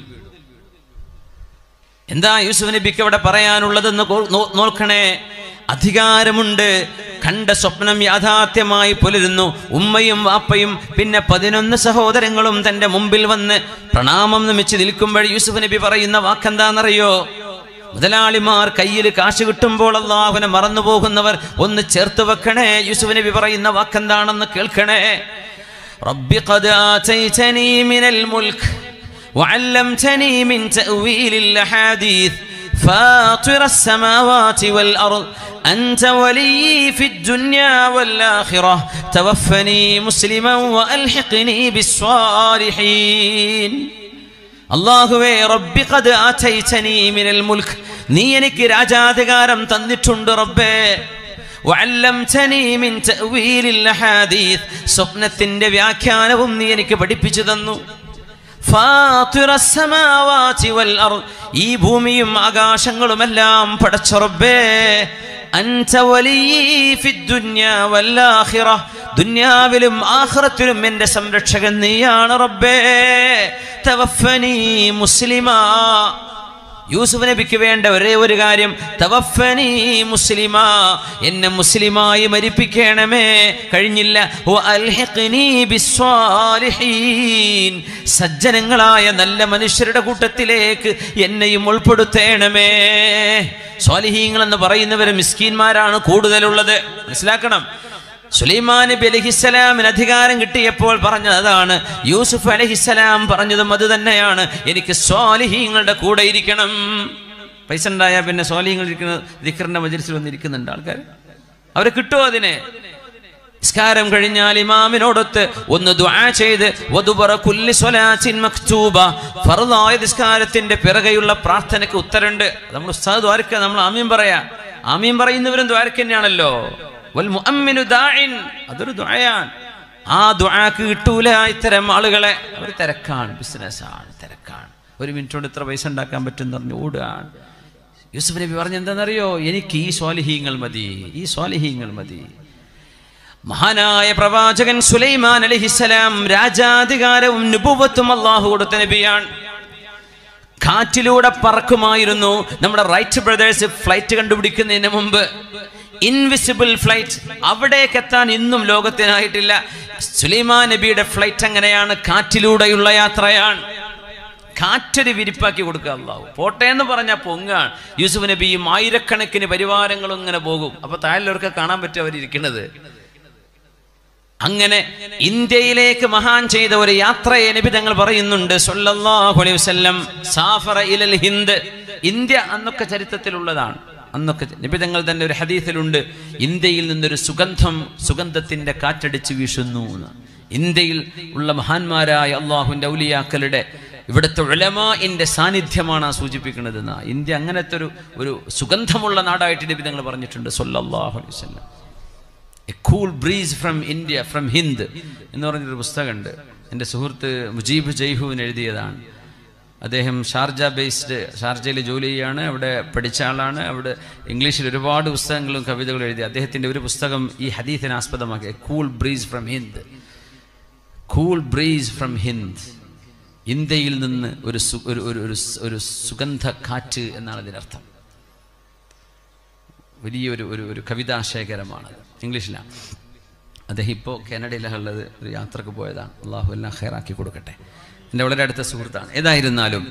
എന്താ യൂസുഫ് നബിക്ക് അവിടെ പറയാനുള്ളതെന്ന് കോ- നോ- നോക്കണേ അധികാരമുണ്ട് കണ്ട സ്വപ്നം യാഥാർത്ഥ്യമായി പുലരുന്നു ഉമ്മയും വാപ്പയും പിന്നെ പതിനൊന്ന് സഹോദരങ്ങളും തന്റെ മുമ്പിൽ വന്ന് പ്രണാമം നമിച്ച് നിൽക്കുമ്പോൾ യൂസുഫ് നബി പറയുന്ന വാക്കെന്താണെന്നറിയോ മുതലാളിമാർ കയ്യിൽ കാശ് കിട്ടുമ്പോൾ അള്ളാഹുവിനെ മറന്നു പോകുന്നവർ ഒന്ന് ചേർത്ത് വെക്കണേ യൂസുഫ് നബി പറയുന്ന വാക്കെന്താണെന്ന് കേൾക്കണേ റബ്ബി ഖദ് ആതൈതനി മിനൽ മുൽക്ക് وعلمتني من تأويل الأحاديث فاطر السماوات والأرض أنت ولي في الدنيا والآخرة توفني مسلما وألحقني بالصالحين അള്ളാഹുവേ റബ്ബി ഖദ് ആതൈതനി മിനൽ മുൽക്ക് നീ എനിക്ക് രാജാധികാരം തന്നിട്ടുണ്ട് റബ്ബേ വഅല്ലംതനി മിൻ തഅവീലിൽ അഹാദീസ് സ്വപ്നത്തിന്റെ വ്യാഖ്യാനവും നീ എനിക്ക് പഠിപ്പിച്ചു തന്നു ഫാത്തിറ അസ്സമാവാതി വൽ അർദ് ഈ ഭൂമിയും ആകാശങ്ങളുമെല്ലാം പടച്ച റബ്ബേ അൻത വലിയി ഫിദ് ദുനിയാ വൽ ആഖിറ ദുനിയാവിലും ആഖിറത്തിലും എൻ്റെ സംരക്ഷകൻ നീയാണ് റബ്ബേ തവഫനി മുസ്ലിമാ യൂസുഫ് നബിക്ക് വേണ്ട ഒരേ ഒരു കാര്യം തവഫനി മുസ്ലിമാ എന്നെ മുസ്ലിമായി മരിപ്പിക്കണമേ കഴിഞ്ഞില്ല വ അൽഹിഖ്നി ബിസ്സാലിഹീൻ സജ്ജനങ്ങളായ നല്ല മനുഷ്യരുടെ കൂട്ടത്തിലേക്ക് എന്നെയും ഉൾപ്പെടുത്തേണമേ സ്വാലിഹീങ്ങൾ എന്ന് പറയുന്നവർ മിസ്കീന്മാരാണ് കൂടുതലുള്ളത് മനസ്സിലാക്കണം സുലൈമാൻ നബി അലഹിസ്സലാമിന് അധികാരം കിട്ടിയപ്പോൾ പറഞ്ഞത് അതാണ് യൂസുഫ് അലഹിസ്സലാം പറഞ്ഞതും അത് തന്നെയാണ് എനിക്ക് സ്വാലിഹീങ്ങളുടെ കൂടെ ഇരിക്കണം പൈസ ഉണ്ടായാൽ പിന്നെ സ്വാലിഹീങ്ങൾ ഇരിക്കുന്ന ദിക്കറിന്റെ മജലിസിൽ വന്നിരിക്കുന്നുണ്ട് ആൾക്കാർ അവരെ കിട്ടുമോ അതിനെ നിസ്കാരം കഴിഞ്ഞാൽ ഇമാമിനോടൊത്ത് ഒന്ന് ദുആ ചെയ്ത് വദുബറ കുല്ലി സ്വലാത്തിൻ മക്തൂബ ഫർദായ നിസ്കാരത്തിന്റെ പിറകെയുള്ള പ്രാർത്ഥനയ്ക്ക് ഉത്തരണ്ട് നമ്മൾ ഉസ്താദ് ദ്വാരക്ക നമ്മൾ ആമീൻ പറയാ ആമീൻ പറയുന്നവരും ദ്വാരക്ക തന്നെയാണല്ലോ വൽ മുഅമ്മിനു ദാഇൻ അതൊരു ദുആയാണ് ആ ദുആക്ക് കിട്ടൂല ഇത്തരം ആളുകളെ അവർ തിരക്കാണ് ബിസിനസ്സാണ് തിരക്കാണ് ഒരു മിനിറ്റ് കൊണ്ട് ഇത്ര പൈസ ഉണ്ടാക്കാൻ പറ്റും എന്ന് പറഞ്ഞ് ഓടുകയാണ് യൂസുഫ് നബി പറഞ്ഞ എന്താണെന്നറിയോ എനിക്ക് ഈ സ്വാലിഹീങ്ങൾ മതി ഈ സ്വാലിഹീങ്ങൾ മതി മഹാനായ പ്രവാചകൻ സുലൈമാൻ അലഹിസലാം രാജാധികാരവും നുപുവത്തും അള്ളാഹു കൊടുത്ത നബിയാണ് കാറ്റിലൂടെ പറക്കുമായിരുന്നു നമ്മുടെ റൈറ്റ് ബ്രദേഴ്സ് ഫ്ലൈറ്റ് കണ്ടുപിടിക്കുന്നതിന് മുമ്പ് ഇൻവിസിബിൾ ഫ്ലൈറ്റ് അവിടേക്ക് എത്താൻ ഇന്നും ലോകത്തിനായിട്ടില്ല സുലൈമാൻ നബിയുടെ ഫ്ലൈറ്റ് അങ്ങനെയാണ് കാറ്റിലൂടെയുള്ള യാത്രയാണ് കാറ്റൊരു വിരിപ്പാക്കി കൊടുക്കുക അള്ളാഹു പോട്ടെ എന്ന് പറഞ്ഞാൽ പൊങ്ങാണ് യൂസുഫ് നബിയും ആയിരക്കണക്കിന് പരിവാരങ്ങളും ഇങ്ങനെ പോകും അപ്പൊ താഴെയുള്ളവർക്ക് കാണാൻ പറ്റും അവരിയ്ക്കുന്നത് അങ്ങനെ ഇന്ത്യയിലേക്ക് മഹാൻ ചെയ്ത ഒരു യാത്രയെ നബി തങ്ങൾ പറയുന്നുണ്ട് സല്ലല്ലാഹു അലൈഹി വസല്ലം സാഫറ ഇലൽ ഹിന്ദ് ഇന്ത്യ അന്നൊക്കെ ചരിത്രത്തിലുള്ളതാണ് അന്നൊക്കെ നബി തങ്ങൾ തന്നെ ഒരു ഹദീസിലുണ്ട് ഇന്ത്യയിൽ നിന്നൊരു സുഗന്ധം സുഗന്ധത്തിന്റെ കാറ്റടിച്ച് വീശുന്നു എന്ന് ഇന്ത്യയിൽ ഉള്ള മഹാന്മാരായ അള്ളാഹുവിന്റെ ഔലിയാക്കളുടെ ഇവിടുത്തെ ഉലമാന്റെ സാന്നിധ്യമാണ് ആ സൂചിപ്പിക്കുന്നത് എന്നാ ഇന്ത്യ അങ്ങനത്തെ ഒരു ഒരു സുഗന്ധമുള്ള നാടായിട്ട് നബി തങ്ങൾ പറഞ്ഞിട്ടുണ്ട് സല്ലല്ലാഹു അലൈഹി വസല്ലം a cool breeze from India from Hind എന്ന് പറഞ്ഞൊരു പുസ്തകമുണ്ട് എൻ്റെ സുഹൃത്ത് മുജീബ് ജയ്ഹുവിൻ എഴുതിയതാണ് അദ്ദേഹം ഷാർജ ബേസ്ഡ് ഷാർജയിൽ ജോലി ചെയ്യാണ് അവിടെ പഠിച്ച ആളാണ് അവിടെ ഇംഗ്ലീഷിൽ ഒരുപാട് പുസ്തകങ്ങളും കവിതകളും എഴുതി അദ്ദേഹത്തിൻ്റെ ഒരു പുസ്തകം ഈ ഹദീസിനെ ആസ്പദമാക്കി a cool breeze from Hind cool breeze from Hind ഇന്ത്യയിൽ നിന്ന് ഒരു സു ഒരു ഒരു ഒരു സ് ഒരു സുഗന്ധ കാറ്റ് എന്നാണ് ഇതിനർത്ഥം വലിയൊരു ഒരു ഒരു കവിതാശേഖരമാണ് ഇംഗ്ലീഷിലാണ് അദ്ദേഹം ഇപ്പോൾ കാനഡയിലാണ് ഉള്ളത് ഒരു യാത്രക്ക് പോയതാണ് അള്ളാഹു എല്ലാം ഹെയറാക്കി കൊടുക്കട്ടെ എൻ്റെ വളരെ അടുത്ത സുഹൃത്താണ് ഏതായിരുന്നാലും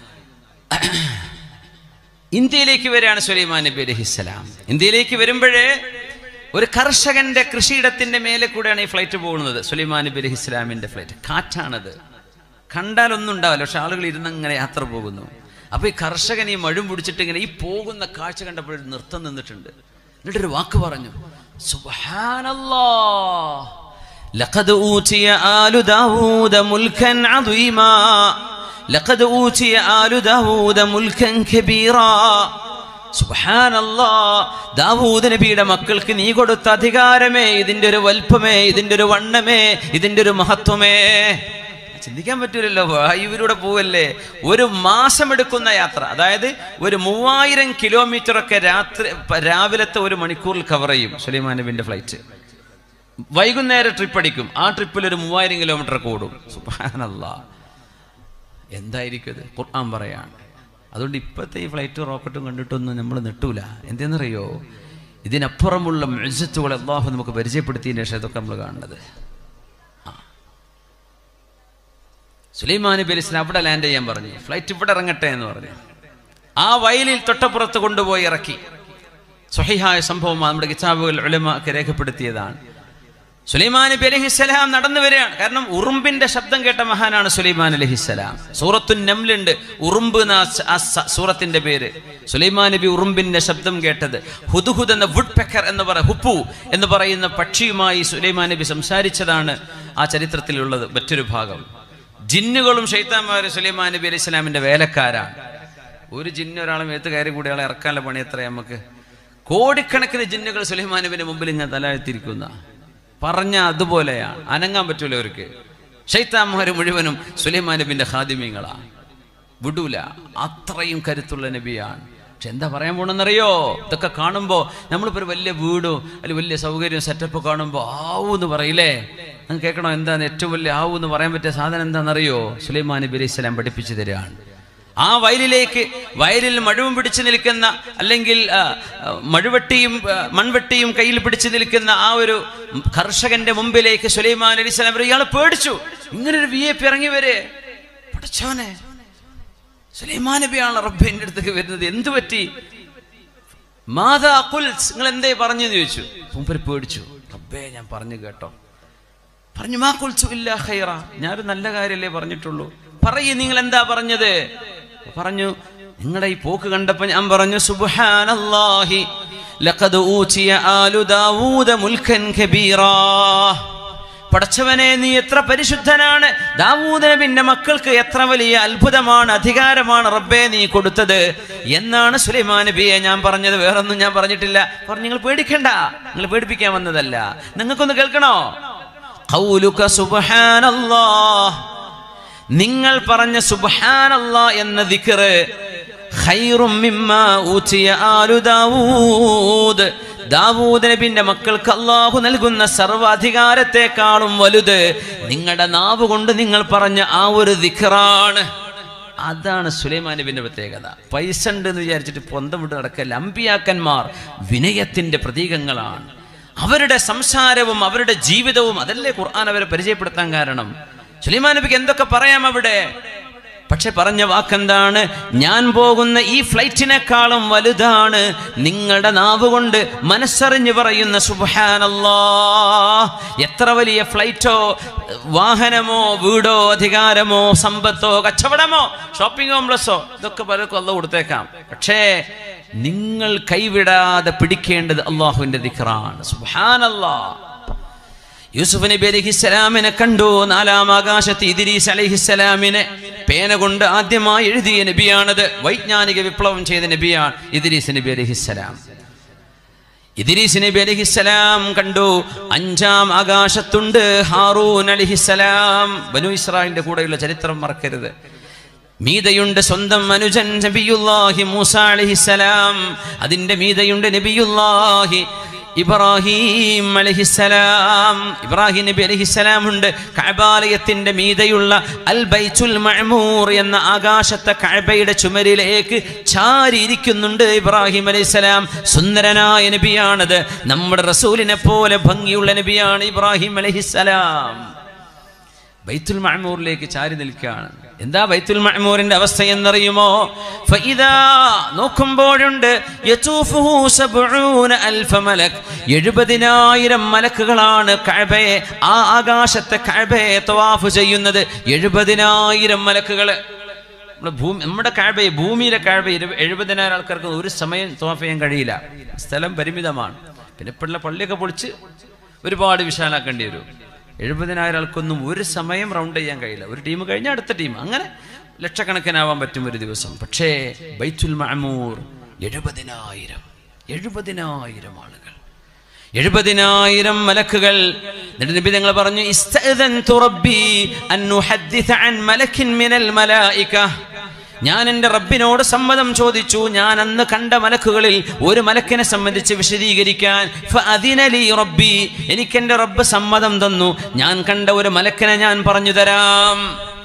ഇന്ത്യയിലേക്ക് വരികയാണ് സുലൈമാൻ നബി അലഹിസ്സലാം ഇന്ത്യയിലേക്ക് വരുമ്പോഴേ ഒരു കർഷകന്റെ കൃഷിയിടത്തിന്റെ മേലെ കൂടെയാണ് ഈ ഫ്ലൈറ്റ് പോകുന്നത് സുലൈമാൻ നബി അലഹിസ്ലാമിന്റെ ഫ്ലൈറ്റ് കാറ്റാണത് കണ്ടാലൊന്നും ഉണ്ടാവില്ല പക്ഷെ ആളുകൾ ഇരുന്നങ്ങനെ യാത്ര പോകുന്നു അപ്പൊ ഈ കർഷകൻ ഈ മഴും പിടിച്ചിട്ട് ഇങ്ങനെ ഈ പോകുന്ന കാഴ്ച കണ്ടപ്പോൾ ഒരു നൃത്തം നിന്നിട്ടുണ്ട് എന്നിട്ടൊരു വാക്ക് പറഞ്ഞു സുബ്ഹാനല്ലാ ലഖദ് ഊതിയ ആലു ദാവൂദ മുൽക്കൻ അദീമാ ലഖദ് ഊതിയ ആലു ദാവൂദ മുൽക്കൻ കബീറാ സുബ്ഹാനല്ലാ ദാവൂദ് നബിയുടെ മക്കൾക്ക് നീ കൊടുത്ത അധികാരമേ ഇതിന്റെ ഒരു വൽപ്പമേ ഇതിന്റെ ഒരു വണ്ണമേ ഇതിന്റെ ഒരു മഹത്വമേ ചിന്തിക്കാൻ പറ്റൂലല്ലോ വായുവിലൂടെ പോവല്ലേ ഒരു മാസം എടുക്കുന്ന യാത്ര അതായത് ഒരു മൂവായിരം കിലോമീറ്റർ ഒക്കെ രാത്രി പ- രാവിലത്തെ ഒരു മണിക്കൂറിൽ കവർ ചെയ്യും സുലൈമാൻ നബിന്റെ ഫ്ലൈറ്റ് വൈകുന്നേരം ട്രിപ്പ് അടിക്കും ആ ട്രിപ്പിൽ ഒരു മൂവായിരം കിലോമീറ്റർ കൂടും സുബാനല്ലാ എന്തായിരിക്കും ഇത് ഖുർആൻ പറയാണ് അതുകൊണ്ട് ഇപ്പോഴത്തെ ഈ ഫ്ലൈറ്റ് റോക്കറ്റും കണ്ടിട്ടൊന്നും നമ്മൾ നെട്ടൂല എന്തെന്നറിയോ ഇതിനപ്പുറമുള്ള മെഴ്സത്തുകൾ അള്ളാഹു നമുക്ക് പരിചയപ്പെടുത്തിയതിന് ശേഷം ഇതൊക്കെ നമ്മൾ കാണുന്നത് സുലൈമാൻ നബി അലൈഹി സ്വലാം അവിടെ ലാൻഡ് ചെയ്യാൻ പറഞ്ഞു ഫ്ലൈറ്റ് ഇവിടെ ഇറങ്ങട്ടെ എന്ന് പറഞ്ഞു ആ വയലിൽ തൊട്ടപ്പുറത്ത് കൊണ്ടുപോയി ഇറക്കി സ്വഹിഹായ സംഭവം നമ്മുടെ കിതാബുകൾ ഉലമക്ക് രേഖപ്പെടുത്തിയതാണ് സുലൈമാൻ നബി അലഹിസ്സലാം നടന്നു വരികയാണ് കാരണം ഉറുമ്പിന്റെ ശബ്ദം കേട്ട മഹാനാണ് സുലൈമാൻ അലഹിസ്സലാം സൂറത്തു നംലുണ്ട് ഉറുമ്പ് എന്ന ആ സ- ആ സ- സൂറത്തിന്റെ പേര് സുലൈമാൻ നബി ഉറുമ്പിന്റെ ശബ്ദം കേട്ടത് ഹുദുഹുദ് എന്ന വുഡ് പെക്കർ എന്ന് പറ ഹുപ്പു എന്ന് പറയുന്ന പക്ഷിയുമായി സുലൈമാൻ നബി സംസാരിച്ചതാണ് ആ ചരിത്രത്തിലുള്ളത് മറ്റൊരു ഭാഗം ജിന്നുകളും ഷെയ്ത്താന്മാരും സുലൈമാൻ നബി അലൈഹി സ്വലാമിന്റെ വേലക്കാരാണ് ഒരു ജിന്ന് ഒരാളെ മേത്ത് കയറി കൂടി ആളെ ഇറക്കാനുള്ള പണി എത്ര നമുക്ക് കോടിക്കണക്കിന് ജിന്നുകൾ സുലൈമാൻ നബിന്റെ മുമ്പിൽ ഇങ്ങനെ തലഴ്ത്തിരിക്കുന്ന പറഞ്ഞ അതുപോലെയാണ് അനങ്ങാൻ പറ്റൂല അവർക്ക് ഷെയ്ത്താന്മാർ മുഴുവനും സുലൈമാൻ നബിന്റെ ഖാദിമ്യങ്ങളാണ് വിടൂല അത്രയും കരുത്തുള്ള നബിയാണ് പക്ഷെ എന്താ പറയാൻ പോണെന്നറിയോ ഇതൊക്കെ കാണുമ്പോൾ നമ്മളിപ്പോൾ ഒരു വലിയ വീടോ അല്ലെങ്കിൽ വലിയ സൗകര്യം സെറ്റപ്പ് കാണുമ്പോൾ ആവൂ എന്ന് പറയില്ലേ നിങ്ങൾ കേൾക്കണോ എന്താണ് ഏറ്റവും വലിയ ആവൂ എന്ന് പറയാൻ പറ്റിയ സാധനം എന്താണെന്നറിയോ സുലൈമാൻ നബി അലൈഹി സ്വലാം പഠിപ്പിച്ചു തരികയാണ് ആ വയലിലേക്ക് വയലിൽ മഴുവും പിടിച്ചു നിൽക്കുന്ന അല്ലെങ്കിൽ ആ, ആ, മഴുവെട്ടിയും ആ, മൺവെട്ടിയും കയ്യിൽ പിടിച്ചു നിൽക്കുന്ന ആ ഒരു കർഷകന്റെ മുമ്പിലേക്ക് സുലൈമാൻ അലി സ്വലാം ഇയാൾ പേടിച്ചു ഇങ്ങനൊരു വി എ പി ഇറങ്ങി വരെ പഠിച്ചോനെ സുലൈമാൻ നബിയാണ് റബ്ബിന്റെ അടുത്തേക്ക് വരുന്നത് എന്തു പറ്റി മാതാ കുൽസ് നിങ്ങൾ എന്തേ പറഞ്ഞു എന്ന് ചോദിച്ചു മൂപ്പര് പേടിച്ചു റബ്ബേ ഞാൻ പറഞ്ഞു കേട്ടോ പറഞ്ഞു മാ കുൽസു ഇല്ല ഖൈറ ഞാനൊരു നല്ല കാര്യമല്ലേ പറഞ്ഞിട്ടുള്ളൂ പറയൂ നിങ്ങൾ എന്താ പറഞ്ഞത് പറഞ്ഞു നിങ്ങളുടെ ഈ പോക്ക് കണ്ടപ്പോ ഞാൻ പറഞ്ഞു സുബ്ഹാനല്ലാഹി ലഖദ് ഊതിയ ആലു ദാവൂദ മുൽക്കൻ കബീറാ പടച്ചവനെ നീ എത്ര പരിശുദ്ധനാണ് ദാവൂദ് നബിന്റെ മക്കൾക്ക് എത്ര വലിയ അത്ഭുതമാണ് അധികാരമാണ് റബ്ബേ നീ കൊടുത്തത് എന്നാണ് സുലൈമാൻ നബിയെ ഞാൻ പറഞ്ഞത് വേറൊന്നും ഞാൻ പറഞ്ഞിട്ടില്ല പറഞ്ഞു നിങ്ങൾ പേടിക്കണ്ട നിങ്ങൾ പേടിപ്പിക്കാൻ വന്നതല്ല നിങ്ങൾക്കൊന്ന് കേൾക്കണോ ഖൗലുക സുബ്ഹാനല്ലാഹ് നിങ്ങൾ പറഞ്ഞ സുബ്ഹാനല്ലാ എന്ന ദിക്റ് ഖൈറും മിമ്മാ ഊതിയ ആലു ദാവൂദ് ദാവൂദ് നബിന്റെ മക്കൾക്ക് അള്ളാഹു നൽകുന്ന സർവാധികാരത്തെക്കാളും വലുത് നിങ്ങളുടെ നാവ് കൊണ്ട് നിങ്ങൾ പറഞ്ഞ ആ ഒരു ദിക്റാണ് അതാണ് സുലൈമാൻ നബിന്റെ പ്രത്യേകത പൈസ ഉണ്ട് എന്ന് വിചാരിച്ചിട്ട് പൊന്തം വിട്ട് നടക്കല്ല അമ്പിയാക്കന്മാർ വിനയത്തിന്റെ പ്രതീകങ്ങളാണ് അവരുടെ സംസാരവും അവരുടെ ജീവിതവും അതല്ലേ ഖുർആൻ അവരെ പരിചയപ്പെടുത്താൻ കാരണം സുലൈമാൻ നബിക്ക് എന്തൊക്കെ പറയാം അവിടെ പക്ഷെ പറഞ്ഞ വാക്കെന്താണ് ഞാൻ പോകുന്ന ഈ ഫ്ലൈറ്റിനേക്കാളും വലുതാണ് നിങ്ങളുടെ നാവ് കൊണ്ട് മനസ്സറിഞ്ഞ് പറയുന്ന സുബാനല്ലാ എത്ര വലിയ ഫ്ലൈറ്റോ വാഹനമോ വീടോ അധികാരമോ സമ്പത്തോ കച്ചവടമോ ഷോപ്പിംഗ് കോംപ്ലക്സോ ഇതൊക്കെ പലർക്കും അല്ല കൊടുത്തേക്കാം പക്ഷേ നിങ്ങൾ കൈവിടാതെ പിടിക്കേണ്ടത് അള്ളാഹുവിന്റെ ദിഖറാണ് സുബാനല്ലാ യൂസുഫ് നബി അലഹിസ്സലാമിനെ കണ്ടു നാലാം ആകാശത്ത് ഇദിരീസ് അലഹിസ്സലാമിനെ പേന കൊണ്ട് ആദ്യമായി എഴുതിയ നബിയാണത് വൈജ്ഞാനിക വിപ്ലവം ചെയ്ത നബിയാണ് ഇദിരീസ് നബി അലഹിസ്സലാം ഇദിരീസ് നബി അലഹിസ്സലാം കണ്ടു അഞ്ചാം ആകാശത്തുണ്ട് ഹാറൂൻ അലഹിസ്സലാം ബനു ഇസ്രായേലിന്റെ കൂടെയുള്ള ചരിത്രം മറക്കരുത് മീതയുണ്ട് സ്വന്തം അനുജൻ നബിയുല്ലാഹി മൂസ അലഹിസ്സലാം അതിന്റെ മീതയുണ്ട് നബിയുല്ലാഹി ഇബ്രാഹിം അലഹിസലാം ഇബ്രാഹിം നബി അലഹിസലാം ഉണ്ട് കഅബാലയത്തിന്റെ മീതയുള്ള അൽ ബൈത്തുൽ മഅമൂർ എന്ന ആകാശത്തെ കഅബയുടെ ചുമരിലേക്ക് ചാരിയിരിക്കുന്നുണ്ട് ഇബ്രാഹിം അലൈഹിസ്സലാം സുന്ദരനായ നബിയാണത് നമ്മുടെ റസൂലിനെ പോലെ ഭംഗിയുള്ള നബിയാണ് ഇബ്രാഹിം അലഹിസലാം ബൈത്തുൽ മഅമൂറിലേക്ക് ചാരി നിൽക്കുകയാണ് എന്താ ബൈത്തുൽ മഅമൂറിന്റെ അവസ്ഥ എന്നറിയുമോ ഫഇദാ നോക്കുമ്പോഴുണ്ട് യതൂഫുഹു സബ്ഊന അൽഫ മലക് എഴുപതിനായിരം മലക്കുകളാണ് കഅബയെ ആ ആകാശത്തെ കഅബയെ തവാഫ് ചെയ്യുന്നത് എഴുപതിനായിരം മലക്കുകൾ നമ്മുടെ ഭൂമി നമ്മുടെ കഴബയെ ഭൂമിയിലെ കഴബ എഴുപതിനായിരം ആൾക്കാർക്ക് ഒരു സമയം തവാഫ് ചെയ്യാൻ കഴിയില്ല സ്ഥലം പരിമിതമാണ് പിന്നെ ഇപ്പോഴുള്ള പള്ളിയൊക്കെ പൊളിച്ച് ഒരുപാട് വിശാലാക്കേണ്ടി വരും എഴുപതിനായിരം ആൾക്കൊന്നും ഒരു സമയം റൗണ്ട് ചെയ്യാൻ കഴിയില്ല ഒരു ടീം കഴിഞ്ഞാൽ അടുത്ത ടീം അങ്ങനെ ലക്ഷക്കണക്കിനാവാൻ പറ്റും ഒരു ദിവസം പക്ഷേ ബൈത്തുൽ മഅമൂർ എഴുപതിനായിരം എഴുപതിനായിരം ആളുകൾ എഴുപതിനായിരം മലക്കുകൾ എന്നിട്ട് നബി ഞങ്ങൾ പറഞ്ഞു ഇസ്തഅദൻതു റബ്ബി അൻ നുഹദ്ദിഥ അൻ മലക്കിൻ മിനൽ മലായിക ഞാൻ എൻ്റെ റബ്ബിനോട് സമ്മതം ചോദിച്ചു ഞാൻ അന്ന് കണ്ട മലക്കുകളിൽ ഒരു മലക്കിനെ സംബന്ധിച്ച് വിശദീകരിക്കാൻ ഫഅദിന ലീ റബ്ബി എനിക്ക് എൻ്റെ റബ്ബ് സമ്മതം തന്നു ഞാൻ കണ്ട ഒരു മലക്കിനെ ഞാൻ പറഞ്ഞു തരാം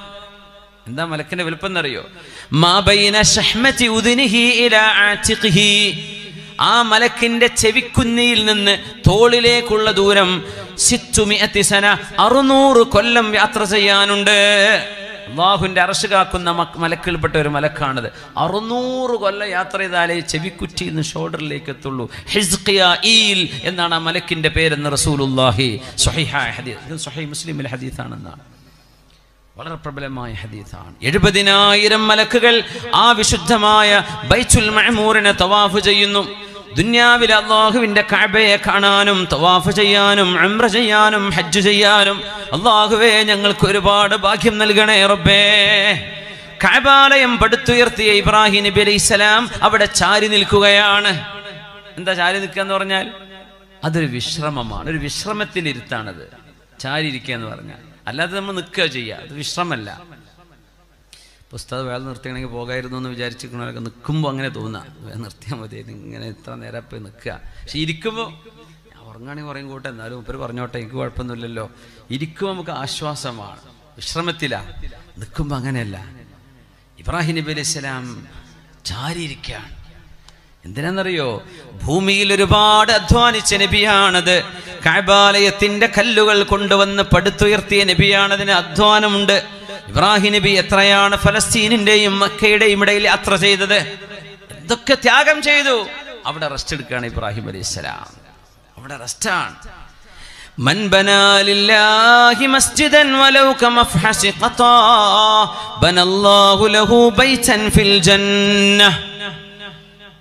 എന്താ മലക്കിന്റെ വലുപ്പം എന്നറിയോ മാ ബൈന ശഹ്മതി ഉദ്നിഹി ഇലാ ആതിഖിഹി ആ മലക്കിന്റെ ചെവിക്കുന്നിയിൽ നിന്ന് തോളിലേക്കുള്ള ദൂരം സിത്തുമിഅത്തി സന അറുന്നൂറ് കൊല്ലം യാത്ര ചെയ്യാനുണ്ട് അള്ളാഹുവിന്റെ അറശ് കാക്കുന്ന മക്ക് മലക്കിൽപ്പെട്ട ഒരു മലക്കാണിത് അറുന്നൂറ് കൊല്ലം യാത്ര ചെയ്താലേ ചെവിക്കുറ്റി നിന്ന് ഷോൾഡറിലേക്ക് എത്തുള്ളൂ ഹിസ്ഖിയ ഈൽ എന്നാണ് ആ മലക്കിന്റെ പേരെന്ന് റസൂലുല്ലാഹി സ്വഹിഹായ ഹദീസ് ഇത് സ്വഹീ മുസ്ലിമിലെ ഹദീസാണെന്നാണ് വളരെ പ്രബലമായ ഹദീസാണ് എഴുപതിനായിരം മലക്കുകൾ ആ വിശുദ്ധമായ ബൈച്ചുൽ മഅമൂറിനെ തവാഫ് ചെയ്യുന്നു ദുന്യാവിൽ അള്ളാഹുവിന്റെ കഅബയെ കാണാനും തവാഫ് ചെയ്യാനും ഉംറ ചെയ്യാനും ഹജ്ജ് ചെയ്യാനും അള്ളാഹുവേ ഞങ്ങൾക്ക് ഒരുപാട് ഭാഗ്യം നൽകണേ റബ്ബേ കഅബാലയം പടുത്തുയർത്തിയ ഇബ്രാഹിം നബി അലൈഹി സ്വലാം അവിടെ ചാരി നിൽക്കുകയാണ് എന്താ ചാരി നിൽക്കുക എന്ന് പറഞ്ഞാൽ അതൊരു വിശ്രമമാണ് ഒരു വിശ്രമത്തിലിരുത്താണത് ചാരി ഇരിക്കുക എന്ന് പറഞ്ഞാൽ അല്ലാതെ നമ്മൾ നിൽക്കുക ചെയ്യുക അത് വിശ്രമല്ല പുസ്തകം വേല നിർത്തിയാണെങ്കിൽ പോകായിരുന്നു എന്ന് വിചാരിച്ചിരിക്കണവരൊക്കെ നിൽക്കുമ്പോൾ അങ്ങനെ തോന്നാം വേഗം നിർത്തിയാൽ മതി ഇങ്ങനെ ഇത്ര നേരം പോയി നിൽക്കുക പക്ഷെ ഇരിക്കുമ്പോൾ ഞാൻ ഉറങ്ങാണെങ്കിൽ പറയും കൂട്ടെ എന്നാലും ഉപ്പര് പറഞ്ഞോട്ടെ എനിക്ക് കുഴപ്പമൊന്നുമില്ലല്ലോ ഇരിക്കുമ്പോൾ നമുക്ക് ആശ്വാസമാണ് വിശ്രമത്തിലാണ് നിൽക്കുമ്പോൾ അങ്ങനെയല്ല ഇബ്രാഹിം നബി അലൈഹി സ്വലാം ചാരിയിരിക്കുകയാണ് എന്തിനാണെന്നറിയോ ഭൂമിയിൽ ഒരുപാട് അധ്വാനിച്ച നബിയാണത് കഅബാലയത്തിന്റെ കല്ലുകൾ കൊണ്ടുവന്ന് പടുത്തുയർത്തിയ നബിയാണതിന് അധ്വാനമുണ്ട് ഇബ്രാഹിം നബി എത്രയാണ് ഫലസ്തീനിന്റെയും മക്കയുടെയും ഇടയിൽ യാത്ര ചെയ്തത് എന്തൊക്കെ ത്യാഗം ചെയ്തു അവിടെ റെസ്റ്റ് എടുക്കുകയാണ് ഇബ്രാഹിം അലൈഹി സ്വലാം അവിടെ റെസ്റ്റാണ് من بنى لله مسجدا ولو كمفحص قطا بنى الله له بيتا في الجنه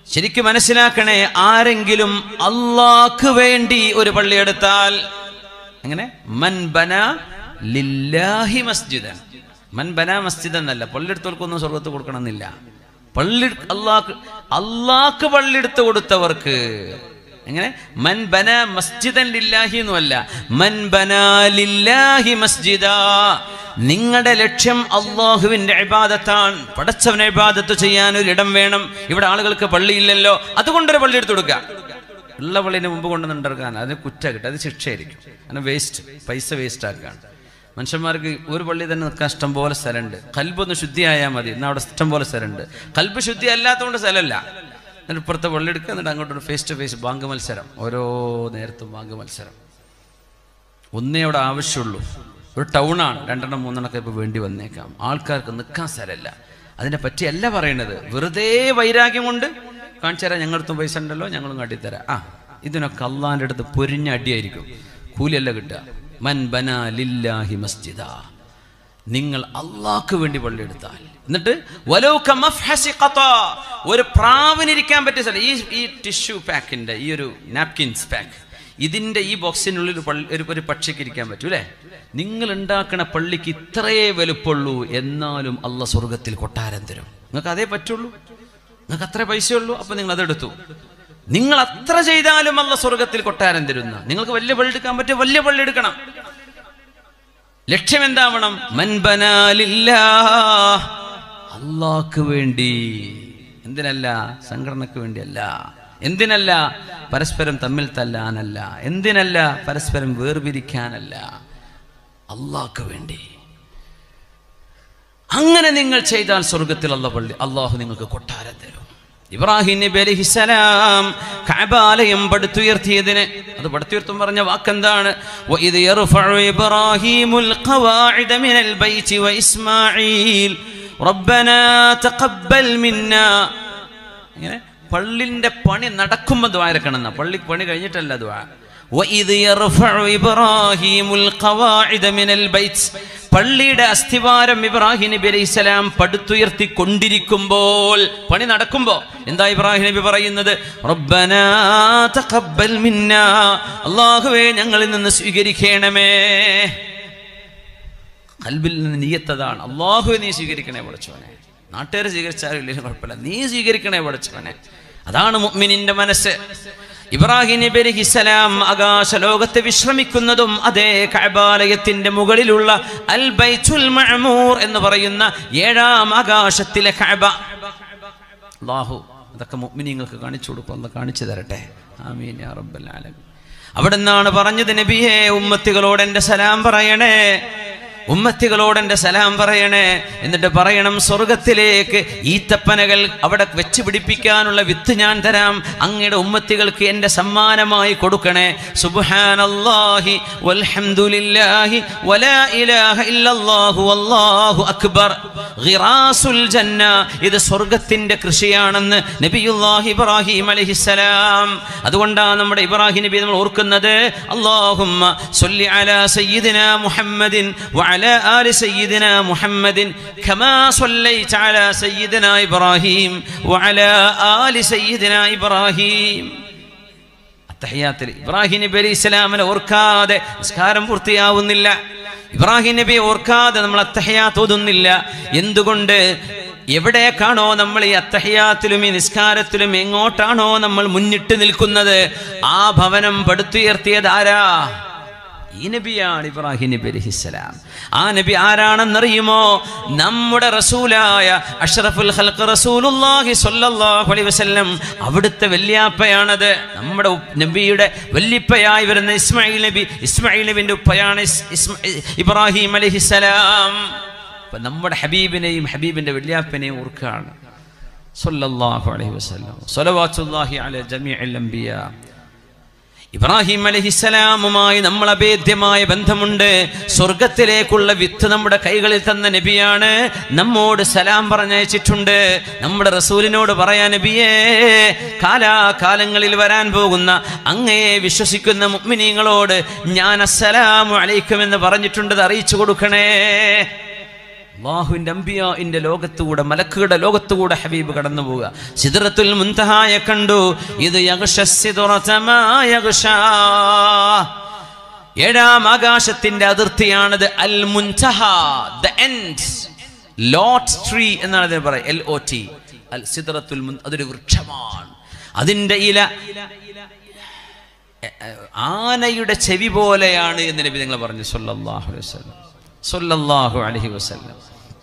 ശരിക്കും മനസ്സിലാക്കണേ ആരെങ്കിലും അള്ളാഹ്ക്ക് വേണ്ടി ഒരു പള്ളി എടുത്താൽ എങ്ങനെ മൻ ബന ലില്ലാഹി മസ്ജിദൻ മൻ ബന മസ്ജിദ് എന്നല്ല പള്ളി എടുത്തവർക്കൊന്നും സ്വർഗത്ത് കൊടുക്കണമെന്നില്ല പള്ളി അള്ളാഹ് അള്ളാഹ്ക്ക് പള്ളി എടുത്ത് കൊടുത്തവർക്ക് എങ്ങനെ മൻ ബന മസ്ജിദൻ ലില്ലാഹി എന്നുമല്ല മൻ ബന ലില്ലാഹി മസ്ജിദ നിങ്ങളുടെ ലക്ഷ്യം അള്ളാഹുവിന്റെ ഇബാദത്താണ് പടച്ചവനെ ഇബാദത്ത് ചെയ്യാൻ ഒരു ഇടം വേണം ഇവിടെ ആളുകൾക്ക് പള്ളിയില്ലല്ലോ അതുകൊണ്ടൊരു പള്ളി എടുത്തു കൊടുക്കുക ഉള്ള പള്ളിന് മുമ്പ് കൊണ്ടുവന്നുണ്ടാക്കാൻ അതിന് കുറ്റ കിട്ടും അത് ശിക്ഷയായിരിക്കും അങ്ങനെ വേസ്റ്റ് പൈസ വേസ്റ്റ് ആക്കുകയാണ് മനുഷ്യന്മാർക്ക് ഒരു പള്ളി തന്നെ നിൽക്കാൻ ഇഷ്ടം പോലെ സ്ഥലമുണ്ട് കൽബൊന്ന് ശുദ്ധിയായാൽ മതി എന്നാൽ അവിടെ ഇഷ്ടം പോലെ സ്ഥലമുണ്ട് കൽബ് ശുദ്ധി അല്ലാത്തതുകൊണ്ട് സ്ഥലമല്ല എന്നിട്ട് ഇപ്പുറത്തെ പള്ളി എടുക്കുക എന്നിട്ട് അങ്ങോട്ട് ഫേസ് ടു ഫേസ് ബാങ്ക് മത്സരം ഓരോ നേരത്തും ബാങ്ക് മത്സരം ഒന്നേ അവിടെ ആവശ്യമുള്ളൂ ഒരു ടൗണാണ് രണ്ടെണ്ണം മൂന്നെണ്ണമൊക്കെ ഇപ്പോൾ വേണ്ടി വന്നേക്കാം ആൾക്കാർക്ക് നിൽക്കാൻ സ്ഥലമില്ല അതിനെ പറ്റിയല്ല പറയണത് വെറുതെ വൈരാഗ്യം കൊണ്ട് കാണിച്ചു തരാം ഞങ്ങളടുത്തും പൈസ ഉണ്ടല്ലോ ഞങ്ങളും കാട്ടിത്തരാം ആ ഇതിനൊക്കെ അള്ളാൻ്റെ അടുത്ത് പൊരിഞ്ഞ അടിയായിരിക്കും കൂലിയല്ല കിട്ടുക മൻ ബന ലില്ലാഹി മസ്ജിദ നിങ്ങൾ അള്ളാഹ്ക്ക് വേണ്ടി പള്ളി എടുത്താൽ എന്നിട്ട് വലൗക മഫ്ഹസി ഖതാ, ഒരു പ്രാവിനിരിക്കാൻ പറ്റിയ സ്ഥലം ഈ ഈ ടിഷ്യൂ പാക്കിന്റെ ഈ ഒരു നാപ്കിൻസ് പാക്ക് ഇതിന്റെ ഈ ബോക്സിനുള്ളിൽ ഒരു പള്ളി ഒരു ഒരു പക്ഷിക്ക് ഇരിക്കാൻ പറ്റൂ അല്ലേ നിങ്ങൾ ഉണ്ടാക്കണ പള്ളിക്ക് ഇത്രയേ വലുപ്പുള്ളൂ എന്നാലും അള്ള സ്വർഗത്തിൽ കൊട്ടാരം തരും നിങ്ങൾക്ക് അതേ പറ്റുള്ളൂ നിങ്ങൾക്ക് അത്ര പൈസയുള്ളൂ അപ്പൊ നിങ്ങൾ അതെടുത്തു നിങ്ങൾ അത്ര ചെയ്താലും അല്ല സ്വർഗത്തിൽ കൊട്ടാരം തരുന്ന നിങ്ങൾക്ക് വലിയ പള്ളി എടുക്കാൻ പറ്റും വലിയ പള്ളി എടുക്കണം ലക്ഷ്യം എന്താവണം മൻബനാലില്ലാ അള്ളാഹ്ക്ക് വേണ്ടി എന്തിനല്ല സംഘടനക്ക് വേണ്ടിയല്ല എന്തിനല്ല പരസ്പരം തമ്മിൽ തല്ലാനല്ല എന്തിനല്ല പരസ്പരം വേർപിരിക്കാനല്ല അള്ളാഹ്ക്ക് വേണ്ടി അങ്ങനെ നിങ്ങൾ ചെയ്താൽ സ്വർഗത്തിൽ അല്ല പള്ളി അള്ളാഹു നിങ്ങൾക്ക് കൊട്ടാരം തരും ഇബ്രാഹിം നബി അലൈഹിസ്സലാം കഅബാലയം പടുത്തുയർത്തിയതിന് അത് പടുത്തുയർത്തും പറഞ്ഞ വാക്കെന്താണ് വഇദ് യർഫഉ ഇബ്രാഹീമുൽ ഖവാഇദ മിനൽ ബൈതി വഇസ്മാഈൽ റബ്ബനാ തഖബ്ബൽ മിന്നാ ഇങ്ങനെ പള്ളിന്റെ പണി നടക്കുമ്പോൾ ദ്വാരക്കണം പള്ളി പണി കഴിഞ്ഞിട്ടല്ല ദ്വാ وَإِذْ يَرْفَعُ إِبْرَاهِيمُ الْقَوَاعِدَ مِنَ الْبَيْتِ പള്ളിയുടെ അസ്ഥിവാരം ഇബ്രാഹിം നബി അലൈഹി സ്വലാം പടുത്തുയർത്തി കൊണ്ടിരിക്കുമ്പോൾ പണി നടക്കുമ്പോൾ എന്താ ഇബ്രാഹിം നബി പറയുന്നത് റബ്ബനാ തഖബ്ബൽ മിന്നാ അല്ലാഹുവേ ഞങ്ങളിൽ നിന്ന് സ്വീകരിക്കണമേ കൽബിൽ നിന്ന് നീയത്തതാണ് അള്ളാഹുവെ നീ സ്വീകരിക്കണേ പഠിച്ചവനെ നാട്ടുകാർ സ്വീകരിച്ചാലും ഇല്ലെങ്കിലും കുഴപ്പമില്ല നീ സ്വീകരിക്കണേ പഠിച്ചവനെ അതാണ് മുഅ്മിനിന്റെ മനസ്സ് ഇബ്രാഹിം നബി അലൈഹിസ്സലാം ആകാശ ലോകത്ത് വിശ്രമിക്കുന്നതും അതേ കഅബാലയത്തിന്റെ മുകളിലുള്ള അൽ ബൈത്തുൽ മഅമൂർ എന്ന് പറയുന്ന ഏഴാം ആകാശത്തിലെ കഅബ അല്ലാഹു അതൊക്കെ മുഅ്മിനീങ്ങൾക്ക് കാണിച്ചു കൊടുക്കും അല്ല കാണിച്ചു തരട്ടെ ആമീൻ യാ റബ്ബൽ ആലമീൻ അവിടെ നിന്നാണ് പറഞ്ഞത് നബിയെ ഉമ്മത്തികളോട് എൻ്റെ സലാം പറയണേ ഉമ്മത്തികളോട് എൻ്റെ സലാം പറയണേ എന്നിട്ട് പറയണം സ്വർഗത്തിലേക്ക് ഈത്തപ്പനകൾ അവിടെ വെച്ച് പിടിപ്പിക്കാനുള്ള വിത്ത് ഞാൻ തരാം അങ്ങയുടെ ഉമ്മത്തികൾക്ക് എൻ്റെ സമ്മാനമായി കൊടുക്കണേ സുബ്ഹാനല്ലാഹി വൽഹംദുലില്ലാഹി വലാ ഇലാഹ ഇല്ലല്ലാഹു വല്ലാഹു അക്ബർ ഗിറാസുൽ ജന്ന ഇത് സ്വർഗത്തിന്റെ കൃഷിയാണെന്ന് നബിയുല്ലാഹി ഇബ്രാഹിം അലൈഹിസ്സലാം അതുകൊണ്ടാണ് നമ്മുടെ ഇബ്രാഹിം നബി നമ്മൾ ഓർക്കുന്നത് അല്ലാഹുമ്മ സല്ലി അലാ സയ്യിദിനാ മുഹമ്മദിൻ وعلى آل سيدنا محمد كما صليت على سيدنا إبراهيم وعلى آل سيدنا إبراهيم അത്തഹിയാത്തിൽ ഇബ്രാഹിം നബി അലൈഹി ഇസ്ലാമിനെ ഓർക്കാതെ നിസ്കാരം പൂർത്തിയാവുന്നില്ല ഇബ്രാഹിം നബി ഓർക്കാതെ നമ്മൾ അത്തഹയാത്ത് ഓതുന്നില്ല എന്തുകൊണ്ട് എവിടേക്കാണോ നമ്മൾ ഈ അത്തഹയാത്തിലും ഈ നിസ്കാരത്തിലും എങ്ങോട്ടാണോ നമ്മൾ മുന്നിട്ട് നിൽക്കുന്നത് ആ ഭവനം പടുത്തുയർത്തിയത് ആരാ ഈ നബിയാണ് ഇബ്രാഹിം നബി അലൈഹിസ്സലാം ആ നബി ആരാണെന്നറിയുമോ നമ്മുടെ റസൂലായ അഷ്റഫുൽ ഖൽഖ് റസൂലുള്ളാഹി സ്വല്ലല്ലാഹു അലൈഹി വസല്ലം അവിടുത്തെ വല്യാപ്പയാണത് നമ്മുടെ ഉപ്പ് നബിയുടെ വല്യപ്പയായി വരുന്ന ഇസ്മായിൽ നബി ഇസ്മായിൽ നബിന്റെ ഉപ്പയാണ് ഇസ്- ഇസ്മ- ഇബ്രാഹിം അലൈഹിസ്സലാം അപ്പൊ നമ്മുടെ ഹബീബിനെയും ഹബീബിന്റെ വല്യാപ്പനെയും ഓർക്കുകയാണ് സ്വല്ലല്ലാഹു അലൈഹി വസല്ലം സ്വലവാത്തുല്ലാഹി അല ജമീഅൽ അംബിയാ ഇബ്രാഹിം അലഹിസലാമുമായി നമ്മൾ അഭേദ്യമായ ബന്ധമുണ്ട് സ്വർഗത്തിലേക്കുള്ള വിത്ത് നമ്മുടെ കൈകളിൽ തന്ന നബിയാണ് നമ്മോട് സലാം പറഞ്ഞയച്ചിട്ടുണ്ട് നമ്മുടെ റസൂലിനോട് പറയാ നബിയേ കാലാകാലങ്ങളിൽ വരാൻ പോകുന്ന അങ്ങയെ വിശ്വസിക്കുന്ന മുഗ്മിനീങ്ങളോട് ഞാൻ അസ്സലാമു അലൈക്കും എന്ന് പറഞ്ഞിട്ടുണ്ട് അത് അറിയിച്ചു കൊടുക്കണേ അള്ളാഹുവിന്റെ അമ്പിയാന്റെ ലോകത്തുകൂടെ മലക്കുകളുടെ ലോകത്തുകൂടെ ഹബീബ് കടന്നു പോവുക സിദ്റത്തുൽ മുൻതഹായെ കണ്ടു ഇത് യഗ്ഷ സിദ്റത മാ യഗ്ഷാ. ഏഴാം ആകാശത്തിന്റെ അതിർത്തിയാണിത് അൽ മുൻതഹ ദ എൻഡ് ലോട്ട് ട്രീ എന്നാണ് അതിന് പറയുക എൽ ഒ ടി അൽ സിദ്റത്തുൽ മുൻ അതൊരു വൃക്ഷമാണ് അതിന്റെ ഇല എ- എ- ആനയുടെ ചെവി പോലെയാണ് എന്ന് നബി നിങ്ങൾ പറഞ്ഞു സല്ലല്ലാഹു അലൈഹി വസല്ലം സല്ലല്ലാഹു അലൈഹി വസല്ലം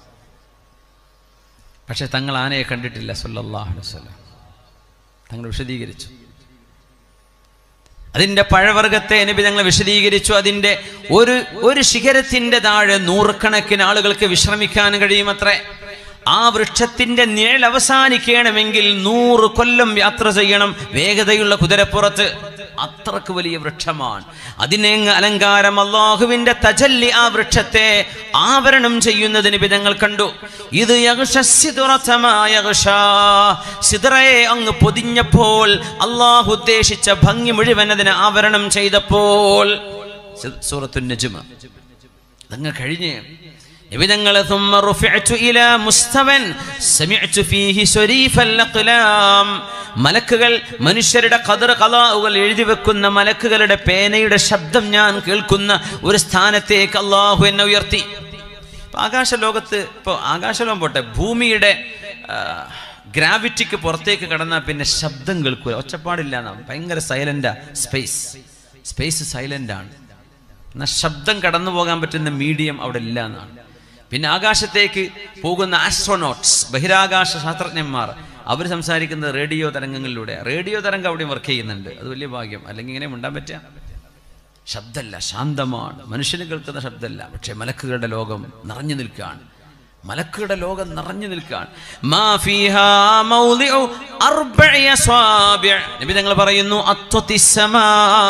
പക്ഷെ തങ്ങൾ ആനയെ കണ്ടിട്ടില്ല സല്ലല്ലാഹു അലൈഹി വസല്ലം തങ്ങൾ വിശദീകരിച്ചു അതിന്റെ പഴവർഗത്തെ നബി ഞങ്ങൾ വിശദീകരിച്ചു അതിന്റെ ഒരു ഒരു ശിഖരത്തിന്റെ താഴെ നൂറുകണക്കിന് ആളുകൾക്ക് വിശ്രമിക്കാൻ കഴിയുമത്രേ ആ വൃക്ഷത്തിന്റെ നിഴൽ അവസാനിക്കണമെങ്കിൽ നൂറ് കൊല്ലം യാത്ര ചെയ്യണം വേഗതയുള്ള കുതിരപ്പുറത്ത് അത്രക്ക് വലിയ വൃക്ഷമാണ് അതിനെ അങ്ങ് അലങ്കാരം അള്ളാഹുവിന്റെ തജല്ലി ആ വൃക്ഷത്തെ ആവരണം ചെയ്യുന്നതിന് വിധങ്ങൾ കണ്ടു ഇത് സിദ്റയെ അങ്ങ് പൊതിഞ്ഞപ്പോൾ അള്ളാഹു ഉദ്ദേശിച്ച ഭംഗി മുഴുവൻ അതിനെ ആവരണം ചെയ്തപ്പോൾ സൂറത്തു നജ്മ അതങ്ങ് കഴിഞ്ഞ് നിബിധങ്ങൾ ثم رفعت إلى مستوى سمعت فيه سريف الأقلام മലക്കുകൾ മനുഷ്യരുടെ കതർ കലാവുകൾ എഴുതി വെക്കുന്ന മലക്കുകളുടെ പേനയുടെ ശബ്ദം ഞാൻ കേൾക്കുന്ന ഒരു സ്ഥാനത്തേക്ക് അള്ളാഹു എന്നെ ഉയർത്തി ഇപ്പൊ ആകാശലോകത്ത് ഇപ്പോൾ ആകാശലോകം പോട്ടെ ഭൂമിയുടെ ആ, ഗ്രാവിറ്റിക്ക് പുറത്തേക്ക് കടന്നാൽ പിന്നെ ശബ്ദം കേൾക്കുക ഒച്ചപ്പാടില്ല എന്നാണ് ഭയങ്കര സൈലന്റാ സ്പേസ് സ്പേസ് സൈലന്റ് ആണ് എന്നാൽ ശബ്ദം കടന്നു പോകാൻ പറ്റുന്ന മീഡിയം അവിടെ ഇല്ല എന്നാണ് പിന്നെ ആകാശത്തേക്ക് പോകുന്ന ആസ്ട്രോനോട്ട്സ് ബഹിരാകാശ ശാസ്ത്രജ്ഞന്മാർ അവർ സംസാരിക്കുന്നത് റേഡിയോ തരംഗങ്ങളിലൂടെ റേഡിയോ തരംഗം അവിടെയും വർക്ക് ചെയ്യുന്നുണ്ട് അത് വലിയ ഭാഗ്യം അല്ലെങ്കിൽ ഇങ്ങനെ മിണ്ടാൻ പറ്റുക ശബ്ദമല്ല ശാന്തമാണ് മനുഷ്യന് കേൾക്കുന്ന ശബ്ദമല്ല പക്ഷെ മലക്കുകളുടെ ലോകം നിറഞ്ഞു നിൽക്കുകയാണ് മലക്കുകളുടെ ലോകം നിറഞ്ഞു നിൽക്കുകയാണ് മാ ഫീഹാ മൗളിഉ അർബഇ അസ്വാബിഅ. നബി തങ്ങൾ പറയുന്നു അത്വതിസ്സമാ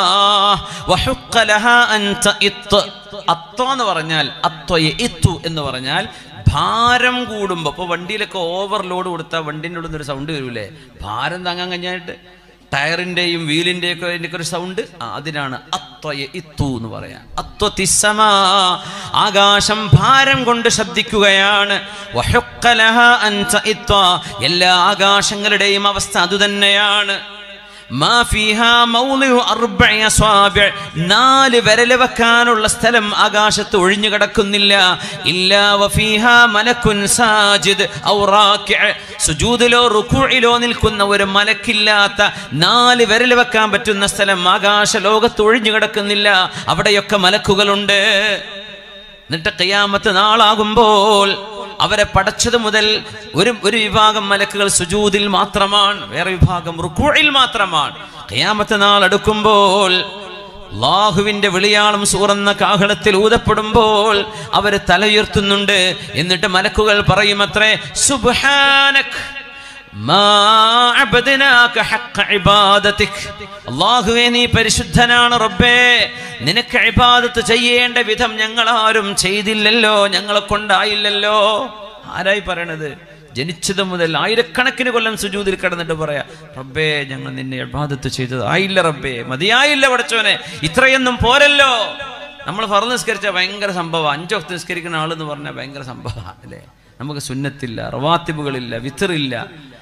വഹുഖ ലഹാ അൻ തഇത്ത്. അത്വ എന്ന് പറഞ്ഞാൽ അത്വയ ഇത്തു എന്ന് പറഞ്ഞാൽ ഭാരം കൂടുമ്പോൾ ഇപ്പോൾ വണ്ടിയിലൊക്കെ ഓവർലോഡ് കൊടുത്താൽ വണ്ടിൻ്റെ ഉള്ളിൽ നിന്ന് ഒരു സൗണ്ട് വരൂലേ ഭാരം താങ്ങാൻ കഴിഞ്ഞായിട്ട് ടയറിന്റെയും വീലിന്റെയും ഒക്കെ അതിന്റെ ഒരു സൗണ്ട് അതിനാണ് അത്വയ ഇത്തു എന്ന് പറയാം അത്വതിസ്സമാ ആകാശം ഭാരം കൊണ്ട് ശബ്ദിക്കുകയാണ് വഹുക്ക ലഹാ അൻ തഇത്വ. എല്ലാ ആകാശങ്ങളുടെയും അവസ്ഥ അതുതന്നെയാണ് മാ ഫീഹാ മൗളിഉ അർബഇ അസ്വാബിഅ. നാല് വിരല് വെക്കാനുള്ള സ്ഥലം ആകാശത്ത് ഒഴിഞ്ഞു കിടക്കുന്നില്ല ഇല്ലാ വഫീഹാ മലക്കുൻ സാജിദ് ഔ റാക്കിഅ. സുജൂദിലോ റുക്കുഇലോ നിൽക്കുന്ന ഒരു മലക്കില്ലാത്ത നാല് വിരല് വെക്കാൻ പറ്റുന്ന സ്ഥലം ആകാശ ലോകത്ത് ഒഴിഞ്ഞു കിടക്കുന്നില്ല അവിടെയൊക്കെ മലക്കുകളുണ്ട് എന്നിട്ട് ഖിയാമത്ത് നാളാകുമ്പോൾ അവരെ പടച്ചത് മുതൽ ഒരു ഒരു വിഭാഗം മലക്കുകൾ സുജൂദിൽ മാത്രമാണ് വേറെ വിഭാഗം റുക്കുഴിൽ മാത്രമാണ് ഖിയാമത്ത് നാൾ അടുക്കുമ്പോൾ അള്ളാഹുവിന്റെ വിളിയാളം സൂറന്ന കാഹളത്തിൽ ഊതപ്പെടുമ്പോൾ അവർ തലയുയർത്തുന്നുണ്ട് എന്നിട്ട് മലക്കുകൾ പറയുമത്രേ സുബ്ഹാനക് മാ അബ്ദനാക ഹഖ്ഖ ഇബാദതിക്. അല്ലാഹുവേ നീ പരിശുദ്ധനാണ് റബ്ബേ നിനക്ക് ഇബാദത്ത് ചെയ്യേണ്ട വിധം ഞങ്ങൾ ആരും ചെയ്തില്ലല്ലോ ഞങ്ങളെ കൊണ്ടായില്ലല്ലോ ആരായി പറയണത് ജനിച്ചത് മുതൽ ആയിരക്കണക്കിന് കൊല്ലം സുജൂതിൽ കിടന്നിട്ട് പറയാ റബ്ബേ ഞങ്ങൾ നിന്നെ ഇബാദത്ത് ചെയ്തത് ആയില്ല റബ്ബേ മതിയായില്ല പടച്ചോനെ ഇത്രയൊന്നും പോരല്ലോ നമ്മൾ ഫറു നിസ്കരിച്ച ഭയങ്കര സംഭവം അഞ്ചൊക്കെ നിസ്കരിക്കുന്ന ആളെന്ന് പറഞ്ഞാൽ ഭയങ്കര സംഭവമാണ് അല്ലേ നമുക്ക് സുന്നത്തില്ല റവാത്തിബുകളില്ല വിത്തറില്ല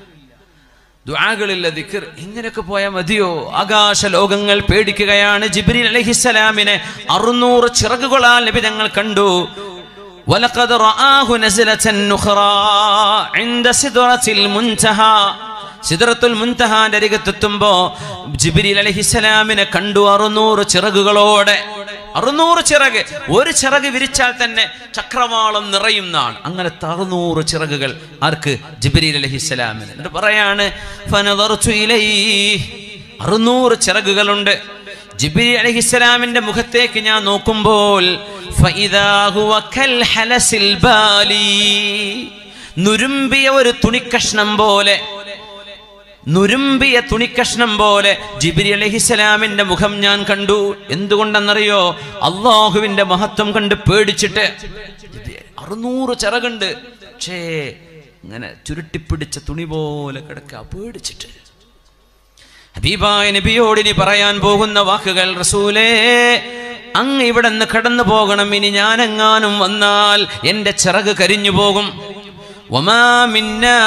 ദുആകളില്ല ദിക്ർ ഇങ്ങനെയൊക്കെ പോയാൽ മതിയോ ആകാശ ലോകങ്ങൾ പേടിക്കുകയാണ് ജിബ്രീൽ അലൈഹിസ്സലാമിനെ അറുന്നൂറ് ചിറകുകളാൽ നബി തങ്ങൾ കണ്ടു ولقد رآه نزلة أخرى عند سدرة المنتهى സിദറത്തുൽ മുൻതഹാന്റെ അരികത്തെത്തുമ്പോ ജിബ്രീൽ അലഹിസ്സലാമിനെ കണ്ടു അറുന്നൂറ് ചിറകുകളോടെ അറുന്നൂറ് ചിറക് ഒരു ചിറക് വിരിച്ചാൽ തന്നെ ചക്രവാളം നിറയുന്നതാണ് അങ്ങനത്തെ അറുന്നൂറ് ചിറകുകൾ ആർക്ക് ജിബ്രീൽ അലഹിസ്സലാമിന് എന്നിട്ട് പറയാണ് "ഫനദർതു ഇലൈഹി." അറുന്നൂറ് ചിറകുകളുണ്ട് ജിബ്രീൽ അലഹിസ്സലാമിന്റെ മുഖത്തേക്ക് ഞാൻ നോക്കുമ്പോൾ ഫഇദാ ഹുവ കൽ ഹലസിൽ ബാലി നുരുമ്പിയ ഒരു തുണിക്കഷ്ണം പോലെ നുരുമ്പിയ തുണിക്കഷ്ണം പോലെ ജിബിരി അലഹിസലാമിന്റെ മുഖം ഞാൻ കണ്ടു എന്തുകൊണ്ടെന്നറിയോ അള്ളാഹുവിന്റെ മഹത്വം കണ്ട് പേടിച്ചിട്ട് ജിബ്രീൽ, അറുന്നൂറ് ചിറകുണ്ട് പക്ഷേ ഇങ്ങനെ ചുരുട്ടിപ്പിടിച്ച തുണി പോലെ കിടക്കുക പേടിച്ചിട്ട് ഹബീബായ നബിയോട് ഇനി പറയാൻ പോകുന്ന വാക്കുകൾ റസൂലേ അങ്ങ് ഇവിടെ നിന്ന് കടന്നു പോകണം ഇനി ഞാനെങ്ങാനും വന്നാൽ എൻ്റെ ചിറക് കരിഞ്ഞു പോകും വമാ മിന്നാ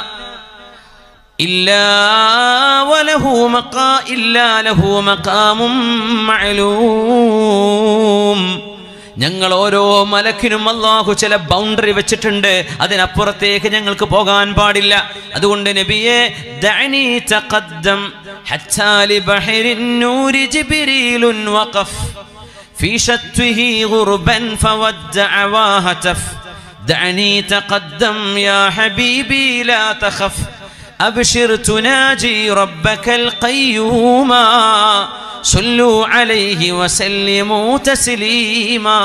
إلا وله مقا إلا له مقام معلوم ഞങ്ങൾ ഓരോ മലക്കിനും അള്ളാഹു ചില ബൗണ്ടറി വെച്ചിട്ടുണ്ട് അതിനപ്പുറത്തേക്ക് ഞങ്ങൾക്ക് പോകാൻ പാടില്ല അതുകൊണ്ട് നബിയെ ദഅനി തഖദ്ദം ഹത്താ ലിബഹരി النور جبريل وقف في شتوه غربا فودع وهتف دعني تقدم يا حبيبي لا تخف أبشر تناجي ربك القيوما صلوا عليه وسلموا تسليما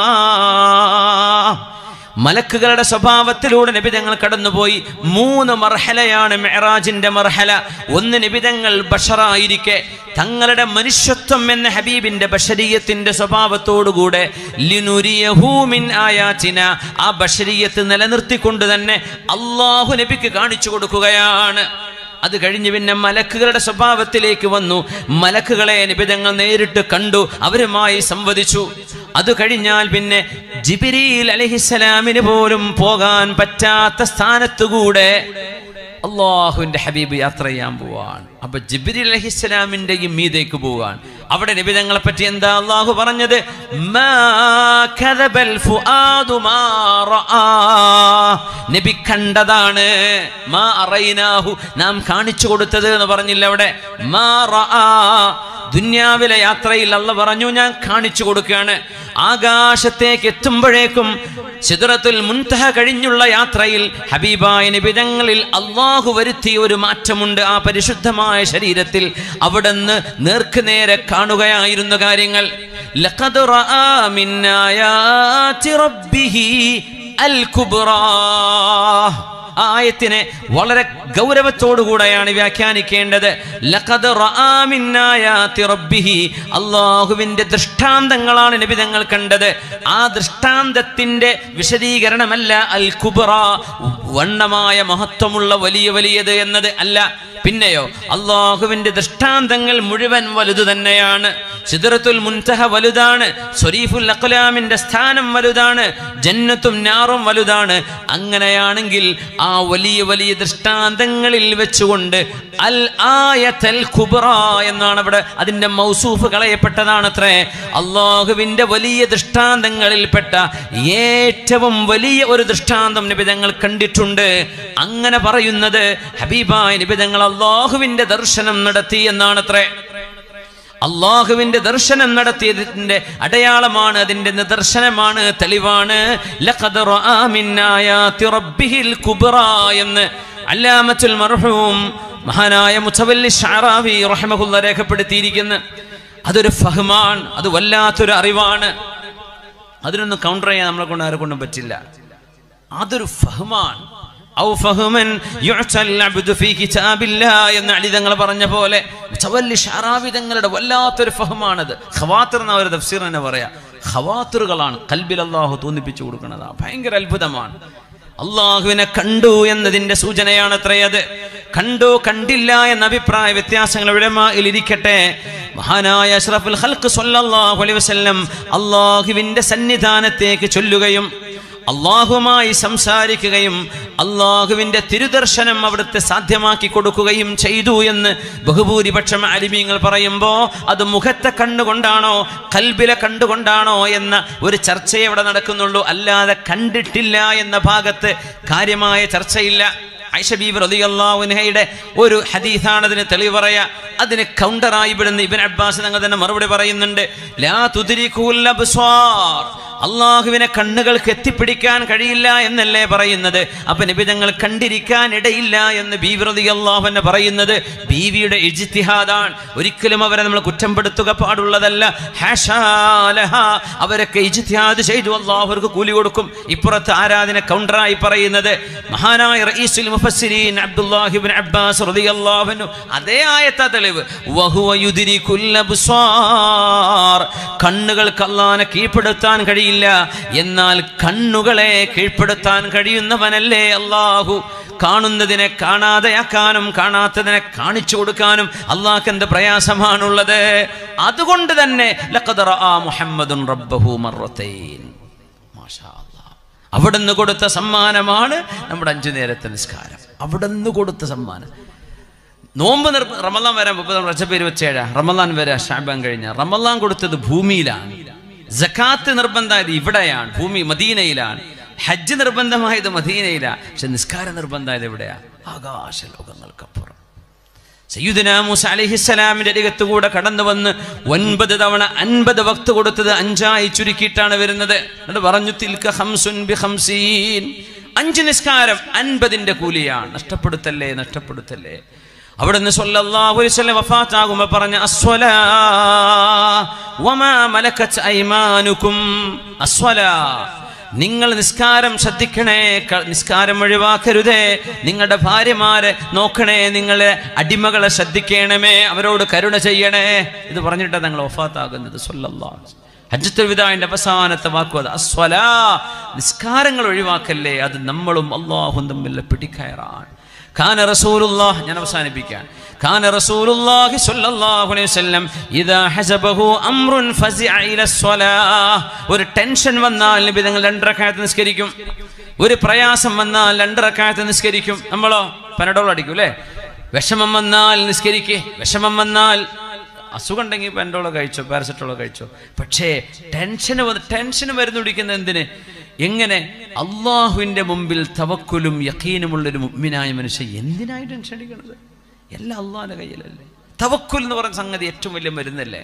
മലക്കുകളുടെ സ്വഭാവത്തിലൂടെ നിബിതങ്ങൾ കടന്നുപോയി മൂന്ന് മർഹലയാണ് മെഹറാജിന്റെ മർഹല ഒന്ന് നിബിതങ്ങൾ ബഷറായിരിക്കെ തങ്ങളുടെ മനുഷ്യത്വം എന്ന ഹബീബിന്റെ ബഷരീയത്തിന്റെ സ്വഭാവത്തോടുകൂടെ ലിനുരിയഹൂമിൻ ആയാച്ചിന ആ ബഷരീയത്ത് നിലനിർത്തിക്കൊണ്ട് തന്നെ അള്ളാഹു നബിക്ക് കാണിച്ചു കൊടുക്കുകയാണ് അത് കഴിഞ്ഞ് പിന്നെ മലക്കുകളുടെ സ്വഭാവത്തിലേക്ക് വന്നു മലക്കുകളെ നിബിതങ്ങൾ നേരിട്ട് കണ്ടു അവരുമായി സംവദിച്ചു അത് കഴിഞ്ഞാൽ പിന്നെ ജിബിരിൽ അലഹിസലാമിന് പോലും പോകാൻ പറ്റാത്ത സ്ഥാനത്തുകൂടെ അള്ളാഹുവിന്റെ ഹബീബ് യാത്ര ചെയ്യാൻ പോവാണ് അപ്പൊ ജിബിരി അലഹിസ്സലാമിന്റെയും മീതേക്ക് പോവാൻ അവിടെ നിബിതങ്ങളെ പറ്റി എന്താ അള്ളാഹു പറഞ്ഞത് മാ കദബൽ ഫുആദു മാ റആ. നബി കണ്ടതാണ് മാ അറൈനാഹു നാം കാണിച്ചു കൊടുത്തത് എന്ന് പറഞ്ഞില്ല അവിടെ മാ റആ. ദുന്യാവിലെ യാത്രയിൽ അല്ല പറഞ്ഞു ഞാൻ കാണിച്ചു കൊടുക്കുകയാണ് ആകാശത്തേക്ക് എത്തുമ്പോഴേക്കും സിദ്റത്തുൽ മുൻതഹ കഴിഞ്ഞുള്ള യാത്രയിൽ ഹബീബായ നിബിതങ്ങളിൽ അള്ളാഹു വരുത്തിയ ഒരു മാറ്റമുണ്ട് ആ പരിശുദ്ധമായ ശരീരത്തിൽ അവിടുന്ന് നേർക്കുനേരെ കാണുകയായിരുന്നു കാര്യങ്ങൾ ലഖദ് റആ മിൻ ആയാതി റബ്ബിഹി അൽ കുബ്റാ ആ ആയത്തിനെ വളരെ ഗൗരവത്തോടുകൂടെയാണ് വ്യാഖ്യാനിക്കേണ്ടത് ലഖദ് റആ മിൻ ആയാതി റബ്ബിഹി അല്ലാഹുവിന്റെ ദൃഷ്ടാന്തങ്ങളാണ് നബി തങ്ങൾ കണ്ടത് ആ ദൃഷ്ടാന്തത്തിന്റെ വിശദീകരണമല്ല അൽ കുബ്റ വണ്ണമായ മഹത്വമുള്ള വലിയ വലിയത് എന്നത് അല്ല പിന്നെയോ അള്ളാഹുവിന്റെ ദൃഷ്ടാന്തങ്ങൾ മുഴുവൻ വലുതു തന്നെയാണ് സിദറത്തുൽ മുൻതഹ വലുതാണ് സ്വരീഫുൽ അഖ്ലാമിന്റെ സ്ഥാനം വലുതാണ് ജന്നത്തും നാറും വലുതാണ് അങ്ങനെയാണെങ്കിൽ ആ വലിയ വലിയ ദൃഷ്ടാന്തങ്ങളിൽ വെച്ചുകൊണ്ട് അൽ ആയത്തൽ കുബ്ര എന്നാണ് അവിടെ അതിന്റെ മൗസൂഫ് കളയപ്പെട്ടതാണത്രേ അള്ളാഹുവിന്റെ വലിയ ദൃഷ്ടാന്തങ്ങളിൽപ്പെട്ട ഏറ്റവും വലിയ ഒരു ദൃഷ്ടാന്തം നിബിതങ്ങൾ കണ്ടിട്ടുണ്ട് അങ്ങനെ പറയുന്നത് ഹബീബായ നിബിതങ്ങൾ അള്ളാഹുവിന്റെ ദർശനം നടത്തി എന്നാണത്രേ അള്ളാഹുവിന്റെ ദർശനം നടത്തിയതിന്റെ അടയാളമാണ് അതിന്റെ നിദർശനമാണ് തെളിവാണ് ലഖദ് റആ മിൻ ആയാതി റബ്ബിഹിൽ കുബ്റ എന്ന് അല്ലാമത്തുൽ മർഹൂം മഹാനായ മുത്തവല്ലി ഷാറാവി റഹ്മഹുല്ല രേഖപ്പെടുത്തിയിരിക്കുന്നു അതൊരു ഫഹ്മാൻ അത് വല്ലാത്തൊരു അറിവാണ് അതിനൊന്നും കൗണ്ടർ ചെയ്യാൻ നമ്മളെ കൊണ്ട് ആരെ കൊണ്ടും പറ്റില്ല അതൊരു ഫഹ്മാൻ ഔ ഫഹ്മൻ യുഅ്തൽ അബ്ദു ഫീ കിതാബില്ലാ എന്ന് അലി തങ്ങൾ പറഞ്ഞ പോലെ മുതവല്ലി ഷാറാവി തങ്ങളുടെ വല്ലാത്തൊരു ഫഹ്മാണത് ഖവാത്തിർ എന്ന ഒരു തഫ്സീർ തന്നെ പറയാ ഖവാത്തിറുകളാണ് കൽബിൽ അള്ളാഹു തോന്നിപ്പിച്ചു കൊടുക്കുന്നത് ഭയങ്കര അത്ഭുതമാണ് അള്ളാഹുവിനെ കണ്ടു എന്നതിന്റെ സൂചനയാണ് അത്രയത് കണ്ടു കണ്ടില്ല എന്ന അഭിപ്രായ വ്യത്യാസങ്ങൾ വിടമായിൽ ഇരിക്കട്ടെ മഹാനായ അഷ്റഫുൽ ഹൽക്ക് സല്ലല്ലാഹു അലൈഹി വസല്ലം അള്ളാഹുവിന്റെ സന്നിധാനത്തേക്ക് ചൊല്ലുകയും അള്ളാഹുമായി സംസാരിക്കുകയും അള്ളാഹുവിന്റെ തിരുദർശനം അവിടുത്തെ സാധ്യമാക്കി കൊടുക്കുകയും ചെയ്തു എന്ന് ബഹുഭൂരിപക്ഷം അലിമീങ്ങൾ പറയുമ്പോൾ അത് മുഖത്തെ കണ്ണുകൊണ്ടാണോ കൽബിലെ കണ്ടുകൊണ്ടാണോ എന്ന ഒരു ചർച്ചയെ ഇവിടെ നടക്കുന്നുള്ളൂ അല്ലാതെ കണ്ടിട്ടില്ല എന്ന ഭാഗത്ത് കാര്യമായ ചർച്ചയില്ല ഐഷബീബ് റളിയല്ലാഹുൻഹയുടെ ഒരു ഹദീസാണ് അതിന് തെളിവ് പറയാ അതിന് കൗണ്ടറായി ഇവിടുന്ന് ഇബൻ അബ്ബാസ് തങ്ങൾ തന്നെ മറുപടി പറയുന്നുണ്ട് ലാ തുദ്രികുൽ അബ്സ്വാർ അള്ളാഹുവിനെ കണ്ണുകൾക്ക് എത്തിപ്പിടിക്കാൻ കഴിയില്ല എന്നല്ലേ പറയുന്നത് അപ്പൊ നബി തങ്ങൾ കണ്ടിരിക്കാൻ ഇടയില്ല എന്ന് ബീവ്രതി അള്ളാഹുവിനെ പറയുന്നത് ബീവിയുടെ ഇജ്തിഹാദാണ് ഒരിക്കലും അവരെ നമ്മൾ കുറ്റപ്പെടുത്തുക പാടുള്ളതല്ല ഹാഷാലഹ അവരൊക്കെ ഇജ്തിഹാദ് ചെയ്തു അള്ളാഹുർക്ക് കൂലി കൊടുക്കും ഇപ്പുറത്ത് ആരാധന കൗണ്ടറായി പറയുന്നത് മഹാനായ റഈസുൽ മുഫസ്സിരീൻ അബ്ദുല്ലാഹിബ്ൻ അബ്ബാസ് റളിയല്ലാഹു അൻഹു അതേ ആയത്താ തെളിവ് വഹുവ യുദ്രികുൽ അബ്സ്വാർ കണ്ണുകൾക്ക് അള്ളാഹിനെ കീഴ്പ്പെടുത്താൻ കഴിയില്ല എന്നാൽ കണ്ണുകളെ കീഴ്പ്പെടുത്താൻ കഴിയുന്നവനല്ലേ അള്ളാഹു കാണുന്നതിനെ കാണാതെയാക്കാനും കാണാത്തതിനെ കാണിച്ചു കൊടുക്കാനും അള്ളാഹ്ക്ക് എന്ത് പ്രയാസമാണുള്ളത് അതുകൊണ്ട് തന്നെ ലഖദ് റആ മുഹമ്മദുൻ റബ്ബഹു മർറത്തൈൻ മാഷാ അല്ലാഹ്. അവിടുന്ന് കൊടുത്ത സമ്മാനമാണ് നമ്മുടെ അഞ്ചു നേരത്തെ നിസ്കാരം അവിടുന്ന് കൊടുത്ത സമ്മാനം നോമ്പ് നിർ റമലാൻ വരാൻ മുപ്പതാം റജബ് ഇരുപത്തേഴാ റമലാൻ വരാ ഷാബാൻ കഴിഞ്ഞ റമലാൻ കൊടുത്തത് ഭൂമിയിലാണ് ജക്കാത്ത് നിർബന്ധമായത് ഇവിടെയാണ് ഭൂമി മദീനയിലാണ് ഹജ്ജ് നിർബന്ധമായത് മദീനയിലാണ് പക്ഷെ നിസ്കാര നിർബന്ധമായത് എവിടെയാ ആകാശ ലോകങ്ങൾക്കപ്പുറം സയ്യുദിന മൂസ അലഹിസ്സലാമിന്റെ അരികത്ത് കൂടെ കടന്നു വന്ന് ഒൻപത് തവണ അൻപത് വക്ത് കൊടുത്തത് അഞ്ചായി ചുരുക്കിയിട്ടാണ് വരുന്നത് എന്നിട്ട് പറഞ്ഞു തിൽക്ക ഹംസുൻ ബി ഹംസീൻ അഞ്ച് നിസ്കാരം അൻപതിന്റെ കൂലിയാണ് നഷ്ടപ്പെടുത്തല്ലേ നഷ്ടപ്പെടുത്തല്ലേ അവിടുന്ന് സല്ലല്ലാഹു അലൈഹി വസല്ലം വഫാത്താകുമ്പോൾ പറഞ്ഞ അസ്വലാ വമാ മലക്കത്ത് ഐമാനുക്കും അസ്വലാ നിങ്ങൾ നിസ്കാരം ശ്രദ്ധിക്കണേ ക- നിസ്കാരം ഒഴിവാക്കരുതേ നിങ്ങളുടെ ഭാര്യമാരെ നോക്കണേ നിങ്ങളെ അടിമകളെ ശ്രദ്ധിക്കണമേ അവരോട് കരുണ ചെയ്യണേ ഇത് പറഞ്ഞിട്ടാണ് നിങ്ങൾ ഒഫാത്താകുന്നത് സല്ലല്ലാഹു ഹജ്ജത്തുൽ വിദാന്റെ അവസാനത്തെ വാക്കു അത് അസ്വലാ നിസ്കാരങ്ങൾ ഒഴിവാക്കല്ലേ അത് നമ്മളും അള്ളാഹും തമ്മിലുള്ള പിടിക്കയറാണ് ഖാന റസൂലുള്ളാഹ് ഞാൻ അവസാനിപ്പിക്കാൻ ഖാന റസൂലുള്ളാഹി സ്വല്ലല്ലാഹു അലൈഹി വസല്ലം ഇദാ ഹസബഹു അംറുൻ ഫസിഅ ഇല സ്വലാഹ് ഒരു ടെൻഷൻ വന്നാൽ നബി തങ്ങൾ രണ്ട് റക്അത്ത് നിസ്കരിക്കും ഒരു പ്രയാസം വന്നാൽ രണ്ട് റക്അത്ത് നിസ്കരിക്കും നമ്മളോ പനഡോൾ അടിക്കും അല്ലേ വിഷമം വന്നാൽ നിസ്കരിക്കേ വിഷമം വന്നാൽ അസുഖം ഉണ്ടെങ്കിൽ പെൻഡോളോ കഴിച്ചോ പാരസെറ്റോളോ കഴിച്ചോ പക്ഷേ ടെൻഷന് വന്ന് ടെൻഷന് മരുന്ന് കുടിക്കുന്നത് എന്തിന് എങ്ങനെ അള്ളാഹുവിൻ്റെ മുമ്പിൽ തവക്കുലും യക്കീനുമുള്ളൊരു മുഗ്മിനായ മനുഷ്യൻ എന്തിനായി ടെൻഷൻ അടിക്കണത് എല്ലാം അള്ളാഹിൻ്റെ കയ്യിലല്ലേ തവക്കുൽ എന്ന് പറയുന്ന സംഗതി ഏറ്റവും വലിയ മരുന്നല്ലേ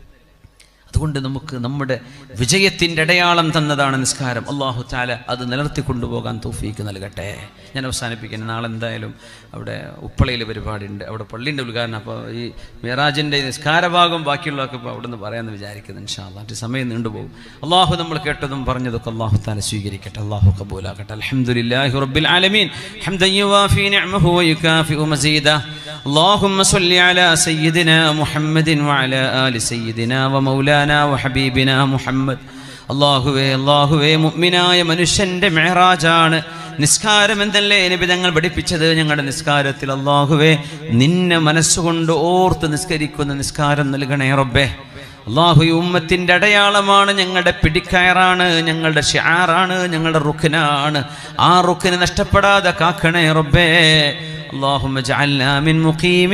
അതുകൊണ്ട് നമുക്ക് നമ്മുടെ വിജയത്തിൻ്റെ അടയാളം തന്നതാണ് നിസ്കാരം അള്ളാഹു താല അത് നിലർത്തി കൊണ്ടുപോകാൻ തൗഫീക്ക് നൽകട്ടെ ഞാൻ അവസാനിപ്പിക്കുന്നത് നാളെ എന്തായാലും അവിടെ ഉപ്പളയിൽ പരിപാടിയുണ്ട് അവിടെ പള്ളിൻ്റെ ഉദ്ഘാടനം അപ്പോൾ ഈ മിറാജിൻ്റെ നിസ്കാര ഭാഗം ബാക്കിയുള്ളതൊക്കെ ഇപ്പോൾ അവിടെ നിന്ന് പറയാമെന്ന് വിചാരിക്കുന്നു ഇൻഷാല്ല മറ്റു സമയം നീണ്ടുപോകും അള്ളാഹു നമ്മൾ കേട്ടതും പറഞ്ഞതൊക്കെ അള്ളാഹു താല സ്വീകരിക്കട്ടെ അള്ളാഹു കബൂലാക്കട്ടെ അലഹമുല്ലാഹി റബ്ബിൽ ആലമീൻ حمدا يوافي نعمه ويكافئ مزيده اللهم صل على سيدنا محمد وعلى آل سيدنا ومولانا وحبيبنا محمد അള്ളാഹുവേ അള്ളാഹുവേ മുഅ്മിനായ മനുഷ്യന്റെ മെഹറാജാണ് നിസ്കാരം എന്തല്ലേ നബി തങ്ങൾ പഠിപ്പിച്ചത് ഞങ്ങളുടെ നിസ്കാരത്തിൽ അള്ളാഹുവേ നിന്നെ മനസ്സുകൊണ്ട് ഓർത്ത് നിസ്കരിക്കുന്ന നിസ്കാരം നൽകണേ റബ്ബേ അള്ളാഹു ഈ ഉമ്മത്തിൻ്റെ അടയാളമാണ് ഞങ്ങളുടെ പിടിക്കയറാണ് ഞങ്ങളുടെ ഷിആറാണ് ഞങ്ങളുടെ റുഖിനാണ് ആ റുഖിന് നഷ്ടപ്പെടാതെ കാക്കണേ റബ്ബേ اللهم اجعلنا من مقيم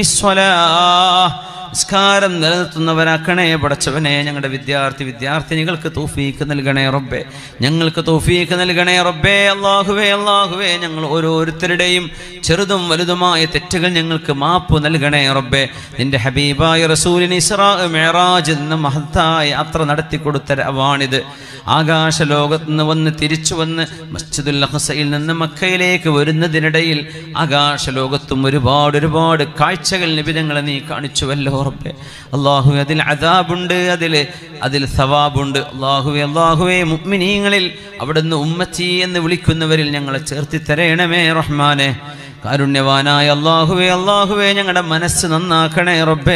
الصلاه നിസ്കാരം നിലനിർത്തുന്നവരാക്കണേ പടച്ചവനെ ഞങ്ങളുടെ വിദ്യാർത്ഥി വിദ്യാർത്ഥിനികൾക്ക് തോഫീക്ക് നൽകണേ റബ്ബേ ഞങ്ങൾക്ക് തോഫീക്ക് നൽകണേ റബ്ബേ അള്ളാഹുവേ അള്ളാഹുവേ ഞങ്ങൾ ഓരോരുത്തരുടെയും ചെറുതും വലുതുമായ തെറ്റുകൾ ഞങ്ങൾക്ക് മാപ്പ് നൽകണേ റബ്ബേ നിന്റെ ഹബീബായ റസൂലിന് ഇസ്രാ മെഹറാജ് എന്ന മഹത്തായ യാത്ര നടത്തി കൊടുത്ത രവാണിത് ആകാശ ലോകത്ത് നിന്ന് വന്ന് തിരിച്ചു വന്ന് മസ്ജിദുൽ അഹസയിൽ നിന്ന് മക്കയിലേക്ക് വരുന്നതിനിടയിൽ ആകാശ ലോകത്തും ഒരുപാട് ഒരുപാട് കാഴ്ചകൾ നിബിധങ്ങളെ നീ കാണിച്ചുവല്ലോ റബ്ബേ അള്ളാഹു അതിൽ അതാബുണ്ട് അതിൽ അതിൽ സവാബുണ്ട് അള്ളാഹുവെ അള്ളാഹുവെ മുഗ്മിനീങ്ങളിൽ അവിടുന്ന് ഉമ്മച്ചി എന്ന് വിളിക്കുന്നവരിൽ ഞങ്ങളെ ചേർത്തി തരയണമേ റഹ്മാനെ കാരുണ്യവാനായ അള്ളാഹുവേ അള്ളാഹുവേ ഞങ്ങളുടെ മനസ്സ് നന്നാക്കണേ റബ്ബേ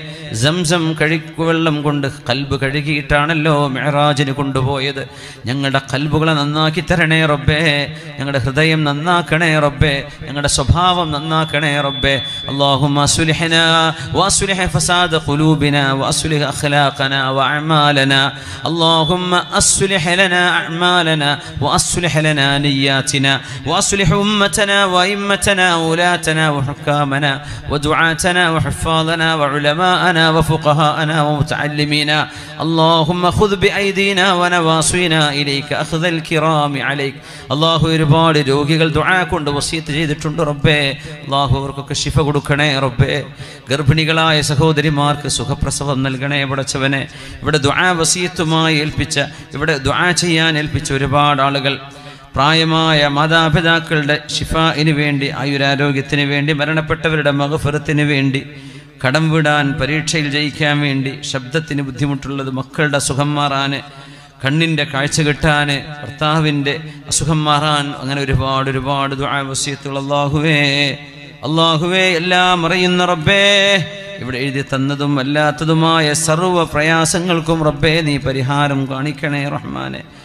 സംസം കഴുക്കുവെള്ളം കൊണ്ട് കൽബ് കഴുകിയിട്ടാണല്ലോ മെഹറാജിന് കൊണ്ടുപോയത് ഞങ്ങളുടെ കൽബുകളെ നന്നാക്കി തരണേ റബ്ബേ ഞങ്ങളുടെ ഹൃദയം നന്നാക്കണേ റബ്ബേ ഞങ്ങളുടെ സ്വഭാവം നന്നാക്കണേ റബ്ബേ اللهم أصلحنا وأصلح فساد قلوبنا وأصلح أخلاقنا وأعمالنا اللهم أصلح لنا أعمالنا وأصلح لنا نياتنا وأصلح أمتنا وأئمتنا وولاتنا وحكامنا ودعاتنا وحفاظنا وعلماءنا وفقهاءنا ومتعلمينا اللهم خذ بأيدينا ونواصينا إليك أخذ الكرام عليك الله ഒരുപാട് രോഗികൾ ദുആ കൊണ്ട് വസീത്ത് ചെയ്തിട്ടുണ്ട് റബ്ബേ അള്ളാഹു അവർക്കൊക്കെ ശിഫ കൊടുക്കണേ റബ്ബേ ഗർഭിണികളായ സഹോദരിമാർക്ക് സുഖപ്രസവം നൽകണേ പടച്ചവനെ ഇവിടെ ദുആ വസീത്തുമായി ഏൽപ്പിച്ച ഇവിടെ ദുആ ചെയ്യാൻ ഏൽപ്പിച്ച ഒരുപാട് ആളുകൾ പ്രായമായ മാതാപിതാക്കളുടെ ഷിഫായിന് വേണ്ടി ആയുരാരോഗ്യത്തിന് വേണ്ടി മരണപ്പെട്ടവരുടെ മകഫറത്തിന് വേണ്ടി കടം വിടാൻ പരീക്ഷയിൽ ജയിക്കാൻ വേണ്ടി ശബ്ദത്തിന് ബുദ്ധിമുട്ടുള്ളത് മക്കളുടെ സുഖം മാറാൻ കണ്ണിൻ്റെ കാഴ്ച കിട്ടാൻ ഭർത്താവിൻ്റെ അസുഖം മാറാൻ അങ്ങനെ ഒരുപാട് ഒരുപാട് ദുആവസ്യത്തുകൾ അള്ളാഹുവേ അള്ളാഹുവേ എല്ലാം അറിയുന്ന റബ്ബേ ഇവിടെ എഴുതി തന്നതും അല്ലാത്തതുമായ സർവ്വ പ്രയാസങ്ങൾക്കും റബ്ബേ നീ പരിഹാരം കാണിക്കണേ റഹ്മാനെ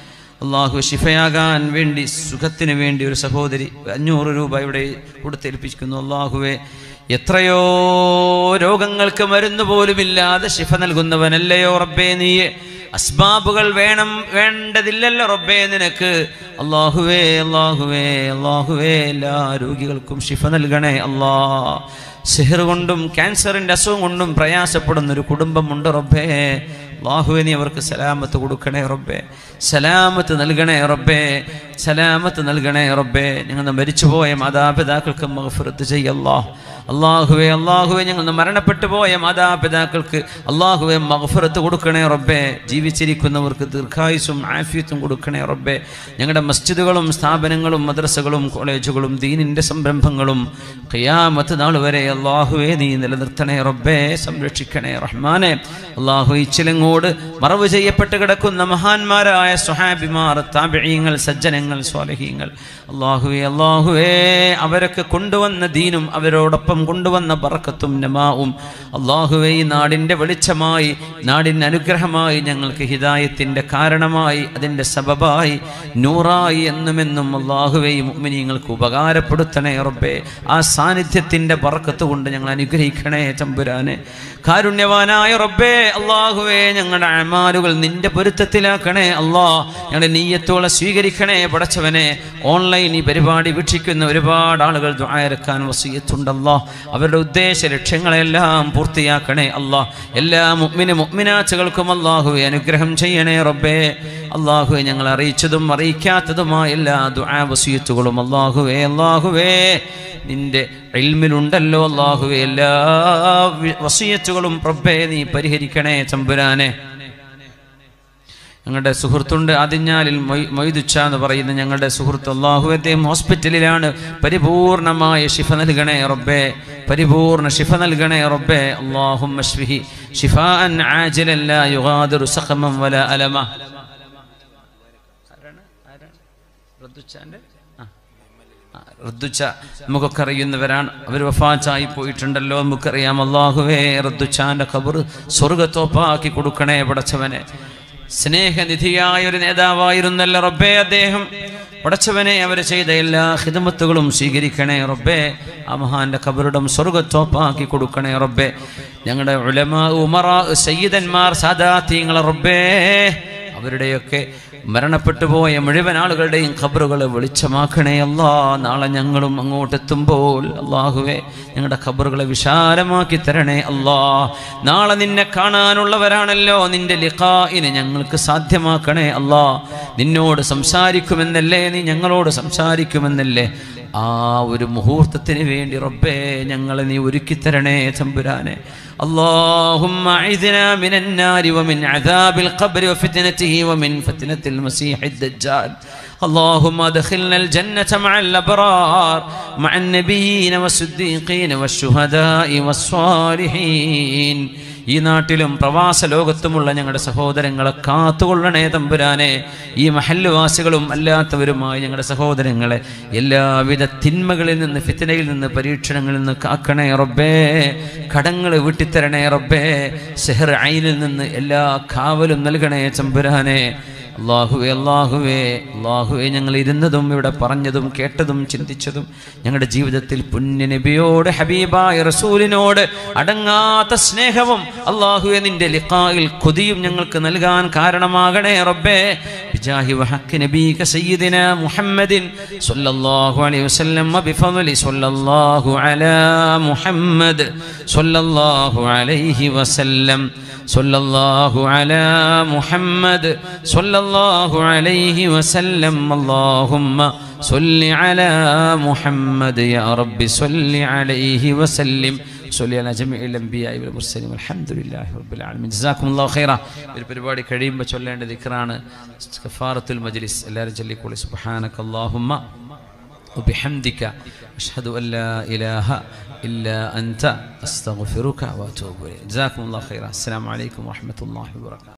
അള്ളാഹു ശിഫയാകാൻ വേണ്ടി സുഖത്തിന് വേണ്ടി ഒരു സഹോദരി അഞ്ഞൂറ് രൂപ ഇവിടെ കൊടുത്തേൽപ്പിക്കുന്നു അള്ളാഹുവെ എത്രയോ രോഗങ്ങൾക്ക് മരുന്ന് പോലുമില്ലാതെ ശിഫ നൽകുന്നവനല്ലയോ റബ്ബേ നീ അസ്ബാബുകൾ വേണം വേണ്ടതില്ലല്ലോ റബ്ബേ നിനക്ക് അള്ളാഹുവേ അള്ളാഹുവേ അള്ളാഹുവേ എല്ലാ രോഗികൾക്കും ശിഫ നൽകണേ അല്ലാ സിഹർ കൊണ്ടും ക്യാൻസറിൻ്റെ അസുഖം കൊണ്ടും പ്രയാസപ്പെടുന്ന ഒരു കുടുംബമുണ്ട് റബ്ബേ അള്ളാഹുവെ നീ അവർക്ക് സലാമത്ത് കൊടുക്കണേ റബ്ബേ സലാമത്ത് നൽകണേ റബ്ബേ സലാമത്ത് നൽകണേ റബ്ബേ ഞങ്ങൾ മരിച്ചുപോയ മാതാപിതാക്കൾക്ക് മഹഫുറത്ത് ചെയ്യല്ലാ അള്ളാഹുവെ അള്ളാഹുവെ ഞങ്ങൾ മരണപ്പെട്ടു പോയ മാതാപിതാക്കൾക്ക് അള്ളാഹുവെ മഹഫുറത്ത് കൊടുക്കണേ റബ്ബേ ജീവിച്ചിരിക്കുന്നവർക്ക് ദീർഘായുസും ആഫിയത്തും കൊടുക്കണേ റബ്ബേ ഞങ്ങളുടെ മസ്ജിദുകളും സ്ഥാപനങ്ങളും മദ്രസകളും കോളേജുകളും ദീനിൻ്റെ സംരംഭങ്ങളും ഖിയാമത്ത് നാൾ വരെ അള്ളാഹുവെ നീ നിലനിർത്തണേ റബ്ബേ സംരക്ഷിക്കണേ റഹ്മാനെ അള്ളാഹു ഇച്ചിലങ്ങോട് മറവ് ചെയ്യപ്പെട്ട് കിടക്കുന്ന മഹാന്മാരായ സ്വഹാബിമാർ താപിഴയങ്ങൾ സജ്ജനങ്ങൾ സ്വാലഹീങ്ങൾ അള്ളാഹുവെ അള്ളാഹുവേ അവരൊക്കെ കൊണ്ടുവന്ന ദീനും അവരോടൊപ്പം കൊണ്ടുവന്ന ബറക്കത്തും നമാവും അള്ളാഹുവെ ഈ നാടിൻ്റെ വെളിച്ചമായി നാടിൻ്റെ അനുഗ്രഹമായി ഞങ്ങൾക്ക് ഹിദായത്തിൻ്റെ കാരണമായി അതിൻ്റെ സബബായി നൂറായി എന്നുമെന്നും അള്ളാഹുവെ ഈ മുഅ്മിനീങ്ങൾക്ക് ഉപകാരപ്പെടുത്തണേ റബ്ബേ ആ സാന്നിധ്യത്തിൻ്റെ ബറക്കത്ത് കൊണ്ട് ഞങ്ങൾ അനുഗ്രഹിക്കണേ ചമ്പുരാനെ കാരുണ്യവാനായ റബ്ബേ അള്ളാഹുവേ ഞങ്ങളുടെ അമാലുകൾ നിന്റെ പൊരുത്തത്തിലാക്കണേ അള്ളാ ഞങ്ങളുടെ നീയത്തോളെ സ്വീകരിക്കണേ പടച്ചവനെ ഓൺലൈൻ ഈ പരിപാടി വീക്ഷിക്കുന്ന ഒരുപാട് ആളുകൾ ദ്വായരക്കാൻ വസീയത്തുണ്ടല്ലോ അവരുടെ ഉദ്ദേശ ലക്ഷ്യങ്ങളെല്ലാം പൂർത്തിയാക്കണേ അല്ലാ എല്ലാ മുഗ്മിന് മുഗ്മിനാച്ചുകൾക്കും അള്ളാഹുവെ അനുഗ്രഹം ചെയ്യണേ റബ്ബേ അള്ളാഹുവെ ഞങ്ങൾ അറിയിച്ചതും അറിയിക്കാത്തതുമായ എല്ലാ ദ്വാ വസീയത്തുകളും അള്ളാഹുവേ അള്ളാഹുവേ നിന്റെ ഇൽമിലുണ്ടല്ലോ അള്ളാഹുവെ എല്ലാ വി- വസീയത്തുകളും പ്രഭേ നീ പരിഹരിക്കണേ ചമ്പുരാനെ ഞങ്ങളുടെ സുഹൃത്തുണ്ട് ആദിഞ്ഞാലിൽ മൊയ്- മൊയ്തുച്ച എന്ന് പറയുന്ന ഞങ്ങളുടെ സുഹൃത്ത് അള്ളാഹു അദ്ദേഹം ഹോസ്പിറ്റലിലാണ് പരിപൂർണമായ ശിഫ നൽകണേ റബ്ബേ പരിപൂർണ ശിഫ നൽകണേ റബ്ബേ അള്ളാഹും ഷിഫാൻ ആജിലല്ല യുഗാദിറു സഖമം വല അലമ റദ്ദുച്ച നമുക്കൊക്കെ അറിയുന്നവരാണ് അവർ വഫാച്ചായി പോയിട്ടുണ്ടല്ലോ നമുക്കറിയാം അള്ളാഹുവേ റദ്ദുച്ചാന്റെ ഖബർ സ്വർഗത്തോപ്പാക്കി കൊടുക്കണേ പടച്ചവനെ സ്നേഹനിധിയായ ഒരു നേതാവായിരുന്നല്ലോ റബ്ബേ അദ്ദേഹം പടച്ചവനെ അവർ ചെയ്ത എല്ലാ ഹിദമത്തുകളും സ്വീകരിക്കണേ റബ്ബേ ആ മഹാന്റെ ഖബറിടം സ്വർഗത്തോപ്പാക്കി കൊടുക്കണേ റബ്ബേ ഞങ്ങളുടെ ഉലമ ഉമറ സയ്യിദന്മാർ സാദാത്യങ്ങളെ റബ്ബേ അവരുടെയൊക്കെ മരണപ്പെട്ടു പോയ മുഴുവൻ ആളുകളുടെയും ഖബറുകൾ വെളിച്ചമാക്കണേ അല്ലാ നാളെ ഞങ്ങളും അങ്ങോട്ടെത്തുമ്പോൾ അള്ളാഹുവേ ഞങ്ങളുടെ ഖബറുകളെ വിശാലമാക്കി തരണേ അല്ലാ നാളെ നിന്നെ കാണാനുള്ളവരാണല്ലോ നിന്റെ ലിഖായിനെ ഞങ്ങൾക്ക് സാധ്യമാക്കണേ അല്ലാ നിന്നോട് സംസാരിക്കുമെന്നല്ലേ നീ ഞങ്ങളോട് സംസാരിക്കുമെന്നല്ലേ ആ ഒരു മുഹൂർത്തത്തിന് വേണ്ടി റബ്ബേ ഞങ്ങളെ നീ ഒരുക്കി തരണേ തമ്പുരാനെ اللهم أعذنا من النار ومن عذاب القبر وفتنته ومن فتنة المسيح الدجال اللهم ادخلنا الجنة مع الأبرار مع النبيين والصديقين والشهداء والصالحين ഈ നാട്ടിലും പ്രവാസ ലോകത്തുമുള്ള ഞങ്ങളുടെ സഹോദരങ്ങളെ കാത്തുകൊള്ളണേ തമ്പുരാനെ ഈ മഹല്ലുവാസികളും അല്ലാത്തവരുമായ ഞങ്ങളുടെ സഹോദരങ്ങളെ എല്ലാവിധ തിന്മകളിൽ നിന്ന് ഫിത്തനയിൽ നിന്ന് പരീക്ഷണങ്ങളിൽ നിന്ന് കാക്കണേ റബ്ബേ കടങ്ങൾ വീട്ടിത്തരണേ റബ്ബേ സെഹർ ഐനിൽ നിന്ന് എല്ലാ കാവലും നൽകണേ തമ്പുരാനെ അള്ളാഹുവേ അള്ളാഹുവേ അള്ളാഹുവേ ഞങ്ങൾ ഇരുന്നതും ഇവിടെ പറഞ്ഞതും കേട്ടതും ചിന്തിച്ചതും ഞങ്ങളുടെ ജീവിതത്തിൽ പുണ്യ നബിയോട് ഹബീബായ റസൂലിനോട് അടങ്ങാത്ത സ്നേഹവും അള്ളാഹുവെ നിന്റെ ലിഖായിൽ കൊതിയും ഞങ്ങൾക്ക് നൽകാൻ കാരണമാകണേ റബ്ബേ ബിജാഹി വഹക്ക് നബീക സയ്യിദിന മുഹമ്മദിൻ സ്വല്ലല്ലാഹു അലൈഹി വസല്ലം ബിഫളലി സ്വല്ലല്ലാഹു അലാ മുഹമ്മദ് സ്വല്ലല്ലാഹു അലൈഹി വസല്ലം صلى الله على محمد صلى الله عليه وسلم اللهم صل على محمد يا رب صل عليه وسلم صل على جميع الأنبياء والمرسلين والحمد لله رب العالمين جزاكم الله خيرا ഒരു പരിപാടി കഴിയുമ്പോൾ ചൊല്ലേണ്ട ദിക്റാണ് കഫാറത്തുൽ മജ്ലിസ് എല്ലാവരും ചൊല്ലിക്കോളി സുബ്ഹാനക അല്ലാഹുമ്മ وبحمدك أشهد أن لا إله إلا أنت أستغفرك وأتوب إليك جزاكم الله خيرا السلام عليكم ورحمة الله وبركاته